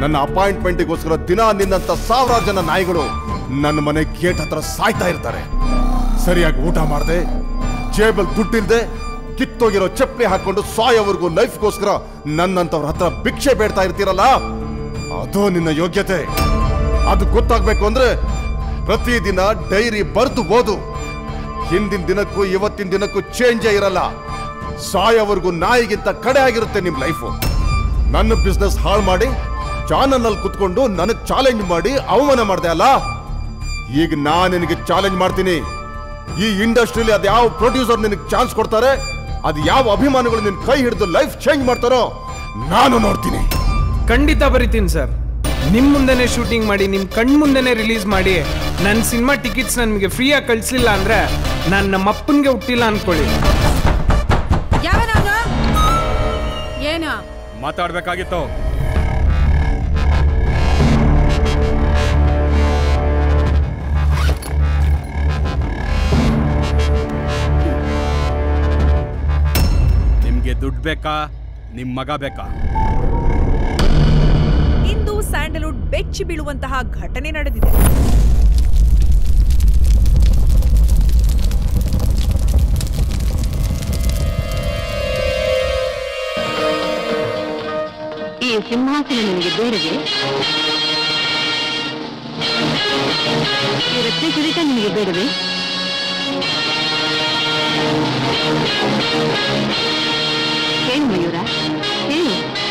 ನನ್ನ ಅಪಾಯಿಂಟ್ಮೆಂಟಿಗೋಸ್ಕರ ದಿನ ನಿನ್ನಂತ ಸಾವಿರಾರು ಜನ ನಾಯಿಗಳು ನನ್ನ ಮನೆ ಗೇಟ್ ಹತ್ರ ಸಾಯ್ತಾ ಇರ್ತಾರೆ ಸರಿಯಾಗಿ ಊಟ ಮಾಡದೆ ಜೇಬಲ್ ದುಡ್ಡಿಲ್ದೆ ಕಿತ್ತೋಗಿರೋ ಚಪ್ಪಲಿ ಹಾಕೊಂಡು ಸಾಯೋವರೆಗೂ ಲೈಫ್ಗೋಸ್ಕರ ನನ್ನಂತವ್ರ ಹತ್ರ ಭಿಕ್ಷೆ ಬೇಡ್ತಾ ಇರ್ತೀರಲ್ಲ ಅದು ನಿನ್ನ ಯೋಗ್ಯತೆ ಅದು ಗೊತ್ತಾಗ್ಬೇಕು ಅಂದ್ರೆ ಪ್ರತಿದಿನ ಡೈರಿ ಬರ್ದು ಓದು ಹಿಂದಿನ ದಿನಕ್ಕೂ ಇವತ್ತಿನ ದಿನಕ್ಕೂ ಚೇಂಜೇ ಇರಲ್ಲ ಸಾಯೋವರೆಗೂ ನಾಯಿಗಿಂತ ಕಡೆ ಆಗಿರುತ್ತೆ ನಿಮ್ ಲೈಫು ನನ್ನ ಬಿಸ್ನೆಸ್ ಹಾಳು ಮಾಡಿ ಚಾನಲ್ ಅಲ್ಲಿ ಕುತ್ಕೊಂಡು ನನಗ್ ಚಾಲೆಂಜ್ ಮಾಡಿ ಅವಮಾನ ಮಾಡ್ದೆ ಅಲ್ಲ ಈಗ ನಾನ್ ನಿನಗೆ ಚಾಲೆಂಜ್ ಮಾಡ್ತೀನಿ ಈ ಇಂಡಸ್ಟ್ರಿಲಿ ಅದ್ ಯಾವ ಪ್ರೊಡ್ಯೂಸರ್ ನಿನಗೆ ಚಾನ್ಸ್ ಕೊಡ್ತಾರೆ ಅದ್ ಯಾವ ಅಭಿಮಾನಿಗಳು ನಿನ್ ಕೈ ಹಿಡಿದು ಲೈಫ್ ಚೇಂಜ್ ಮಾಡ್ತಾರೋ ನಾನು ನೋಡ್ತೀನಿ ಖಂಡಿತ ಬರಿತೀನಿ ಸರ್ ನಿಮ್ಮ ಮುಂದೆನೆ ಶೂಟಿಂಗ್ ಮಾಡಿ ನಿಮ್ಮ ಕಣ್ ಮುಂದೆನೆ ರಿಲೀಸ್ ಮಾಡಿ ನನ್ನ ಸಿನಿಮಾ ಟಿಕೆಟ್ಸ್ ನನಗೆ ಫ್ರೀಯಾಗಿ ಕಳಿಸ್ಲಿಲ್ಲ ಅಂದ್ರೆ ನಾನು ನಮ್ಮ ಅಪ್ಪನಿಗೆ ಹುಟ್ಟಿಲ್ಲ ಅನ್ಕೊಳ್ಳಿ ಯಾವನವನು ಏನು ಮಾತಾಡ್ಬೇಕಾಗಿತ್ತು ನಿಮ್ಗೆ ದುಡ್ಡು ಬೇಕಾ ನಿಮ್ ಮಗ ಬೇಕಾ ಇಂದು ಸ್ಯಾಂಡಲ್ವುಡ್ ಬೆಚ್ಚಿ ಬೀಳುವಂತಹ ಘಟನೆ ನಡೆದಿದೆ ಈ ಸಿಂಹಾಸನ ನಿನಗೆ ಬೇಡವೇ ಈ ರತ್ನ ಕಿರೀಟ ನಿನಗೆ ಬೇಡವೇ ಹೇಳು ಮಯೂರ ಹೇಳು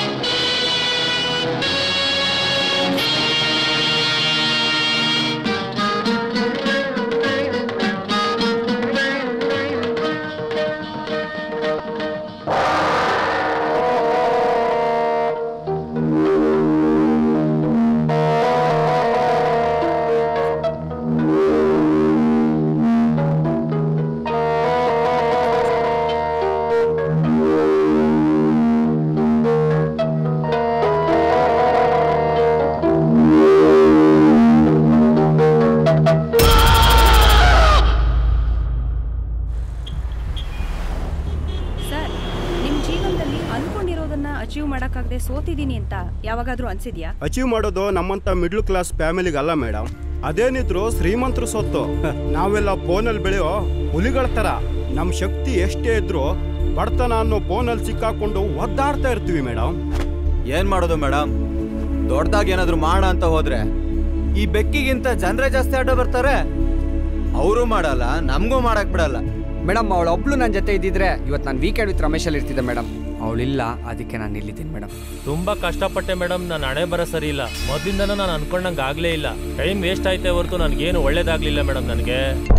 ಸರ್ ನಿಮ್ ಜೀವನದಲ್ಲಿ ಅನ್ಕೊಂಡಿರೋದನ್ನ ಅಚೀವ್ ಮಾಡಕ್ಕಾಗದೆ ಸೋತಿದ್ದೀನಿ ಅಂತ ಯಾವಾಗಾದ್ರೂ ಅನ್ಸಿದ್ಯಾ ಅಚೀವ್ ಮಾಡೋದು ನಮ್ಮಂತ ಮಿಡ್ಲ್ ಕ್ಲಾಸ್ ಫ್ಯಾಮಿಲಿಗೆ ಅಲ್ಲ ಮೇಡಮ್ ಅದೇನಿದ್ರು ಶ್ರೀಮಂತರು ಸೊತ್ತು ನಾವೆಲ್ಲ ಫೋನಲ್ಲಿ ಬೆಳೆಯೋ ಹುಲಿಗಳ ತರ ನಮ್ಮ ಶಕ್ತಿ ಎಷ್ಟೇ ಇದ್ರು ಬಡತನ ಅನ್ನೋ ಫೋನಲ್ಲಿ ಸಿಕ್ಕಾಕೊಂಡು ಒದ್ದಾಡ್ತಾ ಇರ್ತೀವಿ ಮೇಡಮ್ ಏನ್ ಮಾಡೋದು ಮೇಡಮ್ ದೊಡ್ಡದಾಗಿ ಏನಾದ್ರು ಮಾಡೋಣ ಅಂತ ಹೋದ್ರೆ ಈ ಬೆಕ್ಕಿಗಿಂತ ಜನರೇ ಜಾಸ್ತಿ ಆಟ ಬರ್ತಾರೆ ಅವರು ಮಾಡಲ್ಲ ನಮಗೂ ಮಾಡಕ್ ಬಿಡಲ್ಲ ಮೇಡಮ್ ಅವಳು ಒಬ್ಳು ನನ್ನ ಜೊತೆ ಇದ್ದಿದ್ರೆ ಇವತ್ತು ನಾನು ವೀಕೆಂಡ್ ವಿತ್ ರಮೇಶಲ್ಲಿ ಇರ್ತಿದ್ದೆ ಮೇಡಮ್ ಅವಳಿಲ್ಲ ಅದಕ್ಕೆ ನಾನು ಇಲ್ಲಿದ್ದೀನಿ ಮೇಡಮ್ ತುಂಬಾ ಕಷ್ಟಪಟ್ಟೆ ಮೇಡಮ್ ನಾನು ಹಣೆ ಬರ ಸರಿ ಇಲ್ಲ ಮೊದಲಿಂದನೂ ನಾನು ಅನ್ಕೊಂಡಂಗೆ ಆಗ್ಲೇ ಇಲ್ಲ ಟೈಮ್ ವೇಸ್ಟ್ ಆಯ್ತೆ ಹೊರತು ನನಗೇನು ಒಳ್ಳೇದಾಗ್ಲಿಲ್ಲ ಮೇಡಮ್ ನನಗೆ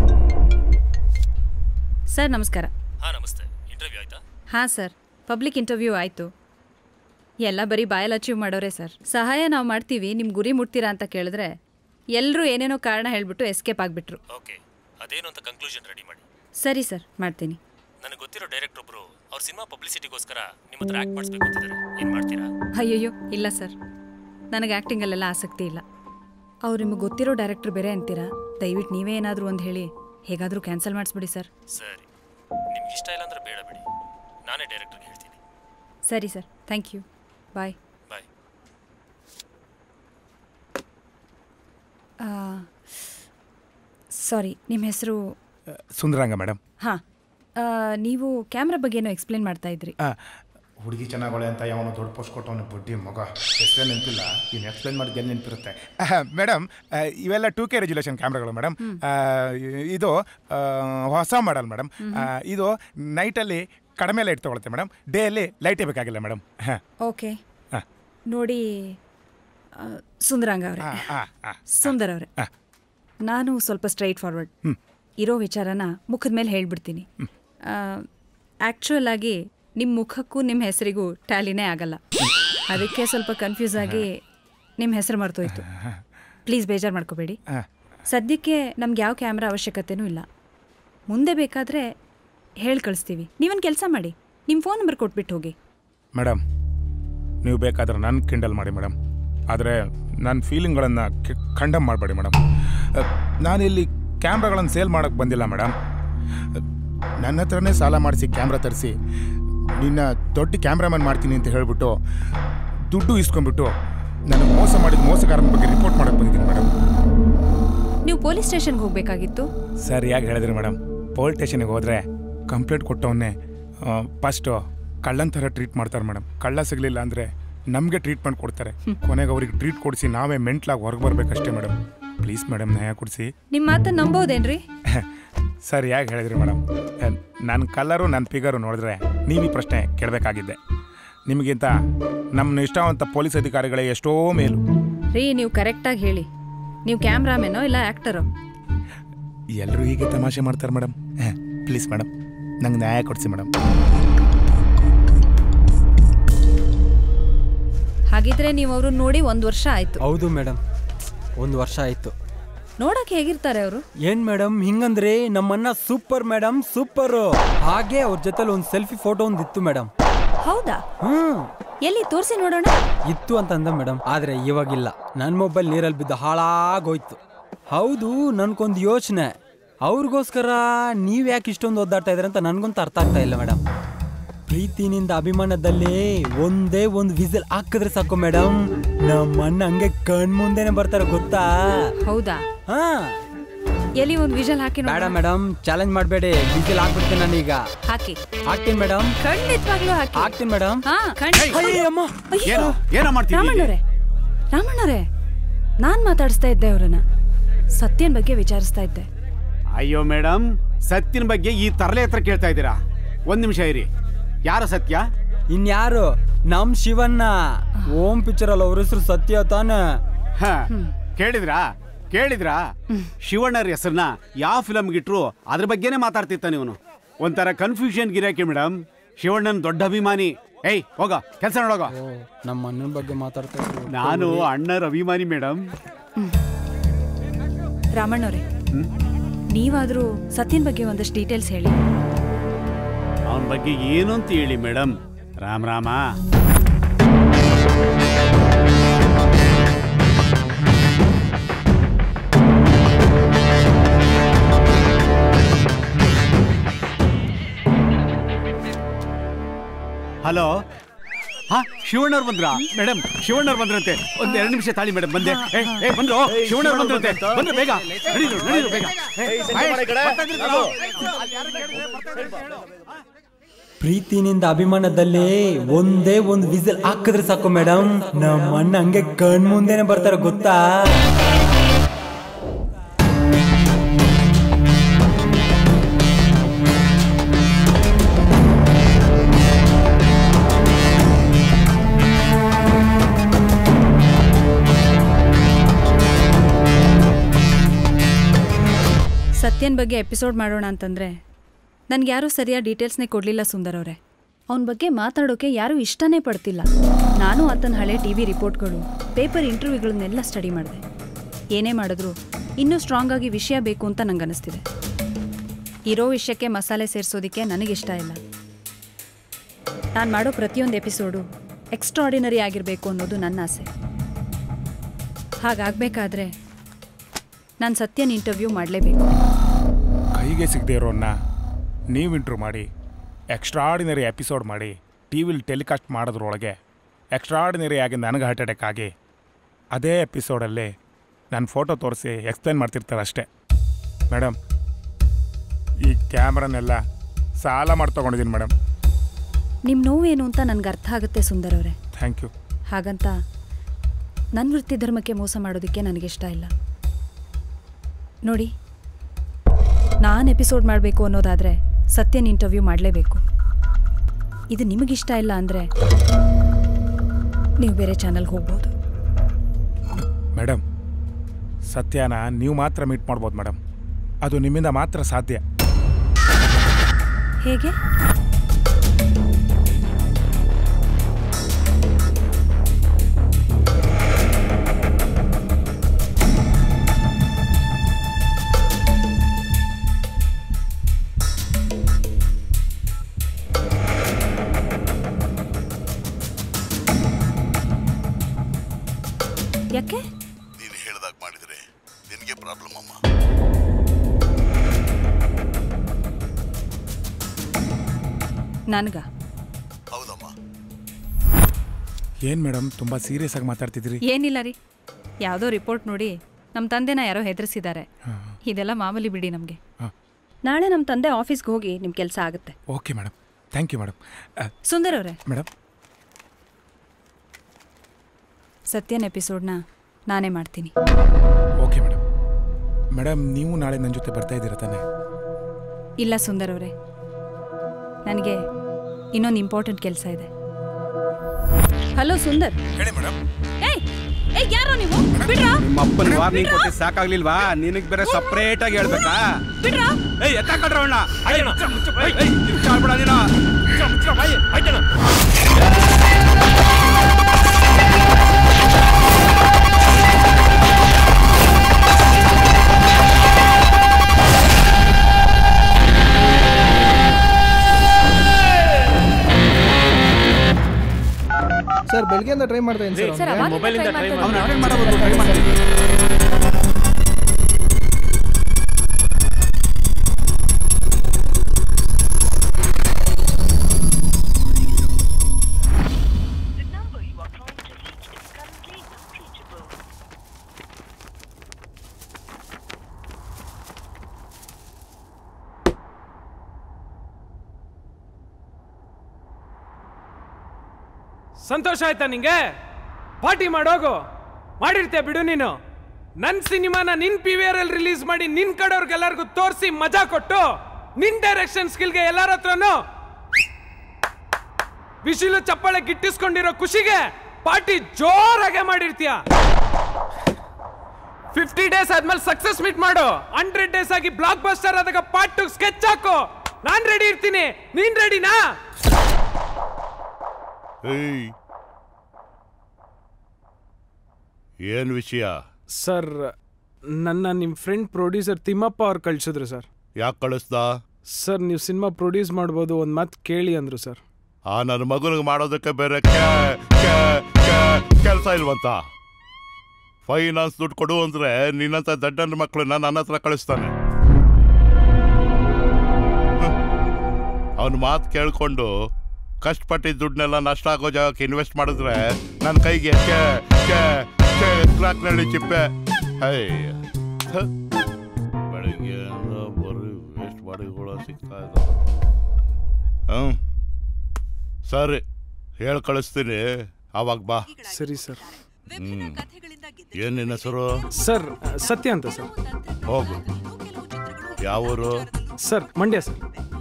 ಸರ್ ನಮಸ್ಕಾರ ಹಾ ನಮಸ್ತೆ ಇಂಟರ್ವ್ಯೂ ಆಯ್ತಾ ಹಾಂ ಸರ್ ಪಬ್ಲಿಕ್ ಇಂಟರ್ವ್ಯೂ ಆಯಿತು ಎಲ್ಲ ಬರೀ ಬಾಯಲ್ಲಿ ಅಚೀವ್ ಮಾಡೋರೆ ಸರ್ ಸಹಾಯ ನಾವು ಮಾಡ್ತೀವಿ ನಿಮ್ಮ ಗುರಿ ಮುಟ್ತೀರಾ ಅಂತ ಕೇಳಿದ್ರೆ ಎಲ್ಲರೂ ಏನೇನೋ ಕಾರಣ ಹೇಳ್ಬಿಟ್ಟು ಎಸ್ಕೇಪ್ ಆಗಿಬಿಟ್ರು ಓಕೆ ಅದೇನು ಅಂತ ಕನ್ಕ್ಲೂಷನ್ ರೆಡಿ ಮಾಡಿ ಸರಿ ಸರ್ ಮಾಡ್ತೀನಿ ನನಗೆ ಗೊತ್ತಿರೋ ಡೈರೆಕ್ಟರ್ ಒಬ್ರು ಅವ್ರ ಸಿನಿಮಾ ಪಬ್ಲಿಸಿಟಿಗೋಸ್ಕರ ನಿಮ್ಮ ಹತ್ರ ಆಕ್ಟ್ ಮಾಡಿಸ್ಬೇಕು ಅಂತಿದ್ದಾರೆ ಏನ್ ಮಾಡ್ತೀರಾ ಅಯ್ಯಯ್ಯೋ ಇಲ್ಲ ಸರ್ ನನಗೆ ಆ್ಯಕ್ಟಿಂಗಲ್ಲೆಲ್ಲ ಆಸಕ್ತಿ ಇಲ್ಲ ಅವ್ರು ನಿಮಗೆ ಗೊತ್ತಿರೋ ಡೈರೆಕ್ಟರ್ ಬೇರೆ ಅಂತೀರಾ ದಯವಿಟ್ಟು ನೀವೇ ಏನಾದರೂ ಒಂದು ಹೇಳಿ ಹೇಗಾದರೂ ಕ್ಯಾನ್ಸಲ್ ಮಾಡಿಸ್ಬಿಡಿ ಸರ್ ಸರಿ ನಿಮ್ಗೆ ಇಷ್ಟ ಇಲ್ಲ ಅಂದ್ರೆ ಬೇಡ ಬಿಡಿ ನಾನೇ ಡೈರೆಕ್ಟರ್ಗೆ ಹೇಳ್ತೀನಿ ಸರಿ sir thank you bye bye sorry ನಿಮ್ಮ ಹೆಸರು ಸುಂದರಂಗ ಮೇಡಮ್ ಹಾಂ ನೀವು ಕ್ಯಾಮ್ರಾ ಬಗ್ಗೆ ಏನೋ ಎಕ್ಸ್ಪ್ಲೇನ್ ಮಾಡ್ತಾ ಇದ್ರಿ ಹುಡುಗಿ ಚೆನ್ನಾಗೊಳೆ ಅಂತ ಯಾವನು ದೊಡ್ಡ ಪೋಸ್ಟ್ ಕೊಟ್ಟವನು ಬಡ್ಡಿ ಮಗ ಹೆಸರೇ ನೆನಪಿಲ್ಲ ಇನ್ನು ಎಕ್ಸ್ಪ್ಲೇನ್ ಮಾಡಿದ ಎಲ್ಲಿ ನೆನಪಿರುತ್ತೆ ಮೇಡಮ್ ಇವೆಲ್ಲ ಟೂ ಕೆ ರೆಜುಲೇಷನ್ ಕ್ಯಾಮ್ರಾಗಳು ಮೇಡಮ್ ಇದು ಆ, ಹೊಸ ಮಾಡಲ್ ಮೇಡಮ್ ಇದು ನೈಟಲ್ಲಿ ಕಡಿಮೆ ಲೈಟ್ ತೊಗೊಳುತ್ತೆ ಮೇಡಮ್ ಡೇಯಲ್ಲಿ ಲೈಟೇ ಬೇಕಾಗಿಲ್ಲ ಮೇಡಮ್ ಹಾಂ ಓಕೆ ಹಾ. ನೋಡಿ ಆ, ಸುಂದರಾಂಗ ಅವರೇ ಹಾ, ಹಾ, ಹಾ. ಸುಂದರ್ ಅವರೇ ಹಾ. ನಾನು ಸ್ವಲ್ಪ ಸ್ಟ್ರೈಟ್ ಫಾರ್ವರ್ಡ್ ಹ್ಮ್. ಇರೋ ವಿಚಾರನ ಮುಖದ ಮೇಲೆ ಹೇಳ್ಬಿಡ್ತೀನಿ ಆ್ಯಕ್ಚುಯಲ್ ಆಗಿ ನಿಮ್ಮ ಮುಖಕ್ಕೂ ನಿಮ್ಮ ಹೆಸರಿಗೂ ಟ್ಯಾಲಿನೇ ಆಗಲ್ಲ ಅದಕ್ಕೆ ಸ್ವಲ್ಪ ಕನ್ಫ್ಯೂಸ್ ಆಗಿ ನಿಮ್ಮ ಹೆಸರು ಮರ್ತೋಯ್ತು ಪ್ಲೀಸ್ ಬೇಜಾರು ಮಾಡ್ಕೋಬೇಡಿ ಹಾ. ಸದ್ಯಕ್ಕೆ ನಮ್ಗೆ ಯಾವ ಕ್ಯಾಮ್ರಾ ಅವಶ್ಯಕತೆನೂ ಇಲ್ಲ ಮುಂದೆ ಬೇಕಾದರೆ ಹೇಳಿ ಕಳಿಸ್ತೀವಿ ನೀವೊಂದು ಕೆಲಸ ಮಾಡಿ ನಿಮ್ಮ ಫೋನ್ ನಂಬರ್ ಕೊಟ್ಬಿಟ್ಟು ಹೋಗಿ ಮೇಡಮ್ ನೀವು ಬೇಕಾದ್ರೆ ನನ್ನ ಕಿಂಡಲ್ ಮಾಡಿ ಮೇಡಮ್ ಆದರೆ ನನ್ನ ಫೀಲಿಂಗ್ಗಳನ್ನು ಖಂಡಮ್ ಮಾಡಬೇಡಿ ಮೇಡಮ್ ನಾನಿಲ್ಲಿ ಕ್ಯಾಮ್ರಾಗಳನ್ನು ಸೇಲ್ ಮಾಡೋಕ್ಕೆ ಬಂದಿಲ್ಲ ಮೇಡಮ್ ನನ್ನ ಹತ್ರನೇ ಸಾಲ ಮಾಡಿಸಿ ಕ್ಯಾಮ್ರಾ ತರಿಸಿ ನಿನ್ನ ದೊಡ್ಡ ಕ್ಯಾಮ್ರಾಮನ್ ಮಾಡ್ತೀನಿ ಅಂತ ಹೇಳಿಬಿಟ್ಟು ದುಡ್ಡು ಇಸ್ಕೊಂಡ್ಬಿಟ್ಟು ನನಗೆ ಮೋಸ ಮಾಡಿದ ಮೋಸಗಾರನ ಬಗ್ಗೆ ರಿಪೋರ್ಟ್ ಮಾಡಕ್ಕೆ ಬಂದಿದ್ದೀನಿ ಮೇಡಮ್ ನೀವು ಪೊಲೀಸ್ ಸ್ಟೇಷನ್ಗೆ ಹೋಗ್ಬೇಕಾಗಿತ್ತು ಸರಿಯಾಗಿ ಹೇಳಿದ್ರಿ ಮೇಡಮ್ ಪೊಲೀಸ್ ಸ್ಟೇಷನ್ಗೆ ಹೋದರೆ ಕಂಪ್ಲೇಂಟ್ ಕೊಟ್ಟವನ್ನೇ ಫಸ್ಟು ಕಳ್ಳನ ಥರ ಟ್ರೀಟ್ ಮಾಡ್ತಾರೆ ಮೇಡಮ್ ಕಳ್ಳ ಸಿಗಲಿಲ್ಲ ಅಂದರೆ ನಮಗೆ ಟ್ರೀಟ್ಮೆಂಟ್ ಕೊಡ್ತಾರೆ ಕೊನೆಗೆ ಅವ್ರಿಗೆ ಟ್ರೀಟ್ ಕೊಡಿಸಿ ನಾವೇ ಮೆಂಟ್ಲಾಗಿ ಹೊರಗೆ ಬರ್ಬೇಕಷ್ಟೇ ಮೇಡಮ್ ಪ್ಲೀಸ್ ಮೇಡಮ್ ನ್ಯಾಯ ಕೊಡಿಸಿ ನಿಮ್ಮ ಮಾತನ್ನ ನಂಬೋದೇನ್ರಿ ಸರಿಯಾಗಿ ಹೇಳಿದ್ರಿ ಮೇಡಮ್ ನನ್ನ ಕಲರು ನನ್ನ ಫಿಗರು ನೋಡಿದ್ರೆ ನೀವು ಈ ಪ್ರಶ್ನೆ ಕೇಳಬೇಕಾಗಿದ್ದೆ ನಿಮಗಿಂತ ನಮ್ಮ ನಿಷ್ಠಾವಂತ ಪೊಲೀಸ್ ಅಧಿಕಾರಿಗಳೇ ಎಷ್ಟೋ ಮೇಲು ರೀ ನೀವು ಕರೆಕ್ಟಾಗಿ ಹೇಳಿ ನೀವು ಕ್ಯಾಮ್ರಾಮೇನೋ ಇಲ್ಲ ಆ್ಯಕ್ಟರೋ ಎಲ್ಲರೂ ಹೀಗೆ ತಮಾಷೆ ಮಾಡ್ತಾರೆ ಮೇಡಮ್ ಪ್ಲೀಸ್ ಮೇಡಮ್ ನಂಗೆ ನ್ಯಾಯ ಕೊಡಿಸಿ ಮೇಡಮ್ ಹಾಗಿದ್ರೆ ನೀವು ಅವ್ರನ್ನ ನೋಡಿ ಒಂದು ವರ್ಷ ಆಯ್ತು ಹೌದು ಮೇಡಮ್ ಒಂದು ವರ್ಷ ಆಯ್ತು ನೋಡಕ್ಕೆ ಹೇಗಿರ್ತಾರೆ ಅವರು ಏನ್ ಮೇಡಮ್ ಹಿಂಗಂದ್ರೆ ನಮ್ಮನ್ನ ಸೂಪರ್ ಮೇಡಮ್ ಸೂಪರ್ ಹಾಗೆ ಅವ್ರ ಜೊತೆಲಿ ಒಂದು ಸೆಲ್ಫಿ ಫೋಟೋ ಒಂದು ಇತ್ತು ಮೇಡಮ್ ಹೌದಾ ಹ್ಮ್ ಎಲ್ಲಿ ತೋರಿಸಿ ನೋಡೋಣ ಇತ್ತು ಅಂತ ಅಂದ ಮೇಡಮ್ ಆದ್ರೆ ಇವಾಗಿಲ್ಲ ನನ್ನ ಮೊಬೈಲ್ ನೀರಲ್ಲಿ ಬಿದ್ದು ಹಾಳಾಗೋಯ್ತು ಹೌದು ನನ್ಗೊಂದು ಯೋಚನೆ ಅವ್ರಿಗೋಸ್ಕರ ನೀವ್ ಯಾಕೆ ಇಷ್ಟೊಂದು ಒದ್ದಾಡ್ತಾ ಇದ್ರಿ ಅಂತ ನನ್ಗಂತೂ ಅರ್ಥ ಆಗ್ತಾ ಇಲ್ಲ ಮೇಡಮ್ ಪ್ರೀತಿನಿಂದ ಅಭಿಮಾನದಲ್ಲಿ ಒಂದೇ ಒಂದು ವಿಸಿಲ್ ಹಾಕಿದ್ರೆ ಸಾಕು ಮೇಡಮ್ ನಮ್ಮ ಅಣ್ಣ ಹಂಗೆ ಕಣ್ ಮುಂದೆನೆ ಬರ್ತಾರೆ ಗೊತ್ತಾ ಹೌದಾ ಹಾ ಎಲ್ಲಿ ಒಂದು ವಿಜಲ್ ಹಾಕಿ ಬೇಡ ನೋಡೋಣ ಮೇಡಮ್ ಚಾಲೆಂಜ್ ಮಾಡಬೇಡಿ ವಿಸಿಲ್ ಹಾಕ್ಬಿಡ್ತೀನಿ ನಾನೀಗ ಹಾಕಿ ಹಾಕ್ತೀನಿ ಮೇಡಮ್ ಖಂಡಿತವಾಗ್ಲೂ ಹಾಕಿ ಹಾಕ್ತೀನಿ ಮೇಡಮ್ ಹಾ ಖಂಡಿತ ಅಯ್ಯಮ್ಮ ಅಯ್ಯೋ. ಏನೋ ಮಾಡ್ತಿದ್ದೀರಿ ರಾಮಣ್ಣವ್ರೆ ರಾಮಣ್ಣವ್ರೆ ನಾನ್ ಮಾತಾಡಿಸ್ತಾ ಇದ್ದೆ ಅವ್ರನ್ನ ಸತ್ಯನ್ ಬಗ್ಗೆ ವಿಚಾರಿಸ್ತಾ ಇದ್ದೆ ಅಯ್ಯೋ ಮೇಡಮ್ ಸತ್ಯನ ಬಗ್ಗೆ ಈ ತರಲೆ ಹತ್ರ ಕೇಳ್ತಾ ಇದ್ದೀರಾ ಒಂದ್ ನಿಮಿಷ ಇರಿ ಯಾರು ಸತ್ಯ ಇನ್ಯಾರು ನಮ್ ಶಿವಣ್ಣ ಓಂ ಪಿಕ್ಚರ್ ಅಲ್ಲಿ ಅವ್ರ ಹೆಸರು ಸತ್ಯ ತಾನೆ ಹ ಕೇಳಿದ್ರಾ ಕೇಳಿದ್ರಾ ಶಿವಣ್ಣರ ಹೆಸರನ್ನ ಯಾವ ಫಿಲಮ್ಗೆ ಇಟ್ರು ಅದ್ರ ಬಗ್ಗೆನೇ ಮಾತಾಡ್ತಿತ್ತಾನೆ ಇವನು ಒಂಥರ ಕನ್ಫ್ಯೂಷನ್ ಗಿರಾಕಿ ಮೇಡಮ್ ಶಿವಣ್ಣನ ದೊಡ್ಡ ಅಭಿಮಾನಿ ಏಯ್ ಹೋಗ ಕೆಲಸ ನೋಡೋಗ ನಮ್ಮ ಅಣ್ಣನ ಬಗ್ಗೆ ಮಾತಾಡ್ತಾ ಇದ್ರು ನಾನು ಅಣ್ಣರ ಅಭಿಮಾನಿ ಮೇಡಮ್ ರಾಮಣ್ಣವ್ರೆ ನೀವಾದ್ರೂ ಸತ್ಯನ್ ಬಗ್ಗೆ ಒಂದಷ್ಟು ಡೀಟೇಲ್ಸ್ ಹೇಳಿ ಅವನ ಬಗ್ಗೆ ಏನು ಅಂತ ಹೇಳಿ ಮೇಡಮ್ ರಾಮ್ ರಾಮ ಹಲೋ ಹಾ ಶಿವಣ್ಣವ್ರು ಬಂದ್ರಾ ಮೇಡಮ್ ಶಿವಣ್ಣವ್ರು ಬಂದ್ರಂತೆ ಒಂದ್ ಎರಡು ನಿಮಿಷ ತಾಳಿ ಮೇಡಮ್ ಬಂದೆ ಏ, ಏ, ಬಂದ್ರು ಶಿವಣ್ಣವ್ರು ಬಂದ್ರಂತೆ ಬಂದ್ರು ಬೇಗ ನಡೀರು ನಡೀರು ಬೇಗ ಏ, ಬರ್ತಾ ಇದ್ದೀರಿ ಕಣೋ. ಪ್ರೀತಿನಿಂದ ಅಭಿಮಾನದಲ್ಲಿ ಒಂದೇ ಒಂದು ವಿಸಿಲ್ ಹಾಕಿದ್ರೆ ಸಾಕು ಮೇಡಮ್ ನಮ್ಮ ಅಣ್ಣ ಹಂಗೆ ಕಣ್ ಮುಂದೆನೆ ಬರ್ತಾರೆ ಗೊತ್ತಾ ಸತ್ಯನ್ ಬಗ್ಗೆ ಎಪಿಸೋಡ್ ಮಾಡೋಣ ಅಂತಂದ್ರೆ ನನ್ಗೆ ಯಾರೂ ಸರಿಯಾದ ಡೀಟೇಲ್ಸ್ನೇ ಕೊಡಲಿಲ್ಲ ಸುಂದರ್ ಅವರೇ ಅವನ ಬಗ್ಗೆ ಮಾತಾಡೋಕೆ ಯಾರೂ ಇಷ್ಟನೇ ಪಡ್ತಿಲ್ಲ ನಾನು ಆತನ ಹಳೆ ಟಿ ವಿ ರಿಪೋರ್ಟ್ಗಳು ಪೇಪರ್ ಇಂಟರ್ವ್ಯೂಗಳನ್ನೆಲ್ಲ ಸ್ಟಡಿ ಮಾಡಿದೆ ಏನೇ ಮಾಡಿದ್ರು ಇನ್ನೂ ಸ್ಟ್ರಾಂಗ್ ಆಗಿ ವಿಷಯ ಬೇಕು ಅಂತ ನಂಗೆ ಅನಿಸ್ತಿದೆ ಇರೋ ವಿಷಯಕ್ಕೆ ಮಸಾಲೆ ಸೇರಿಸೋದಕ್ಕೆ ನನಗಿಷ್ಟ ಇಲ್ಲ ನಾನು ಮಾಡೋ ಪ್ರತಿಯೊಂದು ಎಪಿಸೋಡು ಎಕ್ಸ್ಟ್ರಾಡಿನರಿ ಆಗಿರಬೇಕು ಅನ್ನೋದು ನನ್ನ ಆಸೆ ಹಾಗಾಗಬೇಕಾದ್ರೆ ನಾನು ಸತ್ಯನ ಇಂಟರ್ವ್ಯೂ ಮಾಡಲೇಬೇಕು ಕೈಗೆ ಸಿಗದೆ ಇರೋನ್ನ ನೀವು ಇಂಟ್ರೂ ಮಾಡಿ ಎಕ್ಸ್ಟ್ರಾಡಿನರಿ ಎಪಿಸೋಡ್ ಮಾಡಿ ಟಿ ವಿಲಿ ಟೆಲಿಕಾಸ್ಟ್ ಮಾಡೋದ್ರೊಳಗೆ ಎಕ್ಸ್ಟ್ರಾಡಿನರಿ ಆಗಿ ನನಗೆ ಹಾರ್ಟ್ ಅಟ್ಯಾಕ್ ಆಗಿ ಅದೇ ಎಪಿಸೋಡಲ್ಲಿ ನನ್ನ ಫೋಟೋ ತೋರಿಸಿ ಎಕ್ಸ್ಪ್ಲೈನ್ ಮಾಡ್ತಿರ್ತಾರೆ ಅಷ್ಟೇ ಮೇಡಮ್ ಈ ಕ್ಯಾಮ್ರನ್ನೆಲ್ಲ ಸಾಲ ಮಾಡಿ ತೊಗೊಂಡಿದ್ದೀನಿ ಮೇಡಮ್ ನಿಮ್ಮ ನೋವೇನು ಅಂತ ನನಗೆ ಅರ್ಥ ಆಗುತ್ತೆ ಸುಂದರ್ ಅವರೇ ಥ್ಯಾಂಕ್ ಯು ಹಾಗಂತ ನನ್ನ ವೃತ್ತಿ ಧರ್ಮಕ್ಕೆ ಮೋಸ ಮಾಡೋದಕ್ಕೆ ನನಗಿಷ್ಟ ಇಲ್ಲ ನೋಡಿ ನಾನು ಎಪಿಸೋಡ್ ಮಾಡಬೇಕು ಅನ್ನೋದಾದರೆ ಸತ್ಯನ ಇಂಟರ್ವ್ಯೂ ಮಾಡಲೇಬೇಕು ಇದು ನಿಮಗಿಷ್ಟ ಇಲ್ಲ ಅಂದರೆ ನೀವು ಬೇರೆ ಚಾನಲ್ಗೆ ಹೋಗ್ಬೋದು ಮೇಡಮ್ ಸತ್ಯನ ನೀವು ಮಾತ್ರ ಮೀಟ್ ಮಾಡ್ಬೋದು ಮೇಡಮ್ ಅದು ನಿಮ್ಮಿಂದ ಮಾತ್ರ ಸಾಧ್ಯ ಹೇಗೆ ಯಾಕೆ ನೀನು ಹೇಳ್ದಾಗ ಮಾಡಿದರೆ ನಿನಗೆ ಪ್ರಾಬ್ಲಮ್ ಅಮ್ಮ ನನಗ ಹೌದಮ್ಮ ಏನು ಮೇಡಮ್ ತುಂಬ ಸೀರಿಯಸ್ ಆಗಿ ಮಾತಾಡ್ತಿದ್ರಿ ಏನಿಲ್ಲ ರೀ ಯಾವುದೋ ರಿಪೋರ್ಟ್ ನೋಡಿ ನಮ್ಮ ತಂದೆನ ಯಾರೋ ಹೆದರಿಸಿದ್ದಾರೆ ಇದೆಲ್ಲ ಮಾಮೂಲಿ ಬಿಡಿ ನಮಗೆ ಹಾ. ನಾಳೆ ನಮ್ಮ ತಂದೆ ಆಫೀಸ್ಗೆ ಹೋಗಿ ನಿಮ್ಮ ಕೆಲಸ ಆಗುತ್ತೆ okay madam thank you madam Sundar ಅವರೇ ಮೇಡಮ್ ಸತ್ಯನ ಎಪಿಸೋಡ್ನ ನಾನೇ ಮಾಡ್ತೀನಿ ಓಕೆ ಮೇಡಮ್ ಮೇಡಮ್ ನೀವು ನಾಳೆ ನನ್ನ ಜೊತೆ ಬರ್ತಾ ಇದ್ದೀರಾ ತಾನೆ ಇಲ್ಲ ಸುಂದರ್ ಅವರೇ ನನಗೆ ಇನ್ನೊಂದು ಇಂಪಾರ್ಟೆಂಟ್ ಕೆಲಸ ಇದೆ ಹಲೋ ಸುಂದರ್ ಹೇಳಿ ಮೇಡಮ್ ಏಯ್ ಏಯ್ ಯಾರೋ ನೀವು ಬಿಡ್ರಾ ನಿಮ್ಮ ಅಪ್ಪನ ವಾರ್ನಿಂಗ್ ಕೊಟ್ಟು ಸಾಕಾಗ್ಲಿಲ್ವಾ ನಿನಗ್ ಬೇರೆ ಸಪ್ರೇಟ್ ಆಗಿ ಹೇಳ್ಬೇಕಾ ಬಿಡ್ರಾ ಏಯ್ ಎತ್ತ ಕಡ್ರ ಅವಣ್ಣ ಬಿಡ ನೀನು ಮುಚ್ಚ, ಮುಚ್ಚ, ಬಾಯಿ, ಆಯ್ತಣ್ಣ. ಸರ್ ಬೆಳಗ್ಗೆಯಿಂದ ಟ್ರೈ ಮಾಡ್ತಾ ಇದ್ದೀನಿ ಸರ್, ಅವಾಗಿಂದ ಮೊಬೈಲಿಂದ try ಟ್ರೈ ಮಾಡ್ತಾ ಮಾಡಿ ಇದ್ದೀನಿ. ಮಾಡ್ಬೋದು ಟ್ರೈ ಮಾಡ್ತೀನಿ ಸಂತೋಷ ಆಯ್ತಾ ನಿಂಗೆ ಪಾರ್ಟಿ ಮಾಡೋಗು ಮಾಡಿರ್ತೀಯ ಬಿಡು ನೀನು ನನ್ನ ಸಿನಿಮಾನ ನಿನ್ ಪಿ ವಿ ಆರ್ ಅಲ್ಲಿ ರಿಲೀಸ್ ಮಾಡಿ ನಿನ್ ಕಡೆಯವ್ರಿಗೆಲ್ಲರಿಗೂ ತೋರಿಸಿ ಮಜಾ ಕೊಟ್ಟು ನಿನ್ ಡೈರೆಕ್ಷನ್ ಸ್ಕಿಲ್ಗೆ ಎಲ್ಲರ ಹತ್ರನು ಬಿಸಿಲು ಚಪ್ಪಾಳೆ ಗಿಟ್ಟಿಸ್ಕೊಂಡಿರೋ ಖುಷಿಗೆ ಪಾರ್ಟಿ ಜೋರಾಗೆ ಮಾಡಿರ್ತೀಯ ಫಿಫ್ಟಿ ಡೇಸ್ ಆದ್ಮೇಲೆ ಸಕ್ಸಸ್ ಮೀಟ್ ಮಾಡು ಹಂಡ್ರೆಡ್ ಡೇಸ್ ಆಗಿ ಬ್ಲಾಕ್ ಬಸ್ಟರ್ ಆದಾಗ ಪಾರ್ಟ್ ಟು ಸ್ಕೆಚ್ ಹಾಕು ನಾನ್ ರೆಡಿ ಇರ್ತೀನಿ ನೀನ್ ರೆಡಿನಾ ಏಯ್ ಏನ್ ವಿಷಯ ಸರ್ ನನ್ನ ನಿಮ್ಮ ಫ್ರೆಂಡ್ ಪ್ರೊಡ್ಯೂಸರ್ ತಿಮ್ಮಪ್ಪ ಅವ್ರು ಕಳ್ಸಿದ್ರು ಸರ್ ಯಾಕೆ ಕಳಿಸ್ದ ಸರ್ ನೀವು ಸಿನಿಮಾ ಪ್ರೊಡ್ಯೂಸ್ ಮಾಡ್ಬೋದು ಒಂದು ಮಾತು ಕೇಳಿ ಅಂದರು ಸರ್ ಆ ನನ್ನ ಮಗನಿಗೆ ಮಾಡೋದಕ್ಕೆ ಬೇರೆ ಕೆಲಸ ಇಲ್ವಂತ ಫೈನಾನ್ಸ್ ದುಡ್ಡು ಕೊಡು ಅಂದ್ರೆ ನಿನ್ನಂತ ದಡ್ಡನ ಮಕ್ಕಳನ್ನ ನನ್ನ ಹತ್ರ ಕಳಿಸ್ತಾನೆ ಅವನ ಮಾತು ಕೇಳ್ಕೊಂಡು ಕಷ್ಟಪಟ್ಟಿದ್ದ ದುಡ್ಡನ್ನೆಲ್ಲ ನಷ್ಟ ಆಗೋ ಜಾಗಕ್ಕೆ ಇನ್ವೆಸ್ಟ್ ಮಾಡಿದ್ರೆ ನನ್ನ ಕೈಗೆ ಕ್ರಾಕ್ನಳ್ಳಿ ಚಿಪ್ಪೆ ಅಯ್ಯ ಥ. ಬೆಳಿಗ್ಗೆ ಬರೀ ವೇಸ್ಟ್ ಬಾಡಿಗಳು ಸಿಗ್ತಾ ಇದ್ದಾವೆ ಹ್ಞೂ ಸರಿ ಹೇಳಿ ಕಳಿಸ್ತೀನಿ ಅವಾಗ ಬಾ ಸರಿ ಸರ್ ಹ್ಮ್ ಏನ್ ನಿನ್ನ ಹೆಸರು ಸರ್ ಸತ್ಯ ಅಂತ ಸರ್ ಹೋಗು ಯಾವ ಊರು ಸರ್ ಮಂಡ್ಯ ಸರ್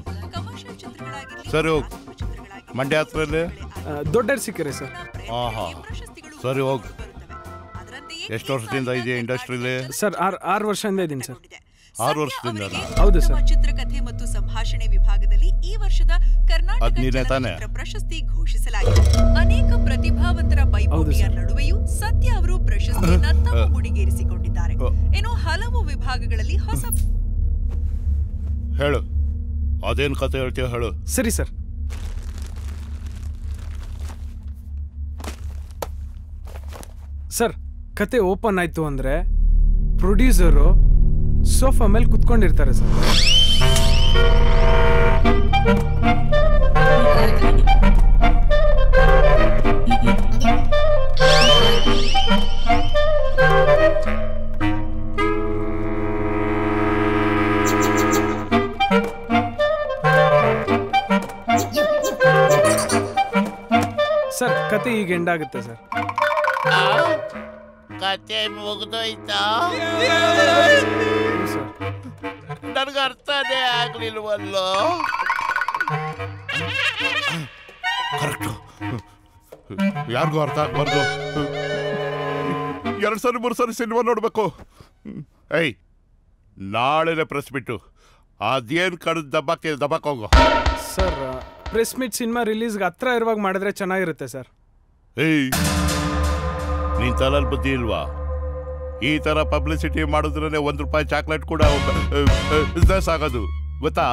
ಸರಿ ಹೋಗು ಮಂಡ್ಯ ಹತ್ರದಲ್ಲಿ ದೊಡ್ಡ ಸಿಕ್ಕರೆ ಸರ್ ಆಹಾ ಸರಿ ಹೋಗು ಎಷ್ಟು ವರ್ಷದಿಂದ ಇದೆಯಾ ಇಂಡಸ್ಟ್ರಿಲಿ ಸರ್ ಆರು ಆರು ವರ್ಷದಿಂದ ಇದ್ದೀನಿ ಸರ್ ಆರು ವರ್ಷದಿಂದ ಹೌದು ಸರ್ ಚಿತ್ರಕಥೆ ಮತ್ತು ಸಂಭಾಷಣೆ ವಿಭಾಗದಲ್ಲಿ ಈ ವರ್ಷದ ಕರ್ನಾಟಕ ಅದ್ ನೀನೇ ತಾನೇ? ಚಲನಚಿತ್ರ ಪ್ರಶಸ್ತಿ ಘೋಷಿಸಲಾಗಿದೆ ಅನೇಕ ಪ್ರತಿಭಾವಂತರ ಪೈಪೋಟಿಯ ನಡುವೆಯೂ ಸತ್ಯ ಅವರು ಪ್ರಶಸ್ತಿಯನ್ನ ತಮ್ಮ ಮುಡಿಗೇರಿಸಿಕೊಂಡಿದ್ದಾರೆ ಇನ್ನು ಹಲವು ವಿಭಾಗಗಳಲ್ಲಿ ಹೊಸ ಹೇಳು ಅದೇನ್ ಕತೆ ಹೇಳ್ತೀಯ ಹೇಳು ಸರಿ ಸರ್ ಸರ್ ಕತೆ ಓಪನ್ ಆಯ್ತು ಅಂದ್ರೆ ಪ್ರೊಡ್ಯೂಸರು ಸೋಫಾ ಮೇಲೆ ಕುತ್ಕೊಂಡಿರ್ತಾರೆ ಸರ್ ಸರ್ ಕತೆ ಈಗ ಎಂಡ್ ಆಗುತ್ತೆ ಸರ್ ಕತೆ ಮುಗ್ದೋಯ್ತಾ ನನಗೆ ಅರ್ಥನೇ ಆಗ್ಲಿಲ್ವಲ್ಲೋ ಕರೆಕ್ಟು ಯಾರಿಗೂ ಅರ್ಥ ಆಗ್ಬಾರ್ದು ಎರಡು ಸರಿ ಮೂರು ಸರಿ ಸಿನಿಮಾ ನೋಡ್ಬೇಕು ಏಯ್ ನಾಳೆನೆ ಪ್ರೆಸ್ ಬಿಟ್ಟು ಅದೇನ್ ಕಡ್ದು ದಬ್ಬಕ್ಕೆ ದಬ್ಬಕ್ಕೆ ಹೋಗು ಸರ್ ಪ್ರೆಸ್ ಮೀಟ್ ಸಿನಿಮಾ ರಿಲೀಸ್ಗೆ ಹತ್ರ ಇರುವಾಗ ಮಾಡಿದ್ರೆ ಚೆನ್ನಾಗಿರುತ್ತೆ ಸರ್ ಏಯ್ ನೀನ್ ತಲಲ್ ಬುದ್ಧಿ ಇಲ್ವಾ ಈ ತರ ಪಬ್ಲಿಸಿಟಿ ಮಾಡಿದ್ರೆ ಒಂದ್ ರೂಪಾಯಿ ಚಾಕ್ಲೇಟ್ ಕೂಡ ಬಿಸ್ನೆಸ್ ಆಗೋದು ಗೊತ್ತಾ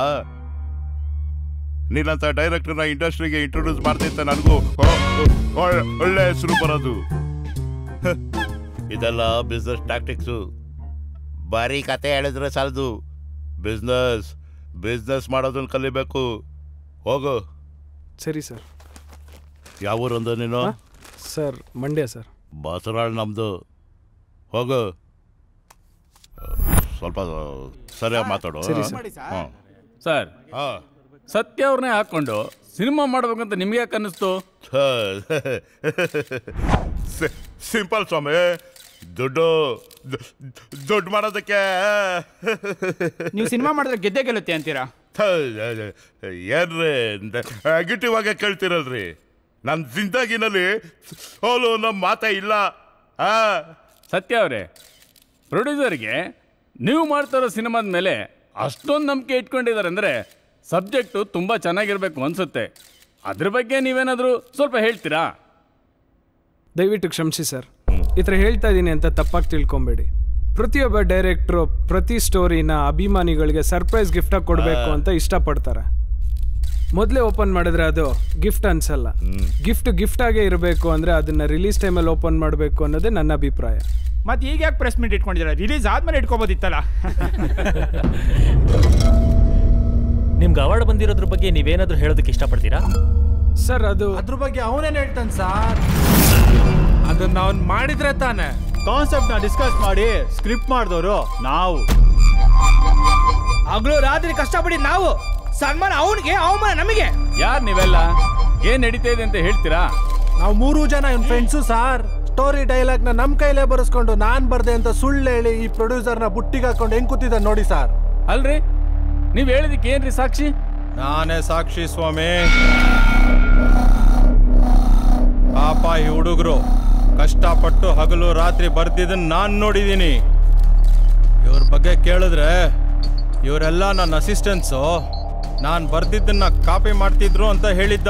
ನೀನಂತ ಡೈರೆಕ್ಟರ್ನ ಇಂಡಸ್ಟ್ರಿಗೆ ಇಂಟ್ರೊಡ್ಯೂಸ್ ಮಾಡ್ತಿದ್ದ ನನಗೂ ಒಳ್ಳೆ ಹೆಸರು ಬರೋದು ಹ, ಇದೆಲ್ಲ ಬಿಸ್ನೆಸ್ ಟ್ಯಾಕ್ಟಿಕ್ಸು ಬರೀ ಕತೆ ಹೇಳಿದ್ರೆ ಸಾಲದು ಬಿಸ್ನೆಸ್ ಬಿಸ್ನೆಸ್ ಮಾಡೋದನ್ನ ಕಲಿಬೇಕು ಹೋಗು ಸರಿ ಸರ್ ಯಾವ ಊರಂದ ನೀನು ಸರ್ ಮಂಡ್ಯ ಸರ್ ಬಸರಾಳ್ ನಮ್ದು ಹೋಗು ಸ್ವಲ್ಪ ಸರಿಯಾಗಿ ಮಾತಾಡು ಸರಿ, ಸರ್. ಹಾಂ ಸರ್ ಸತ್ಯ ಅವ್ರನ್ನೇ ಹಾಕೊಂಡು ಸಿನಿಮಾ ಮಾಡ್ಬೇಕಂತ ನಿಮ್ಗೆ ಯಾಕೆ ಅನ್ನಿಸ್ತು ಸಿಂಪಲ್ ಸ್ವಾಮಿ ದುಡ್ಡು ದು- ದುಡ್ಡು ಮಾಡೋದಕ್ಕೆ ನೀವು ಸಿನಿಮಾ ಮಾಡಿದ್ರೆ ಗೆದ್ದೆ ಗೆಲ್ಲುತ್ತೆ ಅಂತೀರಾ ಏನ್ರಿ ನೆಗೆಟಿವ್ ಆಗಿ ಕೇಳ್ತಿರಲ್ರಿ ನನ್ನ ಜಿಂದಗಿನಲ್ಲಿ ಸೋಲು ನಮ್ಮ ಮಾತೇ ಇಲ್ಲ ಆ ಸತ್ಯ ಅವರೇ ಪ್ರೊಡ್ಯೂಸರ್ಗೆ ನೀವು ಮಾಡ್ತಾರೋ ಸಿನಿಮಾದ ಮೇಲೆ ಅಷ್ಟೊಂದು ನಂಬಿಕೆ ಇಟ್ಕೊಂಡಿದ್ದಾರೆ ಅಂದರೆ ಸಬ್ಜೆಕ್ಟು ತುಂಬ ಚೆನ್ನಾಗಿರ್ಬೇಕು ಅನ್ಸುತ್ತೆ ಅದ್ರ ಬಗ್ಗೆ ನೀವೇನಾದರೂ ಸ್ವಲ್ಪ ಹೇಳ್ತೀರಾ ದಯವಿಟ್ಟು ಕ್ಷಮಿಸಿ ಸರ್ ಈ ಥರ ಹೇಳ್ತಾ ಇದ್ದೀನಿ ಅಂತ ತಪ್ಪಾಗಿ ತಿಳ್ಕೊಬೇಡಿ ಪ್ರತಿಯೊಬ್ಬ ಡೈರೆಕ್ಟ್ರು ಪ್ರತಿ ಸ್ಟೋರಿನ ಅಭಿಮಾನಿಗಳಿಗೆ ಸರ್ಪ್ರೈಸ್ ಗಿಫ್ಟಾಗಿ ಕೊಡಬೇಕು ಅಂತ ಇಷ್ಟಪಡ್ತಾರೆ ಮೊದಲೇ ಓಪನ್ ಮಾಡಿದ್ರೆ ಅದು ಗಿಫ್ಟ್ ಅನ್ಸಲ್ಲ ಗಿಫ್ಟ್ ಗಿಫ್ಟ್ ಆಗೇ ಇರಬೇಕು ಅಂದರೆ ಅದನ್ನ ರಿಲೀಸ್ ಟೈಮಲ್ಲಿ ಓಪನ್ ಮಾಡಬೇಕು ಅನ್ನೋದೇ ನನ್ನ ಅಭಿಪ್ರಾಯ ಮತ್ತೆ ಈಗ ಯಾಕೆ ಪ್ರೆಸ್ ಮೀಟ್ ಇಟ್ಕೊಂಡಿದ್ದೀರಾ ರಿಲೀಸ್ ಆದ್ಮೇಲೆ ಇಟ್ಕೋಬೋದಿತ್ತಲ್ಲ ನಿಮ್ಗೆ ಅವಾರ್ಡ್ ಬಂದಿರೋದ್ರ ಬಗ್ಗೆ ನೀವೇನಾದ್ರೂ ಹೇಳೋದಕ್ಕೆ ಇಷ್ಟಪಡ್ತೀರಾ ಸರ್ ಅದು ಅದ್ರ ಬಗ್ಗೆ ಅವನೇನ್ ಹೇಳ್ತಾನೆ ಸರ್ ಅದನ್ನ ಅವ್ನ್ ಮಾಡಿದ್ರೆ ತಾನೆ ಕಾನ್ಸೆಪ್ಟ್ ನ ಡಿಸ್ಕಸ್ ಮಾಡಿ ಸ್ಕ್ರಿಪ್ಟ್ ಮಾಡಿದವರು ನಾವು ಹಗಲು ರಾತ್ರಿ ಕಷ್ಟಪಡಿ ನಾವು ಸನ್ಮಾನ ಅವನಿಗೆ ಅವಮಾನ ನಮಗೆ ಯಾರು ನೀವೆಲ್ಲ ಏನು ನಡೀತಾ ಇದೆ ಅಂತ ಹೇಳ್ತೀರಾ ನಾವು ಮೂರು ಜನ ಇವ್ನ ಫ್ರೆಂಡ್ಸು ಸಾರ್ ಸ್ಟೋರಿ ಡೈಲಾಗ್ ನ ನಮ್ ಕೈಲೇ ಬರೆಸ್ಕೊಂಡು ನಾನ್ ಬರ್ದೆ ಅಂತ ಸುಳ್ಳು ಹೇಳಿ ಈ ಪ್ರೊಡ್ಯೂಸರ್ ನ ಬುಟ್ಟಿಗೆ ಹಾಕೊಂಡು ಹೆಂಗ್ ಕೂತಿದ್ದ ನೋಡಿ ಸಾರ್ ಅಲ್ರಿ ನೀವು ಹೇಳಿದಕ್ಕೆ ಏನ್ರಿ ಸಾಕ್ಷಿ ನಾನೇ ಸಾಕ್ಷಿ ಸ್ವಾಮಿ ಪಾಪ ಈ ಹುಡುಗರು ಕಷ್ಟಪಟ್ಟು ಹಗಲು ರಾತ್ರಿ ಬರ್ದಿದ್ದನ್ನ ನಾನು ನೋಡಿದ್ದೀನಿ ಇವ್ರ ಬಗ್ಗೆ ಕೇಳಿದ್ರೆ ಇವರೆಲ್ಲ ನನ್ನ ಅಸಿಸ್ಟೆಂಟ್ಸು ನಾನು ಬರ್ದಿದ್ದನ್ನ ಕಾಪಿ ಮಾಡ್ತಿದ್ರು ಅಂತ ಹೇಳಿದ್ದ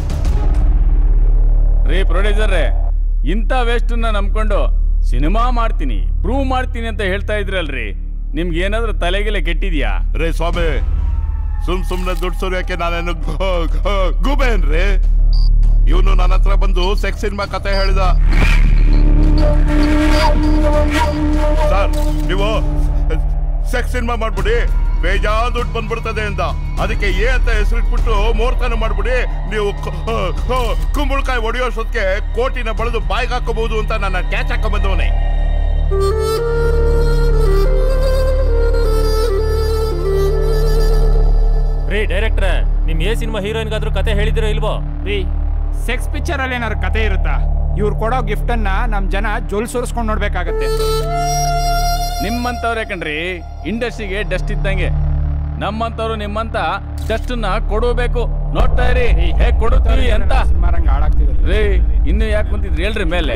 ರೀ ಪ್ರೊಡ್ಯೂಸರ್ರೇ ಇಂಥ ವೇಸ್ಟನ್ನ ನಂಬ್ಕೊಂಡು ಸಿನಿಮಾ ಮಾಡ್ತೀನಿ ಪ್ರೂವ್ ಮಾಡ್ತೀನಿ ಅಂತ ಹೇಳ್ತಾ ಇದ್ರಲ್ರಿ ನಿಮ್ಗೆ ಏನಾದ್ರೂ ತಲೆಗೆಲೆ ಕೆಟ್ಟಿದ್ಯಾ ರೇ ಸ್ವಾಮಿ ಸುಮ್ ಸುಮ್ನೆ ದುಡ್ಡು ಸುರಿಯೋಕೆ ನಾನೇನು ಗು- ಗು- ಗುಬೇನ್ರಿ ಇವನು ನನ್ನ ಹತ್ರ ಬಂದು ಸೆಕ್ಸ್ ಸಿನಿಮಾ ಕತೆ ಹೇಳಿದ ಸರ್ ನೀವು ಸೆಕ್ಸ್ ಸಿನಿಮಾ ಮಾಡ್ಬಿಡಿ ಬೇಜಾನ್ ದುಡ್ಡು ಬಂದ್ಬಿಡ್ತದೆ ಅಂತ ಅದಕ್ಕೆ ಏ ಅಂತ ಹೆಸರಿಟ್ಬಿಟ್ಟು ಮುಹೂರ್ತನ ಮಾಡ್ಬಿಡಿ ನೀವು ಕು- ಕು- ಕುಂಬಳಕಾಯಿ ಹೊಡೆಯೋಷ್ಟೊತ್ತಿಗೆ ಕೋಟಿನ ಬಳೆದು ಬಾಯಿಗೆ ಹಾಕೋಬಹುದು ಅಂತ ನನ್ನ ಕ್ಯಾಚ್ ಹಾಕೊಂಬಂದವನೇ ರೀ ಡೈರೆಕ್ಟ್ರೆ ನಿಮ್ ಏ ಸಿನಿಮಾ ಹೀರೋಯಿನ್ಗಾದ್ರೂ ಕತೆ ಹೇಳಿದಿರೋ ಇಲ್ವೋ ರೀ ಸೆಕ್ಸ್ ಪಿಕ್ಚರ್ ಅಲ್ಲಿ ಏನಾದ್ರು ಕತೆ ಇರುತ್ತಾ ಇವ್ರು ಕೊಡೋ ಗಿಫ್ಟ್ ಅನ್ನ ನಮ್ ಜನ ಜೊಲ್ ಸುರಿಸ್ಕೊಂಡು ನೋಡ್ಬೇಕಾಗತ್ತೆ ನಿಮ್ಮಂತವ್ರೆ ಕಣ್ರಿ ಇಂಡಸ್ಟ್ರಿಗೆ ಡಸ್ಟ್ ಇದ್ದಂಗೆ ನಮ್ಮಂತವ್ರು ನಿಮ್ಮಂತ ಡಸ್ಟನ್ನ ಕೊಡಬೇಕು ನೋಡ್ತಾ ಇರಿ ಹೇಗ್ ಕೊಡುತ್ತೀವಿ ಅಂತ ಸುಮಾರಂಗ ಹಾಳಾಗ್ತಿದೆ ರೀ ಇನ್ನು ಯಾಕೆ ಕುಂತಿದ್ರಿ ಹೇಳ್ರಿ ಮೇಲೆ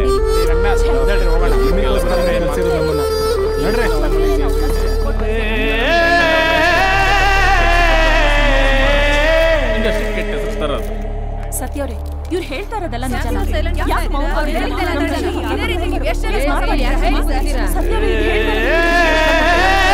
ಇಂಡಸ್ಟ್ರಿ ಕೆಟ್ಟ ಹೆಸರು ತರೋದು ಸತ್ಯವ್ರೆ ಇವ್ರು ಹೇಳ್ತಾ ಇರೋದೆಲ್ಲ ನಿಜ ಯಾಕೆ silent ಆಗ್ತಾ ಯಾಕೆ ಮೌನ ಇದ್ದೀರಾ? ಆಗಿದ್ದೀರಾ? ಹೇಳ್ತಾ ಇದ್ದಾರೆ. ನಮ್ಗೆ ಇದೇ ರೀತಿ ನೀವು ಎಷ್ಟು ಜನ ಏ, ಮಾಡ್ಕೊಳ್ಳಿ, ಯಾಕೆ ಹೇಳಿ ಹೇಳಿ ಸರ್. ಸರ್. ಸತ್ಯವ್ರೆ ಇದು ಹೇಳ್ತಾ ಇರೋದು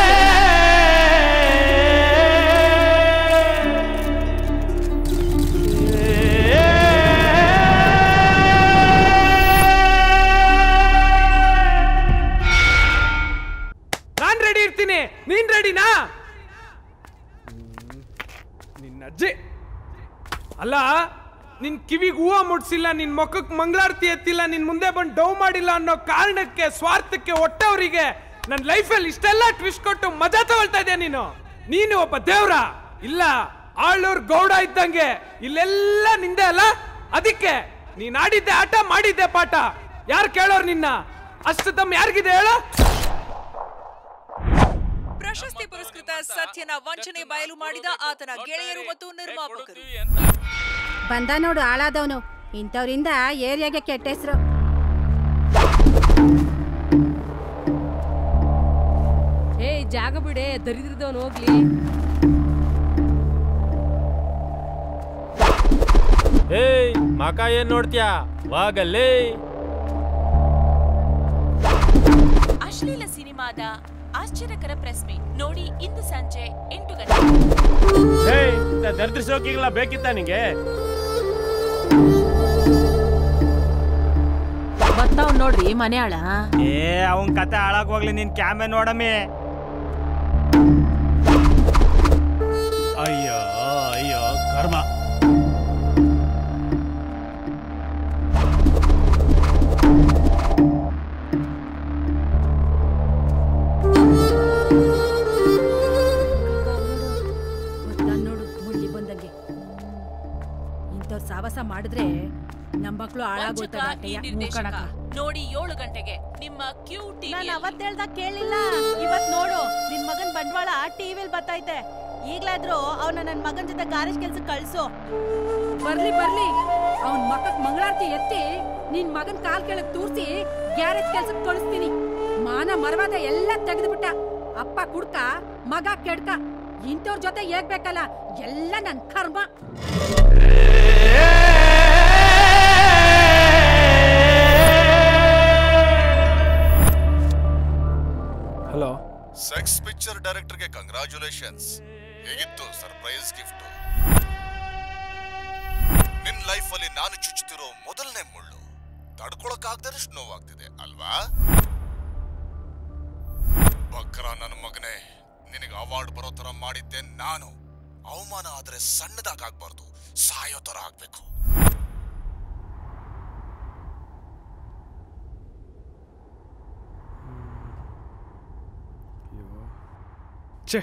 ನಾನ್ ರೆಡಿ ಇರ್ತೀನಿ ನೀನ್ ರೆಡಿನಾ ನಿನ್ನ ಅಜ್ಜಿ ಅಲ್ಲ ನಿನ್ ಕಿವಿಗೆ ಹೂವ ಮುಡ್ಸಿಲ್ಲ ನಿನ್ ಮುಖಕ್ಕೆ ಮಂಗಳಾರತಿ ಎತ್ತಿಲ್ಲ ನಿನ್ ಮುಂದೆ ಬಂದು ಡೌ ಮಾಡಿಲ್ಲ ಅನ್ನೋ ಕಾರಣಕ್ಕೆ ಸ್ವಾರ್ಥಕ್ಕೆ ಒಟ್ಟವರಿಗೆ ನನ್ನ ಲೈಫಲ್ಲಿ ಇಷ್ಟೆಲ್ಲ ಟ್ವಿಸ್ಟ್ ಕೊಟ್ಟು ಮಜಾ ತಗೊಳ್ತಾ ಇದೆಯಾ ನೀನು ನೀನು ಒಬ್ಬ ದೇವ್ರ ಇಲ್ಲ ಆಳೂರ್ ಗೌಡ ಇದ್ದಂಗೆ ಇಲ್ಲೆಲ್ಲ ನಿಂದೆ ಅಲ್ಲ ಅದಕ್ಕೆ ನೀನ್ ಆಡಿದ್ದೆ ಆಟ ಮಾಡಿದ್ದೆ ಪಾಠ ಯಾರು ಕೇಳೋರು ನಿನ್ನ ಅಷ್ಟು ತಮ್ಮ ಯಾರಿಗಿದೆ ಹೇಳೋ ಪ್ರಶಸ್ತಿ ಪುರಸ್ಕೃತ ಸತ್ಯನ ವಂಚನೆ ಬಯಲು ಮಾಡಿದ ಆತನ ಗೆಳೆಯರು ಮತ್ತು ನಿರ್ಮಾಪಕರು ಬಂದ ನೋಡು ಹಾಳಾದವನು ಇಂಥವ್ರಿಂದ ಏರಿಯಾಗೆ ಕೆಟ್ಟ ಹೆಸರು ಏ ಜಾಗ ಬಿಡೆ ದರಿದ್ರದವನು ಹೋಗ್ಲಿ ಏಯ್ ಮಕ ಏನ್ ನೋಡ್ತೀಯಾ ವಾಗಲ್ಲೇ ಅಶ್ಲೀಲ ಸಿನಿಮಾದ ಆಶ್ಚರ್ಯಕರ ಪ್ರೆಸ್ ಮೀಟ್ ನೋಡಿ ಇಂದು ಸಂಜೆ ಎಂಟು ಗಂಟೆ ದರಿದ್ರ ಶೋಕಿಗಳ ಬೇಕಿತ್ತ ನಿಂಗೆ ಬರ್ತಾವ್ ನೋಡ್ರಿ ಮನೆಯಾಳ ಏ ಅವನ್ ಕತೆ ಹಾಳಾಗೋಗ್ಲಿ ನಿನ್ ಕ್ಯಾಮೆ ನೋಡಮ್ಮಿ ಅಯ್ಯೋ ಅಯ್ಯೋ ಕರ್ಮ ಸಹವಾಸ ಮಾಡಿದ್ರೆ ನಮ್ಮ ಮಕ್ಕಳು ವಂಚಕ ಈ ನಿರ್ದೇಶಕ ನೋಡಿ ಏಳು ಗಂಟೆಗೆ ನಿಮ್ಮ ಕ್ಯೂ ನಾನು ಅವತ್ತು ಹೇಳ್ದಾಗ ಕೇಳಿಲ್ಲ ಇವತ್ ನೋಡು ನಿನ್ ಮಗನ್ ಬಂಡವಾಳ ಟಿವಿಲ್ ಬರ್ತೈತೆ ಈಗ್ಲಾದ್ರೂ ಅವನ ನನ್ ಮಗನ್ ಜೊತೆ ಗಾರೇಜ್ ಕೆಲ್ಸಕ್ಕೆ ಕಳ್ಸು ಬರ್ಲಿ ಬರ್ಲಿ ಅವನ್ ಮಕ್ಕಕ್ ಮಂಗಳಾರತಿ ಎತ್ತಿ ನಿನ್ ಮಗನ್ ಕಾಲ್ ಕೆಳಗ್ ತೂರ್ಸಿ ಗ್ಯಾರೇಜ್ ಕೆಲ್ಸಕ್ಕೆ ಕಳಿಸ್ತೀನಿ ಮಾನ ಮರವಾದ ಎಲ್ಲ ತೆಗೆದ್ಬಿಟ್ಟ ಅಪ್ಪ ಕುಡ್ಕ ಮಗ ಕೆಡ್ಕ ಇಂಥವ್ರ ಜೊತೆ ಹೇಗ್ಬೇಕಲ್ಲ ಎಲ್ಲ ನನ್ ಕರ್ಮ ಹಲೋ ಸೆಕ್ಸ್ ಪಿಕ್ಚರ್ ಡೈರೆಕ್ಟರ್ಗೆ ಕಂಗ್ರಾಚುಲೇಷನ್ಸ್ ಹೇಗಿತ್ತು ಸರ್ಪ್ರೈಸ್ ಗಿಫ್ಟ್ ನಿನ್ ಲೈಫ್ ಅಲ್ಲಿ ನಾನು ಚುಚ್ಚುತ್ತಿರೋ ಮೊದಲನೇ ಮುಳ್ಳು ತಡ್ಕೊಳಕ್ಕಾಗ್ದಷ್ಟು ನೋವಾಗ್ತಿದೆ ಅಲ್ವಾ ಬಕ್ರ ನನ್ನ ಮಗನೇ ನಿನಗೆ ಅವಾರ್ಡ್ ಬರೋ ತರ ಮಾಡಿದ್ದೆ ನಾನು ಅವಮಾನ ಆದ್ರೆ ಸಣ್ಣದಾಗ್ಬಾರ್ದು ಸಾಯೋ ತರ ಆಗ್ಬೇಕು ಛೇ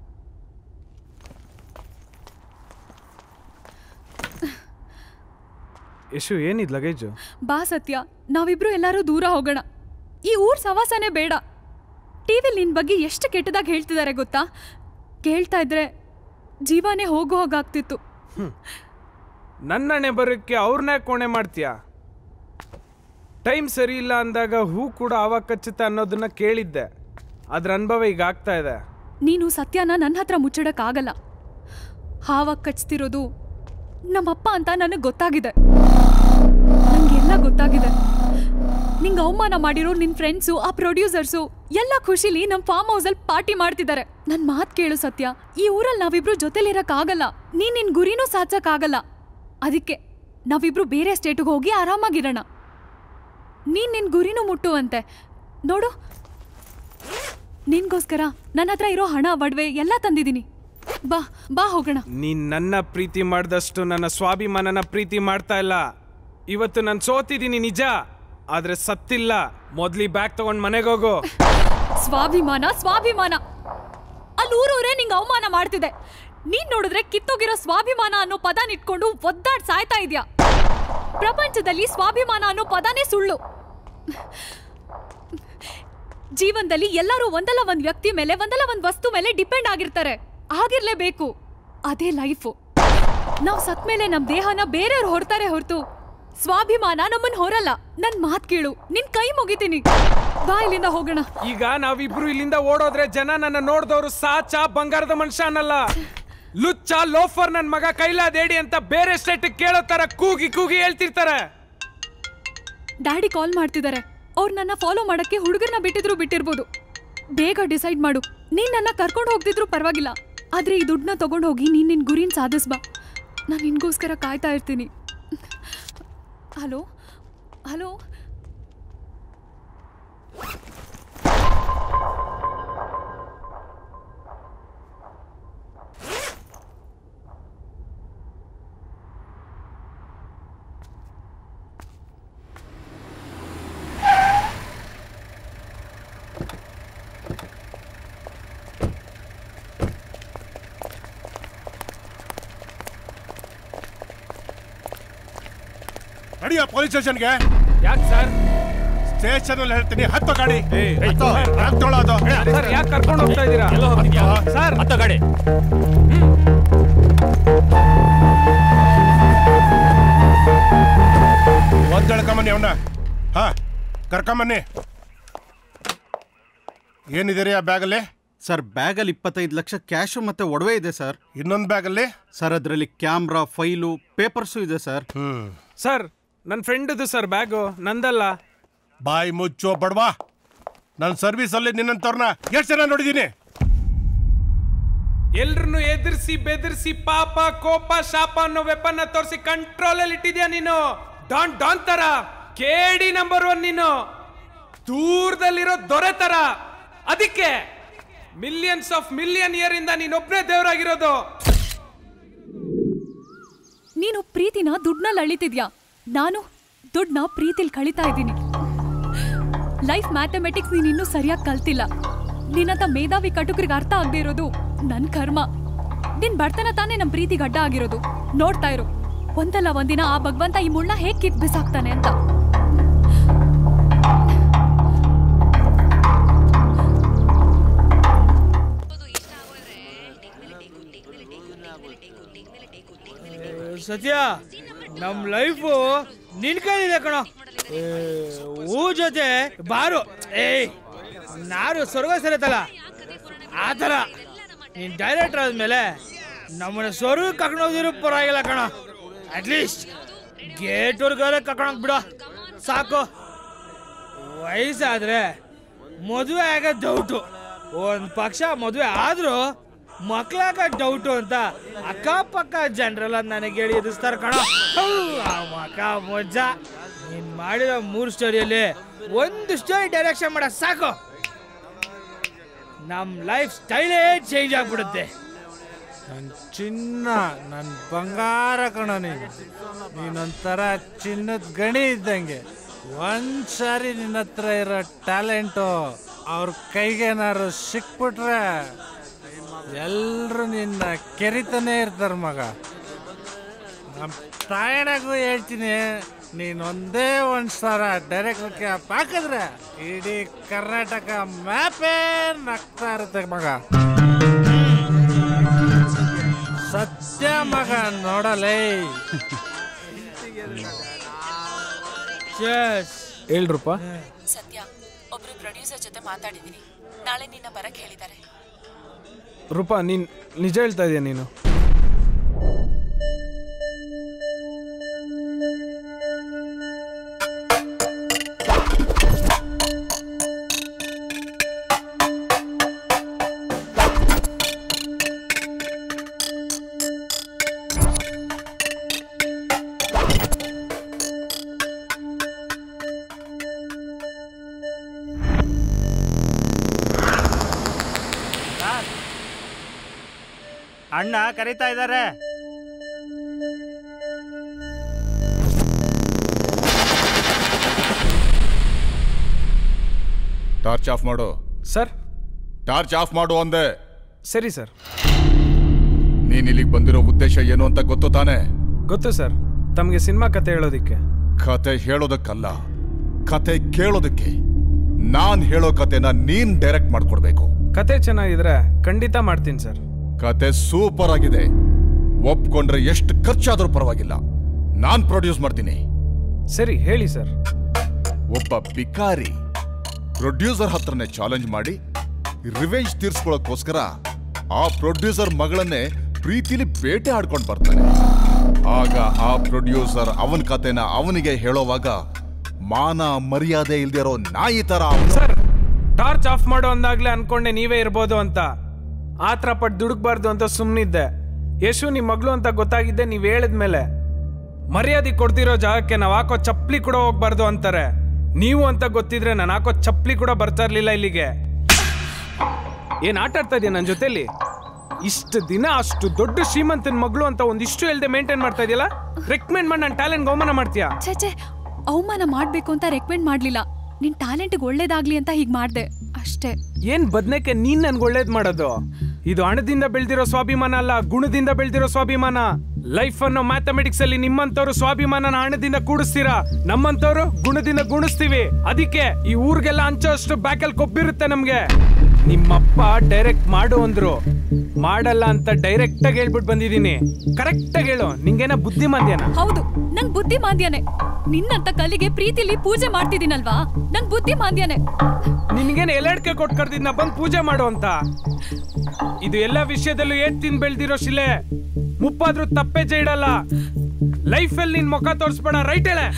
ಯಶು ಏನಿದ್ ಲಗೇಜು ಬಾ ಸತ್ಯ ನಾವಿಬ್ರು ಎಲ್ಲರೂ ದೂರ ಹೋಗೋಣ ಈ ಊರ್ ಸವಾಸನೆ ಬೇಡ ಟಿವಿಲ್ ನಿನ್ ಬಗ್ಗೆ ಎಷ್ಟು ಕೆಟ್ಟದಾಗಿ ಹೇಳ್ತಿದ್ದಾರೆ ಗೊತ್ತಾ ಕೇಳ್ತಾ ಇದ್ರೆ ಜೀವನೇ ಹೋಗೋ ಹಾಗಾಗ್ತಿತ್ತು ನನ್ನಣೆ ಬರೋಕ್ಕೆ ಅವ್ರನ್ನೇ ಕೋಣೆ ಮಾಡ್ತೀಯಾ ಟೈಮ್ ಸರಿ ಇಲ್ಲ ಅಂದಾಗ ಹೂ ಕೂಡ ಆವಾಗ ಕಚ್ಚುತ್ತೆ ಅನ್ನೋದನ್ನ ಕೇಳಿದ್ದೆ ಅದ್ರ ಅನುಭವ ಈಗ ಆಗ್ತಾ ಇದೆ ನೀನು ಸತ್ಯನ ನನ್ನ ಹತ್ರ ಮುಚ್ಚಿಡಕ್ಕಾಗಲ್ಲ ಹಾವಾಗ ಕಚ್ತಿರೋದು ನಮ್ಮಪ್ಪ ಅಂತ ನನಗೆ ಗೊತ್ತಾಗಿದೆ ನಂಗೆಲ್ಲ ಗೊತ್ತಾಗಿದೆ ನಿಂಗೆ ಅವಮಾನ ಮಾಡಿರೋ ನಿನ್ ಫ್ರೆಂಡ್ಸು ಆ ಪ್ರೊಡ್ಯೂಸರ್ಸು ಎಲ್ಲ ಖುಷಿಲಿ ನಮ್ಮ ಫಾರ್ಮ್ ಹೌಸಲ್ಲಿ ಪಾರ್ಟಿ ಮಾಡ್ತಿದ್ದಾರೆ ನನ್ ಮಾತ್ ಕೇಳು ಸತ್ಯ ಈ ಊರಲ್ಲಿ ನಾವಿಬ್ರು ಜೊತೆಲಿರಕ್ಕಾಗಲ್ಲ ನೀನ್ ನಿನ್ ಗುರಿನೂ ಸಾಧ್ಸಕ್ಕಾಗಲ್ಲ ಅದಕ್ಕೆ ನಾವಿಬ್ರು ಬೇರೆ ಸ್ಟೇಟ್ಗೆ ಹೋಗಿ ಆರಾಮಾಗಿರೋಣ ನೀನ್ ನಿನ್ ಗುರಿನೂ ಮುಟ್ಟುವಂತೆ ನೋಡು ನಿನ್ಗೋಸ್ಕರ ನನ್ನ ಹತ್ರ ಇರೋ ಹಣ ಒಡವೆ ಎಲ್ಲ ತಂದಿದ್ದೀನಿ ಬಾ ಬಾ ಹೋಗೋಣ ನೀನ್ ನನ್ನ ಪ್ರೀತಿ ಮಾಡಿದಷ್ಟು ನನ್ನ ಸ್ವಾಭಿಮಾನನ ಪ್ರೀತಿ ಮಾಡ್ತಾ ಇಲ್ಲ ಇವತ್ತು ನಾನು ಸೋತಿದ್ದೀನಿ ನಿಜ ಆದ್ರೆ ಸತ್ತಿಲ್ಲ ಮೊದ್ಲಿ ಬ್ಯಾಗ್ ತಗೊಂಡ್ ಮನೆಗೆ ಹೋಗು ಸ್ವಾಭಿಮಾನ ಸ್ವಾಭಿಮಾನ ಅಲ್ಲಿ ಊರೂರೇ ನಿಂಗೆ ಅವಮಾನ ಮಾಡ್ತಿದೆ ನೀನ್ ನೋಡಿದ್ರೆ ಕಿತ್ತೋಗಿರೋ ಸ್ವಾಭಿಮಾನ ಅನ್ನೋ ಪದನ ಇಟ್ಕೊಂಡು ಒದ್ದಾಡ್ ಸಾಯ್ತಾ ಇದ್ಯಾ ಪ್ರಪಂಚದಲ್ಲಿ ಸ್ವಾಭಿಮಾನ ಅನ್ನೋ ಪದನೇ ಸುಳ್ಳು ಜೀವನದಲ್ಲಿ ಎಲ್ಲರೂ ಒಂದಲ್ಲ ಒಂದ್ ವ್ಯಕ್ತಿ ಮೇಲೆ ಒಂದಲ್ಲ ಒಂದ್ ವಸ್ತು ಮೇಲೆ ಡಿಪೆಂಡ್ ಆಗಿರ್ತಾರೆ ಆಗಿರ್ಲೇಬೇಕು ಅದೇ ಲೈಫು ನಾವ್ ಸತ್ ಮೇಲೆ ನಮ್ ದೇಹನ ಬೇರೆಯವ್ರು ಹೊರ್ತಾರೆ ಹೊರತು ಸ್ವಾಭಿಮಾನ ನಮ್ಮನ್ ಹೊರಲ್ಲ ನನ್ ಮಾತ್ ಕೇಳು ನಿನ್ ಕೈ ಮುಗಿತೀನಿ ಬಾ ಇಲ್ಲಿಂದ ಹೋಗೋಣ ಈಗ ನಾವಿಬ್ರು ಇಲ್ಲಿಂದ ಓಡೋದ್ರೆ ಜನ ನನ್ನ ನೋಡ್ದವ್ರು ಸಾಚ ಬಂಗಾರದ ಮನುಷ್ಯ ಅನ್ನಲ್ಲ ಲುಚ್ಚ ಲೋಫರ್ ನನ್ ಮಗ ಕೈಲಾದೇಡಿ ಅಂತ ಬೇರೆ ಸ್ಟೇಟ್ ಕೇಳೋ ತರ ಕೂಗಿ ಕೂಗಿ ಹೇಳ್ತಿರ್ತಾರೆ ಡ್ಯಾಡಿ ಕಾಲ್ ಮಾಡ್ತಿದ್ದಾರೆ ಅವ್ರು ನನ್ನ ಫಾಲೋ ಮಾಡಕ್ಕೆ ಹುಡುಗರನ್ನ ಬಿಟ್ಟಿದ್ರು ಬಿಟ್ಟಿರ್ಬೋದು ಬೇಗ ಡಿಸೈಡ್ ಮಾಡು ನೀನ್ ನನ್ನ ಕರ್ಕೊಂಡು ಹೋಗ್ತಿದ್ರು ಪರವಾಗಿಲ್ಲ ಆದ್ರೆ ಈ ದುಡ್ಡನ್ನ ತಗೊಂಡು ಹೋಗಿ ನೀನ್ ನಿನ್ ಗುರಿನ್ ಸಾಧಿಸ್ಬಾ ನಾನು ನಿನ್ಗೋಸ್ಕರ ಕಾಯ್ತಾ ಇರ್ತೀನಿ ಹಲೋ ಹಲೋ ನಡಿಯ ಪೊಲೀಸ್ ಸ್ಟೇಷನ್ಗೆ ಯಾಕೆ ಸರ್ ಸ್ಟೇಷನ್ ಅಲ್ಲಿ ಹೇಳ್ತೀನಿ ಹತ್ತು ಗಾಡಿ ಏಯ್, ಹತ್ತು, ಹತ್ತು. ಹತ್ತು ತೊಗೊಳೋದು. ಸರ್ ಯಾಕೆ ಕರ್ಕೊಂಡು ಹೋಗ್ತಾ ಇದ್ದೀರಾ ಎಲ್ಲ ಹೋಗ್ತಿದ್ಯಾ? ಸರ್ ಹತ್ತ ಗಾಡಿ ಒದ್ದು ಎಳ್ಕೊಂಬನ್ನಿ ಅವನ್ನ ಹಾ ಕರ್ಕೊಂಬನ್ನಿ ಏನಿದೆ ಆ ಬ್ಯಾಗಲ್ಲಿ ಸರ್ ಬ್ಯಾಗಲ್ಲಿ ಇಪ್ಪತ್ತೈದು ಲಕ್ಷ ಕ್ಯಾಶು ಮತ್ತೆ ಒಡವೆ ಇದೆ ಸರ್ ಇನ್ನೊಂದು ಬ್ಯಾಗಲ್ಲಿ ಸರ್ ಅದರಲ್ಲಿ ಕ್ಯಾಮ್ರಾ ಫೈಲು ಪೇಪರ್ಸು ಇದೆ ಸರ್ ಸರ್ ನನ್ನ ಫ್ರೆಂಡ್ದು ಸರ್ ಬ್ಯಾಗು ನಂದಲ್ಲ ಬಾಯಿ ಮುಚ್ಚೋ ಬಡವಾ ನನ್ನ ಸರ್ವಿಸಲ್ಲಿ ನಿನ್ನಂತವ್ರನ್ನ ಎಷ್ಟು ಜನ ನೋಡಿದ್ದೀನಿ ಎಲ್ರನ್ನು ಎದುರಿಸಿ ಬೆದರಿಸಿ ಪಾಪ ಕೋಪ ಶಾಪ ಅನ್ನೋ ವೆಪನ್ನ ತೋರಿಸಿ ಕಂಟ್ರೋಲ್ ಅಲ್ಲಿ ಇಟ್ಟಿದ್ಯಾ ನೀನು ಡಾನ್ ಡಾನ್ ತರ ಕೇಡಿ ನಂಬರ್ ಒನ್ ನೀನು ದೂರದಲ್ಲಿರೋ ದೊರೆ ತರ ಅದಕ್ಕೆ ಮಿಲಿಯನ್ಸ್ ಆಫ್ ಮಿಲಿಯನ್ ಇಯರ್ ಇಂದ ನೀನೊಬ್ನೇ ದೇವರಾಗಿರೋದು ನೀನು ಪ್ರೀತಿನ ದುಡ್ನಲ್ಲಿ ಅಳಿತಿದ್ಯಾ ನಾನು ದುಡ್ಡನ್ನ ಪ್ರೀತಿಲ್ ಕಳಿತಾ ಇದ್ದೀನಿ ಲೈಫ್ ಮ್ಯಾಥಮೆಟಿಕ್ಸ್ ನೀನ್ ಇನ್ನೂ ಸರಿಯಾಗಿ ಕಲ್ತಿಲ್ಲ ನಿನ್ನಂತ ಮೇಧಾವಿ ಕಟುಕರಿಗೆ ಅರ್ಥ ಆಗದೆ ಇರೋದು ನನ್ ಕರ್ಮ ನಿನ್ ಬಡತನ ತಾನೇ ನಮ್ ಪ್ರೀತಿಗೆ ಅಡ್ಡ ಆಗಿರೋದು ನೋಡ್ತಾ ಇರು ಒಂದಲ್ಲ ಒಂದಿನ ಆ ಭಗವಂತ ಈ ಮುಳ್ಳ ಹೇಗ್ ಕಿತ್ ಬಿಸಾಕ್ತಾನೆ ಅಂತ ಸತ್ಯ ನಮ್ ಲೈಫು ನಿನ್ ಕೈಲಿದೆ ಕಣೋ ಏ, ಹೂ ಜೊತೆ ಬಾರು ಏಯ್ ನಾರು ಸ್ವರ್ಗ ಸೇರತ್ತಲ್ಲ ಆ ಥರ ನೀನ್ ಡೈರೆಕ್ಟರ್ ಆದ್ಮೇಲೆ ನಮ್ಮನ್ನ ಸ್ವರ್ಗ ಕರ್ಕೊಂಡೋಗಿರೋ ಪರವಾಗಿಲ್ಲ ಕಣ ಅಟ್ಲೀಸ್ಟ್ ಗೇಟ್ವರ್ಗಾರೆ ಕರ್ಕೊಂಡೋಗ್ ಬಿಡೋ ಸಾಕು ವಯಸ್ಸಾದ್ರೆ ಮದುವೆ ಆಗ ಡೌಟು ಒಂದು ಪಕ್ಷ ಮದುವೆ ಆದ್ರೂ ಮಕ್ಳಾಗ ಡೌಟು ಅಂತ ಅಕ್ಕಪಕ್ಕ ಜನರೆಲ್ಲ ನನಗೆ ಹೇಳಿ ಎದುರಿಸ್ತಾರೆ ಕಣ ಮಕ ಮೊಜ್ಜ ನೀನ್ ಮಾಡಿದ ಮೂರು ಸ್ಟೋರಿಯಲ್ಲಿ ಒಂದು ಸ್ಟೋರಿ ಡೈರೆಕ್ಷನ್ ಮಾಡ ಸಾಕು ನಮ್ ಲೈಫ್ ಸ್ಟೈಲೇ ಚೇಂಜ್ ಆಗ್ಬಿಡುತ್ತೆ ನನ್ ಚಿನ್ನ ನನ್ ಬಂಗಾರ ಕಣ ನೀನು ನೀನೊಂಥರ ಚಿನ್ನದ ಗಣಿ ಇದ್ದಂಗೆ ಒಂದ್ ಸಾರಿ ನಿನ್ನ ಹತ್ರ ಇರೋ ಟ್ಯಾಲೆಂಟು ಅವ್ರ ಕೈಗೇನಾರು ಸಿಕ್ಬಿಟ್ರೆ ಎಲ್ರು ನಿನ್ನ ಕೆರಿತಾನೆ ಇರ್ತಾರ ಮಗ ನಮ್ಮ ತಾಯಣಗೂ ಹೇಳ್ತೀನಿ ನೀನ್ ಒಂದೇ ಒಂದ್ ಸಲ ಡೈರೆಕ್ಟ್ ಕ್ಯಾಪ್ ಹಾಕಿದ್ರೆ ಇಡೀ ಕರ್ನಾಟಕ ಮ್ಯಾಪೇ ನಗ್ತಾ ಇರುತ್ತೆ ಮಗ ಸತ್ಯ ಮಗ ನೋಡಲೇ ಹೇಳ್ರಪ್ಪ ಸತ್ಯ ಒಬ್ರು ಪ್ರೊಡ್ಯೂಸರ್ ಜೊತೆ ಮಾತಾಡಿದೀನಿ ನಾಳೆ ನಿನ್ನ ಬರಕ್ ಹೇಳಿದ್ದಾರೆ ರೂಪಾ ನೀನ್ ನಿಜ ಹೇಳ್ತಾ ಇದೀಯ ನೀನು ಅಣ್ಣ ಕರೀತಾ ಇದ್ದಾರೆ ಟಾರ್ಚ್ ಆಫ್ ಮಾಡು ಸರ್ ಟಾರ್ಚ್ ಆಫ್ ಮಾಡು ಅಂದೆ ಸರಿ ಸರ್ ನೀನ್ ಇಲ್ಲಿಗೆ ಬಂದಿರೋ ಉದ್ದೇಶ ಏನು ಅಂತ ಗೊತ್ತು ತಾನೆ ಗೊತ್ತು ಸರ್ ತಮಗೆ ಸಿನಿಮಾ ಕತೆ ಹೇಳೋದಿಕ್ಕೆ ಕತೆ ಹೇಳೋದಕ್ಕಲ್ಲ ಕತೆ ಕೇಳೋದಕ್ಕೆ ನಾನ್ ಹೇಳೋ ಕತೆನ ನೀನ್ ಡೈರೆಕ್ಟ್ ಮಾಡ್ಕೊಡ್ಬೇಕು ಕತೆ ಚೆನ್ನಾಗಿದ್ರೆ ಖಂಡಿತ ಮಾಡ್ತೀನಿ ಸರ್ ಕತೆ ಸೂಪರ್ ಆಗಿದೆ ಒಪ್ಕೊಂಡ್ರೆ ಎಷ್ಟು ಖರ್ಚಾದ್ರೂ ಪರವಾಗಿಲ್ಲ ನಾನ್ ಪ್ರೊಡ್ಯೂಸ್ ಮಾಡ್ತೀನಿ ಸರಿ ಹೇಳಿ ಸರ್ ಒಬ್ಬ ಬಿಕಾರಿ ಪ್ರೊಡ್ಯೂಸರ್ ಹತ್ರನೇ ಚಾಲೆಂಜ್ ಮಾಡಿ ರಿವೆಂಜ್ ತೀರ್ಸ್ಕೊಳ್ಳೋಕ್ಕೋಸ್ಕರ ಆ ಪ್ರೊಡ್ಯೂಸರ್ ಮಗಳನ್ನೇ ಪ್ರೀತಿಲಿ ಬೇಟೆ ಆಡ್ಕೊಂಡು ಬರ್ತಾನೆ ಆಗ ಆ ಪ್ರೊಡ್ಯೂಸರ್ ಅವನ ಕತೆನ ಅವನಿಗೆ ಹೇಳೋವಾಗ ಮಾನ ಮರ್ಯಾದೆ ಇಲ್ದಿರೋ ನಾಯಿ ತರ ಸರ್ ಟಾರ್ಚ್ ಆಫ್ ಮಾಡೋ ಅಂದಾಗ್ಲೇ ಅನ್ಕೊಂಡೆ ನೀವೇ ಇರ್ಬೋದು ಅಂತ ಆತರ ಪಟ್ಟು ದುಡುಕ್ಬಾರ್ದು ಅಂತ ಸುಮ್ಮನಿದ್ದೆ ಯಶು ನಿಮ್ ಮಗಳು ಅಂತ ಗೊತ್ತಾಗಿದ್ದೆ ನೀವ್ ಹೇಳಿದ್ಮೇಲೆ ಮರ್ಯಾದೆ ಕೊಡ್ತಿರೋ ಜಾಗಕ್ಕೆ ನಾವ್ ಹಾಕೋ ಚಪ್ಲಿ ಕೂಡ ಹೋಗ್ಬಾರ್ದು ಅಂತಾರೆ ನೀವು ಅಂತ ಗೊತ್ತಿದ್ರೆ ನಾನು ಹಾಕೋ ಚಪ್ಲಿ ಕೂಡ ಬರ್ತಾ ಇರ್ಲಿಲ್ಲ ಇಲ್ಲಿಗೆ ಏನ್ ಆಟ ಆಡ್ತಾ ಇದೆಯಾ ನನ್ನ ಜೊತೆಲಿ ಇಷ್ಟು ದಿನ ಅಷ್ಟು ದೊಡ್ಡ ಶ್ರೀಮಂತನ ಮಗಳು ಅಂತ ಒಂದಿಷ್ಟು ಹೇಳ್ದೆ ಮೇಂಟೈನ್ ಮಾಡ್ತಾ ಇದೆಯಲ್ಲ ರೆಕಮೆಂಡ್ ಮಾಡಿ ನನ್ನ ಟ್ಯಾಲೆಂಟ್ ಅವಮಾನ ಮಾಡ್ತೀಯಾ ಛೇ ಛೇ ಅವಮಾನ ಮಾಡ್ಬೇಕು ಅಂತ ರೆಕಮೆಂಡ್ ಮಾಡ್ಲಿಲ್ಲ ನಿನ್ ಟ್ಯಾಲೆಂಟ್ಗೆ ಒಳ್ಳೇದಾಗ್ಲಿ ಅಂತ ಹೀಗ್ ಮಾಡ್ದೆ ಅಷ್ಟೇ ಏನ್ ಬದ್ನೇಕೆ ನೀನ್ ನನ್ಗೆ ಒಳ್ಳೇದ್ ಮಾಡೋದು ಇದು ಹಣದಿಂದ ಬೆಳ್ದಿರೋ ಸ್ವಾಭಿಮಾನ ಅಲ್ಲ ಗುಣದಿಂದ ಬೆಳ್ದಿರೋ ಸ್ವಾಭಿಮಾನ ಲೈಫ್ ಅನ್ನೋ ಮ್ಯಾಥಮೆಟಿಕ್ಸ್ ಅಲ್ಲಿ ನಿಮ್ಮಂತವ್ರು ಸ್ವಾಭಿಮಾನನ ಹಣದಿಂದ ಕೂಡಿಸ್ತೀರಾ ನಮ್ಮಂತವ್ರು ಗುಣದಿಂದ ಗುಣಿಸ್ತೀವಿ ಅದಕ್ಕೆ ಈ ಊರ್ಗೆಲ್ಲ ಹಂಚೋ ಅಷ್ಟು ಬ್ಯಾಕಲ್ ಕೊಬ್ಬಿರುತ್ತೆ ನಮ್ಗೆ ನಿಮ್ಮಪ್ಪ ಡೈರೆಕ್ಟ್ ಮಾಡು ಅಂದ್ರು ಮಾಡಲ್ಲ ಅಂತ ಡೈರೆಕ್ಟ್ ಆಗಿ ಹೇಳ್ಬಿಟ್ಟು ಬಂದಿದೀನಿ ಕರೆಕ್ಟ್ ಆಗಿ ಹೇಳು ನಿಂಗೇನ ಬುದ್ಧಿಮಾಂದ್ಯನ ಹೌದು ನಂಗ್ ಬುದ್ಧಿ ಮಾಂದ್ಯನೆ ನಿನ್ನಂತ ಕಲ್ಲಿಗೆ ಪ್ರೀತಿಲಿ ಪೂಜೆ ಮಾಡ್ತಿದ್ದೀನಲ್ವಾ ನಂಗ್ ಬುದ್ಧಿ ಮಾಂದ್ಯನೆ ನಿನ್ಗೇನು ಎಲೆಡ್ಕೆ ಕೊಟ್ಟು ಕರ್ದಿದ್ನ ಬಂದು ಪೂಜೆ ಮಾಡು ಅಂತ ಇದು ಎಲ್ಲ ವಿಷಯದಲ್ಲೂ ಏನ್ ತಿಂದ್ ಬೆಳ್ದಿರೋ ಶಿಲೆ ಮುಪ್ಪಾದ್ರೂ ತಪ್ಪೆಜ್ಜೆ ಇಡಲ್ಲ ಲೈಫಲ್ಲಿ ನಿನ್ ಮುಖ ತೋರಿಸ್ಬೇಡ ರೈಟ್ ಹೇಳೆ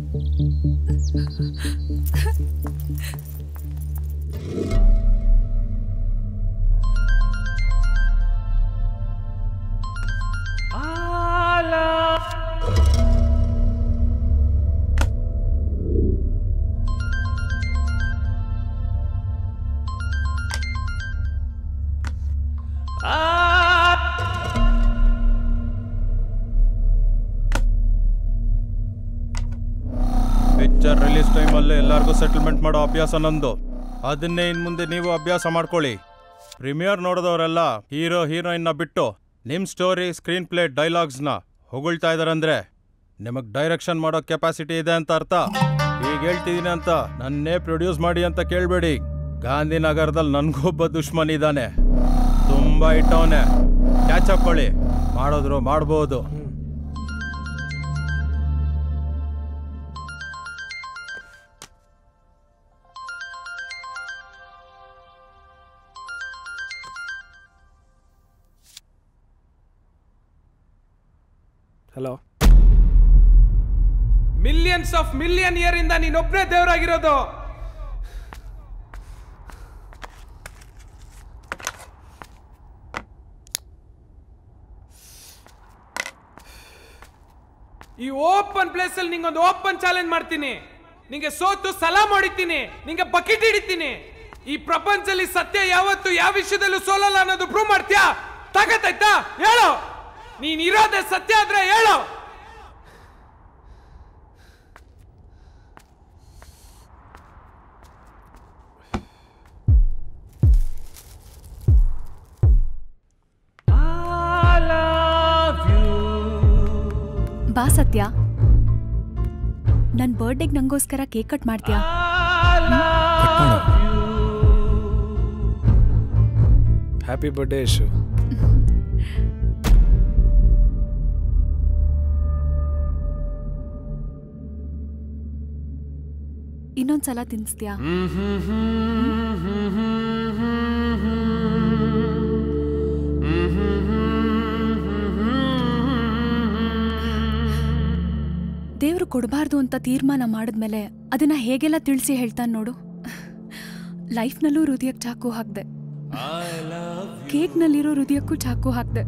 ಪಿಕ್ಚರ್ ರಿಲೀಸ್ ಟೈಮಲ್ಲಿ ಎಲ್ಲರಿಗೂ ಸೆಟಲ್ಮೆಂಟ್ ಮಾಡೋ ಅಭ್ಯಾಸ ನಂದು ಅದನ್ನೇ ಇನ್ನು ಮುಂದೆ ನೀವು ಅಭ್ಯಾಸ ಮಾಡ್ಕೊಳ್ಳಿ ಪ್ರೀಮಿಯರ್ ನೋಡಿದವರೆಲ್ಲ ಹೀರೋ ಹೀರೋಯಿನ್ನ ಬಿಟ್ಟು ನಿಮ್ಮ ಸ್ಟೋರಿ ಸ್ಕ್ರೀನ್ ಪ್ಲೇ ಡೈಲಾಗ್ಸ್ನ ಹೊಗಳ್ತಾ ಇದಾರಂದ್ರೆ ನಿಮಗ್ ಡೈರೆಕ್ಷನ್ ಮಾಡೋ ಕೆಪಾಸಿಟಿ ಇದೆ ಅಂತ ಅರ್ಥ ಈಗ ಹೇಳ್ತಿದೀನಿ ಅಂತ ನನ್ನೇ ಪ್ರೊಡ್ಯೂಸ್ ಮಾಡಿ ಅಂತ ಕೇಳಬೇಡಿ ಗಾಂಧಿನಗರದಲ್ಲಿ ನನ್ಗೊಬ್ಬ ದುಶ್ಮನ್ ಇದ್ದಾನೆ ತುಂಬಾ ಇಟ್ಟವನೆ ಕ್ಯಾಚ್ ಹಾಕೊಳ್ಳಿ ಮಾಡಿದ್ರು ಮಾಡ್ಬೋದು hello millions of million year ಇಂದ ನೀನೊಬ್ನೇ ದೇವರಾಗಿರೋದು ಈ ಓಪನ್ ಪ್ಲೇಸ್ ಅಲ್ಲಿ ನಿಂಗೊಂದು ಓಪನ್ ಚಾಲೆಂಜ್ ಮಾಡ್ತೀನಿ ನಿಂಗೆ ಸೋತು ಸಲಾಮ್ ಹೊಡಿತೀನಿ ನಿಂಗೆ ಬಕೆಟ್ ಹಿಡಿತೀನಿ ಈ ಪ್ರಪಂಚದಲ್ಲಿ ಸತ್ಯ ಯಾವತ್ತು ಯಾವ ವಿಷಯದಲ್ಲೂ ಸೋಲಲ್ಲ ಅನ್ನೋದು ಪ್ರೂವ್ ಮಾಡ್ತೀಯಾ ತಾಕತ್ತಾಯ್ತಾ ಹೇಳು ನೀನ್ ಇರೋದೇ ಸತ್ಯ ಆದ್ರೆ ಹೇಳು ಬಾ ಸತ್ಯ ನನ್ನ ಬರ್ಡೇಗೆ ನಂಗೋಸ್ಕರ ಕೇಕ್ ಕಟ್ ಮಾಡ್ತೀಯಾ ಹ್ಯಾಪಿ ಬರ್ಡೇ ಯಶು ಇನ್ನೊಂದ್ಸಲ ತಿನ್ಸ್ತೀಯಾ ದೇವ್ರು ಕೊಡಬಾರ್ದು ಅಂತ ತೀರ್ಮಾನ ಮಾಡಿದ್ಮೇಲೆ ಅದನ್ನ ಹೇಗೆಲ್ಲ ತಿಳಿಸಿ ಹೇಳ್ತಾನೆ ನೋಡು ಲೈಫ್ನಲ್ಲೂ ಹೃದಯಕ್ಕೆ ಚಾಕು ಹಾಕ್ದೆ ಕೇಕ್ನಲ್ಲಿರೋ ಹೃದಯಕ್ಕೂ ಚಾಕು ಹಾಕ್ದೆ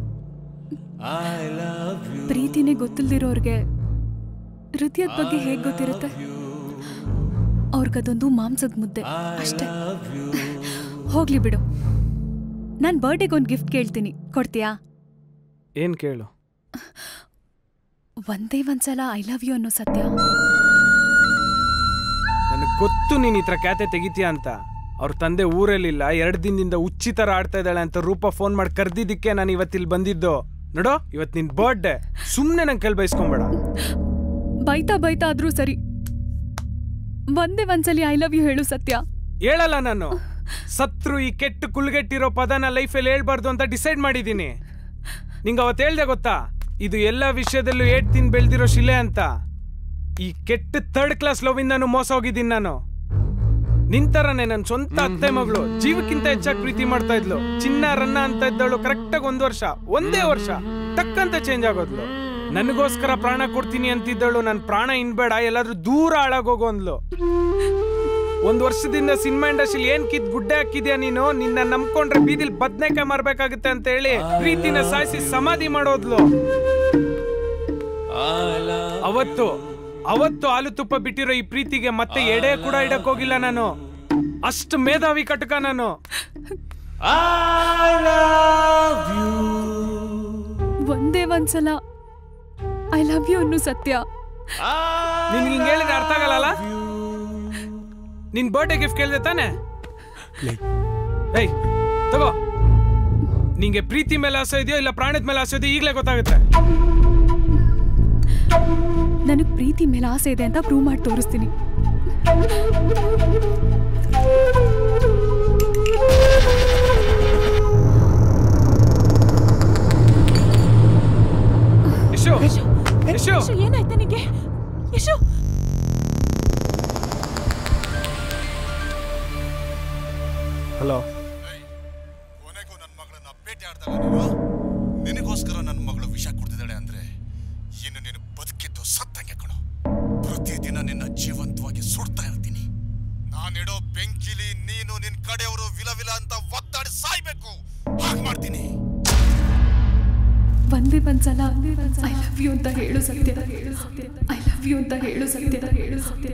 ಪ್ರೀತಿನೇ ಗೊತ್ತಿಲ್ದಿರೋರ್ಗೆ ಹೃದಯದ ಬಗ್ಗೆ ಹೇಗೆ ಗೊತ್ತಿರುತ್ತೆ ಅವ್ರಿಗದೊಂದು ಮಾಂಸದ ಮುದ್ದೆ ಅಷ್ಟೇ ಹೋಗ್ಲಿ ಬಿಡು ನಾನು ಬರ್ಡೇಗೆ ಒಂದು ಗಿಫ್ಟ್ ಕೇಳ್ತೀನಿ ಕೊಡ್ತೀಯಾ ಏನ್ ಕೇಳು ಒಂದೇ ಒಂದ್ಸಲ ಐ ಲವ್ ಯು ಅನ್ನೋ ಸತ್ಯ ನನಗೆ ಗೊತ್ತು ನೀನ್ ಈ ತರ ಕ್ಯಾತೆ ತೆಗಿತೀಯ ಅಂತ ಅವ್ರ ತಂದೆ ಊರಲ್ಲಿಲ್ಲ ಎರಡು ದಿನದಿಂದ ಉಚ್ಚಿ ತರ ಆಡ್ತಾ ಇದ್ದಾಳೆ ಅಂತ ರೂಪ ಫೋನ್ ಮಾಡಿ ಕರ್ದಿದ್ದಕ್ಕೆ ನಾನು ಇವತ್ತಿಲ್ಲಿ ಬಂದಿದ್ದು ನೋಡೋ ಇವತ್ತು ನಿನ್ ಬರ್ಡೇ ಸುಮ್ಮನೆ ನಂಗೆ ಕೆಲ್ ಬೈಸ್ಕೊಂಬೇಡ ಬೈತಾ ಬೈತಾ ಆದ್ರೂ ಸರಿ ಒಂದೇ ಒಂದ್ಸಲಿ ಐ ಲವ್ ಯು ಹೇಳು ಸತ್ಯ ಹೇಳಲ್ಲ ನಾನು ಸತ್ರು ಈ ಕೆಟ್ಟ ಕುಲ್ಗೆಟ್ಟಿರೋ ಪದನ ಲೈಫಲ್ಲಿ ಹೇಳ್ಬಾರ್ದು ಅಂತ ಡಿಸೈಡ್ ಮಾಡಿದ್ದೀನಿ ನಿಂಗೆ ಅವತ್ತು ಹೇಳ್ದೆ ಗೊತ್ತಾ ಇದು ಎಲ್ಲ ವಿಷಯದಲ್ಲೂ ಏಟ್ ತಿನ್ ಬೆಳ್ದಿರೋ ಶಿಲೆ ಅಂತ ಈ ಕೆಟ್ಟ ಥರ್ಡ್ ಕ್ಲಾಸ್ ಲವಿಂದಾನು ಮೋಸ ಹೋಗಿದ್ದೀನಿ ನಾನು ನಿಂತರನೆ ನನ್ನ ಸ್ವಂತ ಅತ್ತೆ ಮಗಳು ಜೀವಕ್ಕಿಂತ ಹೆಚ್ಚಾಗಿ ಪ್ರೀತಿ ಮಾಡ್ತಾ ಇದ್ಲು ಚಿನ್ನ ರನ್ನ ಅಂತ ಇದ್ದವಳು ಕರೆಕ್ಟಾಗಿ ಒಂದ್ ವರ್ಷ ಒಂದೇ ವರ್ಷ ಟಕ್ಕಂತ ಚೇಂಜ್ ಆಗೋದ್ಲು ನನಗೋಸ್ಕರ ಪ್ರಾಣ ಕೊಡ್ತೀನಿ ಅಂತಿದ್ದಳು ನನ್ನ ಪ್ರಾಣ ಇನ್ಬೇಡ ಎಲ್ಲಾದ್ರೂ ದೂರ ಹಾಳಾಗೋಗು ಅಂದ್ಲು ಒಂದ್ ವರ್ಷದಿಂದ ಸಿನಿಮಾ ಇಂಡಸ್ಟ್ರಿ ಏನ್ ಕಿದ್ ಗುಡ್ಡೆ ಹಾಕಿದ್ಯಾ ನೀನು ನಿನ್ನ ನಂಬ್ಕೊಂಡ್ರೆ ಬೀದಿಲ್ ಬದ್ನೆಕಾಯಿ ಮಾರ್ಬೇಕಾಗುತ್ತೆ ಅಂತ ಹೇಳಿ ಪ್ರೀತಿನ ಸಾಯಿಸಿ ಸಮಾಧಿ ಮಾಡೋದ್ಲು ಅವತ್ತು ಅವತ್ತು ಹಾಲು ತುಪ್ಪ ಬಿಟ್ಟಿರೋ ಈ ಪ್ರೀತಿಗೆ ಮತ್ತೆ ಎಡೆ ಕೂಡ ಇಡಕ್ ಹೋಗಿಲ್ಲ ನಾನು ಅಷ್ಟು ಮೇಧಾವಿ ಕಟಕ ನಾನು ಒಂದೇ ಒಂದ್ಸಲ ಐ ಲವ್ ಯು ಅನ್ನೋ ಸತ್ಯ ನಿನ್ಗೆ ಹಿಂಗ್ ಹೇಳಿದ್ರೆ ಅರ್ಥ ಆಗಲ್ಲ ನಿನ್ ಬರ್ಡೇ ಗಿಫ್ಟ್ ಕೇಳಿದೆ ತಾನೆ ಏಯ್ ತಗೋ ನಿಂಗೆ ಪ್ರೀತಿ ಮೇಲೆ ಆಸೆ ಇದೆಯೋ ಇಲ್ಲ ಪ್ರಾಣದ ಮೇಲೆ ಆಸೆ ಇದೆಯೋ ಈಗಲೇ ಗೊತ್ತಾಗುತ್ತೆ ನನಗ್ ಪ್ರೀತಿ ಮೇಲೆ ಆಸೆ ಇದೆ ಅಂತ ಪ್ರೂವ್ ಮಾಡಿ ತೋರಿಸ್ತೀನಿ ಯಶು ಯಶು ಏನಾಯ್ತು ನಿಂಗೆ ಯಶು ಹಲೋ ನಿನಗೋಸ್ಕರ ನನ್ನ ಮಗಳು ವಿಷ ಕುಡ್ದಿದ್ದಾಳೆ ಅಂದ್ರೆ ಇನ್ನು ನೀನು ಬದುಕಿದ್ದು ಸತ್ತಂಗೆ ಕಣೋ ಪ್ರತಿದಿನ ನಿನ್ನ ಜೀವಂತವಾಗಿ ಸುಡ್ತಾ ಇರ್ತೀನಿ ನಾನಿಡೋ ಬೆಂಕಿಲಿ ನೀನು ನಿನ್ ಕಡೆಯವರು ವಿಲ ವಿಲ ಅಂತ ಒದ್ದಾಡಿ ಸಾಯ್ಬೇಕು ಹಾಗೆ ಮಾಡ್ತೀನಿ ಒಂದೇ ಒಂದ್ಸಲ ಐ ಲವ್ ಯು ಅಂತ ಹೇಳು ಸತ್ಯ ಐ ಲವ್ ಯು ಅಂತ ಹೇಳು ಸತ್ಯ ಹೇಳು ಸತ್ಯ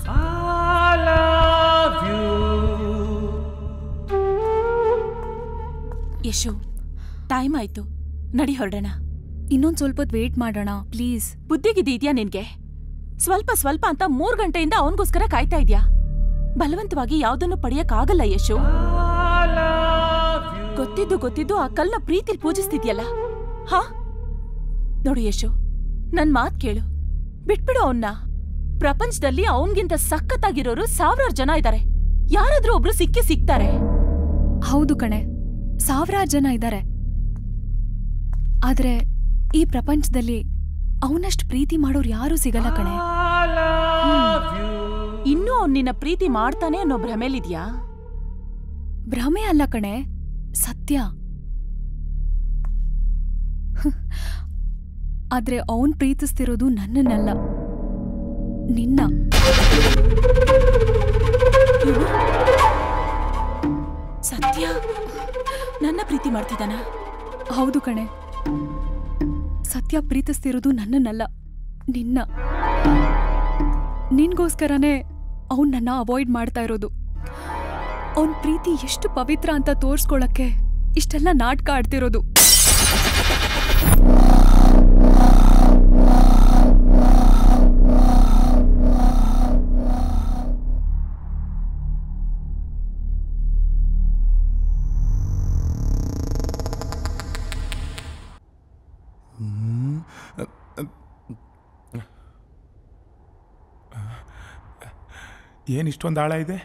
ಯಶು ಟೈಮ್ ಆಯ್ತು ನಡಿ ಹೊರಡೋಣ ಇನ್ನೊಂದ್ ಸ್ವಲ್ಪ ಹೊತ್ತು ವೇಟ್ ಮಾಡೋಣ ಪ್ಲೀಸ್ ಬುದ್ಧಿಗಿದ್ಯಾ ನಿನ್ಗೆ ಸ್ವಲ್ಪ ಸ್ವಲ್ಪ ಅಂತ ಮೂರ್ ಗಂಟೆಯಿಂದ ಅವನಿಗೋಸ್ಕರ ಕಾಯ್ತಾ ಇದ್ಯಾ ಬಲವಂತವಾಗಿ ಯಾವ್ದನ್ನು ಪಡೆಯಕ್ಕಾಗಲ್ಲ ಯಶು ಗೊತ್ತಿದ್ದು ಗೊತ್ತಿದ್ದು ಆ ಕಲ್ನ ಪ್ರೀತಿಲ್ ಪೂಜಿಸ್ತಿದ್ಯಲ್ಲ ಹಾ ನೋಡು ಯಶು ನನ್ ಮಾತ್ ಕೇಳು ಬಿಟ್ಬಿಡು ಅವನ್ನ ಪ್ರಪಂಚದಲ್ಲಿ ಅವನ್ಗಿಂತ ಸಖತ್ತಾಗಿರೋರು ಸಾವಿರಾರು ಜನ ಇದ್ದಾರೆ ಯಾರಾದ್ರೂ ಒಬ್ರು ಸಿಕ್ಕಿ ಸಿಗ್ತಾರೆ ಹೌದು ಕಣೆ ಸಾವಿರಾರು ಜನ ಇದ್ದಾರೆ ಆದ್ರೆ ಈ ಪ್ರಪಂಚದಲ್ಲಿ ಅವನಷ್ಟು ಪ್ರೀತಿ ಮಾಡೋರು ಯಾರೂ ಸಿಗಲ್ಲ ಕಣೆ ಇನ್ನೂ ಅವ್ನ್ ನಿನ್ನ ಪ್ರೀತಿ ಮಾಡ್ತಾನೆ ಅನ್ನೋ ಭ್ರಮೆಲಿದ್ಯಾ ಭ್ರಮೆ ಅಲ್ಲ ಕಣೆ ಸತ್ಯ ಹ್ಮ್. ಆದ್ರೆ ಅವನ್ ಪ್ರೀತಿಸ್ತಿರೋದು ನನ್ನನ್ನಲ್ಲ ನಿನ್ನ ಸತ್ಯ ನನ್ನ ಪ್ರೀತಿ ಮಾಡ್ತಿದ್ದಾನ ಹೌದು ಕಣೆ ಸತ್ಯ ಪ್ರೀತಿಸ್ತಿರೋದು ನನ್ನನ್ನಲ್ಲ ನಿನ್ನ ನಿನ್ಗೋಸ್ಕರನೇ ಅವನ್ ನನ್ನ ಅವಾಯ್ಡ್ ಮಾಡ್ತಾ ಇರೋದು ಅವನ್ ಪ್ರೀತಿ ಎಷ್ಟು ಪವಿತ್ರ ಅಂತ ತೋರ್ಸ್ಕೊಳಕ್ಕೆ ಇಷ್ಟೆಲ್ಲ ನಾಟಕ ಆಡ್ತಿರೋದು ಏನು ಇಷ್ಟೊಂದು ಆಳ ಇದೆ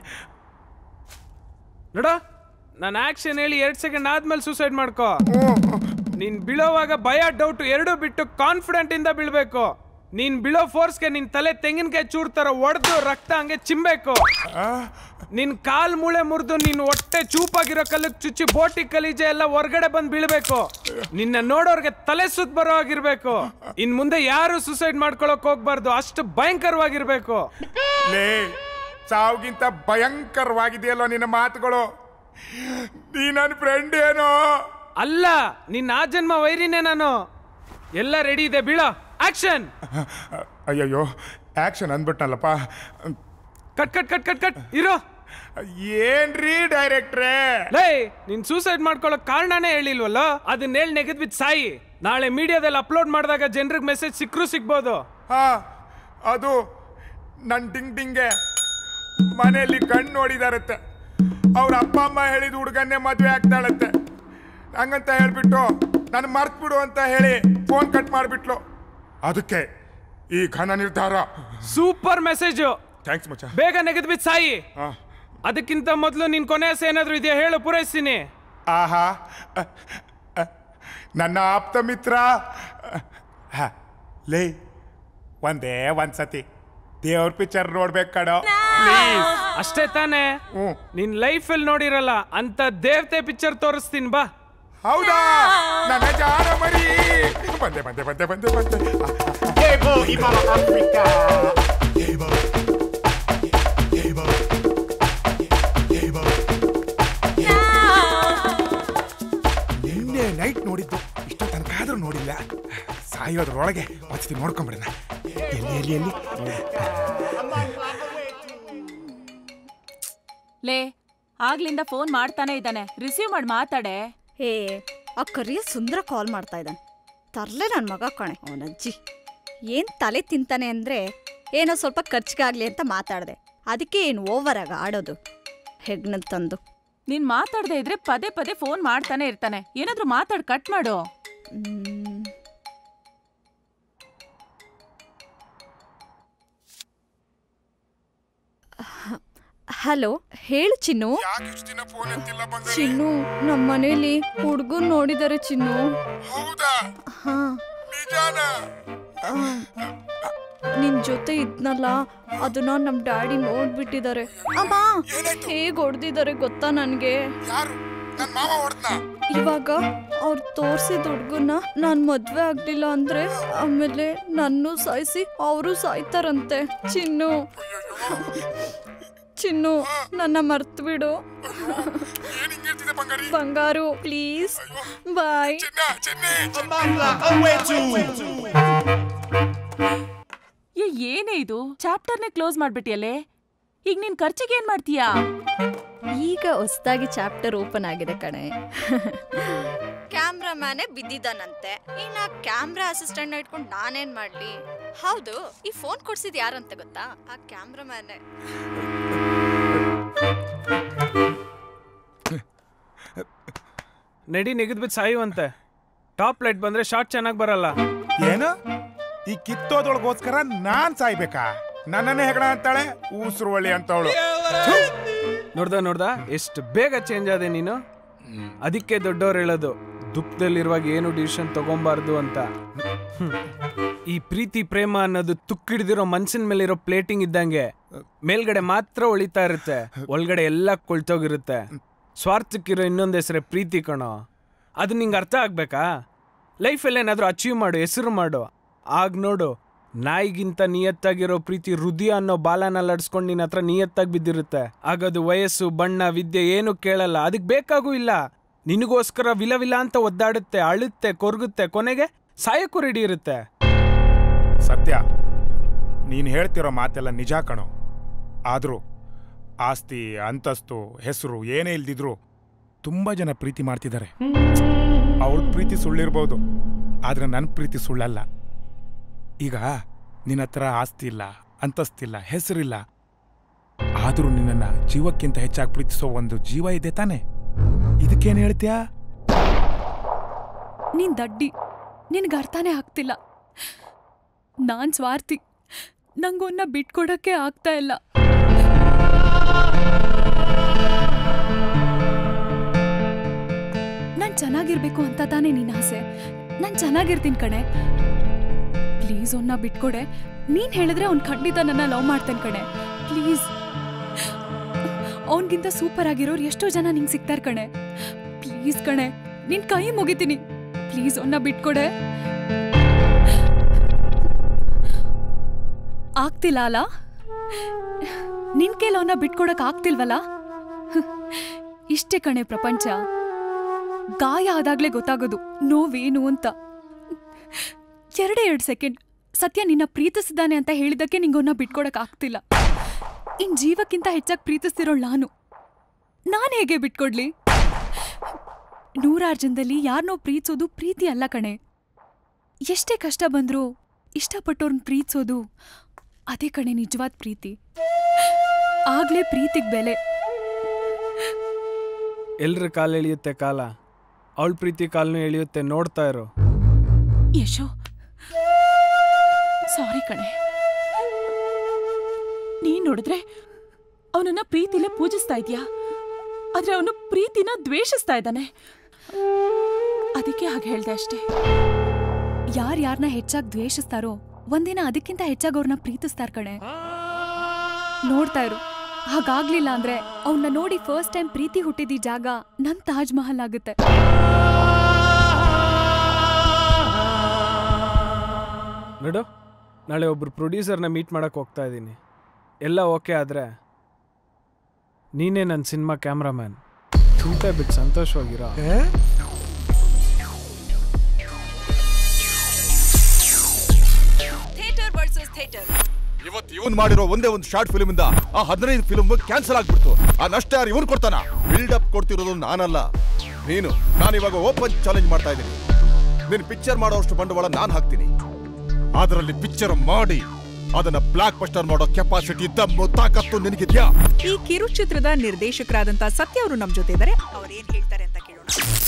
ನೋಡ ನಾನು ಆಕ್ಷನ್ ಹೇಳಿ ಎರಡ್ ಸೆಕೆಂಡ್ ಆದ್ಮೇಲೆ ಸೂಸೈಡ್ ಮಾಡ್ಕೋ ನೀನ್ ಬೀಳೋವಾಗ ಭಯ ಡೌಟ್ ಎರಡು ಬಿಟ್ಟು ಕಾನ್ಫಿಡೆಂಟ್ ಇಂದ ಬೀಳ್ಬೇಕು ನೀನ್ ಬೀಳೋ ಫೋರ್ಸ್ಗೆ ನಿನ್ ತಲೆ ತೆಂಗಿನಕಾಯಿ ಚೂರ್ ತರ ಒಡೆದು ರಕ್ತ ಹಂಗೆ ಚಿಮ್ಬೇಕು ನಿನ್ ಕಾಲ್ ಮೂಳೆ ಮುರಿದು ನಿನ್ ಹೊಟ್ಟೆ ಚೂಪಾಗಿರೋ ಕಲ್ಲಿಗೆ ಚುಚ್ಚಿ ಬೋಟಿ ಕಲೀಜೆ ಎಲ್ಲ ಹೊರಗಡೆ ಬಂದ್ ಬೀಳ್ಬೇಕು ನಿನ್ನ ನೋಡೋರ್ಗೆ ತಲೆ ಸುತ್ತ ಬರೋ ಆಗಿರ್ಬೇಕು ಇನ್ ಮುಂದೆ ಯಾರು ಸುಸೈಡ್ ಮಾಡ್ಕೊಳಕ್ ಹೋಗ್ಬಾರ್ದು ಅಷ್ಟು ಭಯಂಕರವಾಗಿರ್ಬೇಕು ಲೇ ಸಾವಿಗಿಂತ ಭಯಂಕರವಾಗಿದೆಯಲ್ಲೋ ನಿನ್ನ ಮಾತುಗಳು ನೀ ನನ್ನ ಫ್ರೆಂಡ್ ಏನೋ ಅಲ್ಲ ನಿನ್ನ ಆ ಜನ್ಮ ವೈರಿನೇ ನಾನು ಎಲ್ಲ ರೆಡಿ ಇದೆ ಬೀಳ ಆಕ್ಷನ್ ಅಯ್ಯಯ್ಯೋ ಆಕ್ಷನ್ ಅಂದ್ಬಿಟ್ನಲ್ಲಪ್ಪ cut cut cut cut cut ಇರೋ ಏನ್ರಿ ಡೈರೆಕ್ಟ್ರೇ ಲೇ ನೀನ್ ಸೂಸೈಡ್ ಮಾಡ್ಕೊಳ್ಳೋಕ್ ಕಾರಣನೇ ಹೇಳಿಲ್ವಲ್ಲ ಅದನ್ನ ಹೇಳಿ ನೆಗೆದ್ಬಿಟ್ಟು ಸಾಯಿ ನಾಳೆ ಮೀಡಿಯಾದಲ್ಲಿ ಅಪ್ಲೋಡ್ ಮಾಡಿದಾಗ ಜನರಿಗೆ ಮೆಸೇಜ್ ಸಿಕ್ಕರೂ ಸಿಗ್ಬೋದು ಹಾ ಅದು ನನ್ನ ಟಿಂಗ್ ಟಿಂಗೆ ಮನೆಯಲ್ಲಿ ಕಣ್ಣು ನೋಡಿದಾರತ್ತೆ ಅವ್ರ ಅಪ್ಪ ಅಮ್ಮ ಹೇಳಿದ ಹುಡುಗನ್ನೇ ಮದುವೆ ಆಗ್ತಾಳತ್ತೆ ಹಂಗಂತ ಹೇಳ್ಬಿಟ್ಟು ನಾನು ಮರ್ತ್ ಬಿಡು ಅಂತ ಹೇಳಿ ಫೋನ್ ಕಟ್ ಮಾಡಿಬಿಟ್ಲು ಅದಕ್ಕೆ ಈ ಘನ ನಿರ್ಧಾರ ಸೂಪರ್ ಮೆಸೇಜು ಥ್ಯಾಂಕ್ಸ್ ಮಚ್ಚ ಬೇಗ ನೆಗೆದ್ಬಿಟ್ಟು ಸಾಯಿ ಅದಕ್ಕಿಂತ ಮೊದಲು ನಿನ್ ಕೊನೆ ಆಸೆ ಏನಾದ್ರೂ ಇದೆಯಾ ಹೇಳು ಪೂರೈಸ್ತೀನಿ ಆಹಾ ಅಹ್, ಅಹ್, ನನ್ನ ಆಪ್ತ ಮಿತ್ರ ಹ, ಲೇ ಒಂದೇ ಒಂದ್ಸತಿ ದೇವ್ರ ಪಿಕ್ಚರ್ ನೋಡ್ಬೇಕು ಕಣೋ ಪ್ಲೀಸ್ ಅಷ್ಟೇ ತಾನೇ ನಿನ್ ಲೈಫ್ ಅಲ್ಲಿ ನೋಡಿರಲ್ಲ ಅಂತ ದೇವತೆ ಪಿಕ್ಚರ್ ತೋರಿಸ್ತೀನಿ ಬಾ ಹೌದಾ ನನ್ನ ಜಾರ ಮರಿ ಬಂದೆ ಬಂದೆ ಬಂದೆ ಬಂದೆ ಬಂದೆ ನಿನ್ನೆ ನೈಟ್ ನೋಡಿದ್ದು ಇಷ್ಟು ತನಕ ಆದ್ರೂ ನೋಡಿಲ್ಲ ಸಾಯೋದ್ರೊಳಗೆ ಒಂದ್ಸತಿ ನೋಡ್ಕೊಂಬಿಡೋಣ ಎಲ್ಲಿ ಎಲ್ಲಿ ಎಲ್ಲಿ ಲೇ ಆಗ್ಲಿಂದ ಫೋನ್ ಮಾಡ್ತಾನೆ ಇದ್ದಾನೆ ರಿಸೀವ್ ಮಾಡಿ ಮಾತಾಡೆ ಏ ಆ ಕರಿಯ ಸುಂದರ ಕಾಲ್ ಮಾಡ್ತಾ ಇದ್ದಾನೆ ತರ್ಲೆ ನನ್ನ ಮಗ ಕಣೆ ಅವನಜ್ಜಿ ಏನು ತಲೆ ತಿಂತಾನೆ ಅಂದರೆ ಏನೋ ಸ್ವಲ್ಪ ಖರ್ಚಿಗಾಗ್ಲಿ ಅಂತ ಮಾತಾಡಿದೆ ಅದಕ್ಕೆ ಏನು ಓವರ್ ಆಗ ಆಡೋದು ಹೆಗ್ನ ತಂದು ನೀನ್ ಮಾತಾಡದೆ ಇದ್ರೆ ಪದೇ ಪದೇ ಫೋನ್ ಮಾಡ್ತಾನೆ ಇರ್ತಾನೆ ಏನಾದ್ರೂ ಮಾತಾಡ್ ಕಟ್ ಮಾಡು ಹಲೋ ಹೇಳು ಚಿನ್ನು ಚಿನ್ನು ನಮ್ಮ ಮನೇಲಿ ಹುಡುಗನ್ ನೋಡಿದ್ದಾರೆ ಚಿನ್ನು ಹಾ ಆ, ನಿನ್ ಜೊತೆ ಇದ್ನಲ್ಲ ಅದನ್ನ ನಮ್ ಡ್ಯಾಡಿ ನೋಡ್ಬಿಟ್ಟಿದ್ದಾರೆ ಅಮ್ಮ ಹೇಗ್ ಹೊಡ್ದಿದ್ದಾರೆ ಗೊತ್ತಾ ನನ್ಗೆ ಇವಾಗ ಅವ್ರು ತೋರ್ಸಿದ ಹುಡ್ಗನ್ನ ನಾನ್ ಮದ್ವೆ ಆಗ್ಲಿಲ್ಲ ಅಂದ್ರೆ ಆಮೇಲೆ ನನ್ನೂ ಸಾಯಿಸಿ ಅವರು ಸಾಯ್ತಾರಂತೆ ಚಿನ್ನು ಚಿನ್ನು ನನ್ನ ಮರ್ತು ಬಿಡು ಬಂಗಾರು ಪ್ಲೀಸ್ ಬಾಯ್ ಏ ಏನೇ ಇದು ಚಾಪ್ಟರ್ನೇ ಕ್ಲೋಸ್ ಮಾಡ್ಬಿಟ್ಟಿಯಲ್ಲೇ ಈಗ ನೀನ್ ಖರ್ಚಿಗೆ ಏನ್ ಮಾಡ್ತೀಯಾ ಈಗ ಹೊಸದಾಗಿ ಚಾಪ್ಟರ್ ಓಪನ್ ಆಗಿದೆ ಕಣೆ ಕ್ಯಾಮ್ರಾಮ್ಯಾನೇ ಬಿದ್ದಿದ್ದಾನಂತೆ ಇನ್ನ ಕ್ಯಾಮ್ರಾ ಅಸಿಸ್ಟೆಂಟ್ ಇಟ್ಕೊಂಡು ನಾನೇನ್ ಮಾಡ್ಲಿ ಹೌದು ಈ ಫೋನ್ ಕೊಡ್ಸಿದ್ ಯಾರಂತ ಗೊತ್ತಾ ಆ ಕ್ಯಾಮ್ರಾಮ್ಯಾನೇ ನಡಿ ನೆಗೆದ್ಬಿಟ್ಟು ಸಾಯುವಂತೆ ಟಾಪ್ ಲೈಟ್ ಬಂದ್ರೆ ಶಾರ್ಟ್ ಚೆನ್ನಾಗಿ ಬರಲ್ಲ ಏನು ಈ ಕಿತ್ತೋದೊಳಗೋಸ್ಕರ ನಾನ್ ಸಾಯ್ಬೇಕಾ ನನ್ನನ್ನೇ ಹೆಗಣ ಅಂತಾಳೆ ಊಸ್ರು ಒಳ್ಳೆ ಅಂತವಳು ನೋಡ್ದ ನೋಡ್ದ ಎಷ್ಟು ಬೇಗ ಚೇಂಜ್ ಆದೆ ನೀನು ಅದಕ್ಕೆ ದೊಡ್ಡವ್ರು ಹೇಳೋದು ದುಃಖದಲ್ಲಿರುವಾಗ ಏನು ಡಿಸಿಷನ್ ತಗೊಂಬಾರ್ದು ಅಂತ ಹ್ಮ್. ಈ ಪ್ರೀತಿ ಪ್ರೇಮ ಅನ್ನೋದು ತುಕ್ಕಿಡ್ದಿರೋ ಮನ್ಸಿನ ಮೇಲಿರೋ ಪ್ಲೇಟಿಂಗ್ ಇದ್ದಂಗೆ ಮೇಲ್ಗಡೆ ಮಾತ್ರ ಒಳಿತಾ ಇರುತ್ತೆ ಒಳಗಡೆ ಎಲ್ಲ ಕೊಳ್ತೋಗಿರುತ್ತೆ ಸ್ವಾರ್ಥಕ್ಕಿರೋ ಇನ್ನೊಂದು ಹೆಸರೇ ಪ್ರೀತಿ ಕಣೋ ಅದು ನಿಂಗೆ ಅರ್ಥ ಆಗ್ಬೇಕಾ ಲೈಫಲ್ಲಿ ಏನಾದರೂ ಅಚೀವ್ ಮಾಡು ಹೆಸರು ಮಾಡು ಆಗ ನೋಡು ನಾಯಿಗಿಂತ ನಿಯತ್ತಾಗಿರೋ ಪ್ರೀತಿ ಹೃದಯ ಅನ್ನೋ ಬಾಲನ ಲಡ್ಸ್ಕೊಂಡು ನಿನ್ನ ಹತ್ರ ನಿಯತ್ತಾಗಿ ಬಿದ್ದಿರುತ್ತೆ ಆಗದು ವಯಸ್ಸು ಬಣ್ಣ ವಿದ್ಯೆ ಏನು ಕೇಳಲ್ಲ ಅದಕ್ಕೆ ಬೇಕಾಗೂ ಇಲ್ಲ ನಿನಗೋಸ್ಕರ ವಿಲ ವಿಲ ಅಂತ ಒದ್ದಾಡುತ್ತೆ ಅಳುತ್ತೆ ಕೊರ್ಗುತ್ತೆ ಕೊನೆಗೆ ಸಾಯಕ್ಕೂ ರೆಡಿ ಇರುತ್ತೆ ಸತ್ಯ ನೀನು ಹೇಳ್ತಿರೋ ಮಾತೆಲ್ಲ ನಿಜ ಕಣೋ ಆದರೂ ಆಸ್ತಿ ಅಂತಸ್ತು ಹೆಸರು ಏನೇ ಇಲ್ದಿದ್ರು ತುಂಬ ಜನ ಪ್ರೀತಿ ಮಾಡ್ತಿದ್ದಾರೆ ಅವಳ ಪ್ರೀತಿ ಸುಳ್ಳಿರ್ಬೋದು ಆದ್ರೆ ನನ್ನ ಪ್ರೀತಿ ಸುಳ್ಳಲ್ಲ ಈಗ ನಿನ್ನ ಹತ್ರ ಆಸ್ತಿ ಇಲ್ಲ ಅಂತಸ್ತಿಲ್ಲ ಹೆಸರಿಲ್ಲ ಆದರೂ ನಿನ್ನನ್ನು ಜೀವಕ್ಕಿಂತ ಹೆಚ್ಚಾಗಿ ಪ್ರೀತಿಸೋ ಒಂದು ಜೀವ ಇದೆ ತಾನೆ ಇದಕ್ಕೇನು ಹೇಳ್ತೀಯಾ ನೀನ್ ದಡ್ಡಿ ನಿನ್ಗೆ ಅರ್ಥನೇ ಆಗ್ತಿಲ್ಲ ನಾನ್ ಸ್ವಾರ್ಥಿ ನಂಗೊನ್ನ ಬಿಟ್ಕೊಡಕ್ಕೆ ಆಗ್ತಾ ಇಲ್ಲ ನಾನ್ ಚೆನ್ನಾಗಿರ್ಬೇಕು ಅಂತ ತಾನೇ ನಿನ್ ಆಸೆ ನಾನ್ ಚೆನ್ನಾಗಿರ್ತೀನಿ ಕಣೆ ಪ್ಲೀಸ್ ಅವನ್ನ ಬಿಟ್ಕೊಡೆ ನೀನ್ ಹೇಳಿದ್ರೆ ಅವ್ನ್ ಖಂಡಿತ ನನ್ನ ಲವ್ ಮಾಡ್ತಾನೆ ಕಣೆ ಪ್ಲೀಸ್ ಅವನ್ಗಿಂತ ಸೂಪರ್ ಆಗಿರೋರು ಎಷ್ಟೋ ಜನ ನಿಂಗೆ ಸಿಗ್ತಾರ ಕಣೆ ಪ್ಲೀಸ್ ಕಣೆ ನಿನ್ ಕೈ ಮುಗಿತೀನಿ ಪ್ಲೀಸ್ ಅವನ್ನ ಬಿಟ್ಕೊಡೆ ಆಗ್ತಿಲ್ಲ ಅಲ್ಲ ನಿನ್ ಕೈಲಿ ಅವನ್ನ ಬಿಟ್ಕೊಡಕ್ ಆಗ್ತಿಲ್ವಲ್ಲ ಇಷ್ಟೇ ಕಣೆ ಪ್ರಪಂಚ ಗಾಯ ಆದಾಗ್ಲೇ ಗೊತ್ತಾಗೋದು ನೋವೇನು ಅಂತ ಎರಡೇ ಎರಡು ಸೆಕೆಂಡ್ ಸತ್ಯ ನಿನ್ನ ಪ್ರೀತಿಸಿದ್ದಾನೆ ಅಂತ ಹೇಳಿದಕ್ಕೆ ನಿಂಗವನ್ನ ಬಿಟ್ಕೊಡಕ್ ಆಗ್ತಿಲ್ಲ ಇನ್ ಜೀವಕ್ಕಿಂತ ಹೆಚ್ಚಾಗಿ ಪ್ರೀತಿಸ್ತಿರೋಳ್ ನಾನು ನಾನು ಹೇಗೆ ಬಿಟ್ಕೊಡ್ಲಿ ನೂರಾರು ಜನದಲ್ಲಿ ಯಾರನ್ನೋ ಪ್ರೀತಿಸೋದು ಪ್ರೀತಿ ಅಲ್ಲ ಕಣೆ ಎಷ್ಟೇ ಕಷ್ಟ ಬಂದ್ರೂ ಇಷ್ಟಪಟ್ಟವ್ರನ್ನ ಪ್ರೀತಿಸೋದು ಅದೇ ಕಣೆ ನಿಜವಾದ ಪ್ರೀತಿ ಆಗ್ಲೇ ಪ್ರೀತಿಗ್ ಬೆಲೆ ಎಲ್ರ ಕಾಲು ಎಳೆಯುತ್ತೆ ಕಾಲ ಅವಳ ಪ್ರೀತಿ ಕಾಲ್ನು ಎಳೆಯುತ್ತೆ ನೋಡ್ತಾ ಇರೋ ಯಶೋ ಸಾರಿ ಕಣೆ ನೀನ್ ನೋಡಿದ್ರೆ ಅವನನ್ನ ಪ್ರೀತಿಲೇ ಪೂಜಿಸ್ತಾ ಇದ್ಯಾ ಆದ್ರೆ ಅವನು ಪ್ರೀತಿನ ದ್ವೇಷಿಸ್ತಾ ಇದ್ದಾನೆ ಅದಕ್ಕೆ ಹಾಗೆ ಹೇಳ್ದೆ ಅಷ್ಟೇ ಯಾರ್ ಯಾರನ್ನ ಹೆಚ್ಚಾಗಿ ದ್ವೇಷಿಸ್ತಾರೋ ಒಂದಿನ ಅದಕ್ಕಿಂತ ಹೆಚ್ಚಾಗಿ ಅವ್ರನ್ನ ಪ್ರೀತಿಸ್ತಾರ ಕಣೆ ನೋಡ್ತಾ ಇರು ಹಾಗಾಗ್ಲಿಲ್ಲ ಅಂದ್ರೆ ಅವನ್ನ ನೋಡಿ ಫಸ್ಟ್ ಟೈಮ್ ಪ್ರೀತಿ ಹುಟ್ಟಿದ ಈ ಜಾಗ ನನ್ ತಾಜ್ ಮಹಲ್ ಆಗುತ್ತೆ ನೋಡು ನಾಳೆ ಒಬ್ರು ಪ್ರೊಡ್ಯೂಸರ್ನ ಮೀಟ್ ಮಾಡಕ್ ಹೋಗ್ತಾ ಇದ್ದೀನಿ ಎಲ್ಲ ಓಕೆ ಆದ್ರೆ ನೀನೇ ನನ್ನ ಸಿನಿಮಾ ಕ್ಯಾಮ್ರಾಮ್ಯಾನ್ ಊಟ ಬಿಟ್ಟು ಸಂತೋಷವಾಗಿರೋ ಥಿಯೇಟರ್ ವರ್ಸಸ್ ಥಿಯೇಟರ್ ಇವತ್ತು ಇವನ್ ಮಾಡಿರೋ ಒಂದೇ ಒಂದು ಶಾರ್ಟ್ ಫಿಲ್ಮ್ ಇಂದ ಆ ಹದಿನೈದು ಫಿಲ್ಮ್ ಕ್ಯಾನ್ಸಲ್ ಆಗ್ಬಿಡ್ತು ಆ ನಷ್ಟ ಯಾರು ಇವನ್ ಕೊಡ್ತಾನ ಬಿಲ್ಡ್ ಅಪ್ ಕೊಡ್ತಿರೋದು ನಾನಲ್ಲ ನೀನು ನಾನು ಇವಾಗ ಓಪನ್ ಚಾಲೆಂಜ್ ಮಾಡ್ತಾ ಇದ್ದೀನಿ ನೀನು ಪಿಕ್ಚರ್ ಮಾಡೋಷ್ಟು ಬಂಡವಾಳ ನಾನು ಹಾಕ್ತೀನಿ ಅದರಲ್ಲಿ ಪಿಕ್ಚರ್ ಮಾಡಿ ಅದನ್ನ ಬ್ಲಾಕ್ ಬಸ್ಟರ್ ಮಾಡೋ ಕೆಪಾಸಿಟಿ ದಮ್ಮು ತಾಕತ್ತು ನಿನಗಿದ್ಯಾ ಈ ಕಿರುಚಿತ್ರದ ನಿರ್ದೇಶಕರಾದಂತ ಸತ್ಯ ಅವರು ನಮ್ ಜೊತೆ ಇದ್ದಾರೆ ಅವ್ರು ಏನ್ ಹೇಳ್ತಾರೆ ಅಂತ ಕೇಳೋಣ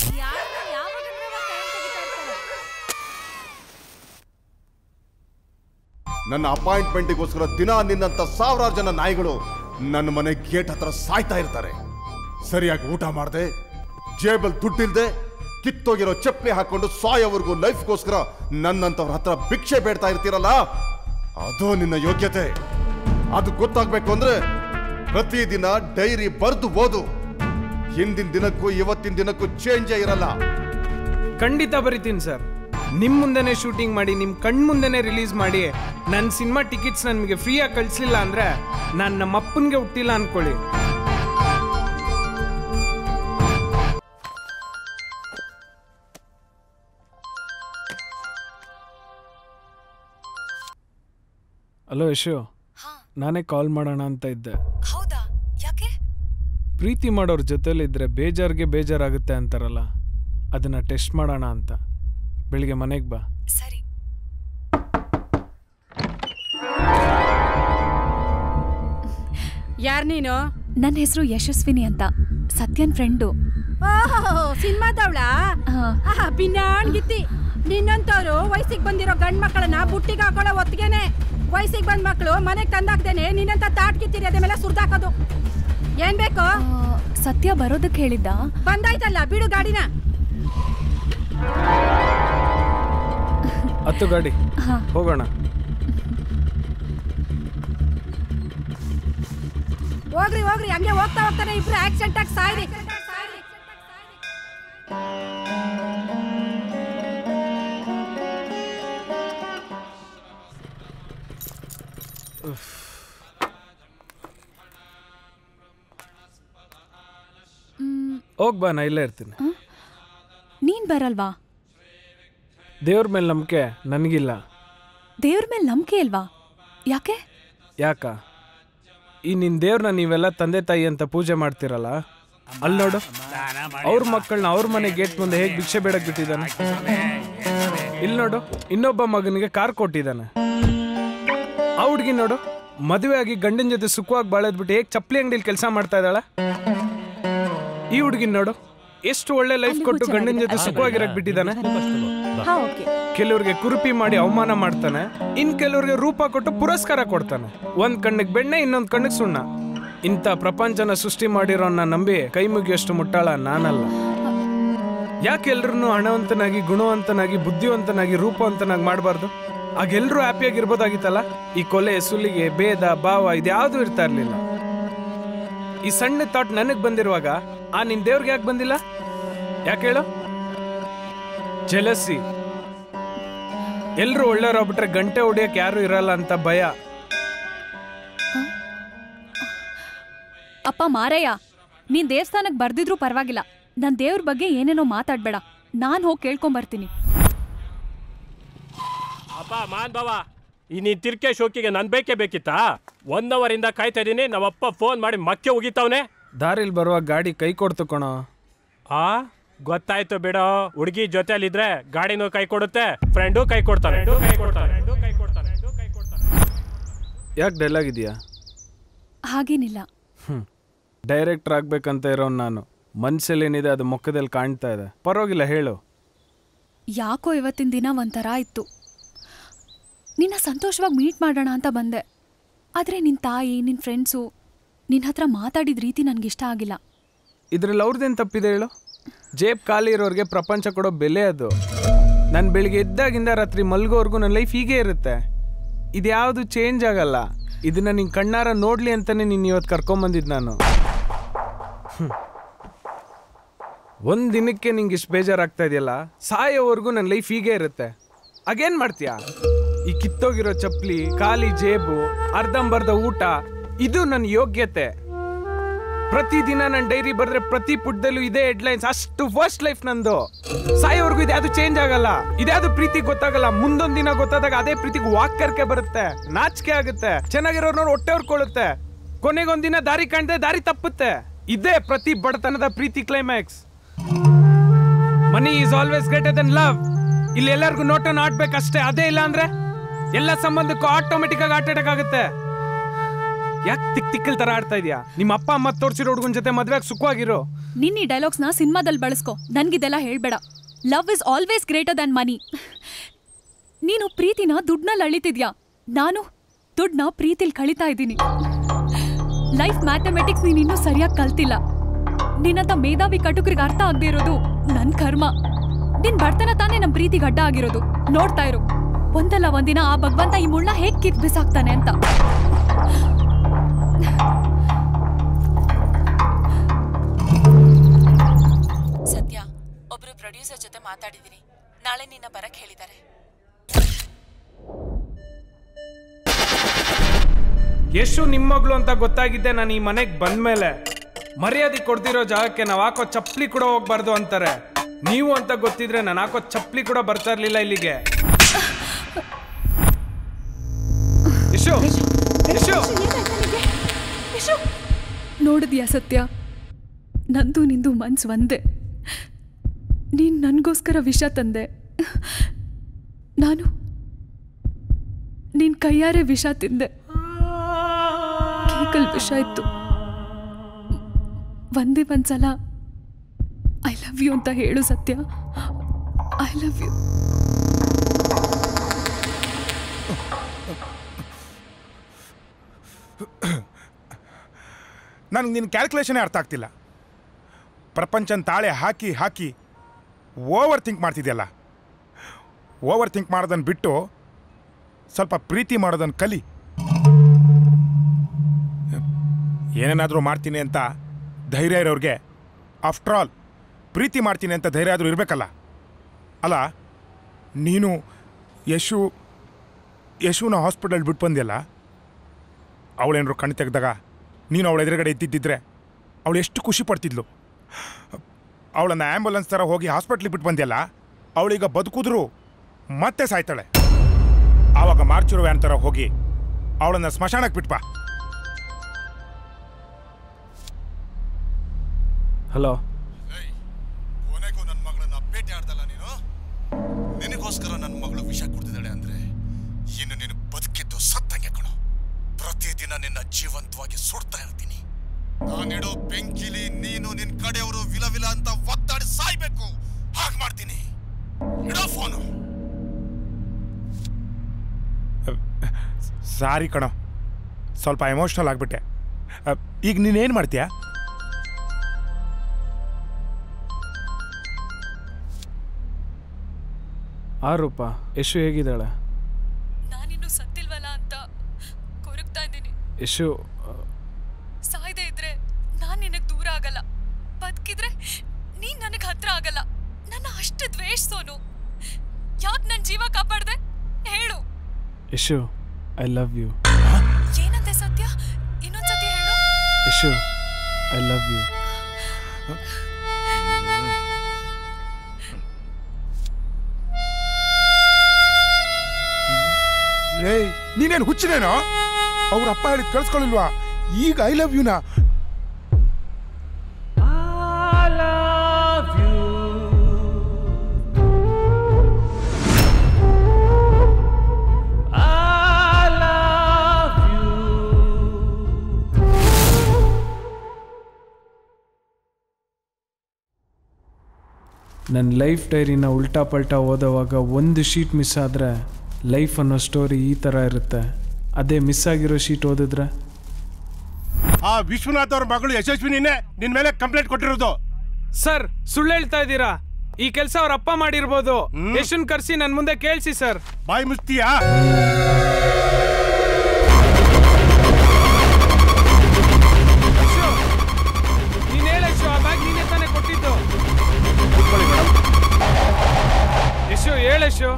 ನನ್ನ ಅಪಾಯಿಂಟ್ಮೆಂಟಿಗೋಸ್ಕರ ದಿನ ನಿನ್ನಂತ ಸಾವಿರಾರು ಜನ ನಾಯಿಗಳು ನನ್ನ ಮನೆ ಗೇಟ್ ಹತ್ರ ಸಾಯ್ತಾ ಇರ್ತಾರೆ ಸರಿಯಾಗಿ ಊಟ ಮಾಡದೆ ಜೇಬಲ್ ದುಡ್ಡಿಲ್ದೆ ಕಿತ್ತೋಗಿರೋ ಚಪ್ಪಲಿ ಹಾಕೊಂಡು ಸಾಯೋವರೆಗೂ ಲೈಫ್ಗೋಸ್ಕರ ನನ್ನಂತವ್ರ ಹತ್ರ ಭಿಕ್ಷೆ ಬೇಡ್ತಾ ಇರ್ತೀರಲ್ಲ ಅದು ನಿನ್ನ ಯೋಗ್ಯತೆ ಅದು ಗೊತ್ತಾಗ್ಬೇಕು ಅಂದ್ರೆ ಪ್ರತಿದಿನ ಡೈರಿ ಬರ್ದು ಓದು ಹಿಂದಿನ ದಿನಕ್ಕೂ ಇವತ್ತಿನ ದಿನಕ್ಕೂ ಚೇಂಜೇ ಇರಲ್ಲ ಖಂಡಿತ ಬರಿತೀನಿ ಸರ್ ನಿಮ್ ಮುಂದೆನೆ ಶೂಟಿಂಗ್ ಮಾಡಿ ನಿಮ್ ಕಣ್ ಮುಂದೆನೆ ರಿಲೀಸ್ ಮಾಡಿ ನನ್ನ ಸಿನಿಮಾ ಟಿಕೆಟ್ಸ್ ನನಗೆ ಫ್ರೀಯಾಗಿ ಕಳಿಸ್ಲಿಲ್ಲ ಅಂದ್ರೆ ನಾನು ನಮ್ಮ ಅಪ್ಪನಿಗೆ ಹುಟ್ಟಿಲ್ಲ ಅನ್ಕೊಳ್ಳಿ ಹಲೋ ಯಶು ನಾನೇ ಕಾಲ್ ಮಾಡೋಣ ಅಂತ ಇದ್ದೆ ಹೌದಾ ಯಾಕೆ ಪ್ರೀತಿ ಮಾಡೋರ್ ಜೊತೆಲಿದ್ರೆ ಬೇಜಾರ್ಗೆ ಬೇಜಾರಾಗುತ್ತೆ ಅಂತಾರಲ್ಲ ಅದನ್ನ ಟೆಸ್ಟ್ ಮಾಡೋಣ ಅಂತ ಬೆಳಿಗ್ಗೆ ಮನೆಗೆ ಬಾ ಸರಿ ಯಾರ್ ನೀನು ನನ್ನ ಹೆಸರು ಯಶಸ್ವಿನಿ ಅಂತ ಸತ್ಯನ್ ಫ್ರೆಂಡು ಸಿನಿಮಾದವಳ ಪಿನ್ನಾಣ್ಗಿತ್ತಿ ನಿನ್ನಂತವ್ರು ವಯಸ್ಸಿಗೆ ಬಂದಿರೋ ಗಂಡ್ ಮಕ್ಕಳನ್ನ ಬುಟ್ಟಿಗೆ ಹಾಕೊಳ್ಳೋ ಹೊತ್ತಿಗೆನೆ ವಯಸ್ಸಿಗೆ ಬಂದ್ ಮಕ್ಕಳು ಮನೆಗೆ ತಂದಾಕ್ದೇನೆ ನಿನ್ನಂತ ತಾಟ್ಕಿತ್ತೀರಿ ಅದ್ರ ಮೇಲೆ ಸುರ್ದಾಕೋದು ಏನ್ ಬೇಕು ಸತ್ಯ ಬರೋದಕ್ಕೆ ಹೇಳಿದ್ದ ಬಂದಾಯ್ತಲ್ಲ ಬಿಡು ಗಾಡಿನ ಹತ್ತು ಗಾಡಿ ಹೋಗೋಣ ಹೋಗ್ರಿ ಹೋಗ್ರಿ ಹಂಗೆ ಹೋಗ್ತಾ ಹೋಗ್ತಾನೆ ಇಬ್ರು ಆಕ್ಸಿಡೆಂಟ್ ಆಗಿ ಸಾಯ್ರಿ ಹೋಗ್ ಬಾ ನಾ ಇಲ್ಲೇ ಇರ್ತೀನಿ ನೀನ್ ಬರಲ್ವಾ ದೇವ್ರ ಮೇಲೆ ನಂಬಿಕೆ ನನಗಿಲ್ಲ ದೇವ್ರ ಮೇಲೆ ನಂಬಿಕೆ ಇಲ್ವಾ ಯಾಕೆ ಯಾಕ ಈ ನಿನ್ ದೇವ್ರನ್ನ ನೀವೆಲ್ಲ ತಂದೆ ತಾಯಿ ಅಂತ ಪೂಜೆ ಮಾಡ್ತಿರಲ್ಲ ಅಲ್ಲಿ ನೋಡು ಅವ್ರ ಮಕ್ಕಳನ್ನ ಅವ್ರ ಮನೆ ಗೇಟ್ ಮುಂದೆ ಹೇಗೆ ಭಿಕ್ಷೆ ಬೇಡಕ್ ಬಿಟ್ಟಿದ್ದಾನೆ ಇಲ್ಲಿ ನೋಡು ಇನ್ನೊಬ್ಬ ಮಗನಿಗೆ ಕಾರ್ ಕೊಟ್ಟಿದ್ದಾನೆ ಆ ಹುಡ್ಗಿ ನೋಡು ಮದುವೆ ಆಗಿ ಗಂಡನ ಜೊತೆ ಸುಖವಾಗಿ ಬಾಳದ್ಬಿಟ್ಟು ಹೇಗೆ ಚಪ್ಪಲಿ ಅಂಗಡಿಲಿ ಕೆಲಸ ಮಾಡ್ತಾ ಇದ್ದಾಳ ಈ ಹುಡ್ಗಿನ್ ನೋಡು ಎಷ್ಟು ಒಳ್ಳೆ ಲೈಫ್ ಕೊಟ್ಟು ಗಂಡನ ಜೊತೆ ಸುಖವಾಗಿರಕ್ ಬಿಟ್ಟಿದ್ದಾನೆ ಹಾ ಓಕೆ ಕೆಲವ್ರಿಗೆ ಕುರುಪಿ ಮಾಡಿ ಅವಮಾನ ಮಾಡ್ತಾನೆ ಇನ್ ಕೆಲವ್ರಿಗೆ ರೂಪ ಕೊಟ್ಟು ಪುರಸ್ಕಾರ ಕೊಡ್ತಾನೆ ಒಂದ್ ಕಣ್ಣಿಗೆ ಬೆಣ್ಣೆ ಇನ್ನೊಂದ್ ಕಣ್ಣಿಗೆ ಸುಣ್ಣ ಇಂಥ ಪ್ರಪಂಚನ ಸೃಷ್ಟಿ ಮಾಡಿರೋನ್ನ ನಂಬಿ ಕೈ ಮುಗಿಯಷ್ಟು ಮುಟ್ಟಾಳ ನಾನಲ್ಲ ಯಾಕೆ ಎಲ್ರನ್ನೂ ಹಣವಂತನಾಗಿ ಗುಣವಂತನಾಗಿ ಬುದ್ಧಿವಂತನಾಗಿ ರೂಪವಂತನಾಗಿ ಮಾಡಬಾರ್ದು ಆಗ ಎಲ್ರೂ ಹ್ಯಾಪಿಯಾಗಿರ್ಬೋದಾಗಿತ್ತಲ್ಲ ಈ ಕೊಲೆ ಸುಲಿಗೆ ಭೇದ ಭಾವ ಇದ್ಯಾವುದೂ ಇರ್ತಾ ಇರ್ಲಿಲ್ಲ ಈ ಸಣ್ಣ ಥಾಟ್ ನನಗ್ ಬಂದಿರುವಾಗ ಆ ನಿನ್ ದೇವ್ರಿಗೆ ಯಾಕೆ ಬಂದಿಲ್ಲ ಯಾಕೆ ಹೇಳು ಜಲಸಿ ಎಲ್ರು ಒಳ್ಳೆಯವ್ರಾಗ್ಬಿಟ್ರೆ ಗಂಟೆ ಹೊಡಿಯಕ್ ಯಾರು ಇರಲ್ಲ ಅಂತ ಭಯ ಅಪ್ಪ ಮಾರಯ್ಯ ನೀನ್ ದೇವಸ್ಥಾನಕ್ಕೆ ಬರ್ದಿದ್ರು ಪರವಾಗಿಲ್ಲ ನನ್ ದೇವ್ರ ಬಗ್ಗೆ ಏನೇನೋ ಮಾತಾಡ್ಬೇಡ ನಾನ್ ಹೋಗಿ ಕೇಳ್ಕೊಂಬರ್ತೀನಿ ಅಪ್ಪ ಮಾನ್ ಬಾವ ಈ ನೀನ್ ತಿರ್ಕೆ ಶೋಕಿಗೆ ನನ್ ಬೇಕೇ ಬೇಕಿತ್ತಾ ಒನ್ ಅವರ್ ಇಂದ ಕಾಯ್ತಾ ಇದೀನಿ ನಮ್ಮಪ್ಪ ಫೋನ್ ಮಾಡಿ ಮಕ್ಕೆ ಉಗಿತಾವ್ನೆ ದಾರಿಲ್ ಬರುವಾಗ ಗಾಡಿ ಕೈ ಕೊಡ್ತು ಕಣೋ ಆ ಗೊತ್ತಾಯ್ತು ಬಿಡೋ ಹುಡುಗಿ ಜೊತೆಲಿದ್ರೆ ಗಾಡಿನೂ ಕೈ ಕೊಡುತ್ತೆ ಫ್ರೆಂಡು ಕೈ ಕೊಡ್ತಾನೆ ಕೈ ಕೊಡ್ತಾನೆ ಯಾಕೆ ಡೈಲಾಗ್ ಇದೆಯಾ ಹಾಗೇನಿಲ್ಲ ಹ್ಮ್ ಡೈರೆಕ್ಟರ್ ಆಗ್ಬೇಕಂತ ಇರೋನ್ ನಾನು ಮನ್ಸಲ್ಲೇನಿದೆ ಅದು ಮುಖದಲ್ಲಿ ಕಾಣ್ತಾ ಇದೆ ಪರವಾಗಿಲ್ಲ ಹೇಳು ಯಾಕೋ ಇವತ್ತಿನ ದಿನ ಒಂಥರ ಇತ್ತು ನಿನ್ನ ಸಂತೋಷವಾಗಿ ಮೀಟ್ ಮಾಡೋಣ ಅಂತ ಬಂದೆ ಆದರೆ ನಿನ್ನ ತಾಯಿ ನಿನ್ನ ಫ್ರೆಂಡ್ಸು ನಿನ್ನ ಹತ್ರ ಮಾತಾಡಿದ ರೀತಿ ನನಗಿಷ್ಟ ಆಗಿಲ್ಲ ಇದ್ರಲ್ಲಿ ಅವ್ರದ್ದೇನು ತಪ್ಪಿದೆ ಹೇಳು ಜೇಬ್ ಖಾಲಿ ಇರೋರಿಗೆ ಪ್ರಪಂಚ ಕೊಡೋ ಬೆಲೆ ಅದು ನಾನು ಬೆಳಿಗ್ಗೆ ಎದ್ದಾಗಿಂದ ರಾತ್ರಿ ಮಲ್ಗೋವರೆಗೂ ನನ್ನ ಲೈಫ್ ಹೀಗೆ ಇರುತ್ತೆ ಇದ್ಯಾವುದು ಚೇಂಜ್ ಆಗಲ್ಲ ಇದನ್ನ ನಿನ್ ಕಣ್ಣಾರ ನೋಡ್ಲಿ ಅಂತಾನೆ ನೀನು ಇವತ್ತು ಕರ್ಕೊಂಬಂದಿದ್ದು ನಾನು ಹ್ಮ್. ಒಂದ್ ದಿನಕ್ಕೆ ನಿಂಗೆ ಇಷ್ಟು ಬೇಜಾರಾಗ್ತಾ ಇದೆಯಲ್ಲ ಸಾಯೋವರೆಗೂ ನನ್ನ ಲೈಫ್ ಹೀಗೆ ಇರುತ್ತೆ ಆಗೇನ್ ಮಾಡ್ತೀಯಾ ಈ ಕಿತ್ತೋಗಿರೋ ಚಪ್ಪಲಿ ಖಾಲಿ ಜೇಬು ಅರ್ಧಂಬರ್ಧ ಊಟ ಇದು ನನ್ನ ಯೋಗ್ಯತೆ ಪ್ರತಿದಿನ ನನ್ನ ಡೈರಿ ಬರೆದ್ರೆ ಪ್ರತಿ ಪುಟದಲ್ಲೂ ಇದೇ ಹೆಡ್ಲೈನ್ಸ್ ಅಷ್ಟು ಫಸ್ಟ್ ಲೈಫ್ ನಂದು ಸಾಯೋವರೆಗೂ ಇದ್ಯಾವುದು ಚೇಂಜ್ ಆಗಲ್ಲ ಇದ್ಯಾವುದು ಪ್ರೀತಿ ಗೊತ್ತಾಗಲ್ಲ ಮುಂದೊಂದ್ ದಿನ ಗೊತ್ತಾದಾಗ ಅದೇ ಪ್ರೀತಿಗೆ ವಾಕರ್ಕೆ ಬರುತ್ತೆ ನಾಚಿಕೆ ಆಗುತ್ತೆ ಚೆನ್ನಾಗಿರೋರ್ನವ್ರು ಹೊಟ್ಟೆ ಹೊರ್ಕೊಳ್ಳುತ್ತೆ ಕೊನೆಗೊಂದಿನ ದಾರಿ ಕಾಣ್ದೆ ದಾರಿ ತಪ್ಪುತ್ತೆ ಇದೇ ಪ್ರತಿ ಬಡತನದ ಪ್ರೀತಿ climax money is always greater than love ಇಲ್ಲಿ ಎಲ್ಲರಿಗೂ ನೋಟನ್ ಆಡ್ಬೇಕಷ್ಟೇ ಅದೇ ಇಲ್ಲ ಅಂದ್ರೆ ಎಲ್ಲ ಸಂಬಂಧಕ್ಕೂ ಆಟೋಮೆಟಿಕ್ ಆಗಿ ಆಟ ಆಗುತ್ತೆ ಯಾಕೆ ತಿಕ್ ತಿಕ್ಕಲ್ ತರ ಆಡ್ತಾ ಇದೀಯಾ ನಿಮ್ಮ ಅಪ್ಪ ಅಮ್ಮ ತೋರ್ಸಿರೋ ಹುಡುಗನ ಜೊತೆ ಮದ್ವೆಗೆ ಸುಖವಾಗಿರೋ ನಿನ್ನ ಈ ಡೈಲಾಗ್ಸ್ನ ಸಿನಿಮಾದಲ್ಲಿ ಬಳಸ್ಕೊ ನನ್ಗಿದೆಲ್ಲ ಹೇಳ್ಬೇಡ love is always greater than money ನೀನು ಪ್ರೀತಿನ ದುಡ್ನಲ್ಲಿ ಅಳಿತಿದ್ಯಾ ನಾನು ದುಡ್ಡನ್ನ ಪ್ರೀತಿಲಿ ಕಳಿತಾ ಇದ್ದೀನಿ ಲೈಫ್ ಮ್ಯಾಥಮೆಟಿಕ್ಸ್ ನೀನು ಇನ್ನೂ ಸರಿಯಾಗಿ ಕಲ್ತಿಲ್ಲ ನಿನ್ನಂತ ಮೇಧಾವಿ ಕಟುಕರಿಗೆ ಅರ್ಥ ಆಗದೆ ಇರೋದು ನನ್ ಕರ್ಮ ನಿನ್ ಬರ್ತನ ತಾನೇ ನಮ್ ಪ್ರೀತಿಗೆ ಅಡ್ಡ ಆಗಿರೋದು ನೋಡ್ತಾ ಇರು ಒಂದಲ್ಲ ಒಂದಿನ ಆ ಭಗವಂತ ಈ ಮುಳ್ಳ ಹೇಗ್ ಕಿತ್ ಬಿಸಾಕ್ತಾನೆ ಅಂತ ಸತ್ಯ ಒಬ್ರು ಪ್ರೊಡ್ಯೂಸರ್ ಜೊತೆ ಮಾತಾಡಿದೀನಿ ನಾಳೆ ನಿನ್ನ ಬರಕ್ ಹೇಳಿದ್ದಾರೆ ಯಶು ನಿಮ್ಮಗಳು ಅಂತ ಗೊತ್ತಾಗಿದ್ದೆ ನಾನು ಈ ಮನೆಗೆ ಬಂದ್ಮೇಲೆ ಮರ್ಯಾದೆ ಕೊಡ್ತಿರೋ ಜಾಗಕ್ಕೆ ನಾವು ಹಾಕೋ ಚಪ್ಪಲಿ ಕೂಡ ಹೋಗ್ಬಾರ್ದು ಅಂತಾರೆ ನೀವು ಅಂತ ಗೊತ್ತಿದ್ರೆ ನಾನು ಹಾಕೋ ಚಪ್ಪಲಿ ಕೂಡ ಬರ್ತಾ ಇರ್ಲಿಲ್ಲ ಇಲ್ಲಿಗೆ ಯಶು ಯಶು ನೋಡಿದ್ಯಾ ಸತ್ಯ ನಂದು ನಿಂದು ಮನ್ಸ್ ಒಂದೇ ನೀನ್ ನನಗೋಸ್ಕರ ವಿಷ ತಂದೆ ನಾನು ನಿನ್ ಕೈಯಾರೆ ವಿಷ ತಿಂದೆ ಕೇಕಲ್ ವಿಷ ಇತ್ತು ಒಂದೇ ಒಂದ್ಸಲ ಐ ಲವ್ ಯು ಅಂತ ಹೇಳು ಸತ್ಯ ಐ ಲವ್ ಯು ನನಗೆ ನಿನ್ನ ಕ್ಯಾಲ್ಕುಲೇಷನೇ ಅರ್ಥ ಆಗ್ತಿಲ್ಲ ಪ್ರಪಂಚನ ತಾಳೆ ಹಾಕಿ ಹಾಕಿ ಓವರ್ ಥಿಂಕ್ ಮಾಡ್ತಿದ್ಯಲ್ಲ ಓವರ್ ಥಿಂಕ್ ಮಾಡೋದನ್ನು ಬಿಟ್ಟು ಸ್ವಲ್ಪ ಪ್ರೀತಿ ಮಾಡೋದನ್ನು ಕಲಿ ಏನೇನಾದರೂ ಮಾಡ್ತೀನಿ ಅಂತ ಧೈರ್ಯ ಇರೋರಿಗೆ ಆಫ್ಟರ್ ಆಲ್ ಪ್ರೀತಿ ಮಾಡ್ತೀನಿ ಅಂತ ಧೈರ್ಯ ಆದರೂ ಇರಬೇಕಲ್ಲ ಅಲ್ಲ ನೀನು ಯಶು ಯಶುನ ಹಾಸ್ಪಿಟಲ್ ಬಿಟ್ಟು ಬಂದಿಯಲ್ಲ ಅವಳೇನಾದ್ರು ಕಣ್ಣು ತೆಗೆದಾಗ ನೀನು ಅವಳ ಎದುರುಗಡೆ ಇದ್ದಿದ್ದಿದ್ರೆ ಅವಳು ಎಷ್ಟು ಖುಷಿ ಪಡ್ತಿದ್ಲು ಅವಳನ್ನ ಆ್ಯಂಬುಲೆನ್ಸ್ ಥರ ಹೋಗಿ ಹಾಸ್ಪಿಟ್ಲಿಗೆ ಬಿಟ್ಟು ಬಂದಿಯಲ್ಲ ಅವಳೀಗ ಬದುಕಿದ್ರು ಮತ್ತೆ ಸಾಯ್ತಾಳೆ ಆವಾಗ ಮಾರ್ಚುರು ವ್ಯಾನ್ ಥರ ಹೋಗಿ ಅವಳನ್ನ ಸ್ಮಶಾನಕ್ಕೆ ಬಿಟ್ಬಾ ಹಲೋ ಕೊನೆಗೂ ನನ್ನ ಮಗಳನ್ನ ಭೇಟಿ ಆಡ್ದಲ್ಲ ನೀನು ನಿನಗೋಸ್ಕರ ನನ್ನ ಮಗಳು ವಿಷ ಕುಡ್ದಿದ್ದಾಳೆ ಅಂದ್ರೆ ಇನ್ನು ನೀನು ಬದುಕಿದ್ದು ಸತ್ತಂಗೆ ಕಣೋ ಪ್ರತಿದಿನ ನಿನ್ನ ಜೀವಂತವಾಗಿ ಸುಡ್ತಾ ಇರ್ತೀನಿ ನಾನಿಡೋ ಬೆಂಕಿಲಿ ನೀನು ನಿನ್ ಕಡೆಯವರು ವಿಲ ವಿಲ ಅಂತ ಒತ್ತಾಡಿ ಸಾಯ್ಬೇಕು ಹಾಗೆ ಮಾಡ್ತೀನಿ ಇಡೋ ಫೋನು ಸಾರಿ ಕಣೋ ಸ್ವಲ್ಪ ಎಮೋಷ್ನಲ್ ಆಗಿಬಿಟ್ಟೆ ಈಗ ನೀನೇನು ಮಾಡ್ತೀಯಾ ಆ ರೂಪ ಯಶು ಹೇಗಿದ್ದಾಳೆ ನಾನಿನ್ನು ಸತ್ತಿಲ್ವಲ್ಲ ಅಂತ ಕೊರಗ್ತಾ ಇದ್ದೀನಿ ಯಶು ಸಾಯ್ದೆ ಇದ್ರೆ ನಾನ್ ನಿನಗ್ ದೂರ ಆಗಲ್ಲ ಬದುಕಿದ್ರೆ ನೀನ್ ನನಗ್ ಹತ್ರ ಆಗಲ್ಲ ನನ್ನ ಅಷ್ಟು ದ್ವೇಷಿಸೋನು ಯಾಕ್ ನನ್ ಜೀವ ಕಾಪಾಡ್ದೆ ಹೇಳು ಯಶು ಐ ಲವ್ ಯು ಏನಂತೆ ಸತ್ಯ ಇನ್ನೊಂದ್ಸತಿ ಹೇಳು ಯಶು ಐ ಲವ್ ಯು ರೇ ನೀನೇನು ಹುಚ್ಚಿನೇನೋ ಅವ್ರ ಅಪ್ಪ ಹೇಳಿದ್ ಕಳ್ಸ್ಕೊಳ್ಳಿಲ್ವಾ ಈಗ ಐ ಲವ್ ಯುನಾ ನನ್ನ ಲೈಫ್ ಡೈರಿನ ಉಲ್ಟಾ ಪಲ್ಟಾ ಓದೋವಾಗ ಒಂದು ಶೀಟ್ ಮಿಸ್ ಆದರೆ ಲೈಫ್ ಅನ್ನೋ ಸ್ಟೋರಿ ಈ ಥರ ಇರುತ್ತೆ ಅದೇ ಮಿಸ್ ಆಗಿರೋ ಶೀಟ್ ಓದಿದ್ರೆ ಆ ವಿಶ್ವನಾಥ್ ಅವ್ರ ಮಗಳು ಯಶಸ್ವಿನಿನೇ ನಿನ್ ಮೇಲೆ ಕಂಪ್ಲೇಂಟ್ ಕೊಟ್ಟಿರೋದು ಸರ್ ಸುಳ್ಳು ಹೇಳ್ತಾ ಇದ್ದೀರಾ ಈ ಕೆಲಸ ಅವ್ರ ಅಪ್ಪ ಮಾಡಿರ್ಬೋದು ಯಶನ್ ಕರ್ಸಿ ನನ್ ಮುಂದೆ ಕೇಳಿಸಿ ಸರ್ ಬಾಯಿ ಮುಸ್ತಿಯಾ ನೀನ್ ಹೇಳಶು ಆ ಬ್ಯಾಗ್ ನೀನೇ ತಾನೇ ಕೊಟ್ಟಿದ್ದು ಯಶು ಹೇಳಶು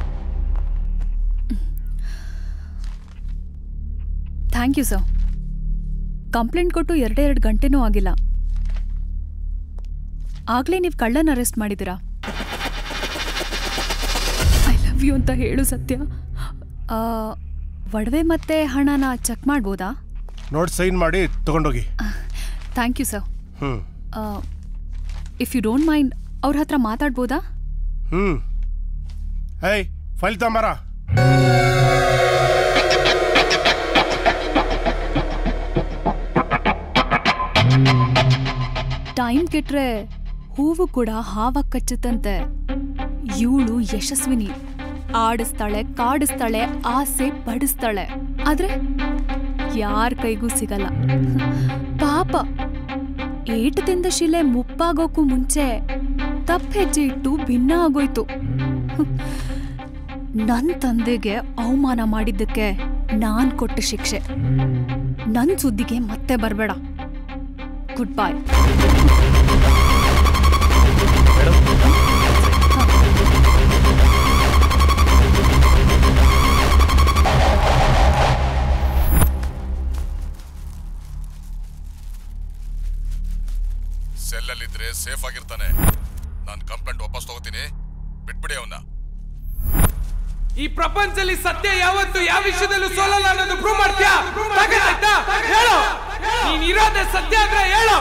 ಥ್ಯಾಂಕ್ ಯು ಸರ್ ಕಂಪ್ಲೇಂಟ್ ಕೊಟ್ಟು ಎರಡೇ ಎರಡು ಗಂಟೆನೂ ಆಗಿಲ್ಲ ಆಗ್ಲೇ ನೀವು ಕಳ್ಳನ ಅರೆಸ್ಟ್ ಮಾಡಿದ್ದೀರಾ ಐ ಲವ್ ಯು ಅಂತ ಹೇಳು ಸತ್ಯ ಆ, ಒಡವೆ ಮತ್ತೆ ಹಣನ ಚೆಕ್ ಮಾಡ್ಬೋದಾ ನೋಟ್ ಸೈನ್ ಮಾಡಿ ತಗೊಂಡೋಗಿ thank you sir hmm if you don't mind ಅವ್ರ ಹತ್ರ ಮಾತಾಡ್ಬೋದಾ ಹ್ಮ್ ಏಯ್ ಫೈಲ್ ತಗೊಂಬಾರ ಟೈಮ್ ಕೆಟ್ರೆ ಹೂವು ಕೂಡ ಹಾವ ಕಚ್ಚುತ್ತಂತೆ ಇವಳು ಯಶಸ್ವಿನಿ ಆಡಿಸ್ತಾಳೆ ಕಾಡಿಸ್ತಾಳೆ ಆಸೆ ಪಡಿಸ್ತಾಳೆ ಆದ್ರೆ ಯಾರ ಕೈಗೂ ಸಿಗಲ್ಲ ಪಾಪ ಏಟು ತಿಂದ ಶಿಲೆ ಮುಪ್ಪಾಗೋಕ್ಕೂ ಮುಂಚೆ ತಪ್ಪ ಹೆಜ್ಜೆ ಇಟ್ಟು ಭಿನ್ನ ಆಗೋಯ್ತು ನನ್ ತಂದೆಗೆ ಅವಮಾನ ಮಾಡಿದ್ದಕ್ಕೆ ನಾನ್ ಕೊಟ್ಟ ಶಿಕ್ಷೆ ನನ್ ಸುದ್ದಿಗೆ ಮತ್ತೆ ಬರಬೇಡ ಗುಡ್ ಬಾಯ್ ಸೆಲ್ಲಲ್ಲಿದ್ರೆ ಸೇಫ್ ಆಗಿರ್ತಾನೆ ನಾನು ಕಂಪ್ಲೇಂಟ್ ವಾಪಸ್ ತಗೋತೀನಿ ಬಿಟ್ಬಿಡಿ ಅವನ್ನ ಈ ಪ್ರಪಂಚದಲ್ಲಿ ಸತ್ಯ ಯಾವತ್ತು ಯಾವ ವಿಷಯದಲ್ಲೂ ಸೋಲಲ್ಲ ಅನ್ನೋದು ಪ್ರೂವ್ ಮಾಡ್ತೀಯಾ ತಾಕತ್ತಾಯ್ತಾ? ಹೇಳು ನೀನ್ ಇರೋದೇ ಸತ್ಯ ಅಂದ್ರೆ ಹೇಳು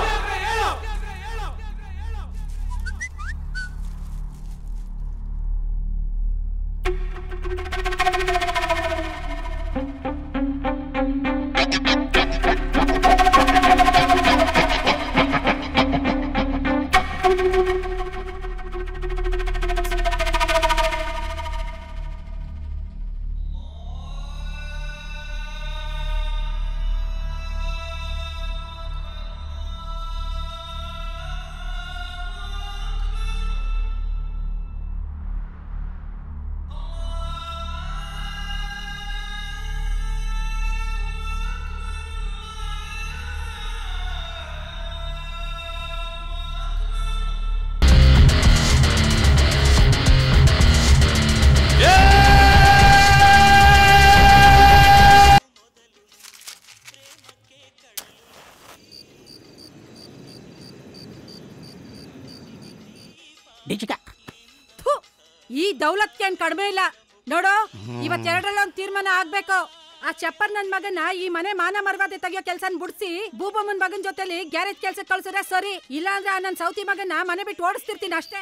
ಡಿಚಿಕ ಥು, ಈ ದೌಲತ್ಗೆ ಏನ್ ಕಡಿಮೆ ಇಲ್ಲ ನೋಡು ಇವತ್ತೆರಡರಲ್ಲಿ ಒಂದು ತೀರ್ಮಾನ ಆಗ್ಬೇಕು ಆ ಚಪ್ಪರ್ ನನ್ ಮಗನ ಈ ಮನೆ ಮಾನ ಮರ್ವಾದೆ ತೆಗಿಯೋ ಕೆಲ್ಸನ್ ಬಿಡ್ಸಿ ಬೂಬಮ್ಮನ್ ಮಗನ್ ಜೊತೆಲಿ ಗ್ಯಾರೇಜ್ ಕೆಲ್ಸಕ್ಕೆ ಕಳ್ಸಿದ್ರೆ ಸರಿ ಇಲ್ಲಾಂದ್ರೆ ಆ ನನ್ ಸೌತಿ ಮಗನ ಮನೆ ಬಿಟ್ಟು ಓಡಿಸ್ತಿರ್ತೀನಿ ಅಷ್ಟೇ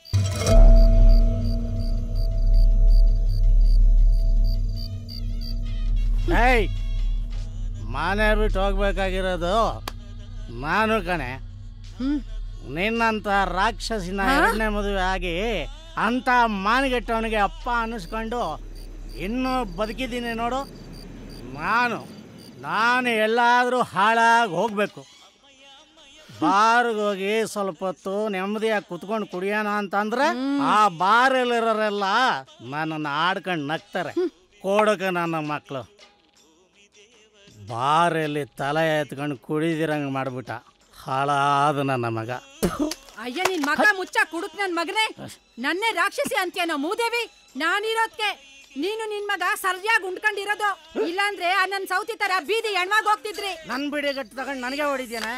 ಏಯ್ ಮನೆ ಬಿಟ್ಟು ಹೋಗ್ಬೇಕಾಗಿರೋದು ನಾನು ಕಣೆ ನಿನ್ನಂತ ರಾಕ್ಷಸಿನ ಹಾ? ಎರಡನೇ ಮದುವೆ ಆಗಿ ಅಂತ ಮಾನಗೆಟ್ಟವನಿಗೆ ಅಪ್ಪ ಅನ್ನಿಸ್ಕೊಂಡು ಇನ್ನೂ ಬದುಕಿದ್ದೀನಿ ನೋಡು ನಾನು ನಾನು ಎಲ್ಲಾದರೂ ಹಾಳಾಗಿ ಹೋಗ್ಬೇಕು ಬಾರ್ಗೆ ಹೋಗಿ ಸ್ವಲ್ಪ ಹೊತ್ತು ನೆಮ್ಮದಿಯಾಗಿ ಕುತ್ಕೊಂಡು ಕುಡಿಯೋಣ ಅಂತಂದ್ರೆ ಆ ಬಾರಲ್ಲಿರೋರೆಲ್ಲ ನನ್ನನ್ನು ಆಡ್ಕೊಂಡು ನಗ್ತಾರೆ ಕೊಡಕ ನನ್ನ ಮಕ್ಕಳು ಬಾರಲ್ಲಿ ತಲೆ ಎತ್ಕೊಂಡು ಕುಡಿದಿರಂಗೆ ಮಾಡ್ಬಿಟ್ಟ ಹಾಳಾದ ನನ್ನ ಮಗ ಅಯ್ಯ ನಿನ್ ಮಗ ಮುಚ್ಚ ಕುಡುಕ್ ನನ್ ಮಗನೇ ನನ್ನೇ ರಾಕ್ಷಸಿ ಅಂತ್ಯನೋ ಮೂದೇವಿ ನಾನಿರೋದ್ಕೆ ನೀನು ನಿನ್ ಮಗ ಸರಿಯಾಗಿ ಉಂಡ್ಕೊಂಡಿರೋದು ಇಲ್ಲಾಂದ್ರೆ ಆ ನನ್ ಸೌತಿ ತರ ಬೀದಿ ಹೆಣ್ವಾಗ್ ಹೋಗ್ತಿದ್ರಿ ನನ್ ಬಿಡಿ ಗಟ್ಟಿ ತಗೊಂಡು ನನಗೆ ಹೊಡಿದ್ಯಾನ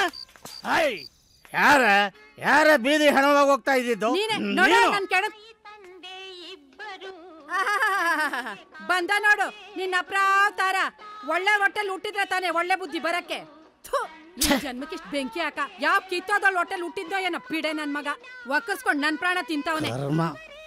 ಯಾರ ಯಾರ ಬೀದಿ ಹೆಣವಾಗಿ ಹೋಗ್ತಾ ಇದ್ದಿದ್ದು ನೀನೆ ನೋಡು ನೀನು? ನನ್ ಕೆಣ ಆಹಾಹಾಹಾಹಾ. ಬಂದ ನೋಡು ನಿನ್ನ ಅಪ್ರಾವ್ತಾರ ಒಳ್ಳೆ ಹೊಟ್ಟೆಲ್ ಹುಟ್ಟಿದ್ರೆ ತಾನೇ ಒಳ್ಳೆ ಬುದ್ಧಿ ಬರಕ್ಕೆ ಥು, ಈ ಜನ್ಮಕ್ಕೆ ಇಷ್ಟ್ ಬೆಂಕಿ ಹಾಕ ಯಾವ ಕಿತ್ತೋದಲ್ ಹೊಟ್ಟೆಲ್ ಹುಟ್ಟಿದ್ದೋ ಏನೋ ಪಿಡೆ ನನ್ ಮಗ ಒಕ್ಕಸ್ಕೊಂಡ್ ನನ್ ಪ್ರಾಣ ತಿಂತವನೆ ಕರ್ಮ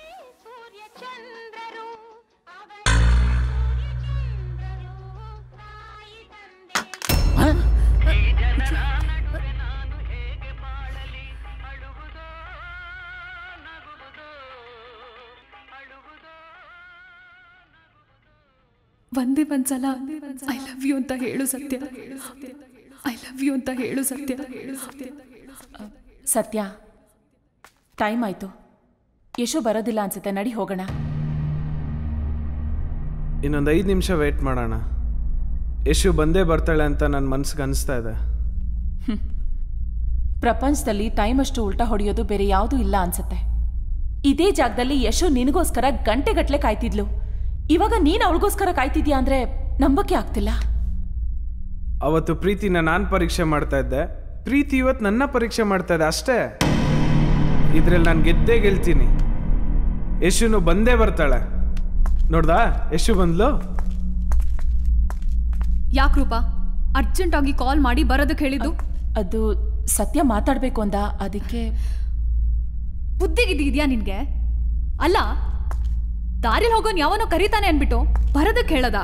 ಒಂದೇ ಒಂದ್ಸಲ ಐ ಲವ್ ಯು ಅಂತ ಹೇಳು ಸತ್ಯ ಐ ಲವ್ ಯು ಅಂತ ಹೇಳು ಸತ್ಯ ಸತ್ಯ ಟೈಮ್ ಆಯ್ತು ಯಶು ಬರೋದಿಲ್ಲ ಅನ್ಸುತ್ತೆ ನಡಿ ಹೋಗೋಣ ಇನ್ನೊಂದು ಐದು ನಿಮಿಷ ವೇಟ್ ಮಾಡೋಣ ಯಶು ಬಂದೇ ಬರ್ತಾಳೆ ಅಂತ ನನ್ನ ಮನ್ಸಿಗೆ ಅನಿಸ್ತಾ ಇದೆ ಪ್ರಪಂಚದಲ್ಲಿ ಟೈಮ್ ಅಷ್ಟು ಉಲ್ಟಾ ಹೊಡೆಯೋದು ಬೇರೆ ಯಾವುದೂ ಇಲ್ಲ ಅನ್ಸುತ್ತೆ ಇದೇ ಜಾಗದಲ್ಲಿ ಯಶು ನಿನಗೋಸ್ಕರ ಗಂಟೆಗಟ್ಲೆ ಕಾಯ್ತಿದ್ಲು ಇವಾಗ ನೀನ್ ಅವಳಿಗೋಸ್ಕರ ಕಾಯ್ತಿದ್ಯಾ ಅಂದ್ರೆ ನಂಬಕ್ಕೆ ಆಗ್ತಿಲ್ಲ ಅವತ್ತು ಪ್ರೀತಿನ ನಾನು ಪರೀಕ್ಷೆ ಮಾಡ್ತಾ ಇದ್ದೆ ಪ್ರೀತಿ ಇವತ್ತು ನನ್ನ ಪರೀಕ್ಷೆ ಮಾಡ್ತಾ ಇದೆ ಅಷ್ಟೇ ಇದ್ರಲ್ಲಿ ನಾನು ಗೆದ್ದೇ ಗೆಲ್ತೀನಿ ಯಶುನು ಬಂದೇ ಬರ್ತಾಳೆ ನೋಡ್ದಾ ಯಶು ಬಂದ್ಲು ಯಾಕೆ ರೂಪಾ ಅರ್ಜೆಂಟ್ ಆಗಿ ಕಾಲ್ ಮಾಡಿ ಬರೋದಕ್ಕೆ ಹೇಳಿದ್ದು ಅದು ಸತ್ಯ ಮಾತಾಡ್ಬೇಕು ಅಂದ ಅದಕ್ಕೆ ಬುದ್ಧಿಗಿದ್ಯಾ ನಿನ್ಗೆ ಅಲ್ಲ ದಾರಿಲ್ ಹೋಗೋನ್ ಯಾವನೋ ಕರೀತಾನೆ ಅನ್ಬಿಟ್ಟು ಬರೋದಕ್ಕೆ ಹೇಳದ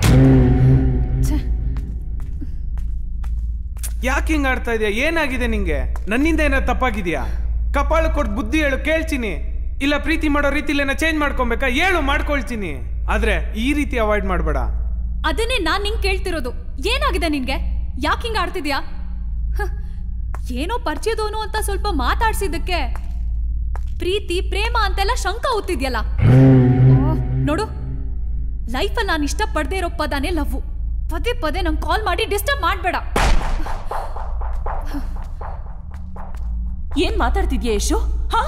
ಯಾಕೆ ಹಿಂಗ್ ಆಡ್ತಾ ಇದೆಯಾ ಏನಾಗಿದೆ ನಿಂಗೆ ನನ್ನಿಂದ ಏನೋ ತಪ್ಪಾಗಿದ್ಯಾ ಕಪಾಳ ಕೊಟ್ಟು ಬುದ್ಧಿ ಹೇಳು ಕೇಳ್ತೀನಿ ಇಲ್ಲ ಪ್ರೀತಿ ಮಾಡೋ ರೀತಿಲಿ ಏನೋ ಚೇಂಜ್ ಮಾಡ್ಕೊಬೇಕಾ ಹೇಳು ಮಾಡ್ಕೊಳ್ತೀನಿ ಆದ್ರೆ ಈ ರೀತಿ ಅವಾಯ್ಡ್ ಮಾಡಬೇಡ ಅದನ್ನೇ ನಾನ್ ನಿಂಗ್ ಕೇಳ್ತಿರೋದು ಏನಾಗಿದೆ ನಿನ್ಗೆ ಯಾಕೆ ಹಿಂಗ ಆಡ್ತಿದ್ಯಾ ಹ, ಏನೋ ಪರಿಚಯದವನು ಅಂತ ಸ್ವಲ್ಪ ಮಾತಾಡ್ಸಿದ್ದಕ್ಕೆ ಪ್ರೀತಿ ಪ್ರೇಮ ಅಂತೆಲ್ಲ ಶಂಕ ಹೊತ್ತಿದ್ಯಲ್ಲ ಓ, ನೋಡು ಲೈಫಲ್ಲಿ ನಾನು ಇಷ್ಟಪಡದೆ ಇರೋ ಪದನೇ ಲವ್ವು ಪದೇ ಪದೇ ನಂಗೆ ಕಾಲ್ ಮಾಡಿ ಡಿಸ್ಟರ್ಬ್ ಮಾಡಬೇಡ ಏನ್ ಮಾತಾಡ್ತಿದ್ಯಾ ಯಶು ಹಾ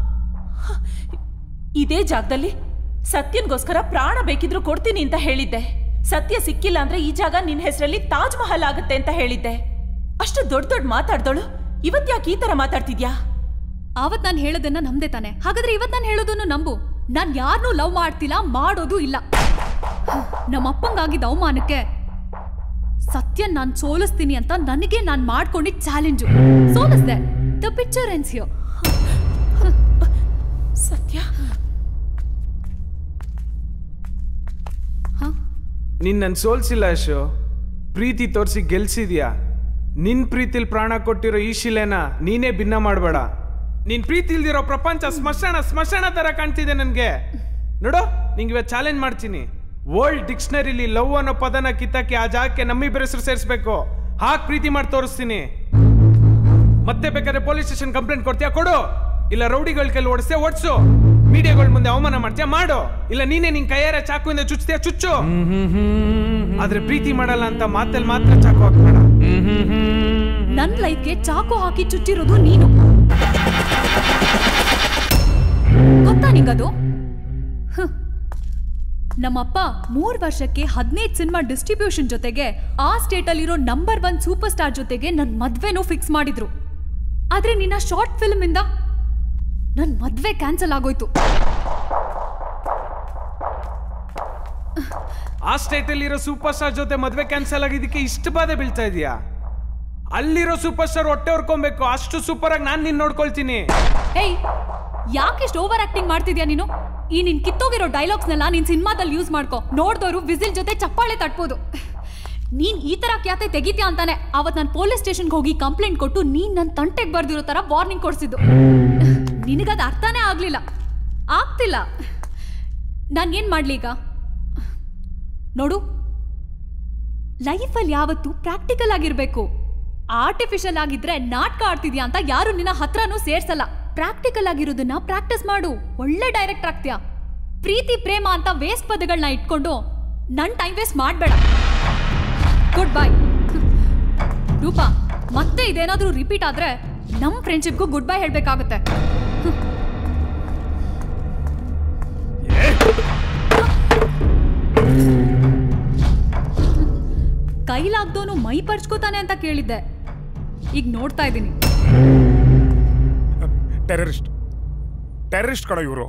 ಇದೇ ಜಾಗದಲ್ಲಿ ಸತ್ಯನ್ಗೋಸ್ಕರ ಪ್ರಾಣ ಬೇಕಿದ್ರು ಕೊಡ್ತೀನಿ ಅಂತ ಹೇಳಿದ್ದೆ ಸತ್ಯ ಸಿಕ್ಕಿಲ್ಲ ಅಂದ್ರೆ ಈ ಜಾಗ ನಿನ್ ಹೆಸರಲ್ಲಿ ತಾಜ್ ಮಹಲ್ ಆಗುತ್ತೆ ಅಂತ ಹೇಳಿದ್ದೆ ಅಷ್ಟು ದೊಡ್ಡ ದೊಡ್ಡ ಮಾತಾಡ್ದೋಳು ಇವತ್ ಯಾಕೆ ಈ ತರ ಮಾತಾಡ್ತಿದ್ಯಾ ಆವತ್ ನಾನು ಹೇಳೋದನ್ನ ನಮ್ದೆ ತಾನೆ ಹಾಗಾದ್ರೆ ಇವತ್ ನಾನು ಹೇಳೋದನ್ನು ನಂಬು ನಾನ್ ಯಾರನ್ನೂ ಲವ್ ಮಾಡ್ತಿಲ್ಲ ಮಾಡೋದು ಇಲ್ಲ ನಮ್ಮ ಅಪ್ಪಂಗಾಗಿದ್ದ ಅವಮಾನಕ್ಕೆ ಸತ್ಯ ನಾನ್ ಸೋಲಿಸ್ತೀನಿ ಅಂತ ನನಗೆ ನಾನ್ ಮಾಡ್ಕೊಂಡಿದ್ ಚಾಲೆಂಜು ಸೋಲಿಸ್ದೆ the picture ends here Sathya ನಿನ್ ನನ್ ಸೋಲ್ಸಿಲ್ಲ ಯಶು ಪ್ರೀತಿ ತೋರಿಸಿ ಗೆಲ್ಸಿದ್ಯಾ ನಿನ್ ಪ್ರೀತಿಲ್ ಪ್ರಾಣ ಕೊಟ್ಟಿರೋ ಈ ಶಿಲೆನ ನೀನೇ ಭಿನ್ನ ಮಾಡಬೇಡ ನಿನ್ ಪ್ರೀತಿ ಇಲ್ದಿರೋ ಪ್ರಪಂಚ ಸ್ಮಶಾನ ಸ್ಮಶಾನ ತರ ಕಾಣ್ತಿದೆ ನನ್ಗೆ ನೋಡು ನಿಂಗೆ ಇವತ್ತು ಚಾಲೆಂಜ್ ಮಾಡ್ತೀನಿ ವರ್ಲ್ಡ್ ಡಿಕ್ಷನರಿಲಿ ಲವ್ ಅನ್ನೋ ಪದನ ಕಿತ್ತಾಕಿ ಆ ಜಾಗಕ್ಕೆ ನಮ್ಮಿಬ್ಬರ ಹೆಸರು ಸೇರಿಸ್ಬೇಕು ಹಾಕ್ ಪ್ರೀತಿ ಮಾಡಿ ತೋರಿಸ್ತೀನಿ ಮತ್ತೆ ಬೇಕಾದ್ರೆ ಪೊಲೀಸ್ ಸ್ಟೇಷನ್ ಕಂಪ್ಲೇಂಟ್ ಕೊಡ್ತೀಯಾ ಕೊಡು ಇಲ್ಲ ರೌಡಿಗಳ ಕೈಲಿ ಓಡಿಸ್ತೀಯ ಓಡಿಸು ಮೀಡಿಯಾಗಳ ಮುಂದೆ ಅವಮಾನ ಮಾಡ್ತೀಯಾ ಮಾಡು ಇಲ್ಲ ನೀನೇ ನಿನ್ ಕೈಯಾರ ಚಾಕುವಿಂದ ಚುಚ್ತೀಯಾ ಚುಚ್ಚು ಆದ್ರೆ ಪ್ರೀತಿ ಮಾಡಲ್ಲ ಅಂತ ಮಾತಲ್ಲಿ ಮಾತ್ರ ಚಾಕು ಹಾಕ್ಬೇಡ ನನ್ ಲೈಫ್ಗೆ ಚಾಕು ಹಾಕಿ ಚುಚ್ಚಿರೋದು ನೀನು ಗೊತ್ತಾ ನಿಂಗದು ಹ್ಮ್. ನಮ್ಮಪ್ಪ ಮೂರ್ ವರ್ಷಕ್ಕೆ ಹದಿನೈದು ಸಿನಿಮಾ ಡಿಸ್ಟ್ರಿಬ್ಯೂಷನ್ ಜೊತೆಗೆ ಆ ಸ್ಟೇಟ್ ಅಲ್ಲಿರೋ ನಂಬರ್ ಒನ್ ಸೂಪರ್ ಸ್ಟಾರ್ ಜೊತೆಗೆ ನನ್ ಮದ್ವೆನೂ ಫಿಕ್ಸ್ ಮಾಡಿದ್ರು ಆದ್ರೆ ನಿನ್ನ ಶಾರ್ಟ್ ಫಿಲ್ಮ್ ಇಂದ ನನ್ನ ಮದ್ವೆ ಕ್ಯಾನ್ಸಲ್ ಆಗೋಯ್ತು ಆ ಸ್ಟೇಟಲ್ಲಿರೋ ಸೂಪರ್ ಸ್ಟಾರ್ ಜೊತೆ ಮದ್ವೆ ಕ್ಯಾನ್ಸಲ್ ಆಗಿದ್ದಕ್ಕೆ ಇಷ್ಟು ಬಾಧೆ ಬೀಳ್ತಾ ಇದೀಯಾ ಅಲ್ಲಿರೋ ಸೂಪರ್ ಸ್ಟಾರ್ ಹೊಟ್ಟೆ ಹೊರ್ಕೊಬೇಕು ಅಷ್ಟು ಸೂಪರ್ ಆಗಿ ನಾನು ನಿನ್ನ ನೋಡ್ಕೊಳ್ತೀನಿ ಏಯ್ ಯಾಕೆಷ್ಟು ಓವರ್ ಆಕ್ಟಿಂಗ್ ಮಾಡ್ತಿದ್ಯಾ ನೀನು ಈ ನಿನ್ ಕಿತ್ತೋಗಿರೋ ಡೈಲಾಗ್ಸ್ನೆಲ್ಲ ನೀನ್ ಸಿನಿಮಾದಲ್ಲಿ ಯೂಸ್ ಮಾಡ್ಕೊ ನೋಡ್ದವ್ರು ವಿಸಿಲ್ ಜೊತೆ ಚಪ್ಪಾಳೆ ತಟ್ಬೋದು ನೀನ್ ಈ ತರ ಕ್ಯಾತೆ ತೆಗಿತ್ಯಾ ಅಂತಾನೆ ಅವತ್ ನಾನು ಪೊಲೀಸ್ ಸ್ಟೇಷನ್ಗೆ ಹೋಗಿ ಕಂಪ್ಲೇಂಟ್ ಕೊಟ್ಟು ನೀನ್ ನನ್ನ ತಂಟೆಗೆ ಬರ್ದಿರೋ ತರ ವಾರ್ನಿಂಗ್ ಕೊಡ್ಸಿದ್ದು ನಿನಗದು ಅರ್ಥನೇ ಆಗ್ಲಿಲ್ಲ ಆಗ್ತಿಲ್ಲ ನಾನೇನ್ ಮಾಡ್ಲಿ ಈಗ ನೋಡು ಲೈಫಲ್ಲಿ ಯಾವತ್ತೂ ಪ್ರಾಕ್ಟಿಕಲ್ ಆಗಿರ್ಬೇಕು ಆರ್ಟಿಫಿಷಿಯಲ್ ಆಗಿದ್ರೆ ನಾಟಕ ಆಡ್ತಿದ್ಯಾ ಅಂತ ಯಾರು ನಿನ್ನ ಹತ್ರನೂ ಸೇರ್ಸಲ್ಲ ಪ್ರಾಕ್ಟಿಕಲ್ ಆಗಿರೋದನ್ನ ಪ್ರಾಕ್ಟೀಸ್ ಮಾಡು ಒಳ್ಳೆ ಡೈರೆಕ್ಟ್ ಆಗ್ತೀಯಾ ಪ್ರೀತಿ ಪ್ರೇಮ ಅಂತ ವೇಸ್ಟ್ ಪದಗಳನ್ನ ಇಟ್ಕೊಂಡು ನನ್ ಟೈಮ್ ವೇಸ್ಟ್ ಮಾಡಬೇಡ ಗುಡ್ ಬೈ ರೂಪಾ ಮತ್ತೆ ಇದೇನಾದ್ರೂ ರಿಪೀಟ್ ಆದ್ರೆ ನಮ್ ಫ್ರೆಂಡ್ಶಿಪ್ಗೂ ಗುಡ್ ಬೈ ಹೇಳ್ಬೇಕಾಗುತ್ತೆ ಕೈಲಾಗ್ದೋನು ಮೈ ಪರ್ಚ್ಕೋತಾನೆ ಅಂತ ಕೇಳಿದ್ದೆ ಈಗ ನೋಡ್ತಾ ಇದ್ದೀನಿ ಟೆರರಿಸ್ಟ್ ಟೆರರಿಸ್ಟ್ ಕಣ ಇವರು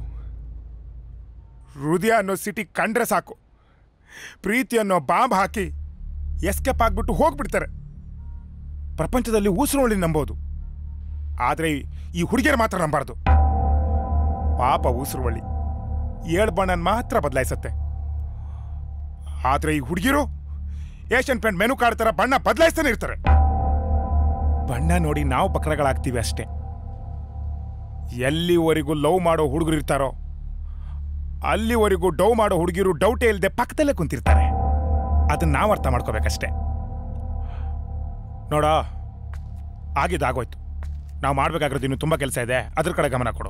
ಹೃದಯ ಅನ್ನೋ ಸಿಟಿ ಕಂಡ್ರೆ ಸಾಕು ಪ್ರೀತಿ ಅನ್ನೋ ಬಾಂಬ್ ಹಾಕಿ ಎಸ್ಕೇಪ್ ಆಗ್ಬಿಟ್ಟು ಹೋಗ್ಬಿಡ್ತಾರೆ ಪ್ರಪಂಚದಲ್ಲಿ ಉಸಿರುವಳಿ ನಂಬೋದು ಆದರೆ ಈ ಹುಡುಗಿಯರು ಮಾತ್ರ ನಂಬಾರ್ದು ಪಾಪ ಉಸಿರುವಳಿ ಏಳು ಬಣ್ಣನ ಮಾತ್ರ ಬದಲಾಯಿಸತ್ತೆ ಆದರೆ ಈ ಹುಡುಗಿರು ಏಷ್ಯನ್ ಪೇಂಟ್ ಮೆನು ಕಾರ್ಡ್ ಥರ ಬಣ್ಣ ಬದಲಾಯಿಸ್ತಾನೆ ಇರ್ತಾರೆ ಬಣ್ಣ ನೋಡಿ ನಾವು ಬಕ್ರಗಳಾಗ್ತೀವಿ ಅಷ್ಟೇ ಎಲ್ಲಿವರೆಗೂ ಲವ್ ಮಾಡೋ ಹುಡುಗರು ಇರ್ತಾರೋ ಅಲ್ಲಿವರೆಗೂ ಡವ್ ಮಾಡೋ ಹುಡುಗಿರು ಡೌಟೇ ಇಲ್ಲದೆ ಪಕ್ಕದಲ್ಲೇ ಕುಂತಿರ್ತಾರೆ ಅದನ್ನ ನಾವು ಅರ್ಥ ಮಾಡ್ಕೋಬೇಕಷ್ಟೇ ನೋಡ ಆಗಿದ್ದಾಗೋಯ್ತು ನಾವು ಮಾಡ್ಬೇಕಾಗಿರೋದು ಇನ್ನು ತುಂಬ ಕೆಲಸ ಇದೆ ಅದ್ರ ಕಡೆ ಗಮನ ಕೊಡು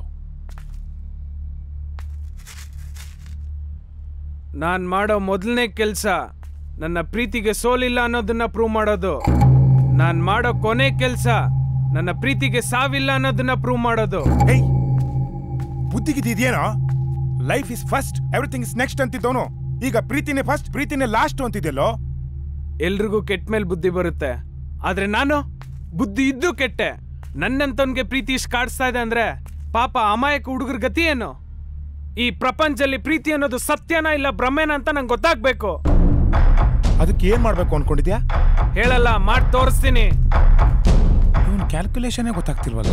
ನಾನು ಮಾಡೋ ಮೊದಲನೇ ಕೆಲಸ ನನ್ನ ಪ್ರೀತಿಗೆ ಸೋಲಿಲ್ಲ ಅನ್ನೋದನ್ನ ಪ್ರೂವ್ ಮಾಡೋದು ನಾನು ಮಾಡೋ ಕೊನೆ ಕೆಲಸ ನನ್ನ ಪ್ರೀತಿಗೆ ಸಾವಿಲ್ಲ ಅನ್ನೋದನ್ನ ಪ್ರೂವ್ ಮಾಡೋದು ಬುದ್ಧಿಗಿದೆಯೇನೋ life is first everything is next ಅಂತಿದ್ದವನು ಈಗ ಪ್ರೀತಿನೇ ಫಸ್ಟ್ ಪ್ರೀತಿನೇ ಲಾಸ್ಟ್ ಅಂತಿದ್ಯಲ್ಲೋ ಎಲ್ರಿಗೂ ಕೆಟ್ಟ ಮೇಲೆ ಬುದ್ಧಿ ಬರುತ್ತೆ ಆದ್ರೆ ನಾನು ಬುದ್ಧಿ ಇದ್ದು ಕೆಟ್ಟೆ ನನ್ನಂತವನ್ಗೆ ಪ್ರೀತಿ ಇಷ್ಟು ಕಾಡಿಸ್ತಾ ಇದೆ ಅಂದ್ರೆ ಪಾಪ ಅಮಾಯಕ ಹುಡುಗರ ಗತಿ ಏನು ಈ ಪ್ರಪಂಚದಲ್ಲಿ ಪ್ರೀತಿ ಅನ್ನೋದು ಸತ್ಯನ ಇಲ್ಲ ಭ್ರಮೆನ ಅಂತ ನಂಗೆ ಗೊತ್ತಾಗ್ಬೇಕು ಅದಕ್ಕೆ ಏನ್ ಮಾಡ್ಬೇಕು ಅನ್ಕೊಂಡಿದ್ಯಾ ಹೇಳಲ್ಲ ಮಾಡಿ ತೋರಿಸ್ತೀನಿ ಇವನ್ ಕ್ಯಾಲ್ಕುಲೇಷನೇ ಗೊತ್ತಾಗ್ತಿಲ್ವಲ್ಲ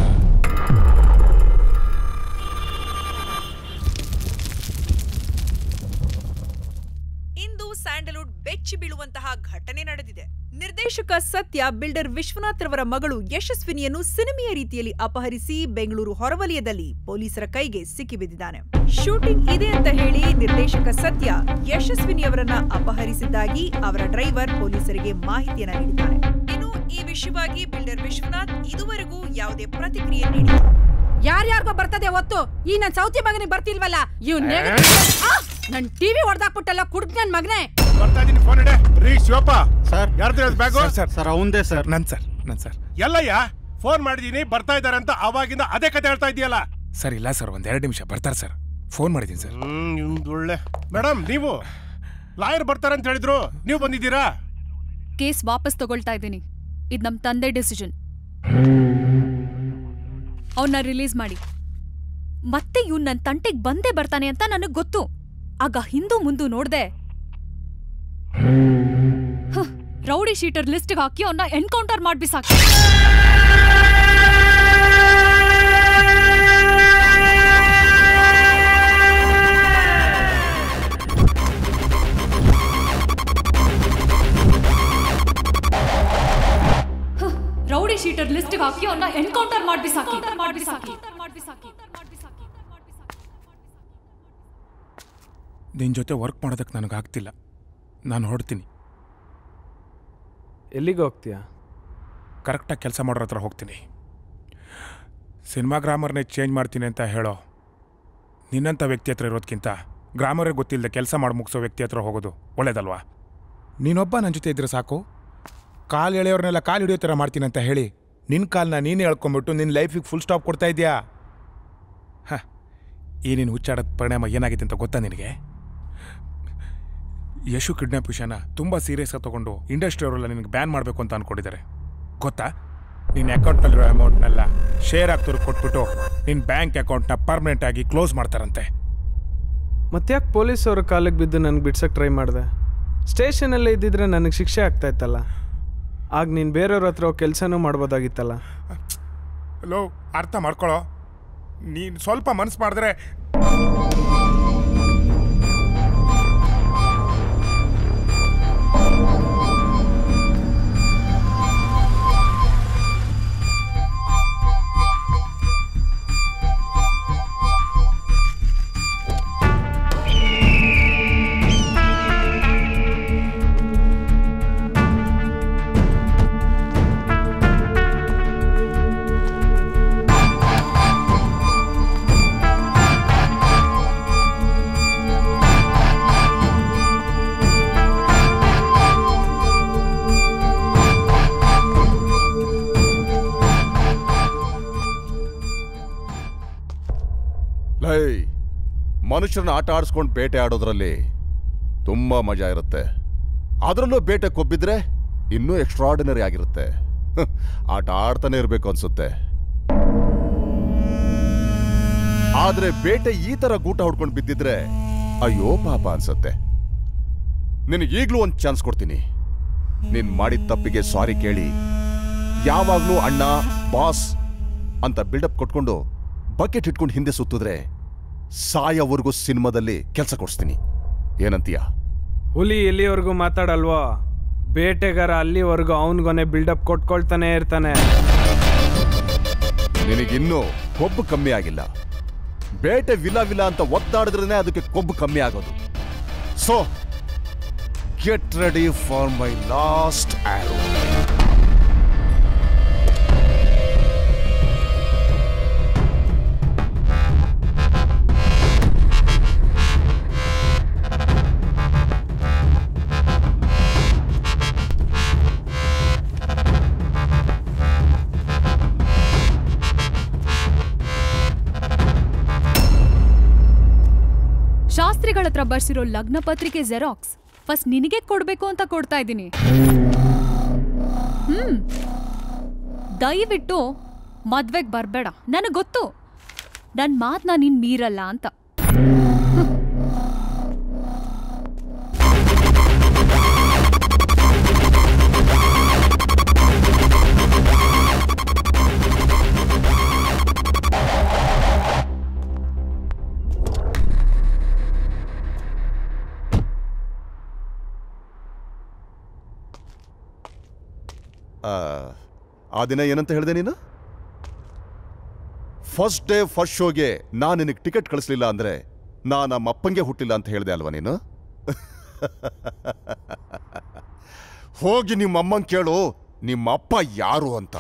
ಇಂದು ಸ್ಯಾಂಡಲ್ವುಡ್ ಬೆಚ್ಚಿ ಬೀಳುವಂತಹ ಘಟನೆ ನಡೆದಿದೆ ನಿರ್ದೇಶಕ ಸತ್ಯ ಬಿಲ್ಡರ್ ವಿಶ್ವನಾಥ್ ರವರ ಮಗಳು ಯಶಸ್ವಿನಿಯನ್ನು ಸಿನಿಮೆಯ ರೀತಿಯಲ್ಲಿ ಅಪಹರಿಸಿ ಬೆಂಗಳೂರು ಹೊರವಲಯದಲ್ಲಿ ಪೊಲೀಸರ ಕೈಗೆ ಸಿಕ್ಕಿಬಿದ್ದಿದ್ದಾನೆ ಶೂಟಿಂಗ್ ಇದೆ ಅಂತ ಹೇಳಿ ನಿರ್ದೇಶಕ ಸತ್ಯ ಯಶಸ್ವಿನಿಯವರನ್ನ ಅಪಹರಿಸಿದ್ದಾಗಿ ಅವರ ಡ್ರೈವರ್ ಪೊಲೀಸರಿಗೆ ಮಾಹಿತಿಯನ್ನ ನೀಡಿದ್ದಾನೆ ಇನ್ನು ಈ ವಿಷಯವಾಗಿ ಬಿಲ್ಡರ್ ವಿಶ್ವನಾಥ್ ಇದುವರೆಗೂ ಯಾವುದೇ ಪ್ರತಿಕ್ರಿಯೆ ನೀಡಿಲ್ಲ ಯಾರ್ಯಾರಿಗೋ ಬರ್ತದೆ ಒತ್ತು ಈ ನನ್ ಸೌತಿ ಮಗನಿಗೆ ಬರ್ತಿಲ್ವಲ್ಲ ಇವ್ ನನ್ ಟಿವಿ ಹೊಡೆದಾಕ್ಬಿಟ್ಟಲ್ಲ ಕುಡ್ದ್ ನನ್ ಮಗನೇ ಬರ್ತಾ ಇದೀನಿ ಫೋನ್ ಇಡೆ ರೀ ಶಿವಪ್ಪ ಸರ್ ಯಾರ್ದು ಬ್ಯಾಗು ಸರ್, ಸರ್ ಅವಂದೇ ಸರ್ ನನ್ ಸರ್ ನನ್ ಸರ್ ಎಲ್ಲಯ್ಯ ಫೋನ್ ಮಾಡಿದೀನಿ ಬರ್ತಾ ಇದಾರೆ ಅಂತ ಅವಾಗಿಂದ ಅದೇ ಕತೆ ಹೇಳ್ತಾ ಇದೆಯಲ್ಲ ಸರ್ ಇಲ್ಲ ಸರ್ ಒಂದ್ ಎರಡು ನಿಮಿಷ ಬರ್ತಾರೆ ಸರ್ ಫೋನ್ ಮಾಡಿದ್ದೀನಿ ಸರ್ ಒಳ್ಳೆ ಮೇಡಮ್ ನೀವು ಲಾಯರ್ ಬರ್ತಾರೆ ಅಂತ ಹೇಳಿದ್ರು ನೀವು ಬಂದಿದ್ದೀರಾ ಕೇಸ್ ವಾಪಸ್ ತಗೊಳ್ತಾ ಇದ್ದೀನಿ ಇದು ನಮ್ಮ ತಂದೆ ಡಿಸಿಷನ್ ಅವನ್ನ ರಿಲೀಸ್ ಮಾಡಿ ಮತ್ತೆ ಇವ್ನು ನನ್ನ ತಂಟೆಗೆ ಬಂದೇ ಬರ್ತಾನೆ ಅಂತ ನನಗೆ ಗೊತ್ತು ಆಗ ಹಿಂದೂ ಮುಂದು ನೋಡ್ದೆ ಹ್, ರೌಡಿ ಶೀಟರ್ ಲಿಸ್ಟ್ಗೆ ಹಾಕಿ ಅವನ್ನ ಎನ್ಕೌಂಟರ್ ಮಾಡ್ಬಿಸಾಕಿ ರೌಡಿ ಶೀಟರ್ ಲಿಸ್ಟ್ಗೆ ಹಾಕಿ ಅವನ್ನ ಎನ್ಕೌಂಟರ್ ಮಾಡ್ಬಿಸಾಕಿ ಮಾಡ್ಬಿಸಾಕಿ ನಿನ್ ಜೊತೆ ವರ್ಕ್ ಮಾಡೋದಕ್ಕೆ ನನಗಾಗ್ತಿಲ್ಲ ನಾನು ಹೊರಡ್ತೀನಿ ಎಲ್ಲಿಗೆ ಹೋಗ್ತೀಯಾ ಕರೆಕ್ಟಾಗಿ ಕೆಲಸ ಮಾಡೋರ ಹತ್ರ ಹೋಗ್ತೀನಿ ಸಿನಿಮಾ ಗ್ರಾಮರ್ನೇ ಚೇಂಜ್ ಮಾಡ್ತೀನಿ ಅಂತ ಹೇಳೋ ನಿನ್ನಂಥ ವ್ಯಕ್ತಿ ಹತ್ರ ಇರೋದಕ್ಕಿಂತ ಗ್ರಾಮರೇ ಗೊತ್ತಿಲ್ಲದೆ ಕೆಲಸ ಮಾಡಿ ಮುಗಿಸೋ ವ್ಯಕ್ತಿ ಹತ್ರ ಹೋಗೋದು ಒಳ್ಳೇದಲ್ವಾ ನೀನೊಬ್ಬ ನನ್ನ ಜೊತೆ ಇದ್ರೆ ಸಾಕು ಕಾಲು ಎಳೆಯೋರ್ನೆಲ್ಲ ಕಾಲು ಹಿಡಿಯೋ ಥರ ಮಾಡ್ತೀನಿ ಅಂತ ಹೇಳಿ ನಿನ್ನ ಕಾಲನ್ನ ನೀನೇ ಎಳ್ಕೊಂಬಿಟ್ಟು ನಿನ್ನ ಲೈಫಿಗೆ ಫುಲ್ ಸ್ಟಾಪ್ ಕೊಡ್ತಾ ಇದೆಯಾ ಹ ಈ ನೀನು ಹುಚ್ಚಾಡೋದ ಪರಿಣಾಮ ಏನಾಗಿದೆ ಅಂತ ಗೊತ್ತಾ ನಿನಗೆ ಯಶು ಕಿಡ್ನಾಪ್ ವಿಷಯನ ತುಂಬ ಸೀರಿಯಸ್ ಆಗಿ ತಗೊಂಡು ಇಂಡಸ್ಟ್ರಿ ಅವರೆಲ್ಲ ನಿನಗೆ ಬ್ಯಾನ್ ಮಾಡಬೇಕು ಅಂತ ಅನ್ಕೊಂಡಿದ್ದಾರೆ ಗೊತ್ತಾ ನಿನ್ನ ಅಕೌಂಟ್ನಲ್ಲಿರೋ ಅಮೌಂಟ್ನೆಲ್ಲ ಶೇರ್ ಆಗ್ತವ್ರು ಕೊಟ್ಬಿಟ್ಟು ನಿನ್ನ ಬ್ಯಾಂಕ್ ಅಕೌಂಟ್ನ ಪರ್ಮನೆಂಟ್ ಆಗಿ ಕ್ಲೋಸ್ ಮಾಡ್ತಾರಂತೆ ಮತ್ತ್ಯಾಕೆ ಪೊಲೀಸ್ ಅವ್ರ ಕಾಲಿಗೆ ಬಿದ್ದು ನನಗೆ ಬಿಡ್ಸಕ್ಕೆ ಟ್ರೈ ಮಾಡಿದೆ ಸ್ಟೇಷನಲ್ಲೇ ಇದ್ದಿದ್ರೆ ನನಗೆ ಶಿಕ್ಷೆ ಆಗ್ತಾ ಇತ್ತಲ್ಲ ಆಗ ನೀನು ಬೇರೆಯವ್ರ ಹತ್ರ ಕೆಲಸನೂ ಮಾಡ್ಬೋದಾಗಿತ್ತಲ್ಲ ಹಲೋ ಅರ್ಥ ಮಾಡ್ಕೊಳ್ಳೋ ನೀನು ಸ್ವಲ್ಪ ಮನಸ್ಸು ಮಾಡಿದ್ರೆ ಲೈ ಮನುಷ್ಯರನ್ನ ಆಟ ಆಡಿಸ್ಕೊಂಡು ಬೇಟೆ ಆಡೋದ್ರಲ್ಲಿ ತುಂಬಾ ಮಜಾ ಇರುತ್ತೆ ಅದರಲ್ಲೂ ಬೇಟೆ ಕೊಬ್ಬಿದ್ರೆ ಇನ್ನೂ ಎಕ್ಸ್ಟ್ರಾರ್ಡಿನರಿ ಆಗಿರುತ್ತೆ ಹ್, ಆಟ ಆಡ್ತಾನೆ ಇರಬೇಕು ಅನ್ಸುತ್ತೆ ಆದ್ರೆ ಬೇಟೆ ಈ ತರ ಗೂಟ ಹೊಡ್ಕೊಂಡು ಬಿದ್ದಿದ್ರೆ ಅಯ್ಯೋ ಪಾಪ ಅನ್ಸುತ್ತೆ ನಿನಗೆ ಈಗಲೂ ಒಂದು ಚಾನ್ಸ್ ಕೊಡ್ತೀನಿ ನೀನ್ ಮಾಡಿದ ತಪ್ಪಿಗೆ ಸಾರಿ ಕೇಳಿ ಯಾವಾಗ್ಲೂ ಅಣ್ಣ ಬಾಸ್ ಅಂತ ಬಿಲ್ಡಪ್ ಕೊಟ್ಕೊಂಡು ಬಕೆಟ್ ಇಟ್ಕೊಂಡು ಹಿಂದೆ ಸುತ್ತಿದ್ರೆ ಸಾಯೋವರೆಗೂ ಸಿನಿಮಾದಲ್ಲಿ ಕೆಲಸ ಕೊಡಿಸ್ತೀನಿ ಏನಂತೀಯ ಹುಲಿ ಎಲ್ಲಿವರೆಗೂ ಮಾತಾಡಲ್ವೋ ಬೇಟೆಗಾರ ಅಲ್ಲಿವರೆಗೂ ಅವನಿಗೊನೆ ಬಿಲ್ಡಪ್ ಕೊಟ್ಕೊಳ್ತಾನೆ ಇರ್ತಾನೆ ನಿನಗಿನ್ನೂ ಕೊಬ್ಬು ಕಮ್ಮಿ ಆಗಿಲ್ಲ ಬೇಟೆ ವಿಲ ವಿಲ ಅಂತ ಒದ್ದಾಡಿದ್ರೇನೆ ಅದಕ್ಕೆ ಕೊಬ್ಬು ಕಮ್ಮಿ ಆಗೋದು so get ready for my last ಆರೋ ಶಾಸ್ತ್ರಿಗಳ ಹತ್ರ ಬರ್ಸಿರೋ ಲಗ್ನ ಪತ್ರಿಕೆ ಜೆರಾಕ್ಸ್ ಫಸ್ಟ್ ನಿನಗೆ ಕೊಡ್ಬೇಕು ಅಂತ ಕೊಡ್ತಾ ಇದ್ದೀನಿ ಹ್ಮ್ ದಯವಿಟ್ಟು ಮದ್ವೆಗ್ ಬರ್ಬೇಡ ನನಗೆ ಗೊತ್ತು ನನ್ನ ಮಾತನ್ನ ನೀನ್ ಮೀರಲ್ಲ ಅಂತ ಆ, ಆ ದಿನ ಏನಂತ ಹೇಳಿದೆ ನೀನು ಫಸ್ಟ್ ಡೇ ಫಸ್ಟ್ ಶೋಗೆ ನಾನು ನಿನಗೆ ಟಿಕೆಟ್ ಕಳಿಸ್ಲಿಲ್ಲ ಅಂದ್ರೆ ನಾ ನಮ್ಮ ಅಪ್ಪಂಗೆ ಹುಟ್ಟಿಲ್ಲ ಅಂತ ಹೇಳಿದೆ ಅಲ್ವಾ ನೀನು ಹೋಗಿ ನಿಮ್ಮ ಅಮ್ಮಂಗೆ ಕೇಳು ನಿಮ್ಮ ಅಪ್ಪ ಯಾರು ಅಂತ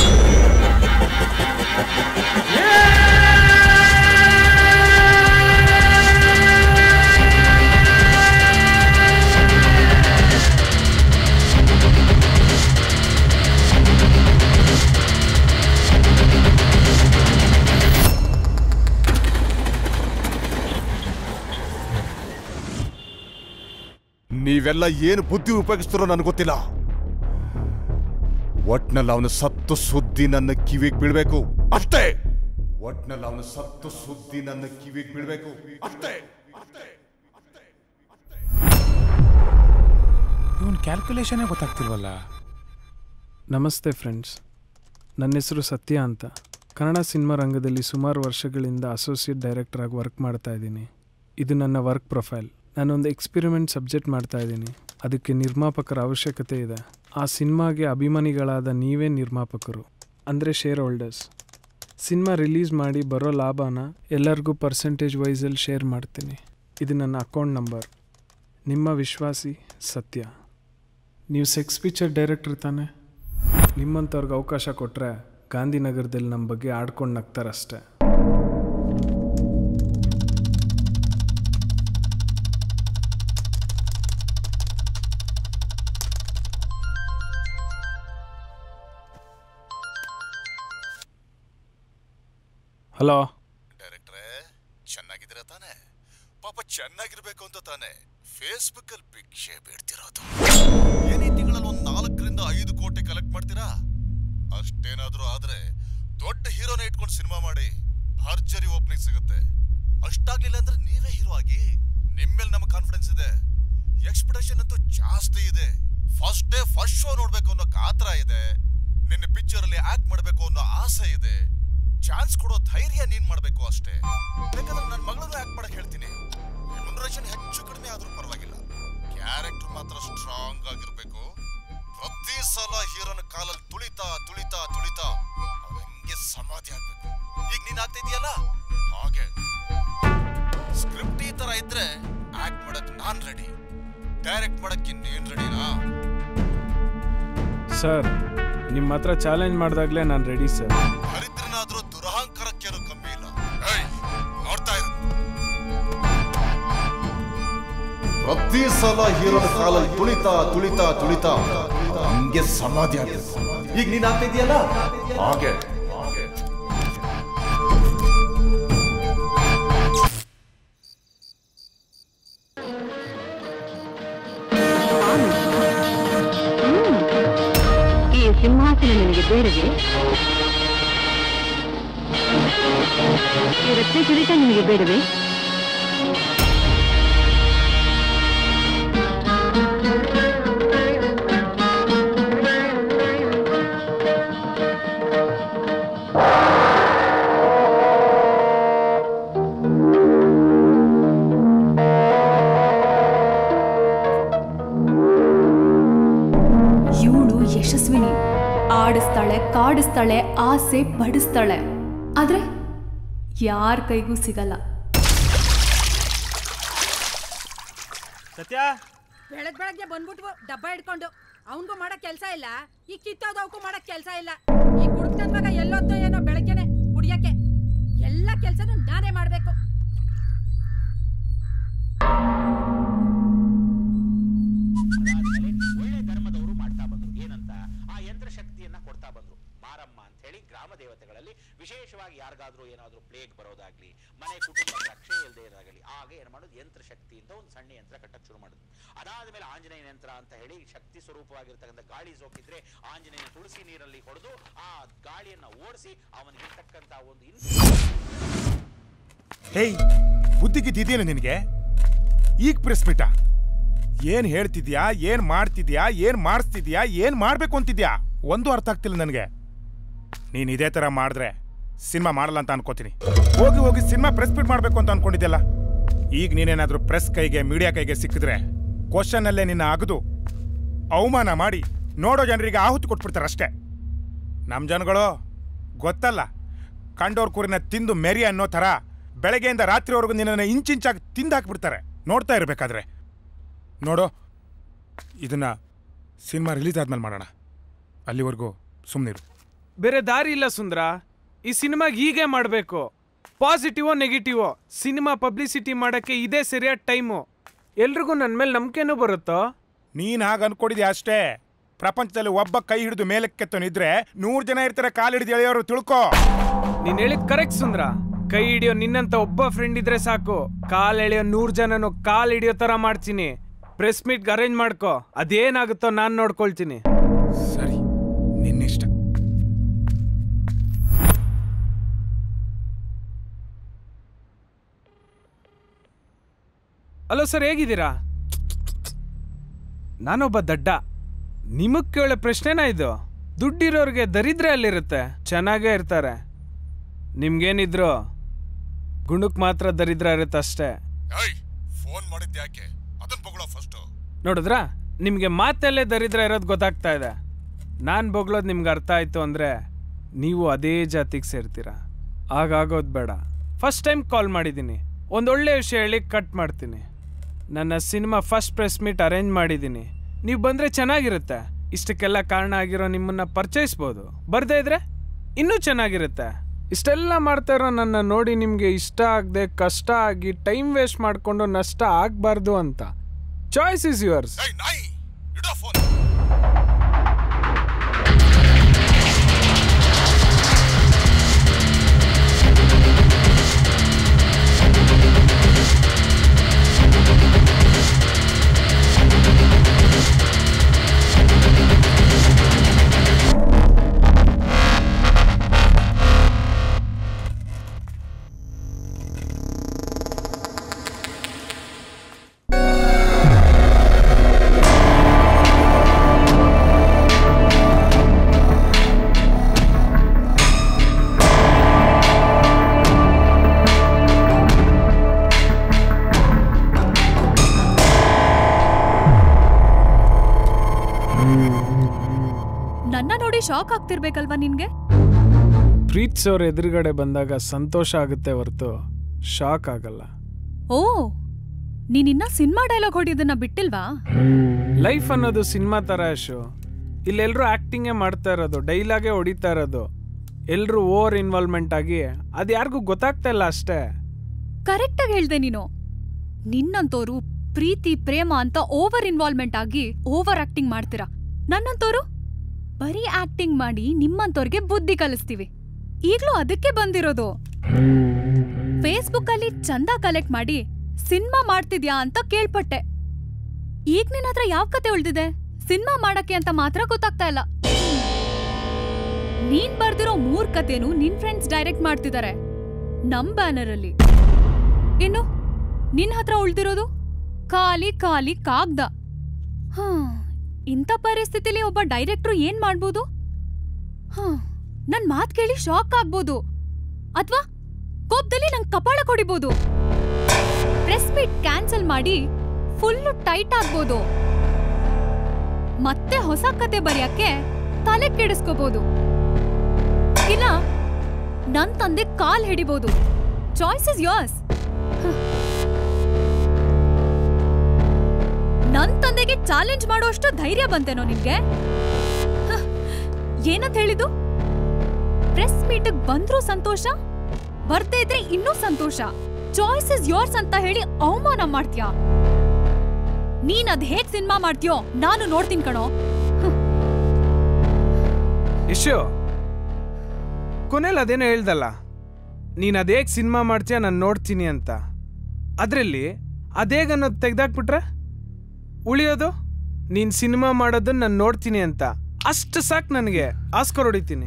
ನೀವೆಲ್ಲ ಏನು ಬುದ್ಧಿ ಉಪಯೋಗಿಸ್ತಾರೋ ನನಗೆ ಗೊತ್ತಿಲ್ಲ ಒಟ್ನಲ್ಲಿ ಅವನು ಸತ್ತು ಸುದ್ದಿ ನನ್ನ ಕಿವಿಗೆ ಬೀಳ್ಬೇಕು ಅಷ್ಟೇ ಒಟ್ನಲ್ಲಿ ಅವನು ಸತ್ತು ಸುದ್ದಿ ನನ್ನ ಕಿವಿಗೆ ಬೀಳ್ಬೇಕು ಅಷ್ಟೇ ಇವನ್ ಕ್ಯಾಲ್ಕುಲೇಷನೇ ಗೊತ್ತಾಗ್ತಿಲ್ವಲ್ಲ ನಮಸ್ತೆ ಫ್ರೆಂಡ್ಸ್ ನನ್ನ ಹೆಸರು ಸತ್ಯ ಅಂತ ಕನ್ನಡ ಸಿನಿಮಾ ರಂಗದಲ್ಲಿ ಸುಮಾರು ವರ್ಷಗಳಿಂದ ಅಸೋಸಿಯೇಟ್ ಡೈರೆಕ್ಟರ್ ಆಗಿ ವರ್ಕ್ ಮಾಡ್ತಾ ಇದ್ದೀನಿ ಇದು ನನ್ನ ವರ್ಕ್ ಪ್ರೊಫೈಲ್ ನಾನೊಂದು ಎಕ್ಸ್ಪೆರಿಮೆಂಟ್ ಸಬ್ಜೆಕ್ಟ್ ಮಾಡ್ತಾ ಇದ್ದೀನಿ ಅದಕ್ಕೆ ನಿರ್ಮಾಪಕರ ಅವಶ್ಯಕತೆ ಇದೆ ಆ ಸಿನಿಮಾಗೆ ಅಭಿಮಾನಿಗಳಾದ ನೀವೇ ನಿರ್ಮಾಪಕರು ಅಂದರೆ ಶೇರ್ ಹೋಲ್ಡರ್ಸ್ ಸಿನಿಮಾ ರಿಲೀಸ್ ಮಾಡಿ ಬರೋ ಲಾಭನ ಎಲ್ಲರಿಗೂ ಪರ್ಸೆಂಟೇಜ್ ವೈಸಲ್ಲಿ ಶೇರ್ ಮಾಡ್ತೀನಿ ಇದು ನನ್ನ ಅಕೌಂಟ್ ನಂಬರ್ ನಿಮ್ಮ ವಿಶ್ವಾಸಿ ಸತ್ಯ ನೀವು ಸೆಕ್ಸ್ ಪಿಕ್ಚರ್ ಡೈರೆಕ್ಟರ್ ತಾನೆ ನಿಮ್ಮಂಥವ್ರಿಗೆ ಅವಕಾಶ ಕೊಟ್ಟರೆ ಗಾಂಧಿನಗರದಲ್ಲಿ ನಮ್ಮ ಬಗ್ಗೆ ಆಡ್ಕೊಂಡು ನಗ್ತಾರಷ್ಟೆ ಹಲೋ ಡೈರೆಕ್ಟ್ರೇ ಚೆನ್ನಾಗಿದ್ದೀರಾ ತಾನೆ ಪಾಪ ಚೆನ್ನಾಗಿರ್ಬೇಕು ಅಂತ ತಾನೆ ಫೇಸ್ಬುಕ್ ಅಲ್ಲಿ ಭಿಕ್ಷೆ ಬೇಡ್ತಿರೋದು ಏನೇ ತಿಂಗಳಲ್ಲಿ ಒಂದ್ ನಾಲ್ಕರಿಂದ ಐದು ಕೋಟಿ ಕಲೆಕ್ಟ್ ಮಾಡ್ತೀರಾ ಅಷ್ಟೇನಾದ್ರೂ ಆದ್ರೆ ದೊಡ್ಡ ಹೀರೋನ ಇಟ್ಕೊಂಡು ಸಿನಿಮಾ ಮಾಡಿ ಭರ್ಜರಿ ಓಪನಿಂಗ್ ಸಿಗುತ್ತೆ ಅಷ್ಟಾಗ್ಲಿಲ್ಲ ಅಂದ್ರೆ ನೀವೇ ಹೀರೋ ಆಗಿ ನಿಮ್ಮೇಲೆ ನಮಗೆ ಕಾನ್ಫಿಡೆನ್ಸ್ ಇದೆ ಎಕ್ಸ್ಪೆಕ್ಟೇಷನ್ ಅಂತೂ ಜಾಸ್ತಿ ಇದೆ ಫಸ್ಟ್ ಡೇ ಫಸ್ಟ್ ಶೋ ನೋಡ್ಬೇಕು ಅನ್ನೋ ಕಾತರ ಇದೆ ನಿನ್ನ ಪಿಕ್ಚರ್ ಅಲ್ಲಿ ಆಕ್ಟ್ ಮಾಡ್ಬೇಕು ಅನ್ನೋ ಆಸೆ ಇದೆ ಚಾನ್ಸ್ ಕೊಡೋ ಧೈರ್ಯ ನೀನ್ ಮಾಡ್ಬೇಕು ಅಷ್ಟೇ ಬೇಕಾದ್ರೆ ನನ್ನ ಮಗಳನ್ನು ಆಕ್ಟ್ ಮಾಡಕ್ ಹೇಳ್ತೀನಿ ರೆಮ್ಯುನರೇಷನ್ ಹೆಚ್ಚು ಕಡಿಮೆ ಆದ್ರೂ ಪರವಾಗಿಲ್ಲ ಕ್ಯಾರೆಕ್ಟರ್ ಮಾತ್ರ ಸ್ಟ್ರಾಂಗ್ ಆಗಿರ್ಬೇಕು ಪ್ರತಿ ಸಲ ಹೀರೋನ ಕಾಲಲ್ಲಿ ತುಳಿತಾ ತುಳಿತಾ ತುಳಿತಾ ಅವ್ನ್ ಹಂಗೆ ಸಮಾಧಿ ಆಗ್ಬೇಕು ಈಗ ನೀನ್ ಆಗ್ತಾ ಇದೆಯಲ್ಲ ಹಾಗೆ ಸ್ಕ್ರಿಪ್ಟ್ ಈ ತರ ಇದ್ರೆ ಆಕ್ಟ್ ಮಾಡಕ್ ನಾನ್ ರೆಡಿ ಡೈರೆಕ್ಟ್ ಮಾಡಕ್ ಇನ್ನೇನ್ ರೆಡಿನಾ ಸರ್ ನಿಮ್ಮ ಹತ್ರ ಚಾಲೆಂಜ್ ಮಾಡಿದಾಗಲೇ ನಾನು ರೆಡಿ ಸರ್ ದರಿದ್ರನಾದ್ರೂ ದುರಹಂಕಾರಕ್ಕೇನು ಕಮ್ಮಿ ಇಲ್ಲ ಏಯ್, ನೋಡ್ತಾ ಇರು ಪ್ರತಿ ಸಲ ಹೀರೋನ ಕಾಲಲ್ಲಿ ತುಳಿತಾ ತುಳಿತಾ ತುಳಿತಾ ಅವ್ನ್ ಹಂಗೆ ಸಮಾಧಿ ಆಗ್ಬೇಕು ಈಗ ನೀನ್ ಆಗ್ತಾ ಇದೆಯಲ್ಲ ಹಾಗೆ ಈ ಸಿಂಹಾಸನ ನಿನಗೆ ಬೇಡವೇ ಈ ರತ್ನ ಕಿರೀಟ ನಿನಗೆ ಬೇಡವೇ ಇವಳು ಯಶಸ್ವಿನಿ ಆಡಿಸ್ತಾಳೆ ಕಾಡಿಸ್ತಾಳೆ ಆಸೆ ಪಡಿಸ್ತಾಳೆ ಆದ್ರೆ ಯಾರ ಕೈಗೂ ಸಿಗಲ್ಲ ಸತ್ಯ ಬೆಳಗ್ ಬೆಳಗ್ಗೆ ಬಂದ್ಬಿಟ್ವು ಡಬ್ಬ ಹಿಡ್ಕೊಂಡು ಅವನ್ಗೂ ಮಾಡಕ್ ಕೆಲ್ಸ ಇಲ್ಲ ಈ ಕಿತ್ತೋದವಕ್ಕೂ ಮಾಡಕ್ ಕೆಲ್ಸ ಇಲ್ಲ ಈ ಕುಡ್ತದ ಮಗ ಎಲ್ಲೊತ್ತೋ ಏನೋ ಬೆಳಗ್ಗೆನೆ ಕುಡಿಯಕ್ಕೆ ಎಲ್ಲ ಕೆಲ್ಸನೂ ನಾನೇ ಮಾಡ್ಬೇಕು ಒಳ್ಳೆ ಧರ್ಮದವರು ಮಾಡ್ತಾ ಬಂದ್ರು ಏನಂತ ಆ ಯಂತ್ರ ಶಕ್ತಿಯನ್ನ ಕೊಡ್ತಾ ಬಂದ್ರು ಮಾರಮ್ಮ ಅಂತ ಹೇಳಿ ಗ್ರಾಮ ದೇವತೆಗಳಲ್ಲಿ ವಿಶೇಷವಾಗಿ ಯಾರಿಗಾದ್ರೂ ಏನಾದ್ರೂ ಪ್ಲೇಗ್ ಬರೋದಾಗ್ಲಿ ಮನೆ ಕುಟುಂಬ ರಕ್ಷಣೆ ಇಲ್ಲದೆ ಇರೋದಾಗಲಿ ಆಗ ಏನ್ ಮಾಡೋದು ಯಂತ್ರ ಶಕ್ತಿಯಿಂದ ಒಂದು ಸಣ್ಣ ಯಂತ್ರ ಕಟ್ಟಕ್ ಶುರು ಮಾಡಿದ್ರು ಅದಾದ್ಮೇಲೆ ಆಂಜನೇಯ ಯಂತ್ರ ಅಂತ ಹೇಳಿ ಶಕ್ತಿ ಸ್ವರೂಪವಾಗಿರ್ತಕ್ಕಂಥ ಗಾಳಿ ಸೋಕಿದ್ರೆ ಆಂಜನೇಯ ತುಳಸಿ ನೀರಲ್ಲಿ ಹೊಡೆದು ಆ ಗಾಳಿಯನ್ನ ಓಡಿಸಿ ಅವನಿಗಿರ್ತಕ್ಕಂಥ ಒಂದು ಇನ್ಸ್ ಹೇಯ್ ಬುದ್ಧಿಗಿದ್ದೇನೆ ನಿನಗೆ ಈಗ ಪ್ರೆಸ್ ಮೀಟ ಏನ್ ಹೇಳ್ತಿದ್ಯಾ ಏನ್ ಮಾಡ್ತಿದ್ಯಾ ಏನ್ ಮಾಡಿಸ್ತಿದ್ಯಾ ಏನ್ ಮಾಡ್ಬೇಕು ಅಂತಿದ್ಯಾ ಒಂದು ಅರ್ಥ ಆಗ್ತಿಲ್ಲ ನನಗೆ ನೀನ್ ಇದೇ ತರ ಮಾಡಿದ್ರೆ ಸಿನಿಮಾ ಮಾಡಲ್ಲ ಅಂತ ಅನ್ಕೋತೀನಿ ಹೋಗಿ ಹೋಗಿ ಸಿನಿಮಾ ಪ್ರೆಸ್ ಮೀಟ್ ಮಾಡ್ಬೇಕು ಅಂತ ಅನ್ಕೊಂಡಿದ್ಯಲ್ಲ ಈಗ ನೀನೇನಾದ್ರೂ ಪ್ರೆಸ್ ಕೈಗೆ ಮೀಡಿಯಾ ಕೈಗೆ ಸಿಕ್ಕಿದ್ರೆ ಕ್ವಶನ್ ಅಲ್ಲೇ ನಿನ್ನ ಅಗದು ಅವಮಾನ ಮಾಡಿ ನೋಡೋ ಜನರಿಗೆ ಆಹುತಿ ಕೊಟ್ಬಿಡ್ತಾರೆ ಅಷ್ಟೇ ನಮ್ಮ ಜನಗಳು ಗೊತ್ತಲ್ಲ ಕಂಡೋರ್ ಕುರಿನ ತಿಂದು ಮೆರಿ ಅನ್ನೋ ಥರ ಬೆಳಗ್ಗೆಯಿಂದ ರಾತ್ರಿವರೆಗೂ ನಿನ್ನನ್ನು ಇಂಚಿಂಚಾಗಿ ತಿಂದು ಹಾಕ್ಬಿಡ್ತಾರೆ ನೋಡ್ತಾ ಇರಬೇಕಾದ್ರೆ ನೋಡು ಇದನ್ನ ಸಿನಿಮಾ ರಿಲೀಸ್ ಆದ್ಮೇಲೆ ಮಾಡೋಣ ಅಲ್ಲಿವರೆಗೂ ಸುಮ್ಮನಿರು ಬೇರೆ ದಾರಿ ಇಲ್ಲ ಸುಂದ್ರ ಈ ಸಿನಿಮಾಗೆ ಹೀಗೆ ಮಾಡಬೇಕು ಪಾಸಿಟಿವೋ ನೆಗೆಟಿವೋ ಸಿನಿಮಾ ಪಬ್ಲಿಸಿಟಿ ಮಾಡೋಕ್ಕೆ ಇದೇ ಸರಿಯಾದ ಟೈಮು ಎಲ್ರಿಗೂ ನನ್ನ ಮೇಲೆ ನಂಬಿಕೆನೂ ಬರುತ್ತೋ ನೀನ್ ಹಾಗೆ ಅನ್ಕೊಂಡಿದ್ಯಾ ಅಷ್ಟೇ ಪ್ರಪಂಚದಲ್ಲಿ ಒಬ್ಬ ಕೈ ಹಿಡಿದು ಮೇಲಕ್ಕೆತ್ತನಿದ್ರೆ ನೂರು ಜನ ಇರ್ತಾರೆ ಕಾಲು ಹಿಡಿದು ಎಳೆಯೋರು ತಿಳ್ಕೋ ನೀನ್ ಹೇಳಿದ್ ಕರೆಕ್ಟ್ ಸುಂದ್ರ ಕೈ ಹಿಡಿಯೋ ನಿನ್ನಂತ ಒಬ್ಬ ಫ್ರೆಂಡ್ ಇದ್ರೆ ಸಾಕು ಕಾಲ್ ಎಳೆಯೋ ನೂರ್ ಜನನು ಕಾಲ್ ಹಿಡಿಯೋ ತರ ಮಾಡ್ತೀನಿ ಪ್ರೆಸ್ ಮೀಟ್ಗೆ ಅರೇಂಜ್ ಮಾಡ್ಕೋ ಅದೇನಾಗುತ್ತೋ ನಾನ್ ನೋಡ್ಕೊಳ್ತೀನಿ ಸರಿ ನಿನ್ನಿಷ್ಟ ಹಲೋ ಸರ್ ಹೇಗಿದ್ದೀರಾ ನಾನೊಬ್ಬ ದಡ್ಡ ನಿಮಗ್ ಕೇಳೋ ಪ್ರಶ್ನೆನ ಇದು ದುಡ್ಡಿರೋರ್ಗೆ ದರಿದ್ರೆ ಅಲ್ಲಿರುತ್ತೆ ಚೆನ್ನಾಗೇ ಇರ್ತಾರೆ ನಿಮ್ಗೇನಿದ್ರು ಗುಣಕ್ ಮಾತ್ರ ದರಿದ್ರ ಇರುತ್ತೆ ಅಷ್ಟೇ ಫೋನ್ ಮಾಡಿದ್ದೆ ಯಾಕೆ ಅದನ್ನ ಬೊಗಳೋ ಫಸ್ಟ್ ನೋಡಿದ್ರಾ ನಿಮಗೆ ಮಾತಲ್ಲೇ ದರಿದ್ರ ಇರೋದು ಗೊತ್ತಾಗ್ತಾ ಇದೆ ನಾನು ಬೊಗಳೋದು ನಿಮ್ಗೆ ಅರ್ಥ ಆಯ್ತು ಅಂದರೆ ನೀವು ಅದೇ ಜಾತಿಗೆ ಸೇರ್ತೀರಾ ಆಗಾಗೋದು ಬೇಡ ಫಸ್ಟ್ ಟೈಮ್ ಕಾಲ್ ಮಾಡಿದ್ದೀನಿ ಒಂದೊಳ್ಳೆ ವಿಷಯ ಹೇಳಿ ಕಟ್ ಮಾಡ್ತೀನಿ ನನ್ನ cinema first press meet arrange ಮಾಡಿದ್ದೀನಿ ನೀವು ಬಂದರೆ ಚೆನ್ನಾಗಿರುತ್ತೆ ಇಷ್ಟಕ್ಕೆಲ್ಲ ಕಾರಣ ಆಗಿರೋ ನಿಮ್ಮನ್ನು ಪರಿಚಯಿಸ್ಬೋದು ಬರ್ದೇ ಇದ್ರೆ ಇನ್ನೂ ಚೆನ್ನಾಗಿರುತ್ತೆ ಇಷ್ಟೆಲ್ಲ ಮಾಡ್ತಾ ಇರೋ ನನ್ನ ನೋಡಿ ನಿಮಗೆ ಇಷ್ಟ ಆಗದೆ ಕಷ್ಟ ಆಗಿ ಟೈಮ್ ವೇಸ್ಟ್ ಮಾಡಿಕೊಂಡು ನಷ್ಟ ಆಗಬಾರ್ದು ಅಂತ ಚಾಯ್ಸ್ ಇಸ್ ಯುವರ್ಸ್ ಶಾಕ್ ಆಗ್ತಿರ್ಬೇಕಲ್ವಾ ನಿನ್ಗೆ ಪ್ರೀತ್ಸೋರ್ ಎದುರುಗಡೆ ಬಂದಾಗ ಸಂತೋಷ ಆಗುತ್ತೆ ಹೊರತು ಶಾಕ್ ಆಗಲ್ಲ ಓ ನೀನಿನ್ನ ಸಿನಿಮಾ ಡೈಲಾಗ್ ಹೊಡಿಯೋದನ್ನ ಬಿಟ್ಟಿಲ್ವಾ ಲೈಫ್ ಅನ್ನೋದು ಸಿನಿಮಾ ತರ ಶೋ ಇಲ್ಲೆಲ್ಲರೂ ಆಕ್ಟಿಂಗೇ ಮಾಡ್ತಾ ಇರೋದು ಡೈಲಾಗೇ ಹೊಡಿತಾ ಇರೋದು ಎಲ್ರೂ ಓವರ್ ಇನ್ವಾಲ್ವ್ಮೆಂಟ್ ಆಗಿ ಅದು ಯಾರಿಗೂ ಗೊತ್ತಾಗ್ತಾ ಇಲ್ಲ ಅಷ್ಟೇ ಕರೆಕ್ಟಾಗಿ ಹೇಳ್ದೆ ನೀನು ನಿನ್ನಂತೋರು ಪ್ರೀತಿ ಪ್ರೇಮ ಅಂತ ಓವರ್ ಇನ್ವಾಲ್ವ್ಮೆಂಟ್ ಆಗಿ ಓವರ್ ಆಕ್ಟಿಂಗ್ ಮಾಡ್ತೀರಾ ನನ್ನಂತೋರು ಬರೀ ಆಕ್ಟಿಂಗ್ ಮಾಡಿ ನಿಮ್ಮಂತೋರ್ಗೆ ಬುದ್ಧಿ ಕಲಿಸ್ತೀವಿ ಈಗ್ಲೂ ಅದಕ್ಕೆ ಬಂದಿರೋದು ಫೇಸ್ಬುಕ್ ಅಲ್ಲಿ ಚಂದ ಕಲೆಕ್ಟ್ ಮಾಡಿ ಸಿನಿಮಾ ಮಾಡ್ತಿದ್ಯಾ ಅಂತ ಕೇಳ್ಪಟ್ಟೆ ಈಗ ನಿನ್ ಹತ್ರ ಯಾವ ಕತೆ ಉಳ್ದಿದೆ ಸಿನಿಮಾ ಮಾಡಕ್ಕೆ ಅಂತ ಮಾತ್ರ ಗೊತ್ತಾಗ್ತಾ ಇಲ್ಲ ನೀನ್ ಬರ್ದಿರೋ ಮೂರ್ ಕತೆನು ನಿನ್ ಫ್ರೆಂಡ್ಸ್ ಡೈರೆಕ್ಟ್ ಮಾಡ್ತಿದ್ದಾರೆ ನಮ್ ಬ್ಯಾನರ್ ಅಲ್ಲಿ ಇನ್ನು ನಿನ್ ಹತ್ರ ಉಳ್ದಿರೋದು ಖಾಲಿ ಖಾಲಿ ಕಾಗ್ದ ಹಾ ಇಂಥ ಪರಿಸ್ಥಿತಿಲಿ ಒಬ್ಬ ಡೈರೆಕ್ಟ್ರು ಏನ್ ಮಾಡ್ಬೋದು ಹಾ ನನ್ ಮಾತ್ ಕೇಳಿ ಶಾಕ್ ಆಗ್ಬೋದು ಅಥವಾ ಕೋಪದಲ್ಲಿ ನಂಗ್ ಕಪಾಳ ಕೊಡಿಬೋದು ಪ್ರೆಸ್ ಮೀಟ್ ಕ್ಯಾನ್ಸಲ್ ಮಾಡಿ ಫುಲ್ ಟೈಟ್ ಆಗ್ಬೋದು ಮತ್ತೆ ಹೊಸ ಕತೆ ಬರೆಯಕ್ಕೆ ತಲೆ ಕೆಡಿಸ್ಕೋಬಹುದು ಇಲ್ಲ ನನ್ ತಂದೆ ಕಾಲ್ ಹಿಡಿಬಹುದು ಚಾಯ್ಸ್ ಇಸ್ ಯೋರ್ಸ್ ನನ್ ತಂದೆಗೆ ಚಾಲೆಂಜ್ ಮಾಡೋಷ್ಟು ಧೈರ್ಯ ಬಂತೇನೋ ನಿಮ್ಗೆ ಹ, ಏನಂತ ಹೇಳಿದ್ದು ಪ್ರೆಸ್ ಮೀಟಿಗೆ ಬಂದ್ರೂ ಸಂತೋಷ ಬರ್ದೇ ಇದ್ರೆ ಇನ್ನೂ ಸಂತೋಷ ಚಾಯ್ಸ್ ಇಸ್ ಯೋರ್ಸ್ ಅಂತ ಹೇಳಿ ಅವಮಾನ ಮಾಡ್ತೀಯಾ ನೀನ್ ಅದ್ ಹೇಗ್ ಸಿನಿಮಾ ಮಾಡ್ತೀಯೋ ನಾನು ನೋಡ್ತೀನಿ ಕಣೋ ಇಶ್ಯೂ ಕೊನೆಯಲ್ಲಿ ಅದೇನೋ ಹೇಳ್ದಲ್ಲ ನೀನು ಅದೇಗ್ ಸಿನಿಮಾ ಮಾಡ್ತೀಯ ನಾನು ನೋಡ್ತೀನಿ ಅಂತ ಅದರಲ್ಲಿ ಅದೇಗ್ ಅನ್ನೋದು ತೆಗ್ದಾಕ್ಬಿಟ್ರೆ ಉಳಿಯೋದು ನೀನು ಸಿನಿಮಾ ಮಾಡೋದನ್ನ ನಾನು ನೋಡ್ತೀನಿ ಅಂತ ಅಷ್ಟು ಸಾಕು ನನಗೆ ಆಸ್ಕರ್ ಹೊಡಿತೀನಿ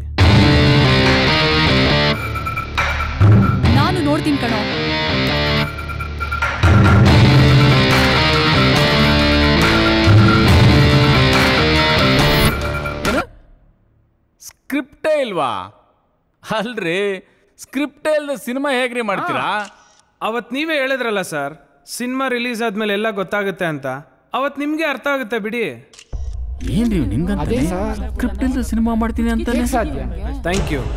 ನಾನು ನೋಡ್ತೀನಿ ಕಣೋ ಸ್ಕ್ರಿಪ್ಟೇ ಇಲ್ವಾ ಅಲ್ರಿ ಸ್ಕ್ರಿಪ್ಟೇ ಇಲ್ದ ಸಿನಿಮಾ ಹೇಗ್ರಿ ಮಾಡ್ತೀರಾ ಅವತ್ ನೀವೇ ಹೇಳಿದ್ರಲ್ಲ ಸರ್ ಸಿನಿಮಾ ರಿಲೀಸ್ ಆದ್ಮೇಲೆ ಎಲ್ಲ ಗೊತ್ತಾಗುತ್ತೆ ಅಂತ ಅವತ್ ನಿಮ್ಗೆ ಅರ್ಥ ಆಗುತ್ತೆ ಬಿಡಿ ಏನ್ರಿ ನಿಮ್ಗಂತ ಅದೇ ಸರ್. ಸ್ಕ್ರಿಪ್ಟ್ ಇಲ್ದ ಸಿನಿಮಾ ಮಾಡ್ತೀನಿ ಅಂತ thank you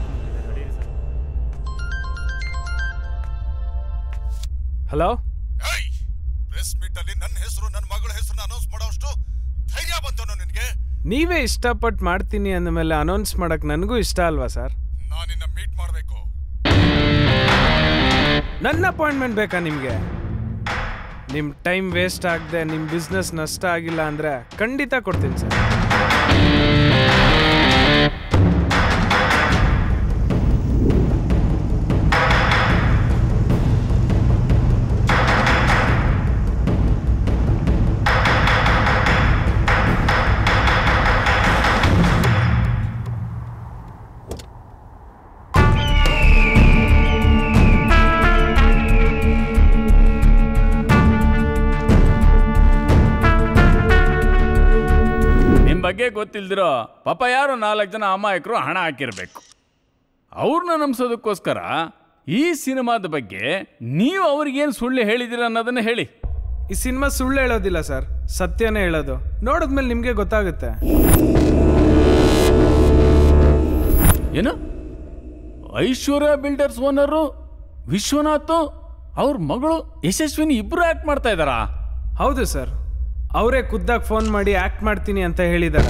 hello press meet ಅಲ್ಲಿ ನನ್ನ ಹೆಸರು ನನ್ನ ಮಗಳ ಹೆಸರನ್ನ ಅನೌನ್ಸ್ ಮಾಡೋಷ್ಟು ಧೈರ್ಯ ಬಂತನೋ ನಿನ್ಗೆ ನೀವೇ ಇಷ್ಟಪಟ್ಟು ಮಾಡ್ತೀನಿ ಅಂದಮೇಲೆ ಅನೌನ್ಸ್ ಮಾಡಕ್ ನನಗೂ ಇಷ್ಟ ಅಲ್ವಾ ಸರ್ ನಾನಿನ್ನ ಮೀಟ್ ಮಾಡಬೇಕು ನನ್ನ ಅಪಾಯಿಂಟ್ಮೆಂಟ್ ಬೇಕಾ ನಿಮಗೆ ನಿಮ್ಮ ಟೈಮ್ ವೇಸ್ಟ್ ಆಗದೆ ನಿಮ್ಮ ಬಿಸ್ನೆಸ್ ನಷ್ಟ ಆಗಿಲ್ಲ ಅಂದರೆ ಖಂಡಿತ ಕೊಡ್ತೀನಿ ಸರ್ ನಿಮ್ ಬಗ್ಗೆ ಗೊತ್ತಿಲ್ದಿರೋ ಪಾಪ ಯಾರೋ ನಾಲ್ಕು ಜನ ಅಮಾಯಕರು ಹಣ ಹಾಕಿರ್ಬೇಕು ಅವ್ರನ್ನ ನಂಬಿಸೋದಕ್ಕೋಸ್ಕರ ಈ ಸಿನಿಮಾದ ಬಗ್ಗೆ ನೀವು ಅವ್ರಿಗೇನು ಸುಳ್ಳು ಹೇಳಿದಿರ ಅನ್ನೋದನ್ನ ಹೇಳಿ ಈ ಸಿನಿಮಾ ಸುಳ್ಳು ಹೇಳೋದಿಲ್ಲ ಸರ್ ಸತ್ಯನೇ ಹೇಳೋದು ನೋಡಿದ್ಮೇಲೆ ನಿಮಗೆ ಗೊತ್ತಾಗುತ್ತೆ ಏನು ಐಶ್ವರ್ಯ ಬಿಲ್ಡರ್ಸ್ ಓನರು ವಿಶ್ವನಾಥ್ ಅವ್ರ ಮಗಳು ಯಶಸ್ವಿನಿ ಇಬ್ರು ಆಕ್ಟ್ ಮಾಡ್ತಾ ಇದ್ದಾರಾ ಹೌದು ಸರ್ ಅವರೇ ಖುದ್ದಾಗಿ ಫೋನ್ ಮಾಡಿ ಆಕ್ಟ್ ಮಾಡ್ತೀನಿ ಅಂತ ಹೇಳಿದ್ದಾರೆ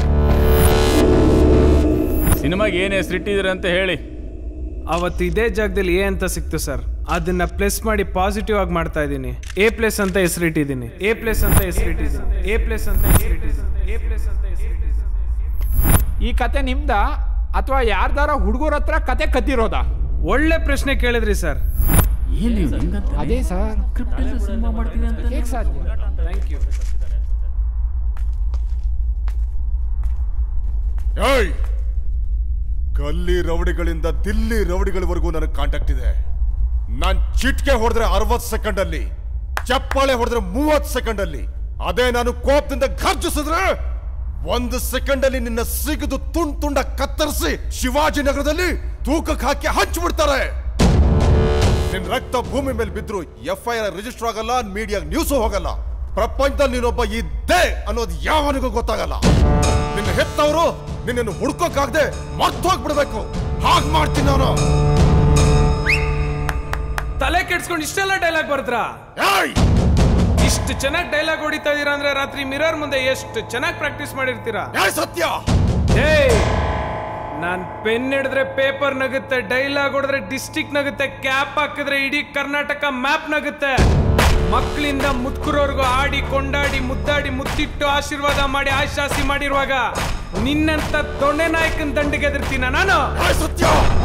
ಸಿನಿಮಾಗೆ ಏನು ಹೆಸರಿಟ್ಟಿದ್ದೀರ ಅಂತ ಹೇಳಿ ಅವತ್ತು ಇದೇ ಜಾಗದಲ್ಲಿ ಎ ಅಂತ ಸಿಕ್ತು ಸರ್ ಅದನ್ನ ಪ್ಲಸ್ ಮಾಡಿ ಪಾಸಿಟಿವ್ ಆಗಿ ಮಾಡ್ತಾ ಇದ್ದೀನಿ ಎ ಪ್ಲೇಸ್ ಅಂತ ಹೆಸರಿಟ್ಟಿದ್ದೀನಿ ಎ ಪ್ಲೇಸ್ ಅಂತ ಹೆಸರಿಟ್ಟಿದ್ದೀನಿ ಎ ಪ್ಲೇಸ್ ಅಂತ ಹೆಸರಿಟ್ಟಿದ್ದೀನಿ ಎ ಪ್ಲೇಸ್ ಅಂತ ಹೆಸರಿಟ್ಟಿದ್ದೀನಿ ಈ ಕತೆ ನಿಮ್ದ ಅಥವಾ ಯಾರ್ದಾರ ಹುಡುಗರ ಹತ್ರ ಕತೆ ಕತ್ತಿರೋದಾ ಒಳ್ಳೆ ಪ್ರಶ್ನೆ ಕೇಳಿದ್ರಿ ಸರ್ ಅದೇ ಸರ್ ಸಿನಿಮಾ ಮಾಡ್ತೀನಿ ಅಂತ ಹೇಗ್ ಸಾಧ್ಯ ಥ್ಯಾಂಕ್ ಯು ಏಯ್ ಗಲ್ಲಿ ರೌಡಿಗಳಿಂದ ದಿಲ್ಲಿ ರೌಡಿಗಳವರೆಗೂ ನನಗೆ ಕಾಂಟ್ಯಾಕ್ಟ್ ಇದೆ ನಾನ್ ಚಿಟ್ಕೆ ಹೊಡೆದ್ರೆ ಅರವತ್ ಸೆಕೆಂಡ್ ಅಲ್ಲಿ ಚಪ್ಪಾಳೆ ಹೊಡೆದ್ರೆ ಮೂವತ್ ಸೆಕೆಂಡ್ ಅಲ್ಲಿ ಅದೇ ನಾನು ಕೋಪದಿಂದ ಘರ್ಜಿಸಿದ್ರೆ ಒಂದು ಸೆಕೆಂಡ್ ಅಲ್ಲಿ ನಿನ್ನ ಸಿಗದು ತುಂಡ್ ತುಂಡ ಕತ್ತರಿಸಿ ಶಿವಾಜಿನಗರದಲ್ಲಿ ತೂಕಕ್ಕೆ ಹಾಕಿ ಹಂಚ್ಬಿಡ್ತಾರೆ ನಿನ್ ರಕ್ತ ಭೂಮಿ ಮೇಲೆ ಬಿದ್ರು ಎಫ್ ಐ ಆರ್ ರಿಜಿಸ್ಟರ್ ಆಗಲ್ಲ ಮೀಡಿಯಾ ನ್ಯೂಸು ಹೋಗಲ್ಲ ಪ್ರಪಂಚದಲ್ಲಿ ನೀನೊಬ್ಬ ಇದ್ದೆ ಅನ್ನೋದು ಯಾವನಿಗೂ ಗೊತ್ತಾಗಲ್ಲ ನಿನ್ನ ಹೆತ್ತವರು ನಿನ್ನನ್ನು ಹುಡ್ಕೋಕಾಗ್ದೆ ಮರ್ತೋಗ್ಬಿಡ್ಬೇಕು ಹಾಗ್ ಮಾಡ್ತೀನಿ ನಾನು ತಲೆ ಕೆಡ್ಸ್ಕೊಂಡು ಇಷ್ಟೆಲ್ಲ ಡೈಲಾಗ್ ಬರ್ದ್ರಾ ಇಷ್ಟು ಚೆನ್ನಾಗಿ ಡೈಲಾಗ್ ಹೊಡಿತಾ ಇದೀರಾ ಅಂದ್ರೆ ರಾತ್ರಿ ಮಿರರ್ ಮುಂದೆ ಎಷ್ಟು ಚೆನ್ನಾಗಿ ಪ್ರಾಕ್ಟೀಸ್ ಮಾಡಿರ್ತೀರಾ ಸತ್ಯ ಏಯ್ ನಾನ್ ಪೆನ್ ಹಿಡಿದ್ರೆ ಪೇಪರ್ ನಗುತ್ತೆ ಡೈಲಾಗ್ ಹೊಡೆದ್ರೆ ಡಿಸ್ಟಿಕ್ ನಗುತ್ತೆ ಕ್ಯಾಪ್ ಹಾಕಿದ್ರೆ ಇಡೀ ಕರ್ನಾಟಕ ಮ್ಯಾಪ್ ನಗುತ್ತೆ ಮಕ್ಕಳಿಂದ ಮುತ್ಕುರೋರ್ಗು ಆಡಿ ಕೊಂಡಾಡಿ ಮುದ್ದಾಡಿ ಮುತ್ತಿಟ್ಟು ಆಶೀರ್ವಾದ ಮಾಡಿ ಆಶಾಸಿ ಮಾಡಿರುವಾಗ ನಿನ್ನಂತ ದೊಣ್ಣೆ ನಾಯಕನ ದಂಡಿಗೆ ಎದುರ್ತೀನ ನಾನು ಸತ್ಯ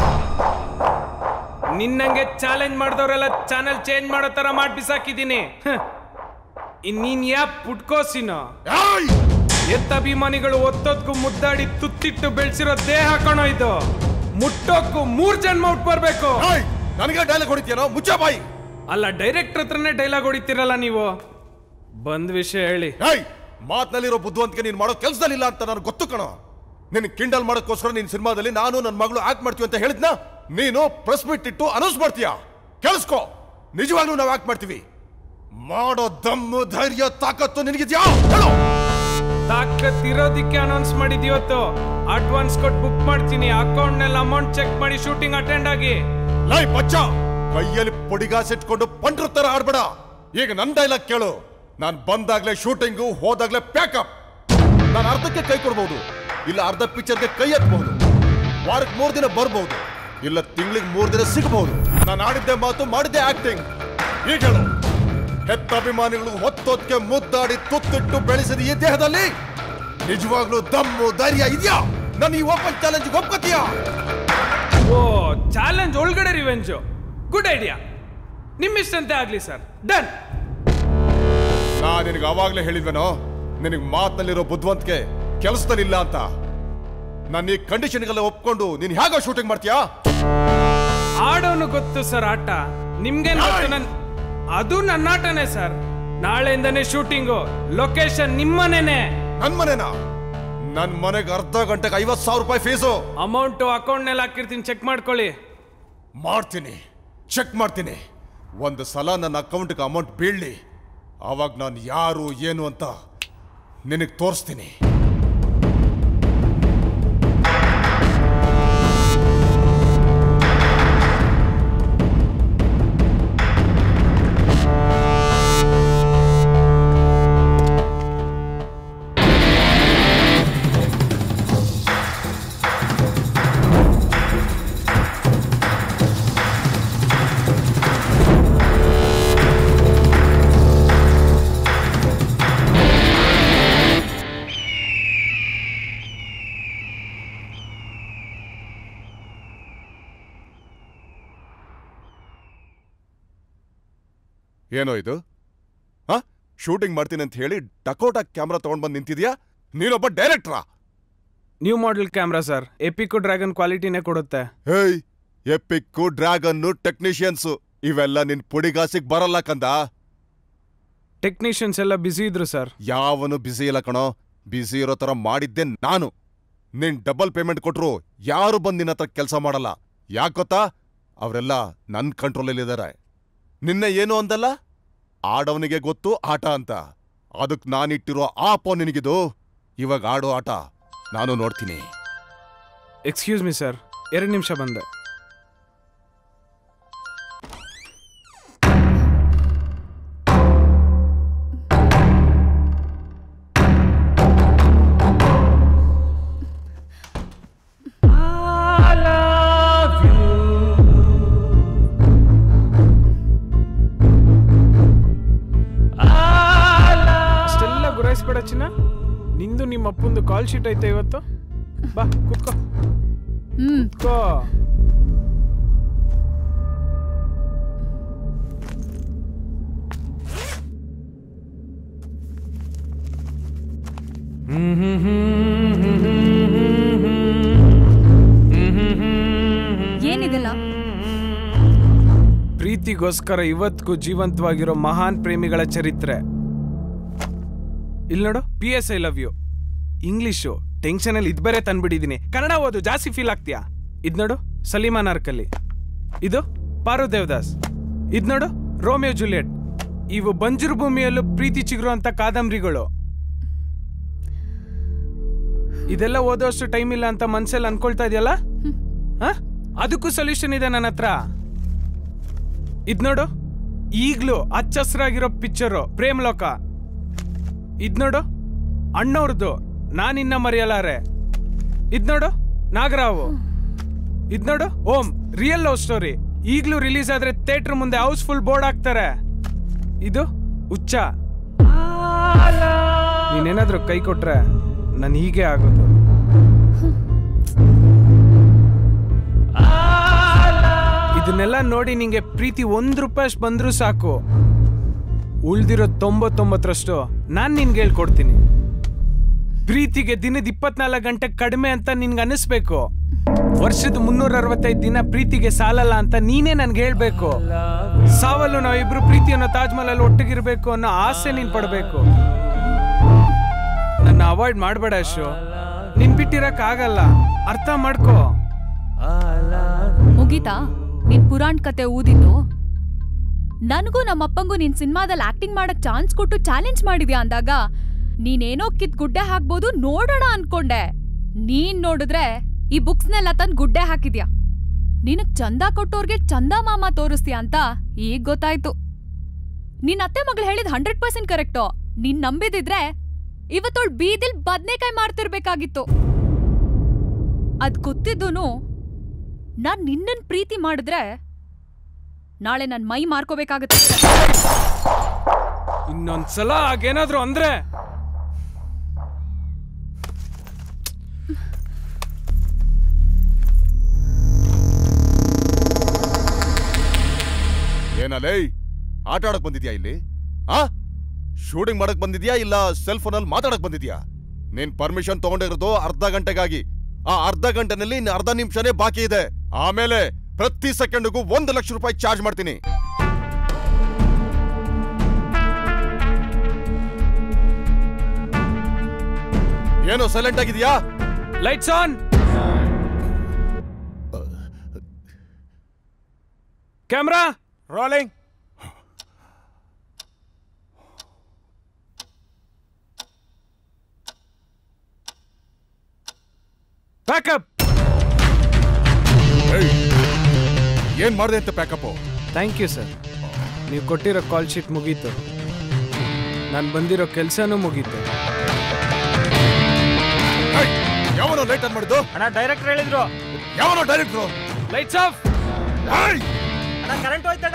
ನಿನ್ನಂಗೆ ಚಾಲೆಂಜ್ ಮಾಡಿದವರೆಲ್ಲ ಚಾನೆಲ್ ಚೇಂಜ್ ಮಾಡೋ ತರ ಮಾಡಿ ಬಿಸಾಕಿದ್ದೀನಿ ಹ. ಇನ್ ನೀನ್ ಯಾ ಪುಟ್ಕೋಸಿನೋ ಎತ್ತ ಅಭಿಮಾನಿಗಳು ಒತ್ತೊತ್ಕು ಮುದ್ದಾಡಿ ತುತ್ತಿಟ್ಟು ಬೆಳೆಸಿರೋ ದೇಹ ಕಣೋ ಇದು ಮುಟ್ಟೋಕ್ಕೂ ಮೂರ್ ಜನ್ಮ ಹುಟ್ಟು ಬರ್ಬೇಕು ನನಗೆ ಡೈಲಾಗ್ ಹೊಡಿತೀನೋ ಮುಚ್ಚ ಬಾಯಿ ಅಲ್ಲ ಡೈರೆಕ್ಟರ್ ಹತ್ರನೇ ಡೈಲಾಗ್ ಹೊಡಿತೀರಲ್ಲ ನೀವು ಬಂದ್ ವಿಷಯ ಹೇಳಿ ಏಯ್ ಮಾತ್ನಲ್ಲಿರೋ ಬುದ್ಧಿವಂತಿಕೆ ನೀನ್ ಮಾಡೋ ಕೆಲಸದಲ್ಲಿಲ್ಲ ಅಂತ ನನಗೆ ಗೊತ್ತು ಕಣೋ ನಿನ್ ಕಿಂಡಲ್ ಮಾಡೋಕ್ಕೋಸ್ಕರ ನಿನ್ ಸಿನಿಮಾದಲ್ಲಿ ನಾನು ನನ್ನ ಮಗಳು ಆಕ್ಟ್ ಮಾಡ್ತೀವಿ ಅಂತ ಹೇಳಿದ್ನ ನೀನು ಪ್ರೆಸ್ ಮೀಟ್ ಇಟ್ಟು ಅನೌನ್ಸ್ ಮಾಡ್ತೀಯ ಕೇಳಿಸ್ಕೋ ನಿಜವಾಗ್ಲೂ ನಾವು ಆಕ್ಟ್ ಮಾಡ್ತೀವಿ ಮಾಡೋ ದಮ್ಮು ಧೈರ್ಯ ತಾಕತ್ತು ನಿನಗಿದ್ಯಾ ಹೇಳು ತಾಕತ್ ಇರೋದಿಕ್ಕೆ ಅನೌನ್ಸ್ ಮಾಡಿದ್ ಇವತ್ತು ಅಡ್ವಾನ್ಸ್ ಕೊಟ್ಟು ಬುಕ್ ಮಾಡ್ತೀನಿ ಅಕೌಂಟ್ ನಲ್ಲಿ ಅಮೌಂಟ್ ಚೆಕ್ ಮಾಡಿ ಶೂಟಿಂಗ್ ಅಟೆಂಡ್ ಆಗಿ ಲೈ ಬಚ್ಚ ಕೈಯಲ್ಲಿ ಪೊಡಿಗಾಸ್ ಇಟ್ಕೊಂಡು ಪಂಡ್ರ ತರ ಆಡ್ಬೇಡ ಈಗ ನನ್ ಡೈಲಾಗ್ ಕೇಳು ನಾನ್ ಬಂದಾಗ್ಲೇ ಶೂಟಿಂಗು ಹೋದಾಗ್ಲೇ ಪ್ಯಾಕಪ್ ನಾನು ಅರ್ಧಕ್ಕೆ ಕೈ ಕೊಡ್ಬೋದು ಇಲ್ಲ ಅರ್ಧ ಪಿಕ್ಚರ್ಗೆ ಕೈ ಎತ್ತಬಹುದು ವಾರಕ್ಕೆ ಮೂರ್ ದಿನ ಬರ್ಬೋದು ಇಲ್ಲ ತಿಂಗಳಿಗೆ ಮೂರ್ ದಿನ ಸಿಗಬಹುದು ನಾನು ಆಡಿದ್ದೆ ಮಾತು ಮಾಡಿದ್ದೆ ಆಕ್ಟಿಂಗ್ ಈಗ ಹೇಳು ಹೆತ್ತ ಅಭಿಮಾನಿಗಳು ಹೊತ್ತೊತ್ತಿಗೆ ಮುದ್ದಾಡಿ ತುತ್ತಿಟ್ಟು ಬೆಳೆಸಿದ ಈ ದೇಹದಲ್ಲಿ ನಿಜವಾಗ್ಲೂ ದಮ್ಮು ಧೈರ್ಯ ಇದೆಯಾ ನಾನು ಈ ಓಪನ್ ಚಾಲೆಂಜ್ ಒಪ್ಕೋತೀಯಾ ಓ ಚಾಲೆಂಜ್ ಒಳಗಡೆ ರಿವೆಂಜು ಗುಡ್ ಐಡಿಯಾ ನಿಮ್ಮಿಷ್ಟಂತೆ ಆಗ್ಲಿ ಸರ್ ಡನ್ ನಾ ನಿನಗೆ ಅವಾಗ್ಲೇ ಹೇಳಿದ್ವೇನೋ ನಿನಗೆ ಮಾತಲ್ಲಿರೋ ಬುದ್ಧಿವಂತಿಕೆ ಕೆಲಸದಲ್ಲಿಲ್ಲ ಅಂತ ನಾನು ಈ ಕಂಡೀಷನ್ಗೆಲ್ಲ ಒಪ್ಕೊಂಡು ನೀನ್ ಹೇಗೋ ಶೂಟಿಂಗ್ ಮಾಡ್ತೀಯಾ ಆಡೋನು ಗೊತ್ತು ಸರ್ ಆಟ ನಿಮ್ಗೆ ಗೊತ್ತು ನನ್ ಅದು ನನ್ನ ಆಟನೇ ಸರ್ ನಾಳೆಯಿಂದನೇ ಶೂಟಿಂಗು ಲೊಕೇಶನ್ ನಿಮ್ಮನೇನೆ ನನ್ ಮನೆನಾ ನನ್ ಮನೆಗೆ ಅರ್ಧ ಗಂಟೆಗೆ ಐವತ್ ಸಾವಿರ ರೂಪಾಯಿ ಫೀಸು ಅಮೌಂಟ್ ಅಕೌಂಟ್ ನಲ್ಲಿ ಹಾಕಿರ್ತೀನಿ ಚೆಕ್ ಮಾಡ್ಕೊಳ್ಳಿ ಮಾಡ್ತೀನಿ ಚೆಕ್ ಮಾಡ್ತೀನಿ ಒಂದು ಸಲ ನನ್ನ ಅಕೌಂಟ್ಗೆ ಅಮೌಂಟ್ ಬೀಳ್ಲಿ ಆವಾಗ ನಾನು ಯಾರು ಏನು ಅಂತ ನಿನಗೆ ತೋರಿಸ್ತೀನಿ ಏನೋ ಇದು ಹಾ ಶೂಟಿಂಗ್ ಮಾಡ್ತೀನಿ ಅಂತ ಹೇಳಿ ಡಕೋಟಾ ಕ್ಯಾಮ್ರಾ ತಗೊಂಡ್ ಬಂದು ನಿಂತಿದ್ಯಾ ನೀನೊಬ್ಬ ಡೈರೆಕ್ಟ್ರಾ ನ್ಯೂ ಮಾಡೆಲ್ ಕ್ಯಾಮ್ರಾ ಸರ್ ಎಪಿಕೋ ಡ್ರ್ಯಾಗನ್ ಕ್ವಾಲಿಟಿನೇ ಕೊಡುತ್ತೆ ಹೇಯ್ ಎಪಿಕ್ಕು ಡ್ರ್ಯಾಗನ್ನು ಟೆಕ್ನಿಷಿಯನ್ಸು ಇವೆಲ್ಲ ನಿನ್ ಪುಡಿಗಾಸಿಗೆ ಬರಲ್ಲ ಕಂದ ಟೆಕ್ನಿಷಿಯನ್ಸ್ ಎಲ್ಲ ಬ್ಯುಸಿ ಇದ್ರು ಸರ್ ಯಾವನು ಬ್ಯುಸಿ ಇಲ್ಲ ಕಣೋ ಬ್ಯುಸಿ ಇರೋ ತರ ಮಾಡಿದ್ದೆ ನಾನು ನಿನ್ ಡಬಲ್ ಪೇಮೆಂಟ್ ಕೊಟ್ರು ಯಾರು ಬಂದು ನಿನ್ನ ಹತ್ರ ಕೆಲಸ ಮಾಡಲ್ಲ ಯಾಕ್ ಗೊತ್ತಾ ಅವರೆಲ್ಲ ನನ್ನ ಕಂಟ್ರೋಲಲ್ಲಿದ್ದಾರೆ ನಿನ್ನೆ ಏನು ಅಂದಲ್ಲ ಆಡವನಿಗೆ ಗೊತ್ತು ಆಟ ಅಂತ ಅದಕ್ಕೆ ನಾನಿಟ್ಟಿರೋ ಆಪೋ ನಿನಗಿದು ಇವಾಗ ಆಡೋ ಆಟ ನಾನು ನೋಡ್ತೀನಿ ಎಕ್ಸ್ಕ್ಯೂಸ್ ಮಿ ಸರ್ ಎರಡು ನಿಮಿಷ ಬಂದೆ ಅಷ್ಟೆಲ್ಲ ಗುರಾಯಿಸ್ಬೇಡ ಚಿನ್ನ ನಿಂದು ನಿಮ್ಮ ಅಪ್ಪಂದು ಕಾಲ್ ಶೀಟ್ ಐತೆ ಇವತ್ತು ಬಾ ಕುತ್ಕೋ ಕುತ್ಕೋ ಏನಿದೆಲ್ಲ ಪ್ರೀತಿಗೋಸ್ಕರ ಇವತ್ತಿಗೂ ಜೀವಂತವಾಗಿರೋ ಮಹಾನ್ ಪ್ರೇಮಿಗಳ ಚರಿತ್ರೆ ಇಲ್ಲಿ ನೋಡು P S I love you English tension ಅಲ್ಲಿ ಇದ್ ಬೇರೆ ತಂದ್ಬಿಟ್ಟಿದೀನಿ ಕನ್ನಡ ಓದು ಜಾಸ್ತಿ ಫೀಲ್ ಆಗ್ತೀಯಾ ಇದ್ ನೋಡು ಸಲೀಮಾ ನಾರ್ಕಲ್ಲಿ ಇದು ಪಾರು ದೇವದಾಸ್ ಇದ್ ನೋಡು ರೋಮಿಯೋ ಜೂಲಿಯಟ್ ಇವು ಬಂಜರು ಭೂಮಿಯಲ್ಲೂ ಪ್ರೀತಿ ಚಿಗುರು ಅಂತ ಕಾದಂಬರಿಗಳು ಇದೆಲ್ಲ ಓದೋಷ್ಟು ಟೈಮ್ ಇಲ್ಲ ಅಂತ ಮನ್ಸಲ್ಲಿ ಅನ್ಕೊಳ್ತಾ ಇದೆಯಲ್ಲ ಹ? ಅದಕ್ಕೂ ಸೊಲ್ಯೂಷನ್ ಇದೆ ನನ್ನ ಹತ್ರ ಇದ್ ನೋಡು ಈಗ್ಲೂ ಹಚ್ಚಸ್ರಾಗಿರೋ ಪಿಕ್ಚರು ಪ್ರೇಮ್ ಲೋಕ ಇದ್ ನೋಡು ಅಣ್ಣವ್ರದ್ದು ನಾನಿನ್ನ ಮರೆಯಲಾರೆ ಇದ್ ನೋಡು ನಾಗರಾವು ಇದ್ ನೋಡು ಓಂ ರಿಯಲ್ ಲವ್ ಸ್ಟೋರಿ ಈಗ್ಲೂ ರಿಲೀಸ್ ಆದ್ರೆ ಥಿಯೇಟರ್ ಮುಂದೆ ಹೌಸ್ಫುಲ್ ಬೋರ್ಡ್ ಹಾಕ್ತಾರೆ ಇದು ಹುಚ್ಚ ನೀನೇನಾದ್ರೂ ಕೈ ಕೊಟ್ರೆ ನಾನು ಹೀಗೆ ಆಗೋದು ಇದನ್ನೆಲ್ಲ ನೋಡಿ ನಿಂಗೆ ಪ್ರೀತಿ ಒಂದ್ ರೂಪಾಯಿ ಅಷ್ಟ್ ಬಂದ್ರೂ ಸಾಕು ಉಳ್ದಿರೋ ತೊಂಬತ್ತೊಂಬತ್ತರಷ್ಟು ನಾನ್ ನಿನ್ಗೆ ಹೇಳ್ಕೊಡ್ತೀನಿ ಪ್ರೀತಿಗೆ ದಿನದ ಇಪ್ಪತ್ನಾಲ್ಕು ಗಂಟೆ ಕಡಿಮೆ ಅಂತ ನಿನ್ಗೆ ಅನಿಸ್ಬೇಕು ವರ್ಷದ ಮುನ್ನೂರ ಅರವತ್ತೈದು ದಿನ ಪ್ರೀತಿಗೆ ಸಾಲಲ್ಲ ಅಂತ ನೀನೇ ನನ್ಗೆ ಹೇಳ್ಬೇಕು ಸಾವಲ್ಲೂ ನಾವಿಬ್ರು ಪ್ರೀತಿ ಅನ್ನೋ ತಾಜ್ ಮಹಲ್ ಅಲ್ಲಿ ಒಟ್ಟಿಗಿರ್ಬೇಕು ಅನ್ನೋ ಆಸೆ ನೀನ್ ಪಡ್ಬೇಕು ನನ್ನ ಅವಾಯ್ಡ್ ಮಾಡ್ಬೇಡ ಅಶು ನಿನ್ ಬಿಟ್ಟಿರಕ್ ಆಗಲ್ಲ ಅರ್ಥ ಮಾಡ್ಕೋ ಮುಗೀತಾ ನಿನ್ ಪುರಾಣ್ ಕತೆ ಊದಿದ್ದು ನನಗೂ ನಮ್ಮಪ್ಪಂಗೂ ನಿನ್ ಸಿನಿಮಾದಲ್ಲಿ ಆಕ್ಟಿಂಗ್ ಮಾಡಕ್ ಚಾನ್ಸ್ ಕೊಟ್ಟು ಚಾಲೆಂಜ್ ಮಾಡಿದ್ಯಾ ಅಂದಾಗ ನೀನೇನೋ ಕಿತ್ ಗುಡ್ಡೆ ಹಾಕ್ಬೋದು ನೋಡೋಣ ಅನ್ಕೊಂಡೆ ನೀನ್ ನೋಡಿದ್ರೆ ಈ ಬುಕ್ಸ್ನೆಲ್ಲ ತಂದ್ ಗುಡ್ಡೆ ಹಾಕಿದ್ಯಾ ನಿನಗ್ ಚಂದ ಕೊಟ್ಟೋರ್ಗೆ ಚಂದ ಮಾಮ ತೋರಿಸ್ತೀಯ ಅಂತ ಈಗ ಗೊತ್ತಾಯ್ತು ನಿನ್ ಅತ್ತೆ ಮಗಳು ಹೇಳಿದ್ ಹಂಡ್ರೆಡ್ ಪರ್ಸೆಂಟ್ ಕರೆಕ್ಟು ನೀನ್ ನಂಬಿದಿದ್ರೆ ಇವತ್ತೊಳ್ ಬೀದಿಲ್ ಬದ್ನೆಕಾಯಿ ಮಾಡ್ತಿರ್ಬೇಕಾಗಿತ್ತು ಅದ್ ಗೊತ್ತಿದ್ದೂನು ನಾನ್ ನಿನ್ನನ್ ಪ್ರೀತಿ ಮಾಡಿದ್ರೆ ನಾಳೆ ನನ್ ಮೈ ಮಾರ್ಕೋಬೇಕಾಗತ್ತೆ ಇನ್ನೊಂದ್ಸಲ ಹಾಗೇನಾದ್ರು ಅಂದ್ರೆ ಏನಲೇ ಆಟ ಆಡಕ್ ಬಂದಿದ್ಯಾ ಇಲ್ಲಿ ಆ ಶೂಟಿಂಗ್ ಮಾಡಕ್ ಬಂದಿದ್ಯಾ ಇಲ್ಲ ಸೆಲ್ ಫೋನಲ್ಲಿ ಮಾತಾಡಕ್ ಬಂದಿದ್ಯಾ ನೀನ್ ಪರ್ಮಿಷನ್ ತಗೊಂಡಿರೋದು ಅರ್ಧ ಗಂಟೆಗಾಗಿ ಆ ಅರ್ಧ ಗಂಟೆನಲ್ಲಿ ಇನ್ನು ಅರ್ಧ ನಿಮಿಷನೇ ಬಾಕಿ ಇದೆ ಆಮೇಲೆ ಪ್ರತಿ ಸೆಕೆಂಡ್ಗೂ ಒಂದು ಲಕ್ಷ ರೂಪಾಯಿ ಚಾರ್ಜ್ ಮಾಡ್ತೀನಿ ಏನು ಸೈಲೆಂಟ್ ಆಗಿದ್ಯಾ lights on camera rolling pack up ಏನ್ ಮಾಡಿದೆ ಅಂತ ಪ್ಯಾಕಪ್ ಥ್ಯಾಂಕ್ ಯು ಸರ್ ನೀವು ಕೊಟ್ಟಿರೋ ಕಾಲ್ ಶೀಟ್ ಮುಗೀತು ನಾನು ಬಂದಿರೋ ಕೆಲಸನೂ ಮುಗೀತು ಯಾವನೋ ಲೈಟ್ ಆನ್ ಮಾಡಿದ್ದು ಅಣ್ಣ ಡೈರೆಕ್ಟರ್ ಹೇಳಿದ್ರು ಯಾವನೋ ಡೈರೆಕ್ಟ್ರು ಲೈಟ್ಸ್ ಆಫ್ ಅಣ್ಣ ಕರೆಂಟ್ ಹೋಯ್ತಣ್ಣ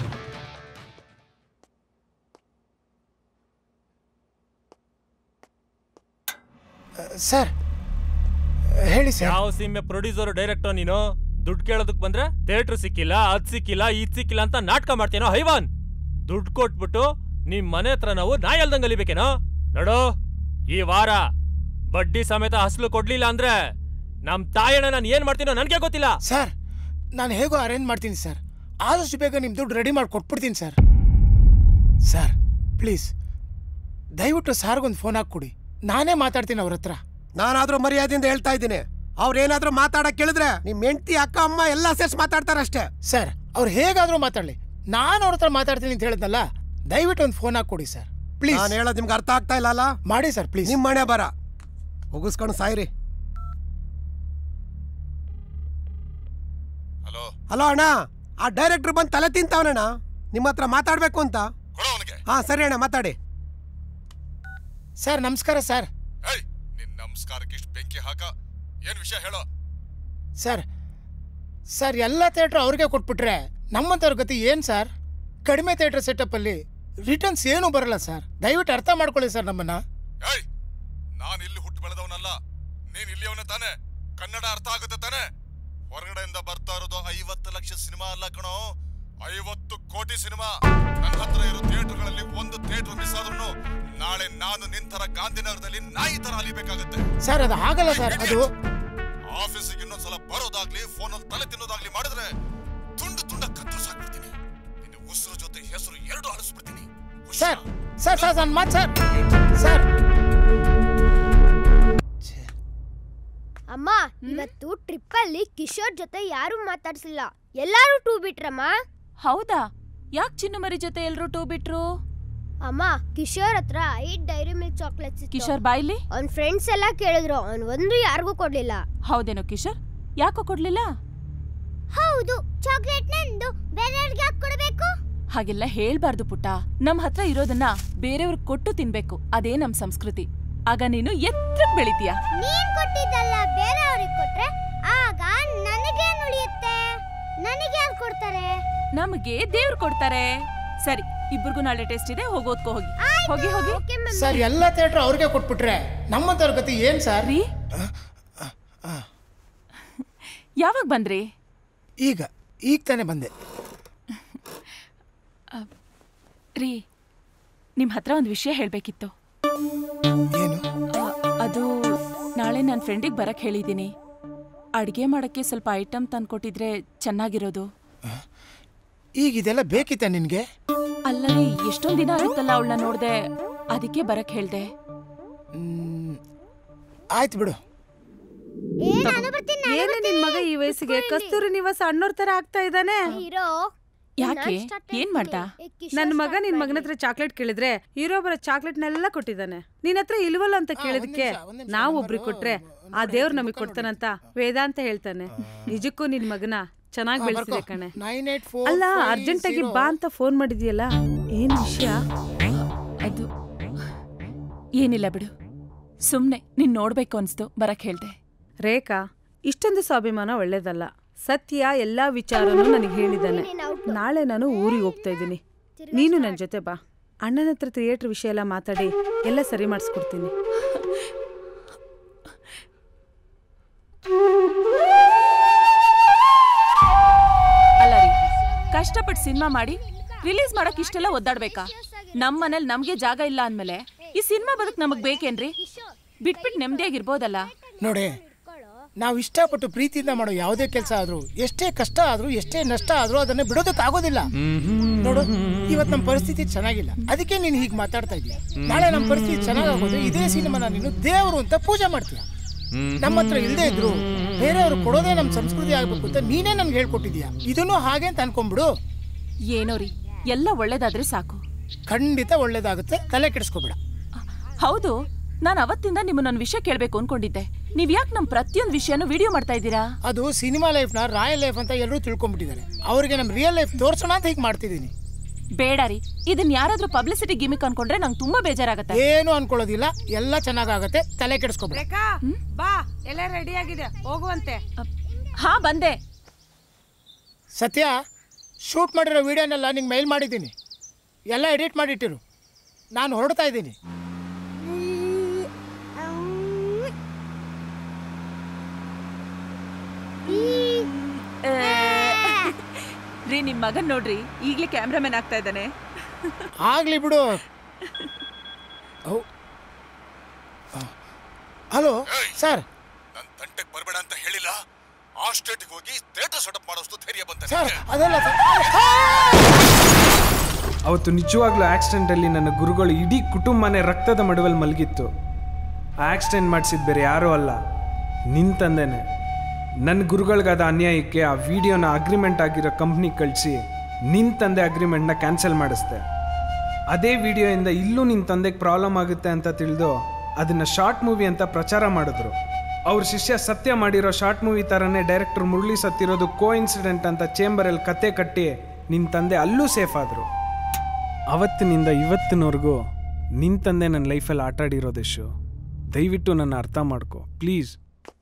ಸರ್ ಹೇಳಿ ಸರ್ ಯಾವ ಸಿನಿಮೆ ಪ್ರೊಡ್ಯೂಸರ್ ಡೈರೆಕ್ಟರ್ ನೀನು ದುಡ್ಡು ಕೇಳೋದಕ್ ಬಂದ್ರೆ ಥಿಯೇಟರ್ ಸಿಕ್ಕಿಲ್ಲ ಅದ್ ಸಿಕ್ಕಿಲ್ಲ ಇದ್ ಸಿಕ್ಕಿಲ್ಲ ಅಂತ ನಾಟಕ ಮಾಡ್ತೇನೋ ಹೈವಾನ್ ದುಡ್ಡು ಕೊಟ್ಬಿಟ್ಟು ನಿಮ್ ಮನೆ ಹತ್ರ ನಾವು ನಾಯಿ ಅಲ್ದಂಗ್ ಅಲಿಬೇಕೇನೋ ನೋಡು ಈ ವಾರ ಬಡ್ಡಿ ಸಮೇತ ಹಸ್ಲು ಕೊಡ್ಲಿಲ್ಲ ಅಂದ್ರೆ ನಮ್ ತಾಯಣ್ಣ ನಾನು ಏನ್ ಮಾಡ್ತೀನೋ ನನ್ಗೆ ಗೊತ್ತಿಲ್ಲ ಸರ್ ನಾನು ಹೇಗೋ ಅರೇಂಜ್ ಮಾಡ್ತೀನಿ ಸರ್ ಆದಷ್ಟು ಬೇಗ ನಿಮ್ಮ ದುಡ್ಡು ರೆಡಿ ಮಾಡಿ ಕೊಟ್ಬಿಡ್ತೀನಿ ಸರ್ ಸರ್ ಪ್ಲೀಸ್ ದಯವಿಟ್ಟು ಸಾರ್ಗೊಂದು ಫೋನ್ ಹಾಕ್ಕೊಡಿ ನಾನೇ ಮಾತಾಡ್ತೀನಿ ಅವ್ರ ಹತ್ರ ನಾನಾದ್ರೂ ಮರ್ಯಾದೆಯಿಂದ ಹೇಳ್ತಾ ಇದ್ದೀನಿ ಅವ್ರೇನಾದ್ರೂ ಮಾತಾಡಕ್ ಕೇಳಿದ್ರೆ ನಿಮ್ ಹೆಂಡತಿ ಅಕ್ಕ ಅಮ್ಮ ಎಲ್ಲ ಸೇರ್ಸಿ ಮಾತಾಡ್ತಾರಷ್ಟೇ ಸರ್ ಅವ್ರು ಹೇಗಾದ್ರೂ ಮಾತಾಡಲಿ ನಾನು ಅವ್ರ ಹತ್ರ ಮಾತಾಡ್ತೀನಿ ಅಂತ ಹೇಳಿದ್ನಲ್ಲ ದಯವಿಟ್ಟು ಒಂದು ಫೋನ್ ಹಾಕ್ಕೊಡಿ ಸರ್ ಪ್ಲೀಸ್ ನಾನು ಹೇಳೋದು ನಿಮ್ಗೆ ಅರ್ಥ ಆಗ್ತಾ ಇಲ್ಲ ಅಲ್ಲ ಮಾಡಿ ಸರ್ ಪ್ಲೀಸ್ ನಿಮ್ ಮನೆ ಬರ ಮುಗಿಸ್ಕೊಂಡು ಸಾಯ್ರಿ ಹಲೋ ಹಲೋ ಅಣ್ಣ ಆ ಡೈರೆಕ್ಟರ್ ಬಂದು ತಲೆ ತಿಂತಾವನಣ್ಣ ನಿಮ್ಮ ಹತ್ರ ಮಾತಾಡ್ಬೇಕು ಅಂತ ಹಾ ಸರಿ ಅಣ್ಣ ಮಾತಾಡಿ ಸರ್ ನಮಸ್ಕಾರ ಸರ್ ನಿನ್ ನಮಸ್ಕಾರಕ್ಕೆ ಇಷ್ಟು ಬೆಂಕಿ ಹಾಕ ಏನ್ ವಿಷಯ ಹೇಳೋ ಸರ್ ಸರ್ ಎಲ್ಲ ಥಿಯೇಟ್ರ್ ಅವ್ರಿಗೆ ಕೊಟ್ಬಿಟ್ರೆ ನಮ್ಮಂಥವ್ರ ಗತಿ ಏನು ಸರ್ ಕಡಿಮೆ ಥಿಯೇಟ್ರ್ ಸೆಟಪ್ಪಲ್ಲಿ ರಿಟರ್ನ್ಸ್ ಏನೂ ಬರಲ್ಲ ಸರ್ ದಯವಿಟ್ಟು ಅರ್ಥ ಮಾಡ್ಕೊಳ್ಳಿ ಸರ್ ನಮ್ಮನ್ನ ನಾನು ಇಲ್ಲಿ ಹುಟ್ಟು ಬೆಳೆದವನಲ್ಲ ನೀನ್ ಇಲ್ಲಿಯವನೇ ತಾನೆ ಕನ್ನಡ ಅರ್ಥ ಆಗುತ್ತೆ ತಾನೆ ಹೊರಗಡೆಯಿಂದ ಬರ್ತಾ ಇರೋದು ಐವತ್ತು ಲಕ್ಷ ಸಿನಿಮಾ ಅಲ್ಲ ಕಣೋ ಐವತ್ತು ಕೋಟಿ ಸಿನಿಮಾ ನನ್ನ ಹತ್ರ ಇರೋ ಥಿಯೇಟರ್ಗಳಲ್ಲಿ ಒಂದು ಥಿಯೇಟರ್ ಮಿಸ್ ಆದ್ರೂ ನಾಳೆ ನಾನು ನಿಂತರ ಗಾಂಧಿನಗರದಲ್ಲಿ ನಾಯಿ ತರ ಅಲಿಬೇಕಾಗತ್ತೆ ಸರ್ ಅದು ಆಗಲ್ಲ ಸರ್ ಅದು ಆಫೀಸಿಗೆ ಇನ್ನೊಂದ್ಸಲ ಬರೋದಾಗ್ಲಿ ಫೋನಲ್ಲಿ ತಲೆ ತಿನ್ನೋದಾಗ್ಲಿ ಮಾಡಿದ್ರೆ ತುಂಡು ತುಂಡ ಕತ್ತರಿಸಾಕ್ಬಿಡ್ತೀನಿ ನಿನ್ನ ಉಸಿರು ಜೊತೆ ಹೆಸರು ಎರಡು ಅಳಿಸ್ಬಿಡ್ತೀನಿ ಸರ್ ಸರ್ ಸರ್ ನನ್ನ ಮಾತು ಸರ್ ಸರ್ ಅಮ್ಮ ಇವತ್ತು ಟ್ರಿಪ್ಪಲ್ಲಿ ಕಿಶೋರ್ ಜೊತೆ ಯಾರು ಮಾತಾಡ್ಸಿಲ್ಲ ಎಲ್ಲಾರು ಟೂ ಬಿಟ್ರಮ್ಮ ಹೌದಾ ಯಾಕೆ ಚಿನ್ನಮರಿ ಜೊತೆ ಎಲ್ರು ಟೂ ಬಿಟ್ರು ಅಮ್ಮ ಕಿಶೋರ್ ಹತ್ರ ಐದ್ ಡೈರಿ ಮಿಲ್ಕ್ ಚಾಕ್ಲೇಟ್ಸ್ ಕಿಶೋರ್ ಬಾಯ್ಲಿ ಅವ್ನ್ ಫ್ರೆಂಡ್ಸ್ ಎಲ್ಲ ಕೇಳಿದ್ರು ಅವ್ನ್ ಒಂದು ಯಾರಿಗೂ ಕೊಡ್ಲಿಲ್ಲ ಹೌದೇನೋ ಕಿಶೋರ್ ಯಾಕೋ ಕೊಡ್ಲಿಲ್ಲ ಹೌದು ಚಾಕ್ಲೇಟ್ ನಂದು ಬೇರೆಯವ್ರಿಗೆ ಯಾಕೆ ಕೊಡಬೇಕು ಹಾಗೆಲ್ಲ ಹೇಳ್ಬಾರ್ದು ಪುಟ್ಟ ನಮ್ ಹತ್ರ ಇರೋದನ್ನ ಬೇರೆಯವ್ರಿಗೆ ಕೊಟ್ಟು ತಿನ್ಬೇಕು ಅದೇ ನಮ್ ಸಂಸ್ಕೃತಿ ಆಗ ನೀನು ಎತ್ರಕ್ ಬೆಳಿತೀಯ ನೀನ್ ಕೊಟ್ಟಿದ್ದಲ್ಲ ಬೇರೆಯವ್ರಿಗೆ ಕೊಟ್ರೆ ಆಗ ನನಗೇನ್ ಉಳಿಯುತ್ತೆ ನನಗೆ ಯಾರು ಕೊಡ್ತಾರೆ ನಮಗೆ ದೇವ್ರು ಕೊಡ್ತಾರೆ ಸರಿ ಇಬ್ಬರಿಗೂ ನಾಳೆ ಟೆಸ್ಟ್ ಇದೆ ಹೋಗಿ ಓದ್ಕೋ ಹೋಗಿ ಹೋಗಿ ಹೋಗಿ ಸರ್ ಎಲ್ಲ ಥಿಯೇಟರ್ ಅವ್ರಿಗೆ ಕೊಟ್ಬಿಟ್ರೆ ನಮ್ಮ ತರಗತಿ ಏನ್ ಸರ್ ಯಾವಾಗ ಬಂದ್ರಿ ಈಗ ಈಗ ತಾನೇ ಬಂದೆ ರೀ ನಿಮ್ ಹತ್ರ ಒಂದು ವಿಷಯ ಹೇಳ್ಬೇಕಿತ್ತು ಏನು ಅದು ನಾಳೆ ನನ್ನ ಫ್ರೆಂಡಿಗೆ ಬರಕ್ ಹೇಳಿದ್ದೀನಿ ಅಡ್ಗೆ ಮಾಡಕ್ಕೆ ಸ್ವಲ್ಪ ಐಟಮ್ ತಂದ್ಕೊಟ್ಟಿದ್ರೆ ಚೆನ್ನಾಗಿರೋದು ಈಗ ಇದೆಲ್ಲ ಬೇಕಿತ್ತ ನಿನ್ಗೆ ಅಲ್ಲ ರೀ ಎಷ್ಟೊಂದ್ ದಿನ ಆಗುತ್ತಲ್ಲ ಅವಳನ್ನ ನೋಡ್ದೆ ಅದಕ್ಕೆ ಬರಕ್ ಹೇಳ್ದೆ ಆಯ್ತು ಬಿಡು ಏನೇ ನಿನ್ ಮಗ ಈ ವಯಸ್ಸಿಗೆ ಕಸ್ತೂರಿ ನಿವಾಸ ಅಣ್ಣೋರ್ ತರ ಆಗ್ತಾ ಇದ್ದಾನೆ ಹೀರೋ ಯಾಕೆ ಏನ್ ಮಾಡ್ದ ನನ್ ಮಗ ನಿನ್ ಮಗನ ಹತ್ರ ಚಾಕ್ಲೇಟ್ ಕೇಳಿದ್ರೆ ಹೀರೋ ಬರೋ ಚಾಕ್ಲೇಟ್ನೆಲ್ಲ ಕೊಟ್ಟಿದ್ದಾನೆ ನಿನ್ ಹತ್ರ ಇಲ್ವಲ್ಲ ಅಂತ ಕೇಳಿದಕ್ಕೆ ನಾವ್ ಒಬ್ರಿಗೆ ಕೊಟ್ರೆ ಆ ದೇವ್ರು ನಮಗ್ ಕೊಡ್ತಾನಂತ ವೇದಾಂತ ಹೇಳ್ತಾನೆ ನಿಜಕ್ಕೂ ನಿನ್ ಮಗನ ಚೆನ್ನಾಗ್ ಬೆಳೆಸಿದೆ ಕಣೆ ನೈನ್ ಏಟ್ ಅಲ್ಲ ಅರ್ಜೆಂಟ್ ಆಗಿ ಬಾ ಅಂತ ಫೋನ್ ಮಾಡಿದ್ಯಲ್ಲ ಏನ್ ವಿಷಯ ಅದು ಏನಿಲ್ಲ ಬಿಡು ಸುಮ್ನೆ ನೀನ್ ನೋಡ್ಬೇಕು ಅನ್ಸ್ತು ಬರಕ್ ಹೇಳ್ದೆ ರೇಖಾ ಇಷ್ಟೊಂದು ಸ್ವಾಭಿಮಾನ ಒಳ್ಳೇದಲ್ಲ ಸತ್ಯ ಎಲ್ಲಾ ವಿಚಾರನೂ ನನಗೆ ಹೇಳಿದ್ದಾನೆ ನಾಳೆ ನಾನು ಊರಿಗೆ ಹೋಗ್ತಾ ಇದ್ದೀನಿ ನೀನು ನನ್ನ ಜೊತೆ ಬಾ ಅಣ್ಣನ ಹತ್ರ ಥಿಯೇಟರ್ ವಿಷಯ ಎಲ್ಲ ಮಾತಾಡಿ ಎಲ್ಲ ಸರಿ ಮಾಡಿಸ್ಕೊಡ್ತೀನಿ ಅಲ್ಲ ರೀ ಕಷ್ಟಪಟ್ಟು ಸಿನಿಮಾ ಮಾಡಿ ರಿಲೀಸ್ ಮಾಡಕ್ ಇಷ್ಟೆಲ್ಲ ಒದ್ದಾಡ್ಬೇಕಾ ನಮ್ ಮನೇಲಿ ನಮ್ಗೆ ಜಾಗ ಇಲ್ಲ ಅಂದ್ಮೇಲೆ ಈ ಸಿನಿಮಾ ಬದುಕ್ ನಮಗ್ ಬೇಕೇನ್ರಿ ಬಿಟ್ಬಿಟ್ ನೆಮ್ಮದಿಯಾಗಿರ್ಬೋದಲ್ಲ ನೋಡಿ ನಾವು ಇಷ್ಟಪಟ್ಟು ಪ್ರೀತಿಯಿಂದ ಮಾಡೋ ಯಾವುದೇ ಕೆಲಸ ಆದ್ರೂ ಎಷ್ಟೇ ಕಷ್ಟ ಆದ್ರೂ ಎಷ್ಟೇ ನಷ್ಟ ಆದ್ರೂ ಅದನ್ನ ಬಿಡೋದಕ್ಕೆ ಆಗೋದಿಲ್ಲ ನೋಡು ಇವತ್ತು ನಮ್ಮ ಪರಿಸ್ಥಿತಿ ಚೆನ್ನಾಗಿಲ್ಲ ಅದಕ್ಕೆ ನೀನು ಹೀಗೆ ಮಾತಾಡ್ತಾ ಇದೀಯ ನಾಳೆ ನಮ್ಮ ಪರಿಸ್ಥಿತಿ ಚೆನ್ನಾಗಾಗೋದ್ರೆ ಇದೇ ಸಿನಿಮಾನ ನೀನು ದೇವರು ಅಂತ ಪೂಜೆ ಮಾಡ್ತೀಯ ನಮ್ಮ ಹತ್ರ ಇಲ್ಲದೆ ಇದ್ರು ಬೇರೆಯವರು ಕೊಡೋದೇ ನಮ್ಮ ಸಂಸ್ಕೃತಿ ಆಗ್ಬೇಕು ಅಂತ ನೀನೇ ನನ್ಗೆ ಹೇಳ್ಕೊಟ್ಟಿದ್ಯಾ ಇದನ್ನು ಹಾಗೆ ಅಂತ ಅನ್ಕೊಂಡ್ಬಿಡು ಏನೋ ರೀ ಎಲ್ಲ ಒಳ್ಳೇದಾದ್ರೆ ಸಾಕು ಖಂಡಿತ ಒಳ್ಳೇದಾಗುತ್ತೆ ತಲೆ ಕೆಡಿಸ್ಕೋಬೇಡ ಹೌದು ನಾನು ಅವತ್ತಿಂದ ನಿಮ್ಮನ್ನ ವಿಷಯ ಕೇಳ್ಬೇಕು ಅನ್ಕೊಂಡಿದ್ದೆ ನೀವ್ ಯಾಕೆ ನಮ್ ಪ್ರತಿಯೊಂದು ವಿಷಯನೂ ವಿಡಿಯೋ ಮಾಡ್ತಾ ಇದ್ದೀರಾ ಅದು ಸಿನಿಮಾ ಲೈಫ್ನ ರಾಯಲ್ ಲೈಫ್ ಅಂತ ಎಲ್ಲರೂ ತಿಳ್ಕೊಂಡ್ಬಿಟ್ಟಿದ್ದಾರೆ ಅವ್ರಿಗೆ ನಮ್ಮ ರಿಯಲ್ ಲೈಫ್ ತೋರ್ಸೋಣ ಅಂತ ಹೀಗೆ ಮಾಡ್ತಿದ್ದೀನಿ ಬೇಡ ರೀ ಇದನ್ ಯಾರಾದ್ರೂ ಪಬ್ಲಿಸಿಟಿ ಗಿಮಿಕ್ ಅನ್ಕೊಂಡ್ರೆ ನಂಗೆ ತುಂಬಾ ಬೇಜಾರಾಗತ್ತೆ ಏನು ಅನ್ಕೊಳ್ಳೋದಿಲ್ಲ ಎಲ್ಲ ಚೆನ್ನಾಗಾಗತ್ತೆ ತಲೆ ಕೆಡಿಸ್ಕೋಬೇಡ ರೇಖಾ ಬಾ ಎಲ್ಲ ರೆಡಿ ಆಗಿದೆ ಹೋಗುವಂತೆ ಹಾ ಬಂದೆ ಸತ್ಯ ಶೂಟ್ ಮಾಡಿರೋ ವಿಡಿಯೋನೆಲ್ಲ ನಿಂಗೆ ಮೈಲ್ ಮಾಡಿದ್ದೀನಿ ಎಲ್ಲ ಎಡಿಟ್ ಮಾಡಿಟ್ಟಿರು ನಾನು ಹೊರಡ್ತಾ ಇದ್ದೀನಿ ರೀ ನಿಮ್ ಮಗನ್ ನೋಡ್ರಿ ಈಗ್ಲೇ ಕ್ಯಾಮ್ರಾಮನ್ ಆಗ್ತಾ ಇದ್ದಾನೆ ಆಗ್ಲಿ ಬಿಡು ಹಲೋ ಸರ್ ನನ್ ತಂಟೆಗೆ ಬರಬೇಡ ಅಂತ ಹೇಳಿಲ್ಲ ಆ ಸ್ಟೇಟ್ಗೆ ಹೋಗಿ ಥಿಯೇಟರ್ ಸೆಟಪ್ ಮಾಡೋಷ್ಟು ಧೈರ್ಯ ಬಂತ ಸರ್ ಅದಲ್ಲ ಸರ್ ಅವತ್ತು ನಿಜವಾಗ್ಲೂ ಆಕ್ಸಿಡೆಂಟಲ್ಲಿ ನನ್ನ ಗುರುಗಳು ಇಡೀ ಕುಟುಂಬನೇ ರಕ್ತದ ಮಡುವಲ್ಲಿ ಮಲಗಿತ್ತು ಆಕ್ಸಿಡೆಂಟ್ ಮಾಡಿಸಿದ ಬೇರೆ ಯಾರೂ ಅಲ್ಲ ನಿನ್ ತಂದೆನೆ ನನ್ನ ಗುರುಗಳಿಗಾದ ಅನ್ಯಾಯಕ್ಕೆ ಆ ವಿಡಿಯೋನ ಅಗ್ರಿಮೆಂಟ್ ಆಗಿರೋ ಕಂಪ್ನಿಗೆ ಕಳಿಸಿ ನಿನ್ನ ತಂದೆ ಅಗ್ರಿಮೆಂಟ್ನ ಕ್ಯಾನ್ಸಲ್ ಮಾಡಿಸ್ದೆ ಅದೇ ವಿಡಿಯೋಯಿಂದ ಇಲ್ಲೂ ನಿನ್ನ ತಂದೆಗೆ ಪ್ರಾಬ್ಲಮ್ ಆಗುತ್ತೆ ಅಂತ ತಿಳಿದು ಅದನ್ನು ಶಾರ್ಟ್ ಮೂವಿ ಅಂತ ಪ್ರಚಾರ ಮಾಡಿದ್ರು ಅವ್ರ ಶಿಷ್ಯ ಸತ್ಯ ಮಾಡಿರೋ ಶಾರ್ಟ್ ಮೂವಿ ಥರನೇ ಡೈರೆಕ್ಟರ್ ಮುರಳಿ ಸತ್ತಿರೋದು ಕೋ ಇನ್ಸಿಡೆಂಟ್ ಅಂತ ಚೇಂಬರಲ್ಲಿ ಕತೆ ಕಟ್ಟಿ ನಿನ್ನ ತಂದೆ ಅಲ್ಲೂ ಸೇಫ್ ಆದರು ಅವತ್ತಿನಿಂದ ಇವತ್ತಿನವರೆಗೂ ನಿನ್ನ ತಂದೆ ನನ್ನ ಲೈಫಲ್ಲಿ ಆಟ ಆಡಿರೋದೆಷ್ಟು ದಯವಿಟ್ಟು ನನ್ನ ಅರ್ಥ ಮಾಡ್ಕೊ ಪ್ಲೀಸ್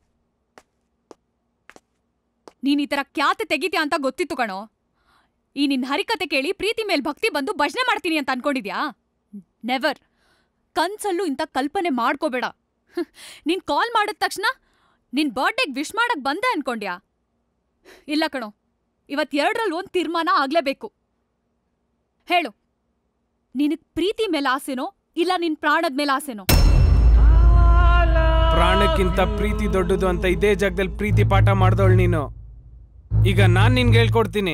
ನೀನ್ ಈ ತರ ಖ್ಯಾತೆ ತೆಗಿತೀಯ ಅಂತ ಗೊತ್ತಿತ್ತು ಕಣೋ ಈ ನಿನ್ ಹರಿಕತೆ ಕೇಳಿ ಪ್ರೀತಿ ಮೇಲ್ ಭಕ್ತಿ ಬಂದು ಭಜನೆ ಮಾಡ್ತೀನಿ ಅಂತ ಅನ್ಕೊಂಡಿದ್ಯಾ ನೆವರ್ ಕನ್ಸಲ್ಲೂ ಇಂಥ ಕಲ್ಪನೆ ಮಾಡ್ಕೋಬೇಡ ಹ್ಮ್, ನೀನ್ ಕಾಲ್ ಮಾಡಿದ ತಕ್ಷಣ ನಿನ್ ಬರ್ಡೇಗ್ ವಿಶ್ ಮಾಡಕ್ ಬಂದೆ ಅನ್ಕೊಂಡ್ಯಾ ಇಲ್ಲ ಕಣೋ ಇವತ್ ಎರಡ್ರಲ್ಲಿ ಒಂದ್ ತೀರ್ಮಾನ ಆಗ್ಲೇಬೇಕು ಹೇಳು ನಿನಗ್ ಪ್ರೀತಿ ಮೇಲೆ ಆಸೆನೋ ಇಲ್ಲ ನಿನ್ ಪ್ರಾಣದ ಮೇಲೆ ಆಸೆನೋ ಪ್ರಾಣಕ್ಕಿಂತ ಪ್ರೀತಿ ದೊಡ್ಡದು ಅಂತ ಇದೇ ಜಾಗದಲ್ಲಿ ಪ್ರೀತಿ ಪಾಠ ಮಾಡ್ದವಳು ನೀನು ಈಗ ನಾನು ನಿನ್ಗೆ ಹೇಳ್ಕೊಡ್ತೀನಿ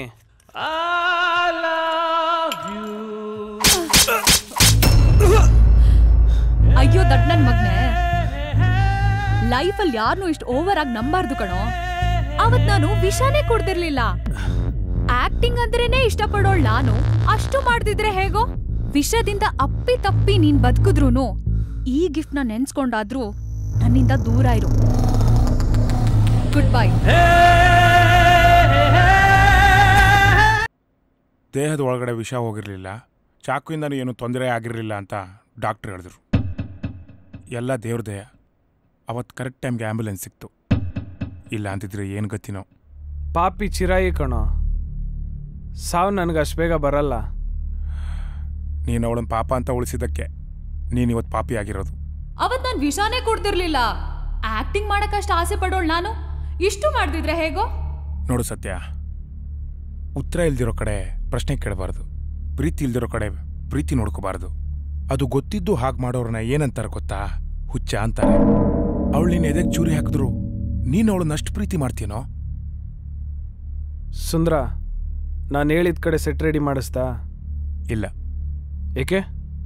ಅಯ್ಯೋ ದಡ್ ನನ್ ಮಗ್ನೆ ಲೈಫಲ್ಲಿ ಯಾರನ್ನೂ ಇಷ್ಟು ಓವರ್ ಆಗಿ ನಂಬಾರ್ದು ಕಣೋ ಅವತ್ ನಾನು ವಿಷಾನೇ ಕೊಡ್ತಿರ್ಲಿಲ್ಲ ಆಕ್ಟಿಂಗ್ ಅಂದ್ರೇನೆ ಇಷ್ಟಪಡೋಳ್ ನಾನು ಅಷ್ಟು ಮಾಡ್ತಿದ್ರೆ ಹೇಗೋ ವಿಷದಿಂದ ಅಪ್ಪಿ ತಪ್ಪಿ ನೀನ್ ಬದುಕಿದ್ರೂ ಈ ಗಿಫ್ಟ್ನ ನೆನ್ಸ್ಕೊಂಡಾದ್ರೂ ನನ್ನಿಂದ ದೂರ ಇರು ಗುಡ್ ಬೈ ದೇಹದ ಒಳಗಡೆ ವಿಷ ಹೋಗಿರಲಿಲ್ಲ ಚಾಕುಯಿಂದನೂ ಏನು ತೊಂದರೆ ಆಗಿರಲಿಲ್ಲ ಅಂತ ಡಾಕ್ಟ್ರ್ ಹೇಳಿದ್ರು ಎಲ್ಲ ದೇವ್ರ ದೇಹ ಅವತ್ತು ಕರೆಕ್ಟ್ ಟೈಮ್ಗೆ ಆ್ಯಂಬುಲೆನ್ಸ್ ಸಿಕ್ತು ಇಲ್ಲ ಅಂತಿದ್ರೆ ಏನು ಗತಿನೋ ಪಾಪಿ ಚಿರಾಯಿ ಕಣೋ ಸಾವು ನನಗೆ ಅಷ್ಟು ಬೇಗ ಬರಲ್ಲ ನೀನು ಅವಳನ್ನ ಪಾಪ ಅಂತ ಉಳಿಸಿದ್ದಕ್ಕೆ ನೀನು ಇವತ್ತು ಪಾಪಿ ಆಗಿರೋದು ಅವತ್ ನಾನ್ ವಿಷಾನೇ ಕೊಡ್ತಿರ್ಲಿಲ್ಲ ಆಕ್ಟಿಂಗ್ ಮಾಡಕ್ಕಷ್ಟು ಆಸೆ ಪಡೋಳ್ ನಾನು ಇಷ್ಟು ಮಾಡ್ದಿದ್ರೆ ಹೇಗೋ ನೋಡು ಸತ್ಯ ಉತ್ತರ ಇಲ್ದಿರೋ ಕಡೆ ಪ್ರಶ್ನೆ ಕೇಳಬಾರ್ದು ಪ್ರೀತಿ ಇಲ್ದಿರೋ ಕಡೆ ಪ್ರೀತಿ ನೋಡ್ಕೋಬಾರ್ದು ಅದು ಗೊತ್ತಿದ್ದು ಹಾಗೆ ಮಾಡೋರನ್ನ ಏನಂತಾರೆ ಗೊತ್ತಾ ಹುಚ್ಚ ಅಂತಾರೆ ಅವಳು ನೀನು ಎದೆಗೆ ಚೂರಿ ಹಾಕಿದ್ರು ನೀನು ಅವಳನ್ನ ಅಷ್ಟು ಪ್ರೀತಿ ಮಾಡ್ತೀನೋ ಸುಂದ್ರ ನಾನು ಹೇಳಿದ ಕಡೆ ಸೆಟ್ ರೆಡಿ ಮಾಡಿಸ್ತಾ ಇಲ್ಲ ಏಕೆ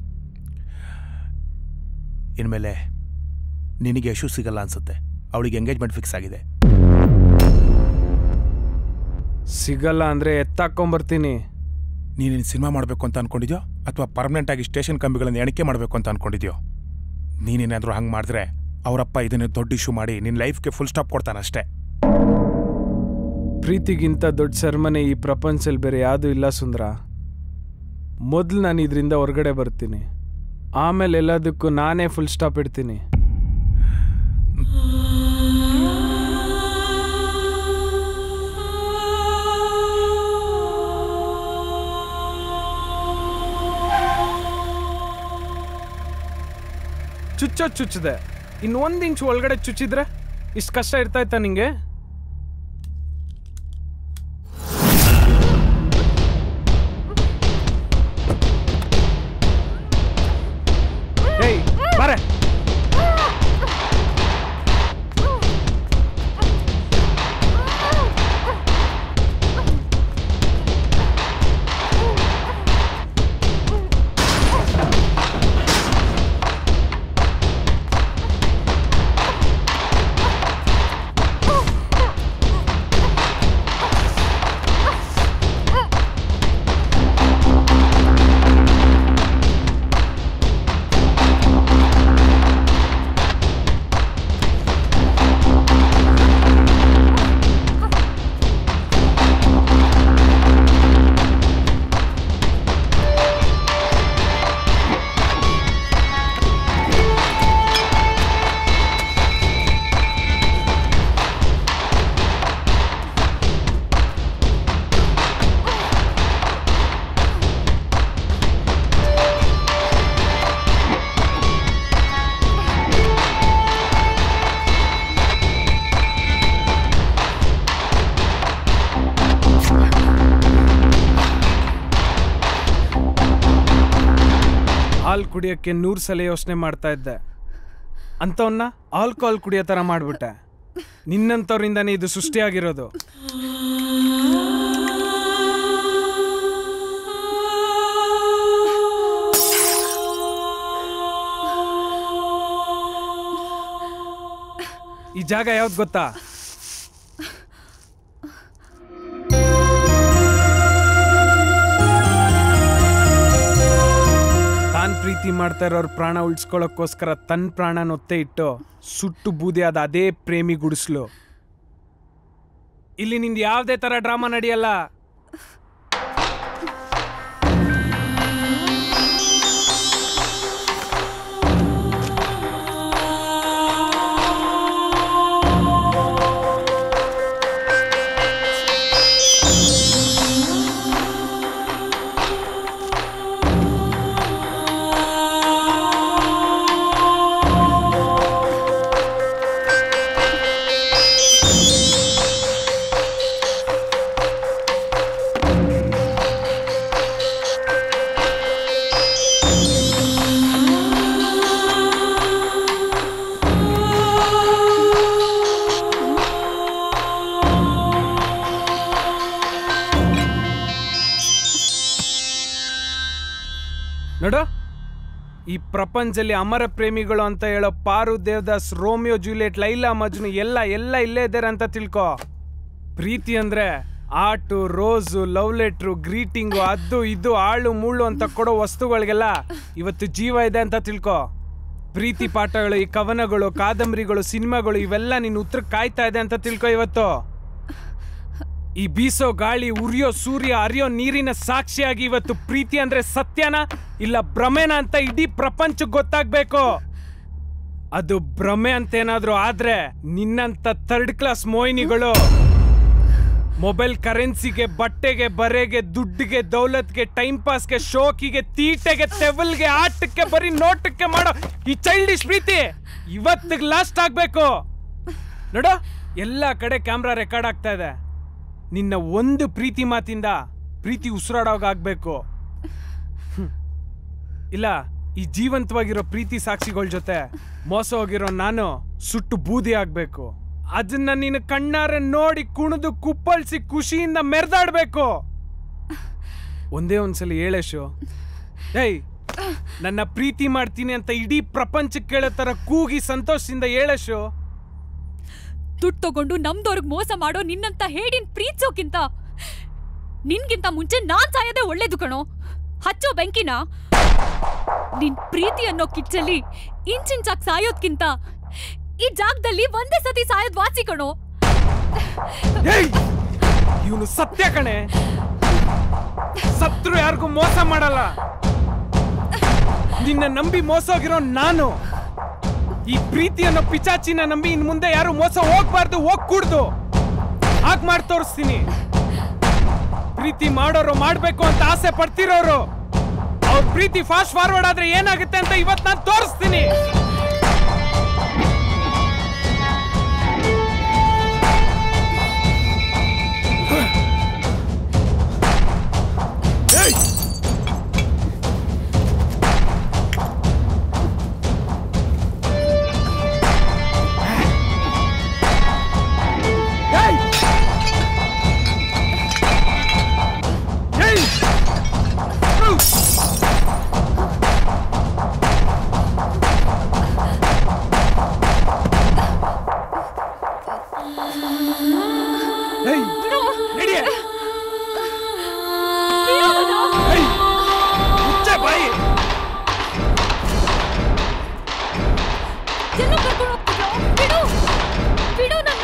ಇನ್ಮೇಲೆ ನಿನಗೆ ಯಶು ಸಿಗಲ್ಲ ಅನ್ಸುತ್ತೆ ಅವಳಿಗೆ ಎಂಗೇಜ್ಮೆಂಟ್ ಫಿಕ್ಸ್ ಆಗಿದೆ ಸಿಗಲ್ಲ ಅಂದ್ರೆ ಎತ್ತಾಕೊಂಬರ್ತೀನಿ ನೀನೇನು ಸಿನಿಮಾ ಮಾಡಬೇಕು ಅಂತ ಅನ್ಕೊಂಡಿದ್ಯೋ ಅಥವಾ ಪರ್ಮನೆಂಟ್ ಆಗಿ ಸ್ಟೇಷನ್ ಕಂಬಿಗಳನ್ನು ಎಣಿಕೆ ಮಾಡಬೇಕು ಅಂತ ಅನ್ಕೊಂಡಿದ್ಯೋ ನೀನೇನಾದರೂ ಹಂಗೆ ಮಾಡಿದ್ರೆ ಅವರಪ್ಪ ಇದನ್ನ ದೊಡ್ಡ ಇಶ್ಯೂ ಮಾಡಿ ನಿನ್ನ ಲೈಫ್ಗೆ ಫುಲ್ ಸ್ಟಾಪ್ ಕೊಡ್ತಾನಷ್ಟೇ ಪ್ರೀತಿಗಿಂತ ದೊಡ್ಡ ಸೆರ್ಮನೆ ಈ ಪ್ರಪಂಚದಲ್ಲಿ ಬೇರೆ ಯಾವುದೂ ಇಲ್ಲ ಸುಂದ್ರ ಮೊದಲು ನಾನು ಇದರಿಂದ ಹೊರಗಡೆ ಬರ್ತೀನಿ ಆಮೇಲೆ ಎಲ್ಲದಕ್ಕೂ ನಾನೇ ಫುಲ್ ಸ್ಟಾಪ್ ಇಡ್ತೀನಿ ಚುಚ್ಚೋದ್ ಚುಚ್ಚದೆ ಇನ್ನು ಒಂದು ಇಂಚ್ ಒಳಗಡೆ ಚುಚ್ಚಿದ್ರೆ ಇಷ್ಟು ಕಷ್ಟ ಇರ್ತಾ ಇತ್ತಾ ನಿಂಗೆ ಏಯ್ ಬಾರೆ ಹಾಲು ಕುಡಿಯೋಕ್ಕೆ ನೂರು ಸಲ ಯೋಚನೆ ಮಾಡ್ತಾ ಇದ್ದೆ ಅಂಥವನ್ನ ಆಲ್ಕೋಹಾಲ್ ಕುಡಿಯೋ ಥರ ಮಾಡ್ಬಿಟ್ಟೆ ನಿನ್ನಂಥವ್ರಿಂದನೇ ಇದು ಸೃಷ್ಟಿಯಾಗಿರೋದು ಈ ಜಾಗ ಯಾವ್ದು ಗೊತ್ತಾ ತಾನ್ ಪ್ರೀತಿ ಮಾಡ್ತಾ ಇರೋರ್ ಪ್ರಾಣ ಉಳಿಸ್ಕೊಳ್ಳೋಕ್ಕೋಸ್ಕರ ತನ್ನ ಪ್ರಾಣ ಒತ್ತೆ ಇಟ್ಟು ಸುಟ್ಟು ಬೂದಿ ಆದ ಅದೇ ಪ್ರೇಮಿ ಗುಡಿಸ್ಲು ಇಲ್ಲಿ ನಿಂದು ಯಾವುದೇ ತರ ಡ್ರಾಮಾ ನಡೆಯಲ್ಲ ನೋಡು ಈ ಪ್ರಪಂಚದಲ್ಲಿ ಅಮರ ಪ್ರೇಮಿಗಳು ಅಂತ ಹೇಳೋ ಪಾರು ದೇವದಾಸ್ ರೋಮಿಯೋ ಜೂಲಿಯಟ್ ಲೈಲಾ ಮಜ್ನು ಎಲ್ಲ ಎಲ್ಲ ಇಲ್ಲೇ ಇದ್ದಾರೆ ಅಂತ ತಿಳ್ಕೊ ಪ್ರೀತಿ ಅಂದ್ರೆ ಆಟು ರೋಸು ಲವ್ ಲೆಟ್ರು ಗ್ರೀಟಿಂಗು ಅದು ಇದು ಆಳು ಮುಳ್ಳು ಅಂತ ಕೊಡೋ ವಸ್ತುಗಳಿಗೆಲ್ಲ ಇವತ್ತು ಜೀವ ಇದೆ ಅಂತ ತಿಳ್ಕೊ ಪ್ರೀತಿ ಪಾಠಗಳು ಈ ಕವನಗಳು ಕಾದಂಬರಿಗಳು ಸಿನಿಮಾಗಳು ಇವೆಲ್ಲ ನಿನ್ನ ಉತ್ತರ ಕಾಯ್ತಾ ಇದೆ ಅಂತ ತಿಳ್ಕೊ ಇವತ್ತು ಈ ಬೀಸೋ ಗಾಳಿ ಉರಿಯೋ ಸೂರ್ಯ ಹರಿಯೋ ನೀರಿನ ಸಾಕ್ಷಿಯಾಗಿ ಇವತ್ತು ಪ್ರೀತಿ ಅಂದ್ರೆ ಸತ್ಯನ ಇಲ್ಲ ಭ್ರಮೆನ ಅಂತ ಇಡೀ ಪ್ರಪಂಚಕ್ಕೆ ಗೊತ್ತಾಗ್ಬೇಕು ಅದು ಭ್ರಮೆ ಅಂತ ಏನಾದ್ರೂ ಆದ್ರೆ ನಿನ್ನಂತ ಥರ್ಡ್ ಕ್ಲಾಸ್ ಮೋಹಿನಿಗಳು ಮೊಬೈಲ್ ಕರೆನ್ಸಿಗೆ ಬಟ್ಟೆಗೆ ಬರೆಗೆ ದುಡ್ಡಿಗೆ ದೌಲತ್ಗೆ ಟೈಮ್ ಪಾಸ್ಗೆ ಶೋಕಿಗೆ ತೀಟೆಗೆ ತೆವಲ್ಗೆ ಆಟಕ್ಕೆ ಬರೀ ನೋಟಕ್ಕೆ ಮಾಡೋ ಈ ಚೈಲ್ಡಿಶ್ ಪ್ರೀತಿ ಇವತ್ತಿಗೆ ಲಾಸ್ಟ್ ಆಗ್ಬೇಕು ನೋಡು ಎಲ್ಲ ಕಡೆ ಕ್ಯಾಮ್ರಾ ರೆಕಾರ್ಡ್ ಆಗ್ತಾ ಇದೆ ನಿನ್ನ ಒಂದು ಪ್ರೀತಿ ಮಾತಿಂದ ಪ್ರೀತಿ ಉಸಿರಾಡೋಗ ಆಗ್ಬೇಕು ಹ್ಮ್. ಇಲ್ಲ ಈ ಜೀವಂತವಾಗಿರೋ ಪ್ರೀತಿ ಸಾಕ್ಷಿಗಳ ಜೊತೆ ಮೋಸ ಹೋಗಿರೋ ನಾನು ಸುಟ್ಟು ಬೂದಿ ಆಗ್ಬೇಕು ಅದನ್ನ ನೀನು ಕಣ್ಣಾರೆ ನೋಡಿ ಕುಣಿದು ಕುಪ್ಪಳಿಸಿ ಖುಷಿಯಿಂದ ಮೆರೆದಾಡ್ಬೇಕು ಒಂದೇ ಒಂದ್ಸಲ ಹೇಳೇಶು ಏಯ್ ನನ್ನ ಪ್ರೀತಿ ಮಾಡ್ತೀನಿ ಅಂತ ಇಡೀ ಪ್ರಪಂಚಕ್ಕೆ ಕೇಳೋ ತರ ಕೂಗಿ ಸಂತೋಷದಿಂದ ಹೇಳೇಶು ದುಡ್ಡು ತಗೊಂಡು ನಮ್ದವ್ರಿಗೆ ಮೋಸ ಮಾಡೋ ನಿನ್ನಂತ ಹೇಡಿನ್ ಪ್ರೀತಿಸೋಕ್ಕಿಂತ ನಿನ್ಗಿಂತ ಮುಂಚೆ ನಾನ್ ಸಾಯೋದೇ ಒಳ್ಳೇದು ಕಣೋ ಹಚ್ಚೋ ಬೆಂಕಿನ ನಿನ್ ಪ್ರೀತಿ ಅನ್ನೋ ಕಿಚ್ಚಲ್ಲಿ ಇಂಚಿಂಚಾಗ್ ಸಾಯೋದ್ಕಿಂತ ಈ ಜಾಗದಲ್ಲಿ ಒಂದೇ ಸತಿ ಸಾಯೋದ್ ವಾಸಿ ಕಣೋ ಇವನು ಸತ್ಯ ಕಣೆ ಸತ್ರು ಯಾರಿಗೂ ಮೋಸ ಮಾಡಲ್ಲ ನಿನ್ನ ನಂಬಿ ಮೋಸ ಹೋಗಿರೋ ನಾನು ಈ ಪ್ರೀತಿ ಅನ್ನೋ ಪಿಚಾಚಿನ ನಂಬಿ ಇನ್ ಮುಂದೆ ಯಾರು ಮೋಸ ಹೋಗ್ಬಾರ್ದು ಹೋಗ್ ಕೂಡ್ದು ಹಾಗ್ ಮಾಡಿ ತೋರಿಸ್ತೀನಿ ಪ್ರೀತಿ ಮಾಡೋರು ಮಾಡ್ಬೇಕು ಅಂತ ಆಸೆ ಪಡ್ತಿರೋರು ಅವ್ರ ಪ್ರೀತಿ ಫಾಸ್ಟ್ ಫಾರ್ವರ್ಡ್ ಆದ್ರೆ ಏನಾಗುತ್ತೆ ಅಂತ ಇವತ್ ನಾನು ತೋರಿಸ್ತೀನಿ ಮುಚ್ಚೆ ಬಾಯಿ ಎಲ್ಲ ಕರ್ಕೊಂಡು ಹೋಗ್ತಿದ್ಯೋ? ಬಿಡು ಬಿಡು ನನ್ನ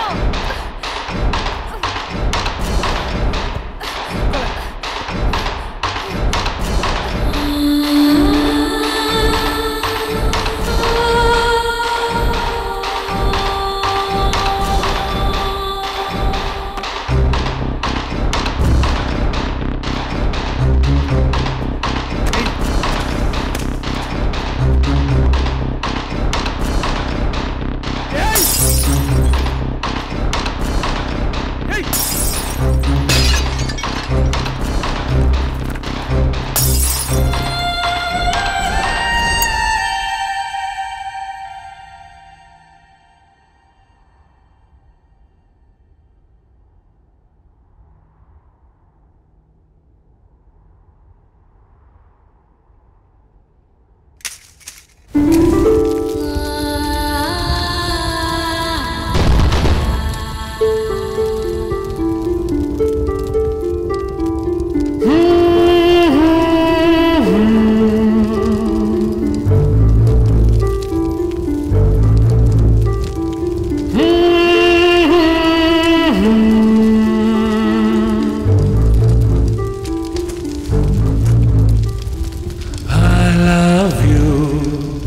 I love you.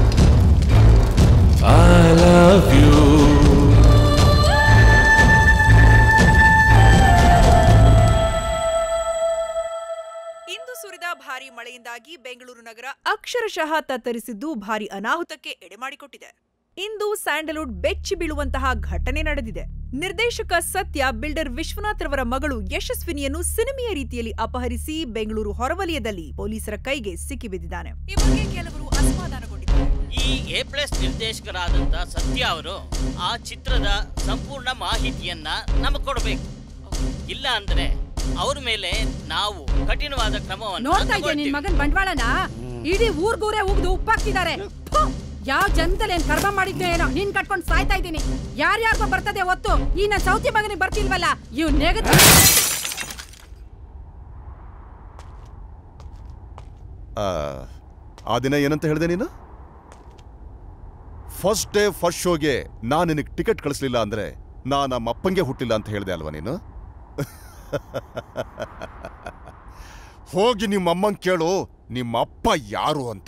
I love you. ಇಂದು ಸುರಿದ ಭಾರಿ ಮಳೆಯಿಂದಾಗಿ ಬೆಂಗಳೂರು ನಗರ ಅಕ್ಷರಶಃ ತತ್ತರಿಸಿದ್ದು ಭಾರಿ ಅನಾಹುತಕ್ಕೆ ಎಡೆಮಾಡಿಕೊಟ್ಟಿದೆ ಇಂದು ಸ್ಯಾಂಡಲ್ವುಡ್ ಬೆಚ್ಚಿ ಬೀಳುವಂತಹ ಘಟನೆ ನಡೆದಿದೆ ನಿರ್ದೇಶಕ ಸತ್ಯ ಬಿಲ್ಡರ್ ವಿಶ್ವನಾಥ್ ರವರ ಮಗಳು ಯಶಸ್ವಿನಿಯನ್ನು ಸಿನಿಮೆಯ ರೀತಿಯಲ್ಲಿ ಅಪಹರಿಸಿ ಬೆಂಗಳೂರು ಹೊರವಲಯದಲ್ಲಿ ಪೊಲೀಸರ ಕೈಗೆ ಸಿಕ್ಕಿಬಿದ್ದಿದ್ದಾನೆ ಈ ಬಗ್ಗೆ ಕೆಲವರು ಅಸಮಾಧಾನಗೊಂಡಿದ್ದಾರೆ ಈ ಎ ಪ್ಲಸ್ ನಿರ್ದೇಶಕರಾದಂತ ಸತ್ಯ ಅವರು ಆ ಚಿತ್ರದ ಸಂಪೂರ್ಣ ಮಾಹಿತಿಯನ್ನ ನಮಗೆ ಕೊಡಬೇಕು ಇಲ್ಲ ಅಂದ್ರೆ ಅವ್ರ ಮೇಲೆ ನಾವು ಕಠಿಣವಾದ ಕ್ರಮವನ್ನು ನೋಡ್ತಾ ಇದ್ದೆ ನಿನ್ ಮಗನ್ ಬಂಡವಾಳನ ಇಡೀ ಊರ್ಗೂರೇ ಉಗ್ದು ಉಪ್ಪಾಕ್ತಿದ್ದಾರೆ ಯಾವ ಜನ್ಮದಲ್ಲಿ ಏನ್ ಕರ್ಮ ಮಾಡಿದ್ದೆ ಏನೋ ನೀನ್ ಕಟ್ಕೊಂಡ್ ಸಾಯ್ತಾ ಇದ್ದೀನಿ ಯಾರ್ಯಾರಿಗೋ ಬರ್ತದೆ ಹೊತ್ತು ಈ ನನ್ ಸೌತಿ ಮಗನಿಗೆ ಬರ್ತಿಲ್ವಲ್ಲ ಇವ್ ನೆಗದ ಆ, ಆ ದಿನ ಏನಂತ ಹೇಳಿದೆ ನೀನು ಫಸ್ಟ್ ಡೇ ಫಸ್ಟ್ ಶೋಗೆ ನಾನು ನಿನಗೆ ಟಿಕೆಟ್ ಕಳಿಸ್ಲಿಲ್ಲ ಅಂದ್ರೆ ನಾ ನಮ್ಮ ಅಪ್ಪಂಗೆ ಹುಟ್ಟಿಲ್ಲ ಅಂತ ಹೇಳಿದೆ ಅಲ್ವಾ ನೀನು ಹೋಗಿ ನಿಮ್ಮ ಅಮ್ಮಂಗೆ ಕೇಳು ನಿಮ್ಮ ಅಪ್ಪ ಯಾರು ಅಂತ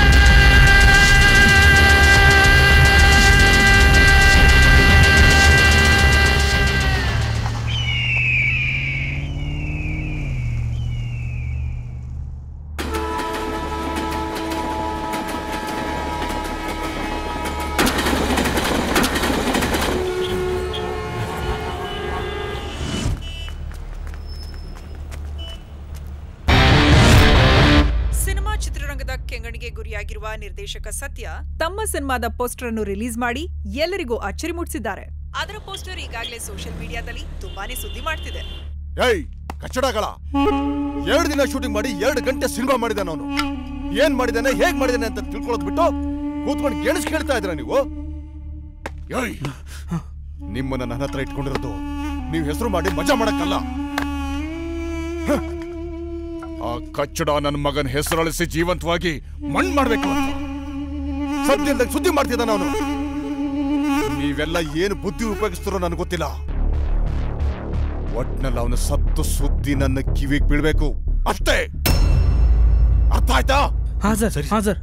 ಸಿನಿಮಾ ಚಿತ್ರರಂಗದ ಕೆಂಗಣಿಗೆ ಗುರಿಯಾಗಿರುವ ನಿರ್ದೇಶಕ ಸತ್ಯ ತಮ್ಮ ಸಿನಿಮಾದ ಪೋಸ್ಟರ್ ಅನ್ನು ರಿಲೀಸ್ ಮಾಡಿ ಎಲ್ಲರಿಗೂ ಅಚ್ಚರಿ ಮೂಡಿಸಿದ್ದಾರೆ ಅದರ ಪೋಸ್ಟರ್ ಈಗಾಗಲೇ ಸೋಷಿಯಲ್ ಮೀಡಿಯಾದಲ್ಲಿ ತುಂಬಾನೇ ಸುದ್ದಿ ಮಾಡ್ತಿದೆ ಏಯ್ ಕಚ್ಚಡಗಳ ಎರಡು ದಿನ ಶೂಟಿಂಗ್ ಮಾಡಿ ಎರಡು ಗಂಟೆ ಸಿನಿಮಾ ಮಾಡಿದಾನ ಅವನು ಏನ್ ಮಾಡಿದಾನೆ ಹೇಗ್ ಮಾಡಿದಾನೆ ಅಂತ ತಿಳ್ಕೊಳ್ಳೋದ್ ಬಿಟ್ಟು ಕೂತ್ಕೊಂಡು ಕೇಳಿಸ್ ಕೇಳ್ತಾ ಇದ್ರ ನೀವು ಏಯ್ ನಿಮ್ಮನ್ನ ನನ್ನ ಹತ್ರ ಇಟ್ಕೊಂಡಿರೋದು ನೀವು ಹೆಸರು ಮಾಡಿ ಮಜಾ ಮಾಡಕ್ಕಲ್ಲ ಹ. ಆ ಕಚ್ಚಡ ನನ್ನ ಮಗನ ಹೆಸರಳಿಸಿ ಜೀವಂತವಾಗಿ ಮಣ್ ಮಾಡ್ಬೇಕು ಅಂತ ಸದ್ಯದಾಗ ಸುದ್ದಿ ಮಾಡ್ತಿದ್ದಾನ ಅವನು ನೀವೆಲ್ಲ ಏನು ಬುದ್ಧಿ ಉಪಯೋಗಿಸ್ತಾರೋ ನನಗೆ ಗೊತ್ತಿಲ್ಲ ಒಟ್ನಲ್ಲಿ ಅವನ ಸತ್ತು ಸುದ್ದಿ ನನ್ನ ಕಿವಿಗೆ ಬೀಳ್ಬೇಕು ಅಷ್ಟೇ ಅರ್ಥ ಆಯ್ತಾ ಹಾ ಸರ್ ಹಾ ಸರ್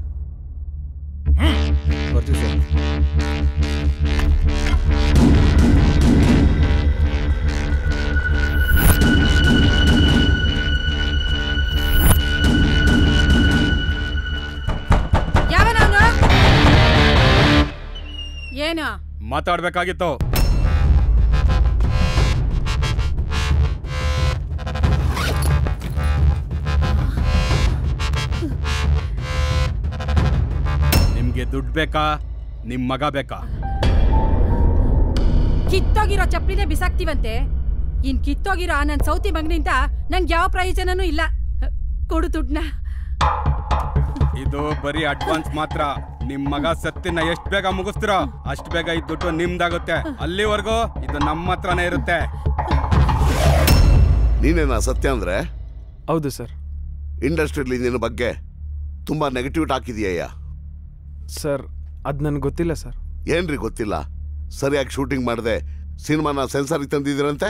ಬರ್ತೀವಿ ಸರ್ ಯಾವನವನು ಏನು ಮಾತಾಡ್ಬೇಕಾಗಿತ್ತು ನಿಮ್ಗೆ ದುಡ್ಡು ಬೇಕಾ ನಿಮ್ ಮಗ ಬೇಕಾ ಕಿತ್ತೋಗಿರೋ ಚಪ್ಪಲಿನೇ ಬಿಸಾಕ್ತಿವಂತೆ ಇನ್ ಕಿತ್ತೋಗಿರೋ ಆ ನನ್ ಸೌತಿ ಮಗನಿಂದ ನಂಗೆ ಯಾವ ಪ್ರಯೋಜನನೂ ಇಲ್ಲ ಕೊಡು ದುಡ್ನ ಇದು ಬರೀ ಅಡ್ವಾನ್ಸ್ ಮಾತ್ರ ನಿಮ್ ಮಗ ಸತ್ತಿನ ಎಷ್ಟ್ ಬೇಗ ಮುಗಿಸ್ತಿರೋ ಅಷ್ಟ್ ಬೇಗ ಈ ದುಡ್ಡು ನಿಮ್ದಾಗುತ್ತೆ ಅಲ್ಲಿವರೆಗೂ ಇದು ನಮ್ಮ ಹತ್ರನೇ ಇರುತ್ತೆ ನೀನೇನಾ ಸತ್ಯ ಅಂದ್ರೆ ಹೌದು ಸರ್ ಇಂಡಸ್ಟ್ರಿಯಲ್ಲಿ ನಿನ್ನ ಬಗ್ಗೆ ತುಂಬಾ ನೆಗೆಟಿವ್ ಹಾಕಿದೀಯಯ್ಯ ಸರ್ ಅದು ನನಗೆ ಗೊತ್ತಿಲ್ಲ ಸರ್ ಏನ್ರಿ ಗೊತ್ತಿಲ್ಲ ಸರಿಯಾಗಿ ಶೂಟಿಂಗ್ ಮಾಡದೆ ಸಿನಿಮಾನ ಸೆನ್ಸಾರಿಗೆ ತಂದಿದ್ದೀರಂತೆ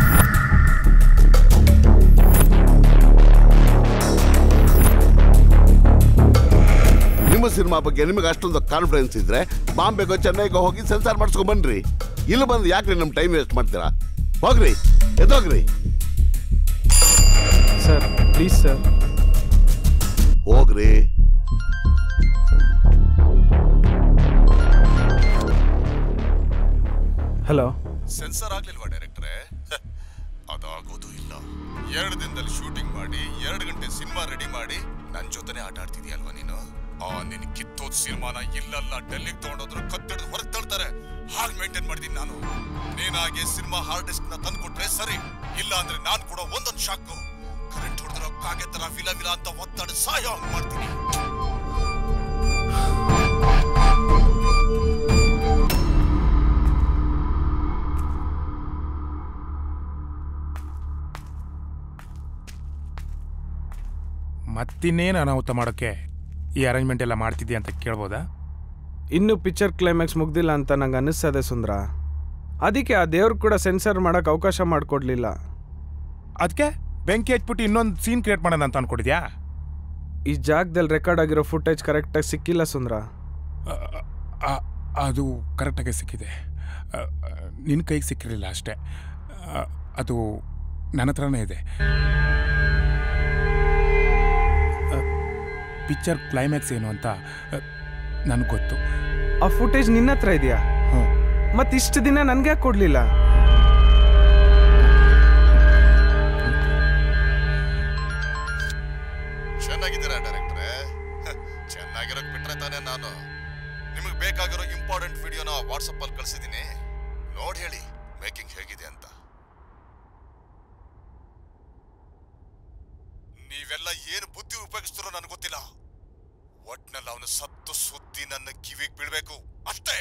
ನಿಮ್ಮ ಸಿನಿಮಾ ಬಗ್ಗೆ ನಿಮಗೆ ಅಷ್ಟೊಂದು ಕಾನ್ಫಿಡೆನ್ಸ್ ಇದ್ರೆ ಬಾಂಬೆಗೋ ಚೆನ್ನೈಗೋ ಹೋಗಿ ಸೆನ್ಸಾರ್ ಮಾಡಿಸ್ಕೊಂಡ್ ಬನ್ರಿ ಇಲ್ಲಿ ಬಂದು ಯಾಕ್ರಿ ನಮ್ಮ ಟೈಮ್ ವೇಸ್ಟ್ ಮಾಡ್ತೀರಾ ಹೋಗ್ರಿ ಎದ್ದೋಗ್ರಿ ಸರ್ ಪ್ಲೀಸ್ ಸರ್ ಹೋಗ್ರಿ ಹಲೋ ಸೆನ್ಸರ್ ಆಗ್ಲಿಲ್ವಾ ಡೈರೆಕ್ಟ್ರೆ ಅದಾಗೋದು ಇಲ್ಲ ಎರಡು ದಿನದಲ್ಲಿ ಶೂಟಿಂಗ್ ಮಾಡಿ ಎರಡು ಗಂಟೆ ಸಿನಿಮಾ ರೆಡಿ ಮಾಡಿ ನನ್ ಜೊತೆನೆ ಆಟ ಆಡ್ತಿದ್ಯಲ್ವಾ ನೀನು ಆ ನಿನ್ ಕಿತ್ತೋದ್ ಸಿನಿಮಾನ ಇಲ್ಲಲ್ಲ ಡೆಲ್ಲಿಗೆ ತಗೊಂಡೋದ್ರು ಕತ್ತಿಡ್ದು ಹೊರಗೆ ತಳ್ತಾರೆ ಹಾಗೆ ಮೇಂಟೈನ್ ಮಾಡ್ತೀನಿ ನಾನು ನೀನಾಗೆ ಸಿನಿಮಾ ಹಾರ್ಡ್ ಡಿಸ್ಕ್ ನ ತಂದ್ಕೊಟ್ರೆ ಸರಿ ಇಲ್ಲ ಅಂದ್ರೆ ನಾನ್ ಕೂಡ ಒಂದೊಂದು ಶಾಕು ಕರೆಂಟ್ ಹೊಡೆದಿರೋ ಕಾಗೆ ತರ ವಿಲ ವಿಲ ಅಂತ ಒತ್ತಡ ಸಾಯೋ ಹಂಗ್ ಮಾಡ್ತೀನಿ ಮತ್ತಿನ್ನೇನು ಅನಾಹುತ ಮಾಡೋಕ್ಕೆ ಈ ಅರೇಂಜ್ಮೆಂಟ್ ಎಲ್ಲ ಮಾಡ್ತಿದ್ಯಾ ಅಂತ ಕೇಳ್ಬೋದಾ ಇನ್ನು ಪಿಕ್ಚರ್ ಕ್ಲೈಮ್ಯಾಕ್ಸ್ ಮುಗ್ದಿಲ್ಲ ಅಂತ ನಂಗೆ ಅನ್ನಿಸ್ತದೆ ಸುಂದ್ರ ಅದಕ್ಕೆ ಆ ದೇವ್ರು ಕೂಡ ಸೆನ್ಸರ್ ಮಾಡಕ್ ಅವಕಾಶ ಮಾಡಿಕೊಡ್ಲಿಲ್ಲ ಅದಕ್ಕೆ ಬೆಂಕಿ ಹಚ್ಬಿಟ್ಟು ಇನ್ನೊಂದು ಸೀನ್ ಕ್ರಿಯೇಟ್ ಮಾಡೋಣ ಅಂತ ಅನ್ಕೊಂಡಿದ್ಯಾ ಈ ಜಾಗದಲ್ಲಿ ರೆಕಾರ್ಡ್ ಆಗಿರೋ ಫುಟೇಜ್ ಕರೆಕ್ಟಾಗಿ ಸಿಕ್ಕಿಲ್ಲ ಸುಂದ್ರ ಆ- ಅದು ಕರೆಕ್ಟಾಗಿ ಸಿಕ್ಕಿದೆ ನಿನ್ನ ಕೈಗೆ ಸಿಕ್ಕಿರಲಿಲ್ಲ ಅಷ್ಟೇ ಆ, ಅದು ನನ್ನ ಹತ್ರನೇ ಇದೆ ಪಿಕ್ಚರ್ ಕ್ಲೈಮ್ಯಾಕ್ಸ್ ಏನು ಅಂತ ನನಗೆ ಗೊತ್ತು ಆ ಫುಟೇಜ್ ನಿನ್ನ ಹತ್ರ ಇದೆಯಾ ಮತ್ತೆ ಇಷ್ಟು ದಿನ ನನ್ಗೆ ಕೊಡ್ಲಿಲ್ಲ ಚೆನ್ನಾಗಿದ್ದೀರಾ ಡೈರೆಕ್ಟ್ರೆ ಚೆನ್ನಾಗಿರೋಕ್ ಬಿಟ್ರೆ ತಾನೇ ನಾನು ನಿಮಗೆ ಬೇಕಾಗಿರೋ ಇಂಪಾರ್ಟೆಂಟ್ ವಿಡಿಯೋನ ವಾಟ್ಸಪ್ ಅಲ್ಲಿ ಕಳ್ಸಿದ್ದೀನಿ ನೋಡಿ ಹೇಳಿ ಮೇಕಿಂಗ್ ಹೇಗಿದೆ ಅಂತ ನೀವೆಲ್ಲ ಏನು ಬುದ್ಧಿ ಉಪಯೋಗಿಸ್ತಾರೋ ನನಗೆ ಗೊತ್ತಿಲ್ಲ ಒಟ್ನಲ್ಲಿ ಅವನು ಸತ್ತು ಸುದ್ದಿ ನನ್ನ ಕಿವಿಗೆ ಬೀಳ್ಬೇಕು ಅಷ್ಟೇ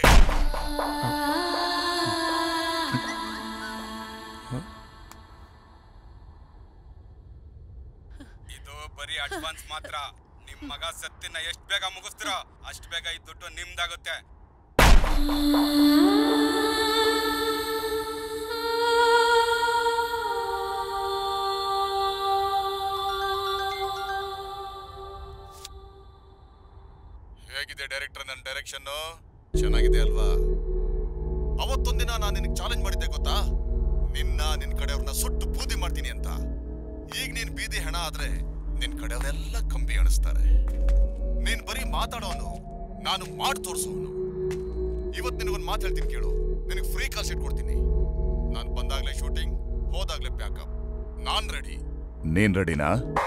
ಇದು ಬರೀ ಅಡ್ವಾನ್ಸ್ ಮಾತ್ರ ನಿಮ್ ಮಗ ಸತ್ತಿನ ಎಷ್ಟ್ ಬೇಗ ಮುಗಿಸ್ತಿರೋ ಅಷ್ಟ್ ಬೇಗ ಈ ದುಡ್ಡು ನಿಮ್ದಾಗುತ್ತೆ ಹೇಗಿದೆ ಡೈರೆಕ್ಟರ್ ನನ್ನ ಡೈರೆಕ್ಷನ್ ಚೆನ್ನಾಗಿದೆ ಅಲ್ವಾ ಅವತ್ತೊಂದಿನ ನಾನು ನಿನಗೆ ಚಾಲೆಂಜ್ ಮಾಡಿದ್ದೆ ಗೊತ್ತಾ ನಿನ್ನ ನಿನ್ ಕಡೆಯವ್ರನ್ನ ಸುಟ್ಟು ಬೂದಿ ಮಾಡ್ತೀನಿ ಅಂತ ಈಗ ನೀನ್ ಬೀದಿ ಹೆಣ ಆದ್ರೆ ನಿನ್ ಕಡೆಯವರೆಲ್ಲ ಕಂಬಿ ಅಣಿಸ್ತಾರೆ ನೀನ್ ಬರೀ ಮಾತಾಡೋನು ನಾನು ಮಾಡಿ ತೋರಿಸೋನು ಇವತ್ತು ನಿನಗೊಂದು ಮಾತು ಹೇಳ್ತೀನಿ ಕೇಳು ನಿನಗೆ ಫ್ರೀ ಕಾಲ್ ಶೀಟ್ ಕೊಡ್ತೀನಿ ನಾನು ಬಂದಾಗ್ಲೇ ಶೂಟಿಂಗ್ ಹೋದಾಗ್ಲೇ ಪ್ಯಾಕಪ್ ನಾನ್ ರೆಡಿ ನೀನ್ ರೆಡಿನಾ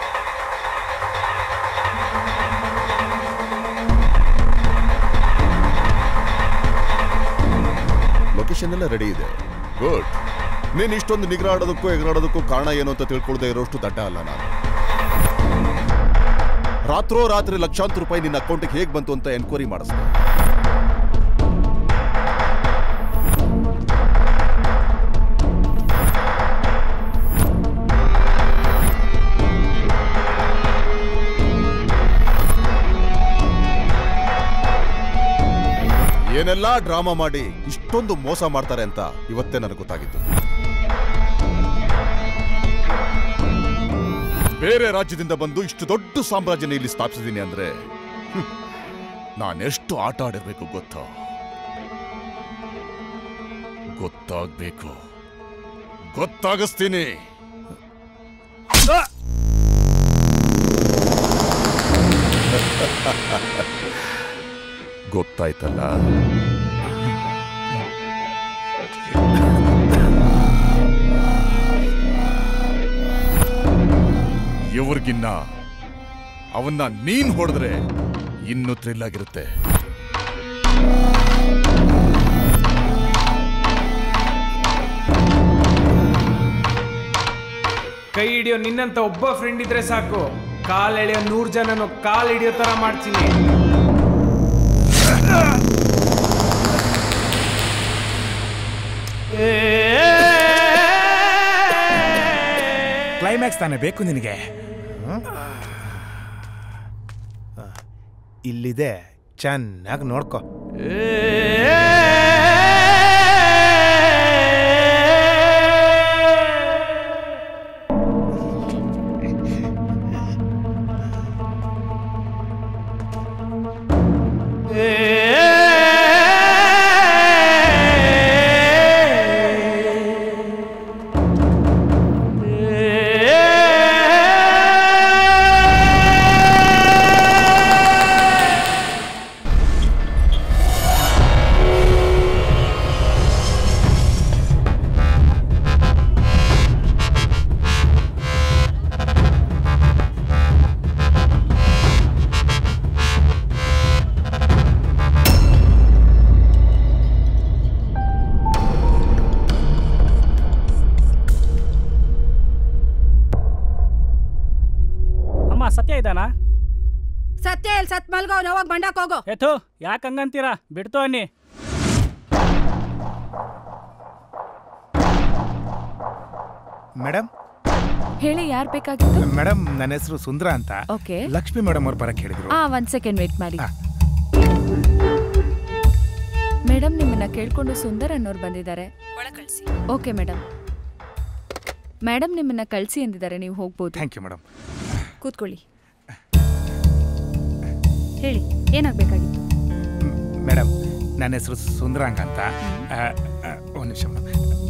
ಲೊಕೇಶನ್ ಎಲ್ಲ ರೆಡಿ ಇದೆ ಗುಡ್ ನೀನ್ ಇಷ್ಟೊಂದು ನಿಗ್ರಾಡೋದಕ್ಕೂ ಎಗರಾಡೋದಕ್ಕೂ ಕಾರಣ ಏನು ಅಂತ ತಿಳ್ಕೊಳ್ದೆ ಇರೋಷ್ಟು ದಡ್ಡ ಅಲ್ಲ ನಾನು ರಾತ್ರೋ ರಾತ್ರಿ ಲಕ್ಷಾಂತರ ರೂಪಾಯಿ ನಿನ್ನ ಅಕೌಂಟ್ಗೆ ಹೇಗೆ ಬಂತು ಅಂತ ಎನ್ಕ್ವೈರಿ ಮಾಡಿಸ್ದೆ ಏನೆಲ್ಲಾ ಡ್ರಾಮಾ ಮಾಡಿ ಇಷ್ಟೊಂದು ಮೋಸ ಮಾಡ್ತಾರೆ ಅಂತ ಇವತ್ತೇ ನನಗೆ ಗೊತ್ತಾಗಿತ್ತು ಬೇರೆ ರಾಜ್ಯದಿಂದ ಬಂದು ಇಷ್ಟು ದೊಡ್ಡ ಸಾಮ್ರಾಜ್ಯನ ಇಲ್ಲಿ ಸ್ಥಾಪಿಸಿದ್ದೀನಿ ಅಂದ್ರೆ ಹ್ಮ್, ನಾನೆಷ್ಟು ಆಟ ಆಡಿರ್ಬೇಕು ಗೊತ್ತಾ ಗೊತ್ತಾಗ್ಬೇಕು ಗೊತ್ತಾಗಿಸ್ತೀನಿ ಗೊತ್ತಾಯ್ತಲ್ಲ ಇವ್ರಿಗಿನ್ನ ಅವನ್ನ ನೀನ್ ಹೊಡೆದ್ರೆ ಇನ್ನೂ ಥ್ರಿಲ್ ಆಗಿರುತ್ತೆ ಕೈ ಹಿಡಿಯೋ ನಿನ್ನಂತ ಒಬ್ಬ ಫ್ರೆಂಡ್ ಇದ್ರೆ ಸಾಕು ಕಾಲ್ ಎಳೆಯೋ ನೂರ್ ಜನನು ಕಾಲ್ ಹಿಡಿಯೋ ತರ ಮಾಡ್ತೀನಿ ಕ್ಲೈಮ್ಯಾಕ್ಸ್ ತಾನೇ ಬೇಕು ನಿನಗೆ ಹ್ಮ್? ಇಲ್ಲಿದೆ ಚೆನ್ನಾಗಿ ನೋಡ್ಕೊ ಅಮ್ಮ ಸತ್ಯ ಇದ್ದಾನಾ ಸತ್ಯ ಎಲ್ ಸತ್ ಮಲ್ಗೋ ಹೋಗ್ ಬಂಡಾಕ್ ಹೋಗೋ ಏತು ಯಾಕೆ ಹಂಗಂತೀರಾ ಬಿಡ್ತು ಅನ್ನಿ ಮೇಡಮ್ ಹೇಳಿ ಯಾರು ಬೇಕಾಗಿತ್ತು ಮೇಡಮ್ ನನ್ನ ಹೆಸರು ಸುಂದ್ರ ಅಂತ ಓಕೆ ಲಕ್ಷ್ಮಿ ಮೇಡಮ್ ಅವ್ರು ಬರಕ್ ಹೇಳಿದ್ರು ಆ ಒಂದ್ ಸೆಕೆಂಡ್ ವೇಟ್ ಮಾಡಿ ಮೇಡಮ್ ನಿಮ್ಮನ್ನ ಕೇಳ್ಕೊಂಡು ಸುಂದರ್ ಅನ್ನೋರು ಬಂದಿದ್ದಾರೆ ಓಕೆ ಮೇಡಮ್ ಮೇಡಮ್ ನಿಮ್ಮನ್ನ ಕಳ್ಸಿ ಎಂದಿದ್ದಾರೆ ನೀವು ಹೋಗ್ಬೋದು ಥ್ಯಾಂಕ್ ಯು ಮೇಡಮ್ ಕೂತ್ಕೊಳ್ಳಿ ಹೇಳಿ ಏನಾಗ್ಬೇಕಾಗಿತ್ತು ಮೇಡಮ್ ನನ್ನ ಹೆಸರು ಸುಂದರಾಂಗ ಅಂತ ಆ, ಆ, ಒಂದು ನಿಮಿಷ ಮೇಡಮ್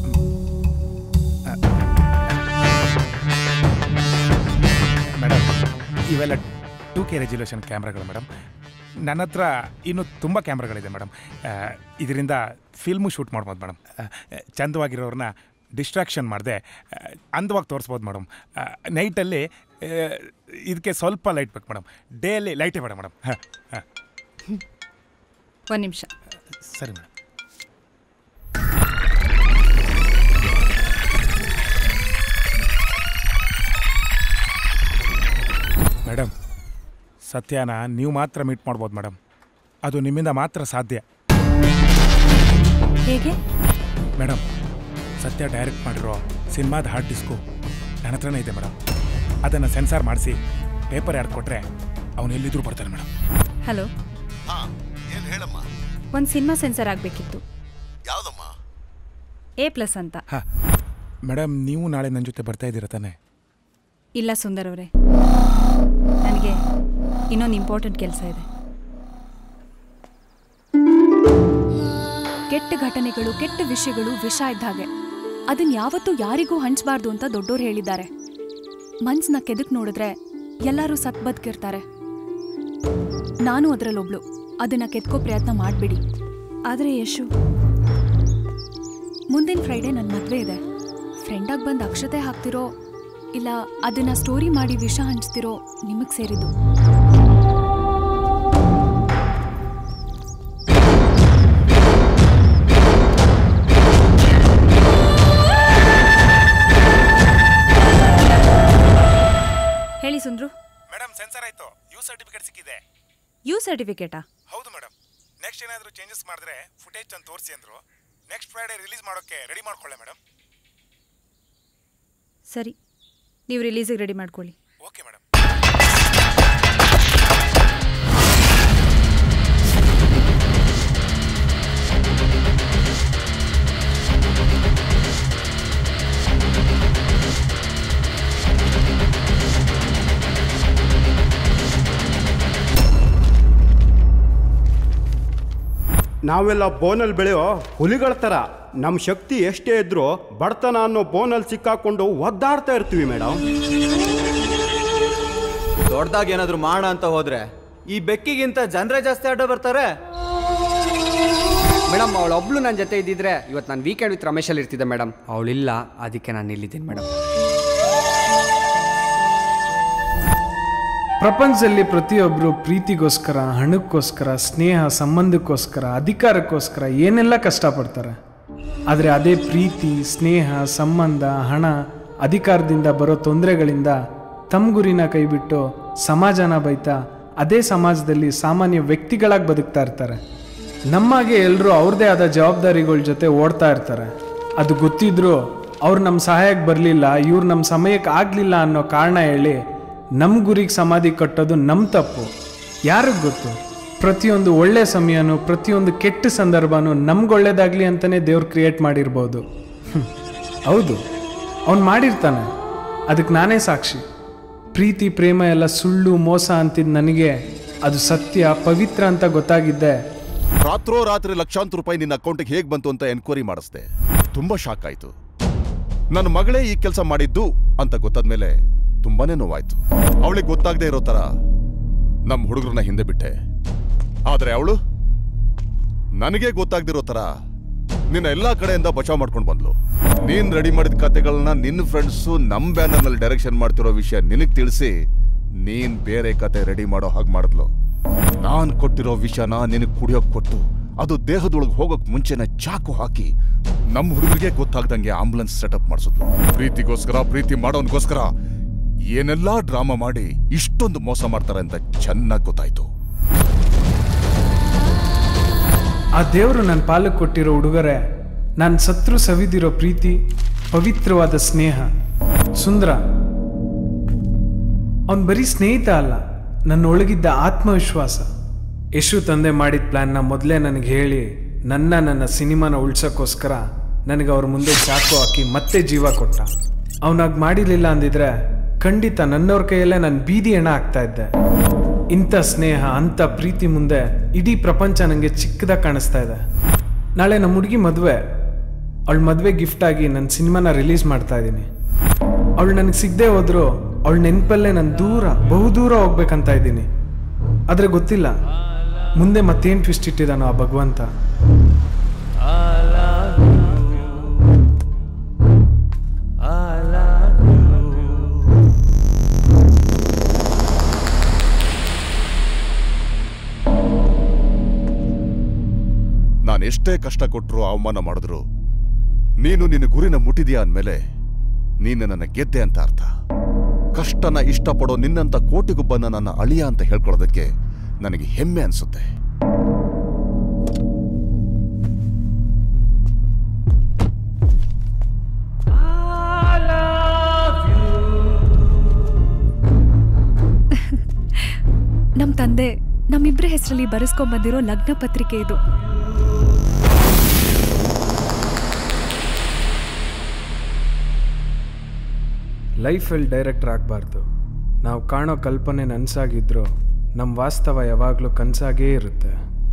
ಮೇಡಮ್ ಇವೆಲ್ಲ ಟೂ ಕೆ ರೆಜುಲೇಷನ್ ಕ್ಯಾಮ್ರಾಗಳು ಮೇಡಮ್ ನನ್ನ ಹತ್ರ ಇನ್ನೂ ತುಂಬ ಕ್ಯಾಮ್ರಾಗಳಿದೆ ಮೇಡಮ್ ಇದರಿಂದ ಫಿಲ್ಮು ಶೂಟ್ ಮಾಡ್ಬೋದು ಮೇಡಮ್ ಚಂದವಾಗಿರೋರನ್ನ ಡಿಸ್ಟ್ರಾಕ್ಷನ್ ಮಾಡದೆ ಅಂದವಾಗಿ ತೋರಿಸ್ಬೋದು ಮೇಡಮ್ ನೈಟಲ್ಲಿ ಇದಕ್ಕೆ ಸ್ವಲ್ಪ ಲೈಟ್ ಬೇಕು ಮೇಡಮ್ ಡೇಯಲ್ಲಿ ಲೈಟೇ ಬೇಡ ಮೇಡಮ್ ಹಾಂ ಹಾಂ ಒಂದ್ ನಿಮಿಷ ಸರಿ ಮೇಡಮ್ ಮೇಡಮ್ ಸತ್ಯನ ನೀವು ಮಾತ್ರ ಮೀಟ್ ಮಾಡ್ಬೋದು ಮೇಡಮ್ ಅದು ನಿಮ್ಮಿಂದ ಮಾತ್ರ ಸಾಧ್ಯ ಹೇಗೆ ಮೇಡಮ್ ಸತ್ಯ ಡೈರೆಕ್ಟ್ ಮಾಡಿರೋ ಸಿನಿಮಾದ ಹಾರ್ಡ್ ಡಿಸ್ಕು ನನ್ನ ಹತ್ರನೇ ಇದೆ ಮೇಡಮ್ ಅದನ್ನು ಸೆನ್ಸಾರ್ ಮಾಡಿಸಿ ಪೇಪರ್ ಯಾರು ಕೊಟ್ಟರೆ ಅವನು ಎಲ್ಲಿದ್ರು ಬರ್ತಾನೆ ಮೇಡಮ್ ಹಲೋ ಹಾ ಏನ್ ಹೇಳಮ್ಮ ಒಂದು ಸಿನಿಮಾ ಸೆನ್ಸರ್ ಆಗಬೇಕಿತ್ತು ಯಾವ್ದಮ್ಮ ಎ ಪ್ಲಸ್ ಅಂತ ಹಾ ಮೇಡಮ್ ನೀವು ನಾಳೆ ನನ್ನ ಜೊತೆ ಬರ್ತಾ ಇದ್ದೀರಾ ತಾನೆ ಇಲ್ಲ ಸುಂದರ್ ಅವರೇ ನನಗೆ ಇನ್ನೊಂದು ಇಂಪಾರ್ಟೆಂಟ್ ಕೆಲಸ ಇದೆ ಕೆಟ್ಟ ಘಟನೆಗಳು ಕೆಟ್ಟ ವಿಷಯಗಳು ವಿಷ ಇದ್ದ ಹಾಗೆ ಅದನ್ನ ಯಾವತ್ತೂ ಯಾರಿಗೂ ಹಂಚಬಾರ್ದು ಅಂತ ದೊಡ್ಡೋರು ಹೇಳಿದ್ದಾರೆ ಮನ್ಸನ್ನ ಕೆದಕ್ ನೋಡಿದ್ರೆ ಎಲ್ಲರೂ ಸತ್ ಬದುಕಿರ್ತಾರೆ ನಾನು ಅದರಲ್ಲೊಬ್ಳು ಅದನ್ನ ಕೆತ್ಕೋ ಪ್ರಯತ್ನ ಮಾಡ್ಬಿಡಿ ಆದರೆ ಯಶು ಮುಂದಿನ ಫ್ರೈಡೆ ನನ್ನ ಮದುವೆ ಇದೆ ಫ್ರೆಂಡಾಗಿ ಬಂದು ಅಕ್ಷತೆ ಹಾಕ್ತಿರೋ ಇಲ್ಲ ಅದನ್ನ ಸ್ಟೋರಿ ಮಾಡಿ ವಿಷ ಹಂಚ್ತಿರೋ ನಿಮಗೆ ಸೇರಿದ್ದು ಹೇಳಿ ಸುಂದ್ರು ಮೇಡಮ್ ಸೆನ್ಸರ್ ಆಯ್ತು ಯು ಸರ್ಟಿಫಿಕೇಟ್ ಸಿಕ್ಕಿದೆ ಯು ಸರ್ಟಿಫಿಕೇಟಾ ಹೌದು ಮೇಡಮ್ ನೆಕ್ಸ್ಟ್ ಏನಾದರೂ ಚೇಂಜಸ್ ಮಾಡಿದ್ರೆ ಫುಟೇಜ್ ತಂದು ತೋರಿಸಿ ಅಂದ್ರು ನೆಕ್ಸ್ಟ್ ಫ್ರೈಡೆ ರಿಲೀಸ್ ಮಾಡೋಕ್ಕೆ ರೆಡಿ ಮಾಡ್ಕೊಳ್ಳೆ ಮೇಡಮ್ ಸರಿ ನೀವು ರಿಲೀಸಿಗೆ ರೆಡಿ ಮಾಡ್ಕೊಳ್ಳಿ ಓಕೆ ಮೇಡಮ್ ನಾವೆಲ್ಲ ಬೋನಲ್ಲಿ ಬೆಳೆಯೋ ಹುಲಿಗಳ ಥರ ನಮ್ಮ ಶಕ್ತಿ ಎಷ್ಟೇ ಇದ್ರೂ ಬಡತನ ಅನ್ನೋ ಬೋನಲ್ಲಿ ಸಿಕ್ಕಾಕೊಂಡು ಒದ್ದಾಡ್ತಾ ಇರ್ತೀವಿ ಮೇಡಮ್ ದೊಡ್ಡದಾಗಿ ಏನಾದ್ರು ಮಾಡೋಣ ಅಂತ ಹೋದ್ರೆ ಈ ಬೆಕ್ಕಿಗಿಂತ ಜನರೇ ಜಾಸ್ತಿ ಅಡ್ಡ ಬರ್ತಾರೆ ಮೇಡಮ್ ಅವಳೊಬ್ಳು ನನ್ನ ಜೊತೆ ಇದ್ದಿದ್ರೆ ಇವತ್ತು ನಾನು ವೀಕೆಂಡ್ ವಿತ್ ರಮೇಶಲ್ಲಿ ಇರ್ತಿದ್ದೆ ಮೇಡಮ್ ಅವಳಿಲ್ಲ ಅದಕ್ಕೆ ನಾನು ಇಲ್ಲಿದ್ದೀನಿ ಮೇಡಮ್ ಪ್ರಪಂಚದಲ್ಲಿ ಪ್ರತಿಯೊಬ್ಬರು ಪ್ರೀತಿಗೋಸ್ಕರ ಹಣಕ್ಕೋಸ್ಕರ ಸ್ನೇಹ ಸಂಬಂಧಕ್ಕೋಸ್ಕರ ಅಧಿಕಾರಕ್ಕೋಸ್ಕರ ಏನೆಲ್ಲ ಕಷ್ಟಪಡ್ತಾರೆ ಆದರೆ ಅದೇ ಪ್ರೀತಿ ಸ್ನೇಹ ಸಂಬಂಧ ಹಣ ಅಧಿಕಾರದಿಂದ ಬರೋ ತೊಂದರೆಗಳಿಂದ ತಮ್ಮ ಗುರಿನ ಕೈಬಿಟ್ಟು ಸಮಾಜನ ಬೈತಾ ಅದೇ ಸಮಾಜದಲ್ಲಿ ಸಾಮಾನ್ಯ ವ್ಯಕ್ತಿಗಳಾಗಿ ಬದುಕ್ತಾ ಇರ್ತಾರೆ ನಮ್ಮಾಗೆ ಎಲ್ಲರೂ ಅವ್ರದ್ದೇ ಆದ ಜವಾಬ್ದಾರಿಗಳ ಜೊತೆ ಓಡ್ತಾ ಇರ್ತಾರೆ ಅದು ಗೊತ್ತಿದ್ರೂ ಅವ್ರು ನಮ್ಮ ಸಹಾಯಕ್ಕೆ ಬರಲಿಲ್ಲ ಇವ್ರು ನಮ್ಮ ಸಮಯಕ್ಕೆ ಆಗಲಿಲ್ಲ ಅನ್ನೋ ಕಾರಣ ಹೇಳಿ ನಮ್ಮ ಗುರಿಗೆ ಸಮಾಧಿ ಕಟ್ಟೋದು ನಮ್ಮ ತಪ್ಪು ಯಾರಿಗೆ ಗೊತ್ತು ಪ್ರತಿಯೊಂದು ಒಳ್ಳೆ ಸಮಯನೂ ಪ್ರತಿಯೊಂದು ಕೆಟ್ಟ ಸಂದರ್ಭನೂ ನಮ್ಗೆ ಒಳ್ಳೇದಾಗಲಿ ಅಂತಲೇ ದೇವ್ರು ಕ್ರಿಯೇಟ್ ಮಾಡಿರ್ಬೋದು ಹ್ಮ್. ಹೌದು ಅವ್ನು ಮಾಡಿರ್ತಾನೆ ಅದಕ್ಕೆ ನಾನೇ ಸಾಕ್ಷಿ ಪ್ರೀತಿ ಪ್ರೇಮ ಎಲ್ಲ ಸುಳ್ಳು ಮೋಸ ಅಂತಿದ್ದು ನನಗೆ ಅದು ಸತ್ಯ ಪವಿತ್ರ ಅಂತ ಗೊತ್ತಾಗಿದ್ದೆ ರಾತ್ರೋ ರಾತ್ರಿ ಲಕ್ಷಾಂತರ ರೂಪಾಯಿ ನಿನ್ನ ಅಕೌಂಟಿಗೆ ಹೇಗೆ ಬಂತು ಅಂತ ಎನ್ಕ್ವೈರಿ ಮಾಡಿಸ್ದೆ ತುಂಬಾ ಶಾಕ್ ಆಯ್ತು ನನ್ನ ಮಗಳೇ ಈ ಕೆಲಸ ಮಾಡಿದ್ದು ಅಂತ ಗೊತ್ತಾದ್ಮೇಲೆ ತುಂಬಾನೇ ನೋವಾಯ್ತು ಅವಳಿಗೆ ಗೊತ್ತಾಗದೆ ಇರೋ ತರ ನಮ್ಮ ಹುಡುಗರನ್ನ ಹಿಂದೆ ಬಿಟ್ಟೆ ಆದ್ರೆ ಅವಳು ನನಗೆ ಗೊತ್ತಾಗ್ದಿರೋ ತರ ನಿನ್ನ ಎಲ್ಲಾ ಕಡೆಯಿಂದ ಬಚಾವ್ ಮಾಡ್ಕೊಂಡು ಬಂದ್ಲು ನೀನ್ ರೆಡಿ ಮಾಡಿದ ಕತೆಗಳನ್ನ ನಿನ್ನ ಫ್ರೆಂಡ್ಸು ನಮ್ ಬ್ಯಾನರ್ ನಲ್ಲಿ ಡೈರೆಕ್ಷನ್ ಮಾಡ್ತಿರೋ ವಿಷಯ ನಿನಗ್ ತಿಳಿಸಿ ನೀನ್ ಬೇರೆ ಕತೆ ರೆಡಿ ಮಾಡೋ ಹಾಗೆ ಮಾಡಿದ್ಲು ನಾನ್ ಕೊಟ್ಟಿರೋ ವಿಷಯನ ನಿನಗ್ ಕುಡಿಯೋಕ್ ಕೊಟ್ಟು ಅದು ದೇಹದೊಳಗೆ ಹೋಗೋಕ್ ಮುಂಚೆನೆ ಚಾಕು ಹಾಕಿ ನಮ್ಮ ಹುಡುಗರಿಗೆ ಗೊತ್ತಾಗ್ದಂಗೆ ಆಂಬುಲೆನ್ಸ್ ಸೆಟಪ್ ಮಾಡಿಸಿದ್ಲು ಪ್ರೀತಿಗೋಸ್ಕರ ಪ್ರೀತಿ ಮಾಡೋನ್ಗೋಸ್ಕರ ಏನೆಲ್ಲಾ ಡ್ರಾಮಾ ಮಾಡಿ ಇಷ್ಟೊಂದು ಮೋಸ ಮಾಡ್ತಾರೆ ಅಂತ ಚೆನ್ನಾಗಿ ಗೊತ್ತಾಯ್ತು ಆ ದೇವರು ನನ್ನ ಪಾಲಕ್ಕೆ ಕೊಟ್ಟಿರೋ ಉಡುಗೊರೆ ನಾನು ಸತ್ರು ಸವಿದಿರೋ ಪ್ರೀತಿ ಪವಿತ್ರವಾದ ಸ್ನೇಹ ಸುಂದರ ಅವನು ಬರೀ ಸ್ನೇಹಿತ ಅಲ್ಲ ನನ್ನ ಒಳಗಿದ್ದ ಆತ್ಮವಿಶ್ವಾಸ ಯಶು ತಂದೆ ಮಾಡಿದ ಪ್ಲ್ಯಾನ್ನ ಮೊದಲೇ ನನಗೆ ಹೇಳಿ ನನ್ನ ನನ್ನ ಸಿನಿಮಾನ ಉಳ್ಸೋಕ್ಕೋಸ್ಕರ ನನಗೆ ಅವ್ರ ಮುಂದೆ ಚಾಕು ಹಾಕಿ ಮತ್ತೆ ಜೀವ ಕೊಟ್ಟ ಅವನಾಗ ಮಾಡಿರ್ಲಿಲ್ಲ ಅಂದಿದ್ರೆ ಖಂಡಿತ ನನ್ನವ್ರ ಕೈಯಲ್ಲೇ ನಾನು ಬೀದಿ ಹೆಣ ಆಗ್ತಾ ಇದ್ದೆ ಇಂಥ ಸ್ನೇಹ ಅಂಥ ಪ್ರೀತಿ ಮುಂದೆ ಇಡೀ ಪ್ರಪಂಚ ನನಗೆ ಚಿಕ್ಕದಾಗಿ ಕಾಣಿಸ್ತಾ ಇದೆ ನಾಳೆ ನಮ್ಮ ಹುಡುಗಿ ಮದುವೆ ಅವಳ ಮದುವೆ ಗಿಫ್ಟ್ ಆಗಿ ನನ್ನ ಸಿನಿಮಾನ ರಿಲೀಸ್ ಮಾಡ್ತಾ ಇದ್ದೀನಿ ಅವಳು ನನಗೆ ಸಿಗದೆ ಹೋದ್ರು ಅವಳ ನೆನಪಲ್ಲೇ ನಾನು ದೂರ ಬಹುದೂರ ಹೋಗ್ಬೇಕಂತ ಇದ್ದೀನಿ ಆದರೆ ಗೊತ್ತಿಲ್ಲ ಮುಂದೆ ಮತ್ತೇನು ಟ್ವಿಸ್ಟ್ ಇಟ್ಟಿದ್ದಾನೋ ಆ ಭಗವಂತ ನಾನು ಎಷ್ಟೇ ಕಷ್ಟ ಕೊಟ್ಟರು ಅವಮಾನ ಮಾಡಿದ್ರು ನೀನು ನಿನ್ನ ಗುರಿನ ಮುಟ್ಟಿದ್ಯಾ ಅಂದಮೇಲೆ ನೀನು ನನ್ನ ಗೆದ್ದೆ ಅಂತ ಅರ್ಥ ಕಷ್ಟನ ಇಷ್ಟಪಡೋ ನಿನ್ನಂತ ಕೋಟಿಗೊಬ್ಬನ ನನ್ನ ಅಳಿಯ ಅಂತ ಹೇಳ್ಕೊಳ್ಳೋದಕ್ಕೆ ನನಗೆ ಹೆಮ್ಮೆ ಅನ್ಸುತ್ತೆ ನಮ್ಮ ತಂದೆ ನಮ್ಮಿಬ್ಬರ ಹೆಸರಲ್ಲಿ ಬರೆಸ್ಕೊಂಬಂದಿರೋ ಲಗ್ನ ಪತ್ರಿಕೆ ಇದು ಲೈಫಲ್ಲಿ ಡೈರೆಕ್ಟರ್ ಆಗಬಾರ್ದು ನಾವು ಕಾಣೋ ಕಲ್ಪನೆ ನನಸಾಗಿದ್ರು ನಮ್ಮ ವಾಸ್ತವ ಯಾವಾಗಲೂ ಕನಸಾಗೇ ಇರುತ್ತೆ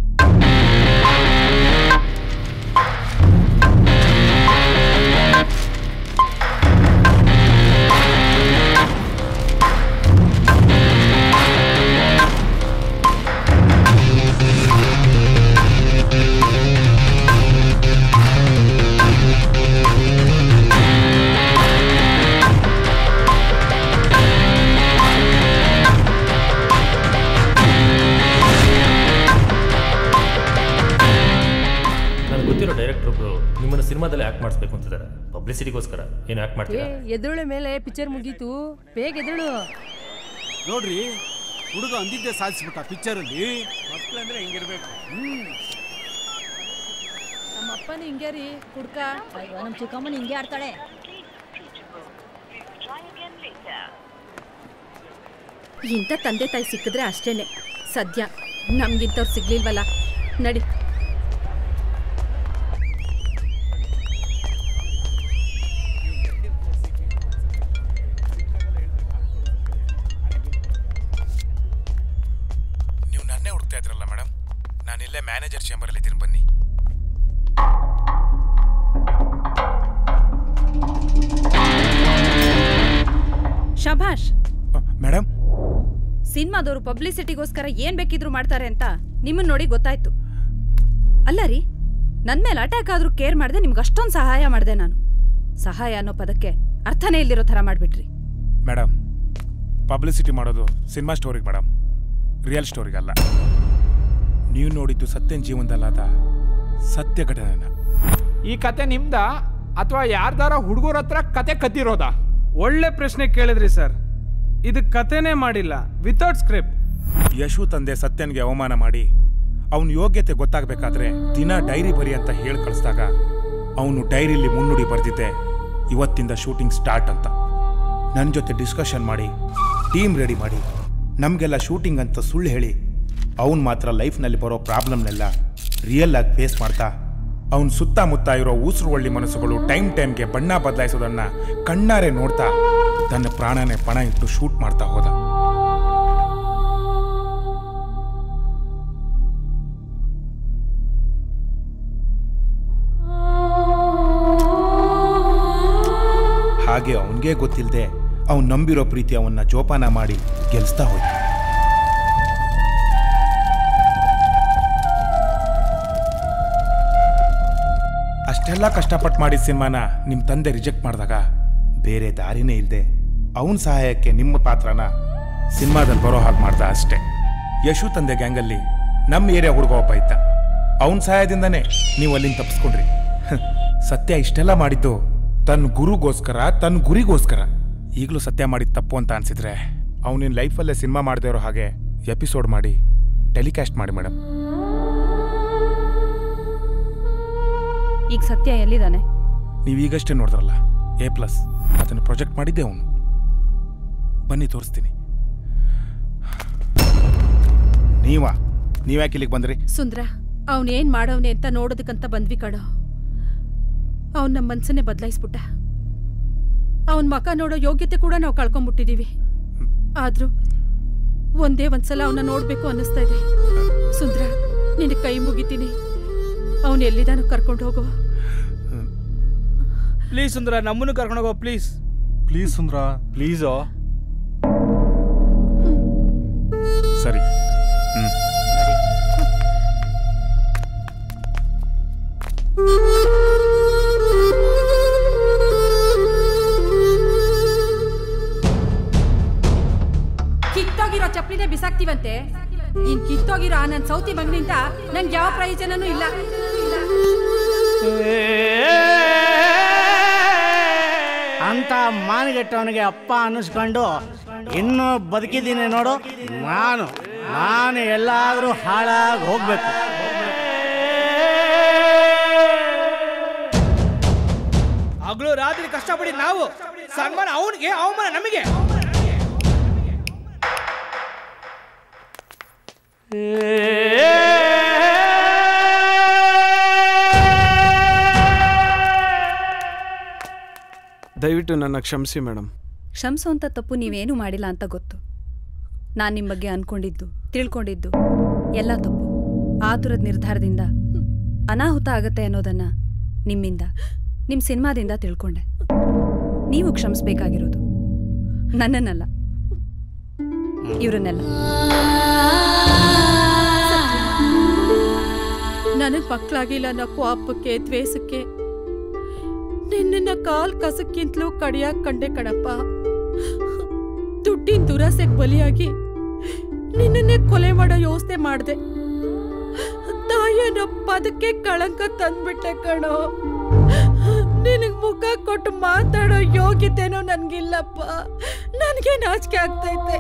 ನನಗೆ ಗೊತ್ತಿರೋ ಡೈರೆಕ್ಟರ್ ಒಬ್ರು ನಿಮ್ಮನ್ನು ಸಿನಿಮಾದಲ್ಲಿ ಆ್ಯಕ್ಟ್ ಮಾಡಿಸ್ಬೇಕು ಅಂತಿದ್ದಾರೆ ಪಬ್ಲಿಸಿಟಿಗೋಸ್ಕರ ಏನು ಆ್ಯಕ್ಟ್ ಏ ಮಾಡ್ತೀರಾ ಎದುರುಳೆ ಮೇಲೆ ಪಿಕ್ಚರ್ ಮುಗೀತು ಬೇಗ ಎದುಳು ನೋಡ್ರಿ ಹುಡುಗ ಅಂದಿದ್ದೆ ಸಾಧಿಸ್ಬಿಟ್ಟ ಪಿಕ್ಚರಲ್ಲಿ ಮಕ್ಕಳಂದ್ರೆ ಹಿಂಗಿರ್ಬೇಕು ನಮ್ಮ ಅಪ್ಪನ ಹಿಂಗೆ ರೀ ಕುಡ್ಕ ಅಯ್ಯೋ ನಮ್ಮ ಚಿಕ್ಕಮ್ಮನ ಹಿಂಗೆ ಆಡ್ತಾಳೆ ಇಂಥ ತಂದೆ ತಾಯಿ ಸಿಕ್ಕಿದ್ರೆ ಅಷ್ಟೇನೆ ಸದ್ಯ ನಮ್ಗಿಂತವ್ರು ಸಿಗ್ಲಿಲ್ವಲ್ಲ ನಡಿ ನೀವು ನನ್ನೇ ಹುಡುಕ್ತಾ ಇದ್ರಲ್ಲ ಮೇಡಮ್ ನಾನಿಲ್ಲೇ ಮ್ಯಾನೇಜರ್ ಚೇಂಬರಲ್ಲಿ ಇದ್ದೀನಿ ಬನ್ನಿ ಶಭಾಷ್ ಮೇಡಮ್ ಸಿನಿಮಾದವರು ಪಬ್ಲಿಸಿಟಿಗೋಸ್ಕರ ಏನ್ ಬೇಕಿದ್ರು ಮಾಡ್ತಾರೆ ಅಂತ ನಿಮ್ಮನ್ನ ನೋಡಿ ಗೊತ್ತಾಯ್ತು ಅಲ್ಲ ರೀ ನನ್ನ ಮೇಲೆ ಅಟ್ಯಾಕ್ ಆದ್ರೂ ಕೇರ್ ಮಾಡದೆ ನಿಮ್ಗೆ ಅಷ್ಟೊಂದು ಸಹಾಯ ಮಾಡಿದೆ ನಾನು ಸಹಾಯ ಅನ್ನೋ ಪದಕ್ಕೆ ಅರ್ಥನೇ ಇಲ್ಲಿರೋ ಥರ ಮಾಡಿಬಿಟ್ರಿ ಮೇಡಮ್ ಪಬ್ಲಿಸಿಟಿ ಮಾಡೋದು ಸಿನಿಮಾ ಸ್ಟೋರಿಗೆ ಮೇಡಮ್ ರಿಯಲ್ ಸ್ಟೋರಿಗಲ್ಲ ನೀವು ನೋಡಿದ್ದು ಸತ್ಯನ ಜೀವನದಲ್ಲಾದ ಸತ್ಯ ಘಟನೆನ ಈ ಕತೆ ನಿಮ್ದ ಅಥವಾ ಯಾರ್ದಾರ ಹುಡುಗರ ಹತ್ರ ಕತೆ ಕದ್ದಿರೋದಾ ಒಳ್ಳೆ ಪ್ರಶ್ನೆ ಕೇಳಿದ್ರಿ ಸರ್ ಇದು ಕತೆನೇ ಮಾಡಿಲ್ಲ ವಿತೌಟ್ ಸ್ಕ್ರಿಪ್ಟ್ ಯಶು ತಂದೆ ಸತ್ಯನ್ಗೆ ಅವಮಾನ ಮಾಡಿ ಅವನ ಯೋಗ್ಯತೆ ಗೊತ್ತಾಗಬೇಕಾದ್ರೆ ದಿನ ಡೈರಿ ಬರಿ ಅಂತ ಹೇಳಿ ಕಳಿಸಿದಾಗ ಅವನು ಡೈರಿಲಿ ಮುನ್ನುಡಿ ಬರೆದಿದ್ದೆ ಇವತ್ತಿಂದ ಶೂಟಿಂಗ್ ಸ್ಟಾರ್ಟ್ ಅಂತ ನನ್ನ ಜೊತೆ ಡಿಸ್ಕಷನ್ ಮಾಡಿ ಟೀಮ್ ರೆಡಿ ಮಾಡಿ ನಮಗೆಲ್ಲ ಶೂಟಿಂಗ್ ಅಂತ ಸುಳ್ಳು ಹೇಳಿ ಅವನು ಮಾತ್ರ ಲೈಫ್ನಲ್ಲಿ ಬರೋ ಪ್ರಾಬ್ಲಮ್ನೆಲ್ಲ ರಿಯಲ್ ಆಗಿ ಫೇಸ್ ಮಾಡ್ತಾ ಅವನ ಸುತ್ತಮುತ್ತ ಇರೋ ಉಸಿರು ಒಳ್ಳಿ ಮನಸ್ಸುಗಳು ಟೈಮ್ ಟೈಮ್ಗೆ ಬಣ್ಣ ಬದಲಾಯಿಸೋದನ್ನ ಕಣ್ಣಾರೆ ನೋಡ್ತಾ ತನ್ನ ಪ್ರಾಣನೇ ಪಣ ಇಟ್ಟು ಶೂಟ್ ಮಾಡ್ತಾ ಹೋದ ಹಾಗೆ ಅವನಿಗೆ ಗೊತ್ತಿಲ್ಲದೆ ಅವನು ನಂಬಿರೋ ಪ್ರೀತಿ ಅವನ್ನ ಜೋಪಾನ ಮಾಡಿ ಗೆಲ್ಸ್ತಾ ಹೋಯ್ತು ಅಷ್ಟೆಲ್ಲ ಕಷ್ಟಪಟ್ಟು ಮಾಡಿದ ಸಿನಿಮಾನ ನಿಮ್ಮ ತಂದೆ ರಿಜೆಕ್ಟ್ ಮಾಡಿದಾಗ ಬೇರೆ ದಾರಿನೇ ಇಲ್ಲದೆ ಅವನ ಸಹಾಯಕ್ಕೆ ನಿಮ್ಮ ಪಾತ್ರನ ಸಿನಿಮಾದಲ್ಲಿ ಬರೋ ಹಾಗೆ ಮಾಡ್ದ ಅಷ್ಟೇ ಯಶು ತಂದೆ ಗ್ಯಾಂಗಲ್ಲಿ ನಮ್ಮ ಏರಿಯಾ ಹುಡುಗ ಒಬ್ಬ ಇದ್ದ ಅವನ ಸಹಾಯದಿಂದನೇ ನೀವು ಅಲ್ಲಿಂದ ತಪ್ಪಿಸ್ಕೊಂಡ್ರಿ ಸತ್ಯ ಇಷ್ಟೆಲ್ಲ ಮಾಡಿದ್ದು ತನ್ನ ಗುರುಗೋಸ್ಕರ ತನ್ನ ಗುರಿಗೋಸ್ಕರ ಈಗಲೂ ಸತ್ಯ ಮಾಡಿದ ತಪ್ಪು ಅಂತ ಅನ್ಸಿದ್ರೆ ಅವನಿನ ಲೈಫಲ್ಲೇ ಸಿನಿಮಾ ಮಾಡದೇ ಇರೋ ಹಾಗೆ ಎಪಿಸೋಡ್ ಮಾಡಿ ಟೆಲಿಕಾಸ್ಟ್ ಮಾಡಿ ಮೇಡಮ್ ಈಗ ಸತ್ಯ ಎಲ್ಲಿದ್ದಾನೆ ನೀವು ಈಗಷ್ಟೇ ನೋಡಿದ್ರಲ್ಲ ಎ ಪ್ಲಸ್ ಅದನ್ನು ಪ್ರೊಜೆಕ್ಟ್ ಮಾಡಿದ್ದೆ ಅವನು ಬನ್ನಿ ತೋರಿಸ್ತೀನಿ ನೀವಾ ನೀವ್ಯಾಕೆ ಇಲ್ಲಿಗೆ ಬಂದ್ರಿ ಸುಂದ್ರ ಅವನೇನ್ ಮಾಡವ್ನೆ ಅಂತ ನೋಡೋದಕ್ಕಂತ ಬಂದ್ವಿ ಕಣೋ ಅವನ್ ನಮ್ಮ ಮನ್ಸನ್ನೇ ಬದಲಾಯಿಸ್ಬಿಟ್ಟ ಅವನ್ ಮಕ ನೋಡೋ ಯೋಗ್ಯತೆ ಕೂಡ ನಾವು ಕಳ್ಕೊಂಡ್ಬಿಟ್ಟಿದೀವಿ ಆದ್ರೂ ಒಂದೇ ಒಂದ್ಸಲ ಅವನ್ನ ನೋಡ್ಬೇಕು ಅನ್ನಿಸ್ತಾ ಇದೆ ಸುಂದ್ರ ನಿನಗೆ ಕೈ ಮುಗಿತೀನಿ ಅವನ್ ಎಲ್ಲಿದಾನೋ ಕರ್ಕೊಂಡು ಹೋಗೋ ಪ್ಲೀಸ್ ಸುಂದ್ರ ನಮ್ಮನ್ನು ಕರ್ಕೊಂಡು ಹೋಗೋ ಪ್ಲೀಸ್ ಪ್ಲೀಸ್ ಸುಂದ್ರ ಪ್ಲೀಸೋ ಸರಿ ಹ್ಮ್ ಕಿತ್ತೋಗಿರೋ ಚಪ್ಪಲಿನೇ ಬಿಸಾಕ್ತಿವಂತೆ ಇನ್ ಕಿತ್ತೋಗಿರೋ ಆ ನನ್ ಸೌತಿ ಮಗನಿಂದ ನಂಗೆ ಯಾವ ಪ್ರಯೋಜನನೂ ಇಲ್ಲ ಅಂತ ಮಾನಗೆಟ್ಟವನಿಗೆ ಅಪ್ಪ ಅನ್ನಿಸ್ಕೊಂಡು ಇನ್ನೂ ಬದುಕಿದ್ದೀನಿ ನೋಡು ನಾನು ನಾನು ಎಲ್ಲಾದರೂ ಹಾಳಾಗಿ ಹೋಗ್ಬೇಕು ಹಗಲು ರಾತ್ರಿ ಕಷ್ಟಪಡಿ ನಾವು ಸನ್ಮಾನ ಅವನಿಗೆ ಅವಮಾನ ನಮಗೆ ದಯವಿಟ್ಟು ನನ್ನ ಕ್ಷಮಿಸಿ ಮೇಡಮ್ ಕ್ಷಮಿಸುವಂಥ ತಪ್ಪು ನೀವೇನು ಮಾಡಿಲ್ಲ ಅಂತ ಗೊತ್ತು ನಾನು ನಿಮ್ಮ ಬಗ್ಗೆ ಅನ್ಕೊಂಡಿದ್ದು ತಿಳ್ಕೊಂಡಿದ್ದು ಎಲ್ಲ ತಪ್ಪು ಆತುರದ ನಿರ್ಧಾರದಿಂದ ಅನಾಹುತ ಆಗತ್ತೆ ಅನ್ನೋದನ್ನ ನಿಮ್ಮಿಂದ ನಿಮ್ಮ ಸಿನಿಮಾದಿಂದ ತಿಳ್ಕೊಂಡೆ ನೀವು ಕ್ಷಮಿಸ್ಬೇಕಾಗಿರೋದು ನನ್ನನ್ನಲ್ಲ ಇವರನ್ನೆಲ್ಲ ನನಗ್ ಮಕ್ಕಳಾಗಿಲ್ಲ ಅನ್ನೋ ಕೋಪಕ್ಕೆ ದ್ವೇಷಕ್ಕೆ ನಿನ್ನ ಕಾಲ್ ಕಸಕ್ಕಿಂತಲೂ ಕಡಿಯಾಕ್ ಕಂಡೆ ಕಣಪ್ಪ ದುಡ್ಡಿನ ದುರಾಸೆಗೆ ಬಲಿಯಾಗಿ ನಿನ್ನನ್ನೇ ಕೊಲೆ ಮಾಡೋ ಯೋಚನೆ ಮಾಡ್ದೆ ತಾಯಿಯನ್ನ ಪದಕ್ಕೆ ಕಳಂಕ ತಂದ್ಬಿಟ್ಟೆ ಕಣೋ ನಿನಗ್ ಮುಖ ಕೊಟ್ಟು ಮಾತಾಡೋ ಯೋಗ್ಯತೆನೂ ನನ್ಗಿಲ್ಲಪ್ಪ ನನಗೆ ನಾಚಿಕೆ ಆಗ್ತೈತೆ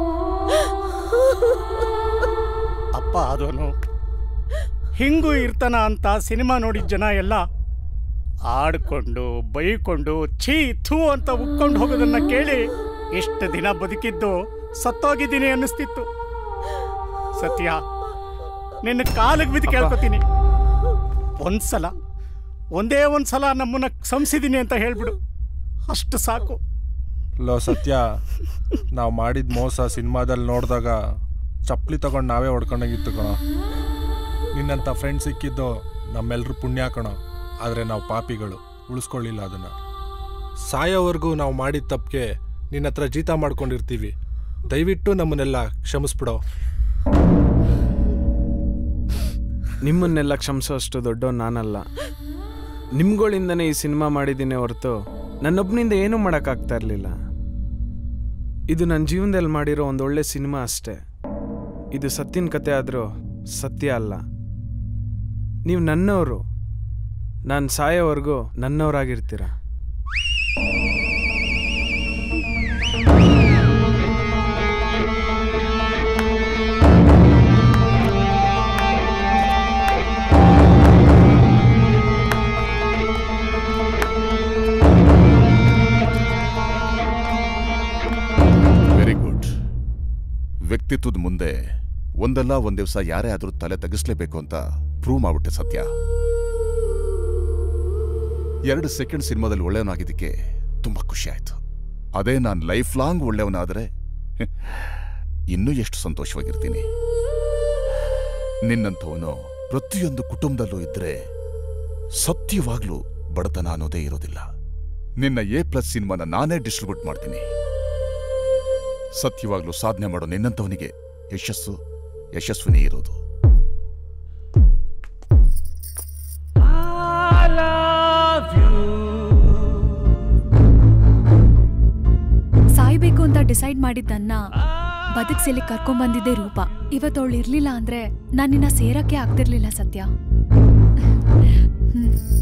ಅಪ್ಪ ಆದವನು ಹಿಂಗೂ ಇರ್ತಾನ ಅಂತ ಸಿನಿಮಾ ನೋಡಿದ ಜನ ಎಲ್ಲ ಆಡ್ಕೊಂಡು ಬೈಕೊಂಡು ಛೀ ಥೂ ಅಂತ ಉಕ್ಕೊಂಡು ಹೋಗೋದನ್ನ ಕೇಳಿ ಎಷ್ಟು ದಿನ ಬದುಕಿದ್ದು ಸತ್ತೋಗಿದ್ದೀನಿ ಅನ್ನಿಸ್ತಿತ್ತು ಸತ್ಯ ನಿನ್ನ ಕಾಲಿಗೆ ಬಿದ್ದು ಕೇಳ್ಕೊತೀನಿ ಒಂದ್ಸಲ ಒಂದೇ ಒಂದ್ಸಲ ನಮ್ಮನ್ನ ಕ್ಷಮಿಸಿದ್ದೀನಿ ಅಂತ ಹೇಳ್ಬಿಡು ಅಷ್ಟು ಸಾಕು ಲೋ ಸತ್ಯ ನಾವು ಮಾಡಿದ ಮೋಸ ಸಿನಿಮಾದಲ್ಲಿ ನೋಡಿದಾಗ ಚಪ್ಪಲಿ ತಗೊಂಡು ನಾವೇ ಹೊಡ್ಕೊಂಡಾಗಿತ್ತು ಕಣೋ ನಿನ್ನಂಥ ಫ್ರೆಂಡ್ ಸಿಕ್ಕಿದ್ದು ನಮ್ಮೆಲ್ಲರೂ ಪುಣ್ಯ ಕಣೋ ಆದರೆ ನಾವು ಪಾಪಿಗಳು ಉಳಿಸ್ಕೊಳ್ಳಿಲ್ಲ ಅದನ್ನು ಸಾಯೋವರೆಗೂ ನಾವು ಮಾಡಿದ ತಪ್ಪಿಗೆ ನಿನ್ನ ಹತ್ರ ಜೀತ ಮಾಡ್ಕೊಂಡಿರ್ತೀವಿ ದಯವಿಟ್ಟು ನಮ್ಮನ್ನೆಲ್ಲ ಕ್ಷಮಿಸ್ಬಿಡೋ ನಿಮ್ಮನ್ನೆಲ್ಲ ಕ್ಷಮಿಸೋ ಅಷ್ಟು ದೊಡ್ಡವನು ನಾನಲ್ಲ ನಿಮ್ಗಳಿಂದನೇ ಈ ಸಿನಿಮಾ ಮಾಡಿದ್ದೀನಿ ಹೊರತು ನನ್ನೊಬ್ಬನಿಂದ ಏನೂ ಮಾಡೋಕ್ಕಾಗ್ತಾ ಇರಲಿಲ್ಲ ಇದು ನನ್ನ ಜೀವನದಲ್ಲಿ ಮಾಡಿರೋ ಒಂದು ಒಳ್ಳೆ ಸಿನಿಮಾ ಅಷ್ಟೇ ಇದು ಸತ್ಯನ ಕತೆ ಆದರೂ ಸತ್ಯ ಅಲ್ಲ ನೀವು ನನ್ನವರು ನಾನು ಸಾಯೋವರೆಗೂ ನನ್ನವರಾಗಿರ್ತೀರ ವೆರಿ ಗುಡ್ ವ್ಯಕ್ತಿತ್ವದ ಮುಂದೆ ಒಂದಲ್ಲ ಒಂದ್ ದಿವಸ ಯಾರೇ ಆದ್ರೂ ತಲೆ ತಗ್ಗಿಸ್ಲೇಬೇಕು ಅಂತ ಪ್ರೂವ್ ಮಾಡ್ಬಿಟ್ಟೆ ಸತ್ಯ ಎರಡು ಸೆಕೆಂಡ್ ಸಿನಿಮಾದಲ್ಲಿ ಒಳ್ಳೆಯವನಾಗಿದ್ದಕ್ಕೆ ತುಂಬಾ ಖುಷಿ ಆಯ್ತು ಅದೇ ನಾನು ಲೈಫ್ ಲಾಂಗ್ ಒಳ್ಳೆಯವನಾದರೆ ಇನ್ನೂ ಎಷ್ಟು ಸಂತೋಷವಾಗಿರ್ತೀನಿ ನಿನ್ನಂಥವನು ಪ್ರತಿಯೊಂದು ಕುಟುಂಬದಲ್ಲೂ ಇದ್ರೆ ಸತ್ಯವಾಗ್ಲೂ ಬಡತನ ಅನ್ನೋದೇ ಇರೋದಿಲ್ಲ ನಿನ್ನ ಎ ಪ್ಲಸ್ ಸಿನಿಮಾನ ನಾನೇ ಡಿಸ್ಟ್ರಿಬ್ಯೂಟ್ ಮಾಡ್ತೀನಿ ಸತ್ಯವಾಗ್ಲೂ ಸಾಧನೆ ಮಾಡೋ ನಿನ್ನಂಥವನಿಗೆ ಯಶಸ್ಸು ಯಶಸ್ವಿನಿ ಇರೋದು ಸಾಯ್ಬೇಕು ಅಂತ ಡಿಸೈಡ್ ಮಾಡಿದ್ದನ್ನ ಬದುಕ್ಸಿಲಿ ಕರ್ಕೊಂಬಂದಿದ್ದೆ ರೂಪ ಇವತ್ತವಳು ಇರ್ಲಿಲ್ಲ ಅಂದ್ರೆ ನಾನಿನ್ನ ಸೇರಕ್ಕೆ ಆಗ್ತಿರ್ಲಿಲ್ಲ ಸತ್ಯ ಹ್ಮ್